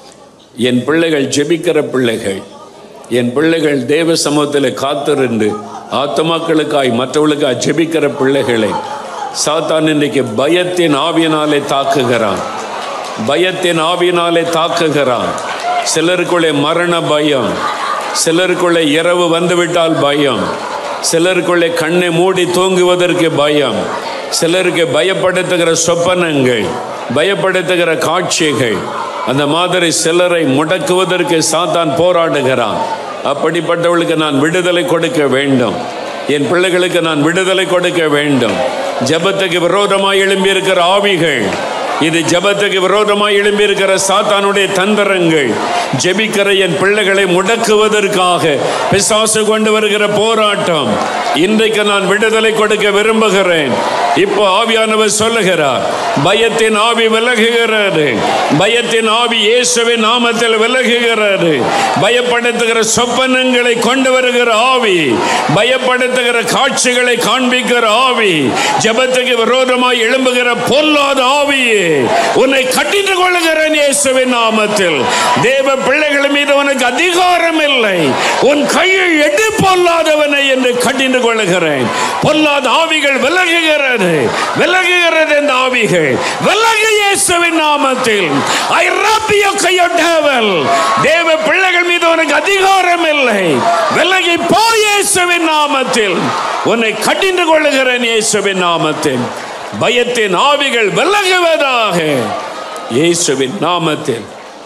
என் பிள்ளைகள் ஜெபிக்கிற பிள்ளைகள் என் பிள்ளைகள் தேவ சமூகத்தில் காத்திருந்து ஆத்மாக்களுக்காய் மற்றவர்களுக்காய் ஜெபிக்கிற பிள்ளைகளை சாத்தான் இன்னைக்கு பயத்தின் ஆவியினாலே தாக்குகிறான் பயத்தின் ஆவியினாலே தாக்குகிறான் சிலருக்குள்ளே மரண பயம் சிலருக்குள்ளே இரவு வந்துவிட்டால் பயம் சிலருக்குள்ளே கண்ணை மூடி தூங்குவதற்கு பயம் சிலருக்கு பயப்படுத்துகிற சொப்பனங்கள் பயப்படுத்துகிற காட்சிகள் அந்த மாதிரி சிலரை முடக்குவதற்கு சாத்தான் போராடுகிறான் அப்படிப்பட்டவளுக்கு நான் விடுதலை கொடுக்க வேண்டும் என் பிள்ளைகளுக்கு நான் விடுதலை கொடுக்க வேண்டும் ஜெபத்துக்கு விரோதமாய் எழும்பியிருக்கிற ஆவிகள் இது ஜெபத்துக்கு விரோதமாய் எழும்பியிருக்கிற சாத்தானுடைய தந்திரங்கள் ஜெபிக்கிற என் பிள்ளைகளை முடக்குவதற்காக பிசாசு கொண்டு வருகிற போராட்டம் இன்றைக்கு நான் விடுதலை கொடுக்க விரும்புகிறேன் இப்போ ஆவியானவர் சொல்லுகிறார் பயத்தின் ஆவி விலகுகிறது பயத்தின் ஆவி இயேசுவின் நாமத்தில் விலகுகிறது பயப்படுத்துகிற சொப்பனங்களை கொண்டு வருகிற ஆவி பயப்படுத்துகிற காட்சிகளை காண்பிக்கிற ஆவி ஜெபத்துக்கு விரோதமாய் எழும்புகிற பொல்லாத ஆவியே உன்னை கட்டிட்டு கொள்ளுகிறேன் இயேசுவின் நாமத்தில் தேவ பிள்ளைகள் மீது உனக்கு அதிகாரம் இல்லை உன் கையை எடு பொல்லாதவனை என்று கட்டிட்டு கொள்ளுகிறேன் பொல்லாத ஆவிகள் விலகுகிறது விலகுகிறது இந்த ஆவிகள் விலகு இயேசுவின் நாமத்தில் ஐ ரப் யூ கையோ டேவல் தேவ பிள்ளைகள் மீது உனக்கு அதிகாரம் இல்லை விலகி போ இயேசுவின் நாமத்தில் உன்னை கட்டிண்டு கொள்ளுகிறேன் இயேசுவின் நாமத்தில் பயத்தின் ஆவிகள் விலகுவதாக இயேசுவின் நாமத்தில்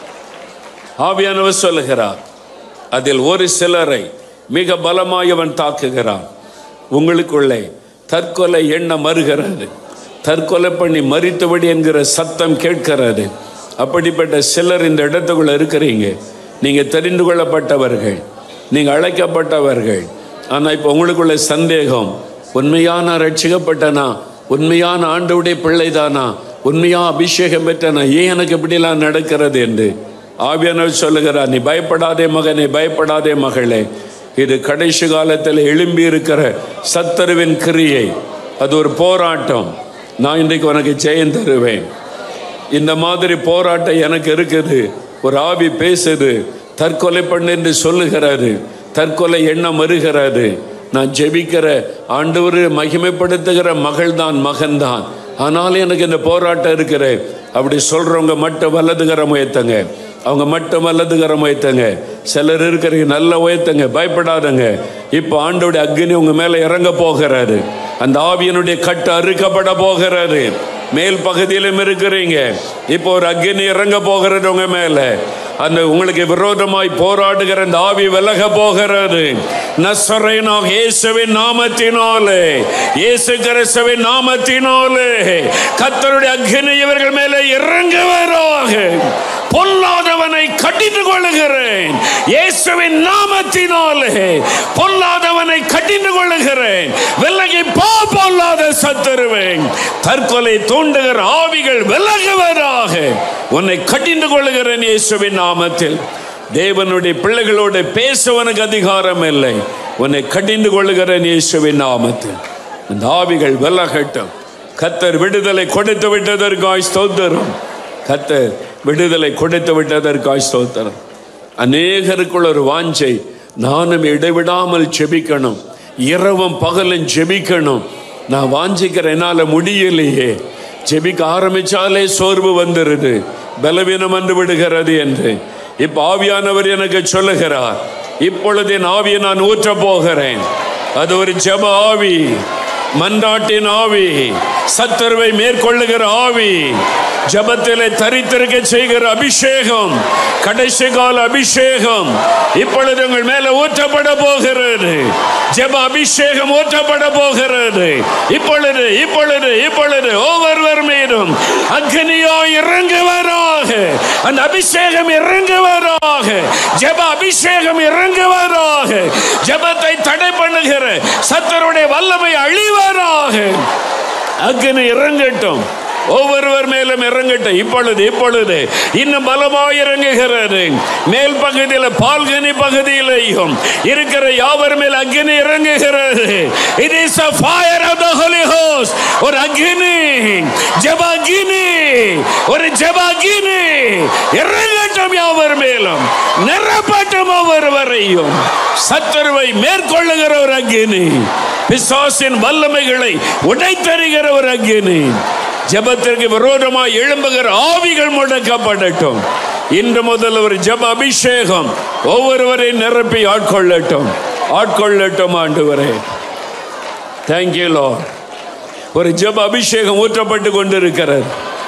ஆவியானவர் சொல்லுகிறார் அதில் ஒரு சிலரை மிக பலமாய் அவன் தாக்குகிறான் உங்களுக்குள்ளே தற்கொலை எண்ணம் வருகிறது தற்கொலை பண்ணி மறித்தபடி என்கிற சத்தம் கேட்கிறது அப்படிப்பட்ட சிலர் இந்த இடத்துக்குள்ள இருக்கிறீங்க நீங்க தெரிந்து கொள்ளப்பட்டவர்கள் நீங்க அழைக்கப்பட்டவர்கள் ஆனா இப்போ உங்களுக்குள்ள சந்தேகம் உண்மையான ரட்சிக்கப்பட்டனா உண்மையான ஆண்டவுடைய பிள்ளைதானா உண்மையா அபிஷேகம் பெற்றனா ஏன் எனக்கு இப்படிலாம் நடக்கிறது என்று ஆவியானவர் சொல்லுகிறார் நீ பயப்படாதே மகனே பயப்படாதே மகளே இது கடைசி காலத்தில் எழும்பி இருக்கிற சத்தருவின் கிரியை அது ஒரு போராட்டம் நான் இன்றைக்கு உனக்கு ஜெயம் தருவேன் இந்த மாதிரி போராட்டம் எனக்கு இருக்குது ஒரு ஆவி பேசுது தற்கொலை பண்ணு என்று சொல்லுகிறாரு தற்கொலை எண்ணம் வருகிறது நான் ஜெபிக்கிற ஆண்டவர் மகிமைப்படுத்துகிற மகள்தான் மகன்தான் ஆனாலும் எனக்கு இந்த போராட்டம் இருக்கிற அப்படி சொல்றவங்க மட்டும் வலதுகரம் உயர்த்தங்க அவங்க மட்டும் வலதுகரம் உயர்த்தங்க சிலர் இருக்கிறீங்க நல்ல உயர்த்தங்க பயப்படாதங்க இப்போ ஆண்டோடைய அக்னி உங்க மேல இறங்க போகிறாரு அந்த ஆவியனுடைய கட்டு அறுக்கப்பட போகிறாரு மேல் பகுதியிலும் இருக்கிறீங்க இப்போ ஒரு அக்னி இறங்க போகிறது உங்க மேல அந்த உங்களுக்கு விரோதமாய் போராடுகிற அந்த ஆவி விலக போகிறது நசரேனாக இயேசுவின் நாமத்தினாலே இயேசு கிறிஸ்துவின் நாமத்தினாலே கத்தருடைய அக்னி இவர்கள் மேலே இறங்குவராக பொல்லாதவனை கட்டிட்டு கொள்ளுகிறேன் இயேசுவின் நாமத்தினாலே பொல்லாதவனை கட்டிட்டு கொள்ளுகிறேன் விலகி போ பொல்லாத சத்துருவேன் தற்கொலை தூண்டுகிற ஆவிகள் விலகுவதாக உன்னை கட்டிண்டு கொள்ளுகிறேன் இயேசுவின் நாமத்தில் தேவனுடைய பிள்ளைகளோடு பேசுவனுக்கு அதிகாரம் இல்லை உன்னை கட்டிண்டு கொள்ளுகிறேன் இயேசுவின் நாமத்தில் இந்த ஆவிகள் விலகட்டும் கத்தர் விடுதலை கொடுத்து விட்டதற்காய் ஸ்தோத்திரம் கத்த விடுதலை கொடுத்து விட்டதற்காய் ஸ்தோத்திரம் அநேகருக்குள்ள ஒரு வாஞ்சை நானும் இடைவிடாமல் ஜெபிக்கணும் இரவும் பகலும் ஜெபிக்கணும் நான் வாஞ்சிக்கிற என்னால முடியலையே ஜெபிக்க ஆரம்பிச்சாலே சோர்வு வந்துருது பலவீனம் வந்து விடுகிறது என்று இப்ப ஆவியானவர் எனக்கு சொல்லுகிறார் இப்பொழுது என் ஆவியை நான் ஊற்ற போகிறேன் அது ஒரு ஜெப ஆவி மன்றாட்டின் ஆவி சத்துருவை மேற்கொள்ளுகிற ஆவி ஜபத்திலே தரித்திருக்க செய்கிற அபிஷேகம் கடைசி கால அபிஷேகம் இப்பொழுது உங்கள் மேல ஊற்றப்பட போகிறது ஜெப அபிஷேகம் ஊற்றப்பட போகிறது இப்பொழுது இப்பொழுது இப்பொழுது ஒவ்வொருவர் மீதும் அக்னியோ இறங்குவராக அந்த அபிஷேகம் இறங்குவராக ஜெப அபிஷேகம் இறங்குவராக ஜெபத்தை தடை பண்ணுகிற சத்தருடைய வல்லமை அழிவராக அக்னி இறங்கட்டும் ஒவ்வொருவர் மேலும் இறங்கட்டும் இப்பொழுது இப்பொழுது இன்னும் பலமாய் இறங்குகிறது மேல் பகுதியில் பால்கனி பகுதியிலையும் இருக்கிற யாவர் மேல் அக்னி இறங்குகிறது it is a fire of the holy host ஒரு அக்னி ஜெப அக்னி ஒரு ஜெப அக்னி இறங்கட்டும் யாவர் மேலும் நிரப்பட்டும் ஒவ்வொருவரையும் சத்துருவை மேற்கொள்ளுகிற ஒரு அக்னி பிசாசின் வல்லமைகளை உடைத்தருகிற ஒரு அக்னி ஜெபத்திற்கு விரோதமாய் எழும்புகிற ஆவிகள் முடக்கப்படட்டும் இன்று முதல் ஒரு ஜெப அபிஷேகம் ஒவ்வொருவரையும் நிரப்பி ஆட்கொள்ளட்டும் ஆட்கொள்ளட்டும் ஆண்டவரே தேங்க்யூ லோ ஒரு ஜெப அபிஷேகம் ஊற்றப்பட்டு கொண்டிருக்கிறது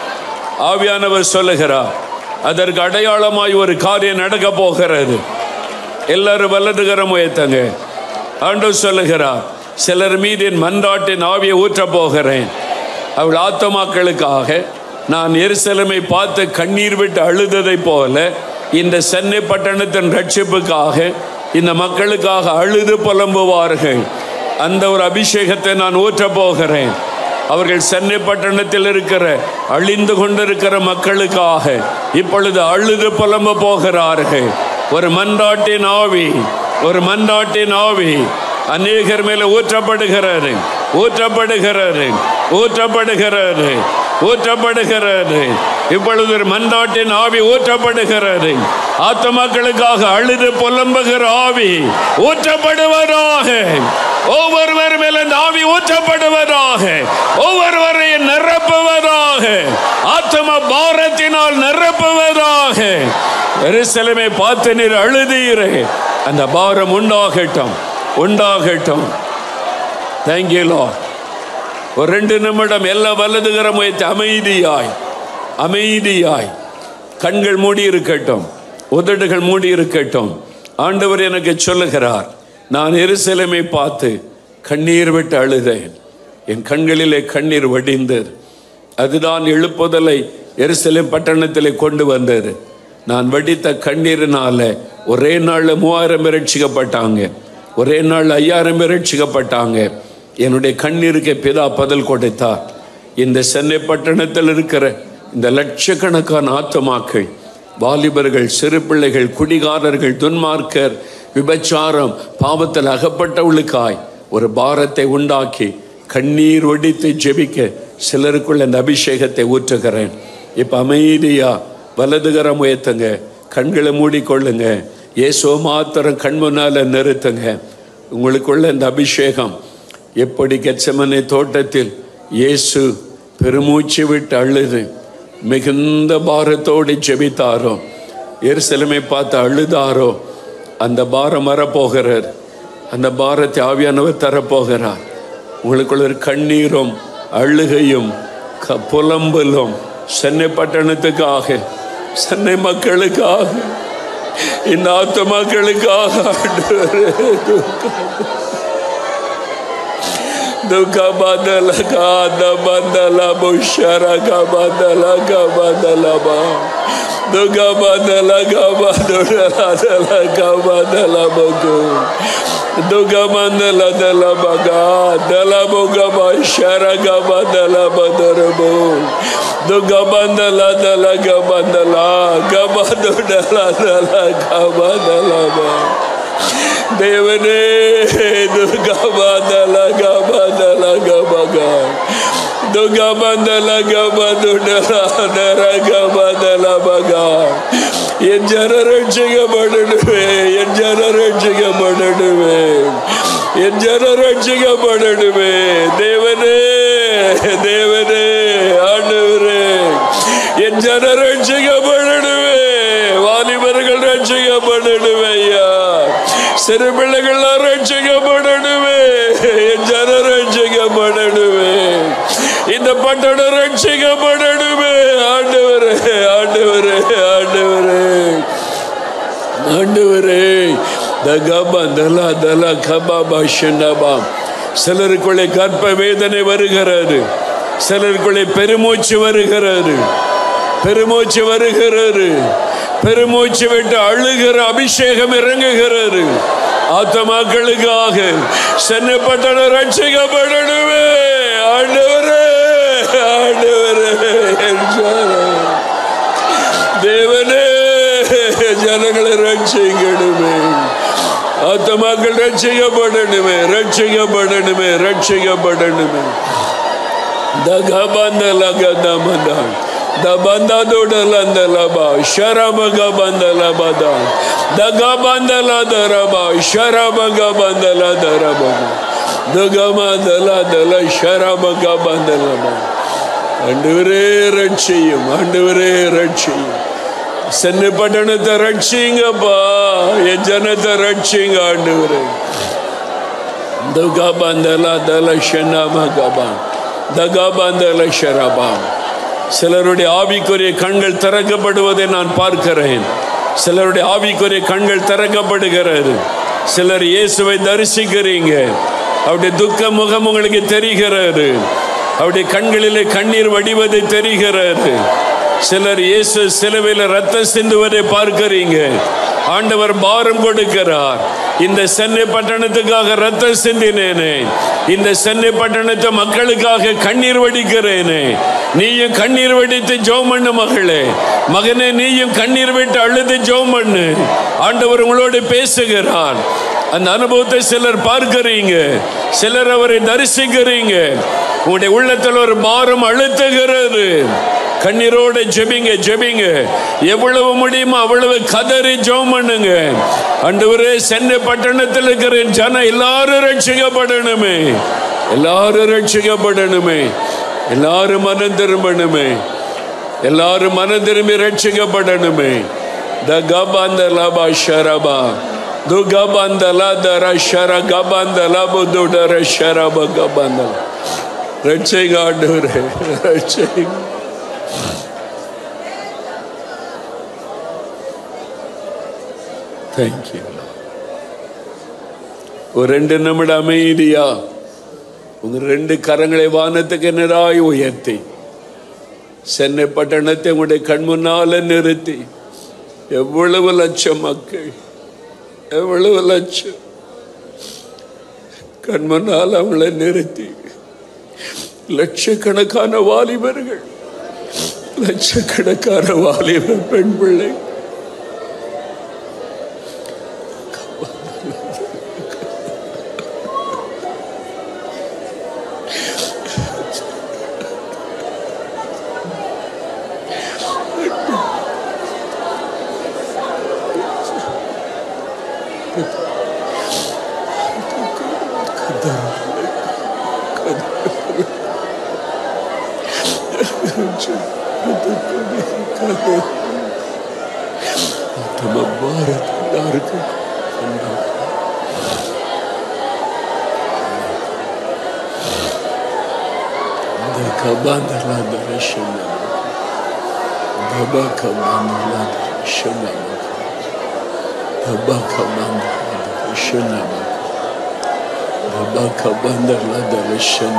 ஆவியானவர் சொல்லுகிறார் அதற்கு அடையாளமாய் ஒரு காரியம் நடக்க போகிறது எல்லாரும் வல்லதுகரம் உயர்த்தங்க ஆண்டவர் சொல்லுகிறார் சிலர் மீது என் மன்றாட்டின் ஆவியை ஊற்றப் போகிறேன் அவள் ஆத்தமாக்களுக்காக நான் எருசலமை பார்த்து கண்ணீர் விட்டு அழுததைப் போல இந்த சென்னை பட்டணத்தின் ரட்சிப்புக்காக இந்த மக்களுக்காக அழுது புலம்புவார்கள் அந்த ஒரு அபிஷேகத்தை நான் ஊற்றப் போகிறேன் அவர்கள் சென்னை பட்டணத்தில் இருக்கிற அழிந்து கொண்டிருக்கிற மக்களுக்காக இப்பொழுது அழுது புலம்ப போகிறார்கள் ஒரு மன்றாட்டின் ஆவி ஒரு மன்றாட்டின் ஆவி அநேகர் மேல ஊற்றப்படுகிறது ஊற்றப்படுகிறது ஊற்றப்படுகிறது ஊற்றப்படுகிறது இப்பொழுது ஒரு மன்றாட்டின் ஆவி ஊற்றப்படுகிறது ஆத்மாக்களுக்காக அழுது புலம்புகிற ஆவி ஊற்றப்படுவதாக ஒவ்வொருவர் மேல இந்த ஆவி ஊற்றப்படுவதாக ஒவ்வொருவரையும் நிரப்புவதாக ஆத்ம பாரத்தினால் நிரப்புவதாக எருசலேமை பார்த்து நீர் அழுதீரே அந்த பாரம் உண்டாகட்டும் உண்டாகட்டும் தேங்க்யூ லார்ட் ஒரு ரெண்டு நிமிடம் எல்லா வலதுகரம் வைத்து அமைதியாய் அமைதியாய் கண்கள் மூடி இருக்கட்டும் உதடுகள் மூடி இருக்கட்டும் ஆண்டவர் எனக்கு சொல்லுகிறார் நான் எருசலேமை பார்த்து கண்ணீர் விட்டு அழுதேன் என் கண்களிலே கண்ணீர் வடிந்தது அதுதான் எழுப்புதலை எருசலேம் பட்டணத்திலே கொண்டு வந்தது நான் வடித்த கண்ணீரினால ஒரே நாள்ல மூவாயிரம் பேர் ரட்சிக்கப்பட்டாங்க ஒரே நாள் ஐயாயிரம் பேர் ரட்சிக்கப்பட்டாங்க என்னுடைய கண்ணீருக்கு பிதா பதில் கொடுத்தார் இந்த சென்னை பட்டணத்தில் இருக்கிற இந்த லட்சக்கணக்கான ஆத்துமாக்கள் வாலிபர்கள் சிறு பிள்ளைகள் குடிகாரர்கள் துன்மார்க்கர் விபச்சாரம் பாவத்தில் அகப்பட்டவளுக்காய் ஒரு பாரத்தை உண்டாக்கி கண்ணீர் ஒடித்து ஜெபிக்க சிலருக்குள்ள இந்த அபிஷேகத்தை ஊற்றுகிறேன் இப்போ அமைதியா வலதுகரம் உயர்த்துங்க கண்களை மூடிக்கொள்ளுங்க இயேசோ மாத்திரம் கண் முன்னால நிறுத்துங்க உங்களுக்குள்ள இந்த அபிஷேகம் எப்படி கெச்சமனை தோட்டத்தில் இயேசு பெருமூச்சு விட்டு அழுது மிகுந்த பாரத்தோடு ஜெபித்தாரோ எருசலமை பார்த்து அழுதாரோ அந்த பாரம் வரப்போகிறார் அந்த பாரத்தை ஆவியானவர் தரப்போகிறார் உங்களுக்குள்ள ஒரு கண்ணீரும் அழுகையும் க- புலம்பலும் சென்னை பட்டணத்துக்காக சென்னை மக்களுக்காக இந்த ஆத்து மக்களுக்காக ஆண்டவரே, துக்க பந்தல காத பந்தல புஷர கபந்தல கபந்தலமா துக்க பந்தல கபதுடல கபந்தல முகு துக்க மந்தல தல மகா தல முக பஷர கபந்தல பதரபு துக்க பந்தல தல கபந்தல கபதுடல தல கபந்தலமா தேவனே துர்காபாதல கபாதல கபகா துகபந்தல கபதுடலா நரகபதல மகா என் ஜன ரட்சிக்கப்படணுமே என் ஜன ரட்சிக்கப்படணுமே என் ஜன ரட்சிக்கப்படணுமே தேவனே தேவனே ஆண்டவரே என் ஜன ரட்சிக்கப்படணுமே வாலிபர்கள் ரட்சிக்கப்படணுமே ஐயா சிறு பிள்ளைகள் ரட்சிக்கப்படணுமே என் ஜன ரட்சிக்கப்படணுமே இந்த பட்டணம் ரட்சிக்கப்படணுமே ஆண்டவரே ஆண்டவரே ஆண்டவரே ஆண்டவரே தகபா தலா தலா கபாபா ஷண்டபாம் சிலருக்குள்ளே கற்ப வேதனை வருகிறது சிலருக்குள்ளே பெருமூச்சு வருகிறது பெருமூச்சு வருகிறது பெருமூச்சு விட்டு அழுகிற அபிஷேகம் இறங்குகிறது ஆத்தமாக்களுக்காக சென்னப்பட்டன ரட்சிக்கப்படணுமே ஆண்டவரே ஆண்டவரே என்றாரே. தேவனே ஜனங்களை ரட்சிக்கணுமே ஆத்தமாக்கள் ரட்சிக்கப்படணுமே ரட்சிக்கப்படணுமே ரட்சிக்கப்படணுமே ದಗಬಂದಲಗದಮದ ದಬಂದದೊಡಲಂದಲಬ ಶರಬಗ ಬಂದಲಬದ ದಗಬಂದಲ ದರಬ ಶರಬಗ ಬಂದಲ ದರಬಗ ದಗಮದಲ ದಲ ಶರಬಗ ಬಂದಲಬ ஆண்டவரே ரட்சியும் ஆண்டவரே ரட்சியும் சென்னை பட்டணத்தை ரட்சிங்கப்பா என் ஜனத்தை ரட்சிங்க ஆண்டவரே துகபந்தல தல ஷனமகபான் தகபந்தல ஷரபான் சிலருடைய ஆவிக்குரிய கண்கள் திறக்கப்படுவதை நான் பார்க்கிறேன் சிலருடைய ஆவிக்குரிய கண்கள் திறக்கப்படுகிறது சிலர் இயேசுவை தரிசிக்கிறீங்க அவருடைய துக்க முகம் உங்களுக்கு தெரிகிறது அவருடைய கண்களிலே கண்ணீர் வடிவதை தெரிகிறது சிலர் இயேசு சிலுவையில் ரத்தம் சிந்துவதை பார்க்கிறீங்க ஆண்டவர் பாரம் கொடுக்கிறார் இந்த சென்னை பட்டணத்துக்காக ரத்தம் சிந்தினேனே இந்த சென்னை பட்டணத்து மக்களுக்காக கண்ணீர் வடிக்கிறேனே நீயும் கண்ணீர் வடித்து ஜோம் பண்ணு மகளே மகனே நீயும் கண்ணீர் விட்டு அழுது ஜோம் பண்ணு ஆண்டவர் உங்களோடு பேசுகிறார் அந்த அனுபவத்தை சிலர் பார்க்கிறீங்க சிலர் அவரை தரிசிக்கிறீங்க உங்களுடைய உள்ளத்தில் ஒரு பாரம் அழுத்துகிறது கண்ணீரோட ஜெபிங்க ஜெபிங்க எவ்வளவு முடியுமோ அவ்வளவு கதறி ஜெபம் பண்ணுங்க ஆண்டவரே சென்னை பட்டணத்தில் இருக்கிற ஜனம் எல்லாரும் ரட்சிக்கப்படணுமே எல்லாரும் ரட்சிக்கப்படணுமே எல்லாரும் மனம் திரும்பணுமே எல்லாரும் மனம் திரும்பி ரட்சிக்கப்படணுமே த கபாந்த லபா ஷரபா து கபாந்தல தர ஷர கபாந்தல புதுடர ஷரப கபாந்தல ரட்சிங்க ஆண்டவரே ரட்சிங்க தேங்க்யூ ஒரு ரெண்டு நிமிடம் அமைதியா உங்க ரெண்டு கரங்களை வானத்துக்கு நேராய் உயர்த்தி சென்னை பட்டணத்தை உங்களுடைய கண் முன்னால நிறுத்தி எவ்வளவு லட்சம் மக்கள் எவ்வளவு லட்சம் கண் முன்னால் அவங்களை நிறுத்தி லட்சக்கணக்கான வாலிபர்கள் லட்சக்கணக்கான வாலிபர் பெண் பிள்ளை தம பாரத் எல்லாருக்கும் இந்த கபாந்தலா தரிசன தபா கபாந்தலா தரிசன தபா கபாந்தலா தரிசன தபா கபாந்தலா தரிசன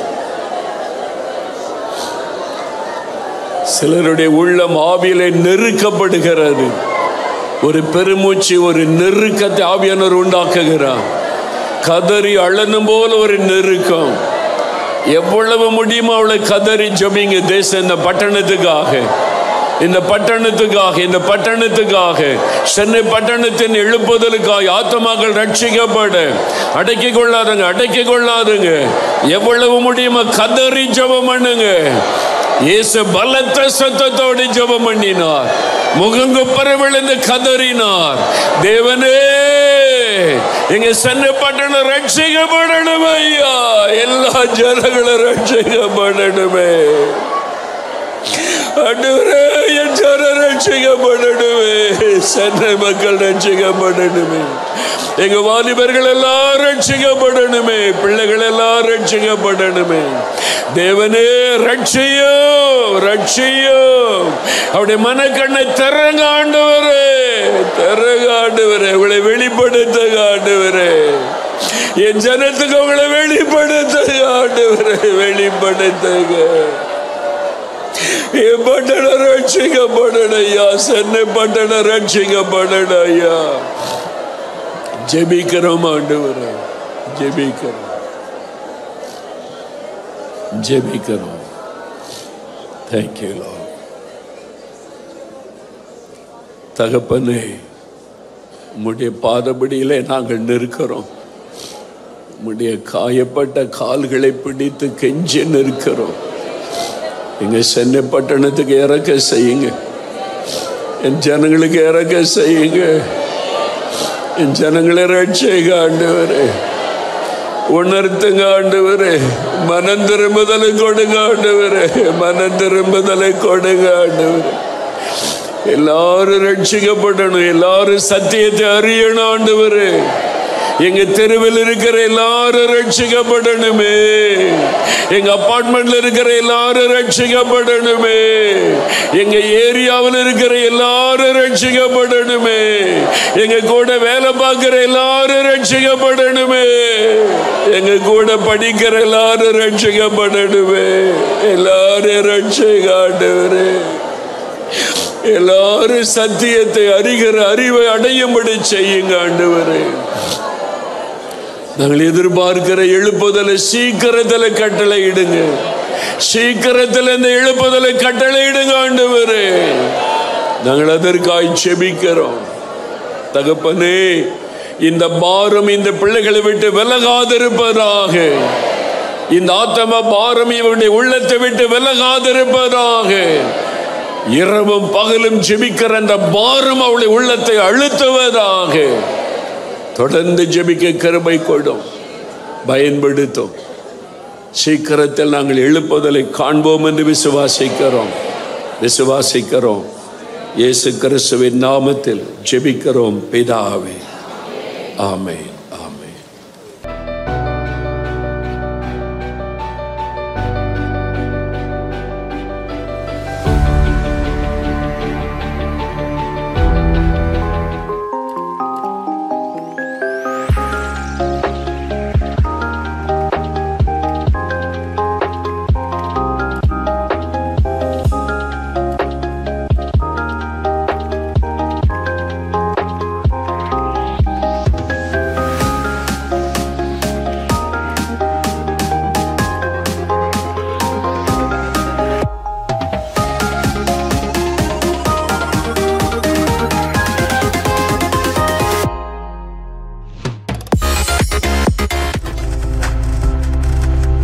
சிலருடைய உள்ளம் ஆவியிலே நெருக்கப்படுகிறது ஒரு பெருமூச்சு ஒரு நெருக்கத்தை ஆவியானவர் உண்டாக்குகிறார் கதறி அழனும் போல ஒரு நெருக்கம் எவ்வளவு முடியுமோ அவளை கதறி ஜபிங்க தேசம் இந்த பட்டணத்துக்காக இந்த பட்டணத்துக்காக இந்த பட்டணத்துக்காக சென்னை பட்டணத்தின் எழுப்புதலுக்காக ஆத்மாக்கள் ரட்சிக்கப்பட அடக்கிக் கொள்ளாதுங்க அடக்கிக் கொள்ளாதுங்க எவ்வளவு முடியுமோ கதறி ஜெபம் பண்ணுங்க இயேசு பலத்த சத்தத்தோடு ஜெபம் பண்ணினார் முகங்குப்பர விழுந்து கதறினார் தேவனே எங்க சென்னை பட்டணம் ரட்சிக்கப்படணும் ஐயா எல்லா ஜனங்களும் ரட்சிக்கப்படணுமே ஆண்டவரே என் ஜன ரட்சிக்கப்படணுமே சென்னை மக்கள் ரட்சிக்கப்படணுமே எங்க வாலிபர்கள் எல்லாம் ரட்சிக்கப்படணுமே பிள்ளைகள் எல்லாம் ரட்சிக்கப்படணுமே தேவனே ரட்சியோ ரட்சியோ அவருடைய மனக்கண்ணை திறங்க ஆண்டவரே திறங்க ஆண்டவரே உங்களை வெளிப்படுத்த ஆண்டவரே என் ஜனத்துக்கு உங்களை வெளிப்படுத்த ஆண்டவரே வெளிப்படுத்துங்க என் பட்டணம் ரட்சிக்கப்படணும் ஐயா சென்னை பட்டணம் ரட்சிக்கப்படணும் ஐயா ஜெபிக்கிறோம் ஆண்டவரே ஜெபிக்கிறோம் ஜெபிக்கிறோம் தேங்க்யூ தகப்பனே உம்முடைய பாதபடியிலே நாங்கள் நிற்கிறோம் உம்முடைய காயப்பட்ட கால்களை பிடித்து கெஞ்சி நிற்கிறோம் எங்க சென்னை பட்டணத்துக்கு இறக்க செய்யுங்க என் ஜனங்களுக்கு இறக்க செய்யுங்க என் ஜனங்களை ரட்சிக ஆண்டவரே உணர்த்துங்க ஆண்டவரே மனம் திரும்புதலை கொடுங்க ஆண்டவரே மனம் திரும்புதலை கொடுங்க ஆண்டவரே எல்லாரும் ரட்சிக்கப்படணும் எல்லாரும் சத்தியத்தை அறியணும் ஆண்டவரே எங்க தெருவில் இருக்கிற எல்லாரும் ரட்சிக்கப்படணுமே எங்க அப்பார்ட்மெண்ட்ல இருக்கிற எல்லாரும் ரட்சிக்கப்படணுமே எங்க ஏரியாவில் இருக்கிற எல்லாரும் ரட்சிக்கப்படணுமே எங்க கூட வேலை பார்க்கிற எல்லாரும் ரட்சிக்கப்படணுமே எங்க கூட படிக்கிற எல்லாரும் ரட்சிக்கப்படணுமே எல்லாரும் ரட்சிக்காண்டவரே எல்லாரும் சத்தியத்தை அறிகிற அறிவை அடையும்படி செய்யுங்க ஆண்டவரே நாங்கள் எதிர்பார்க்கிற எழுப்புதலை சீக்கிரத்தில் கட்டளை இடுங்க சீக்கிரத்தில் இந்த எழுப்புதலை கட்டளை இடுங்க ஆண்டவரே நாங்கள் அதற்காய் செபிக்கிறோம் தகப்பனே இந்த பாரம் இந்த பிள்ளைகளை விட்டு விலகாதிருப்பதாக இந்த ஆத்தம பாரம் இவனுடைய உள்ளத்தை விட்டு விலகாதிருப்பதாக இரவும் பகலும் ஜெபிக்கிற அந்த பாரம் அவளுடைய உள்ளத்தை அழுத்துவதாக தொடர்ந்து ஜெபிக்க கருமை கொடும் பயன்படுத்தும் சீக்கிரத்தில் நாங்கள் எழுப்புதலை காண்போம் என்று விசுவாசிக்கிறோம் விசுவாசிக்கிறோம் இயேசு கிறிஸ்துவின் நாமத்தில் ஜெபிக்கிறோம் பிதாவே ஆமென் ஆமென்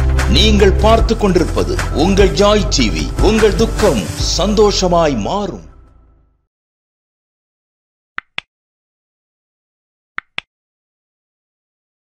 நீங்கள் பார்த்து கொண்டிருப்பது உங்கள் ஜாய் டிவி உங்கள் துக்கம் சந்தோஷமாய் மாறும்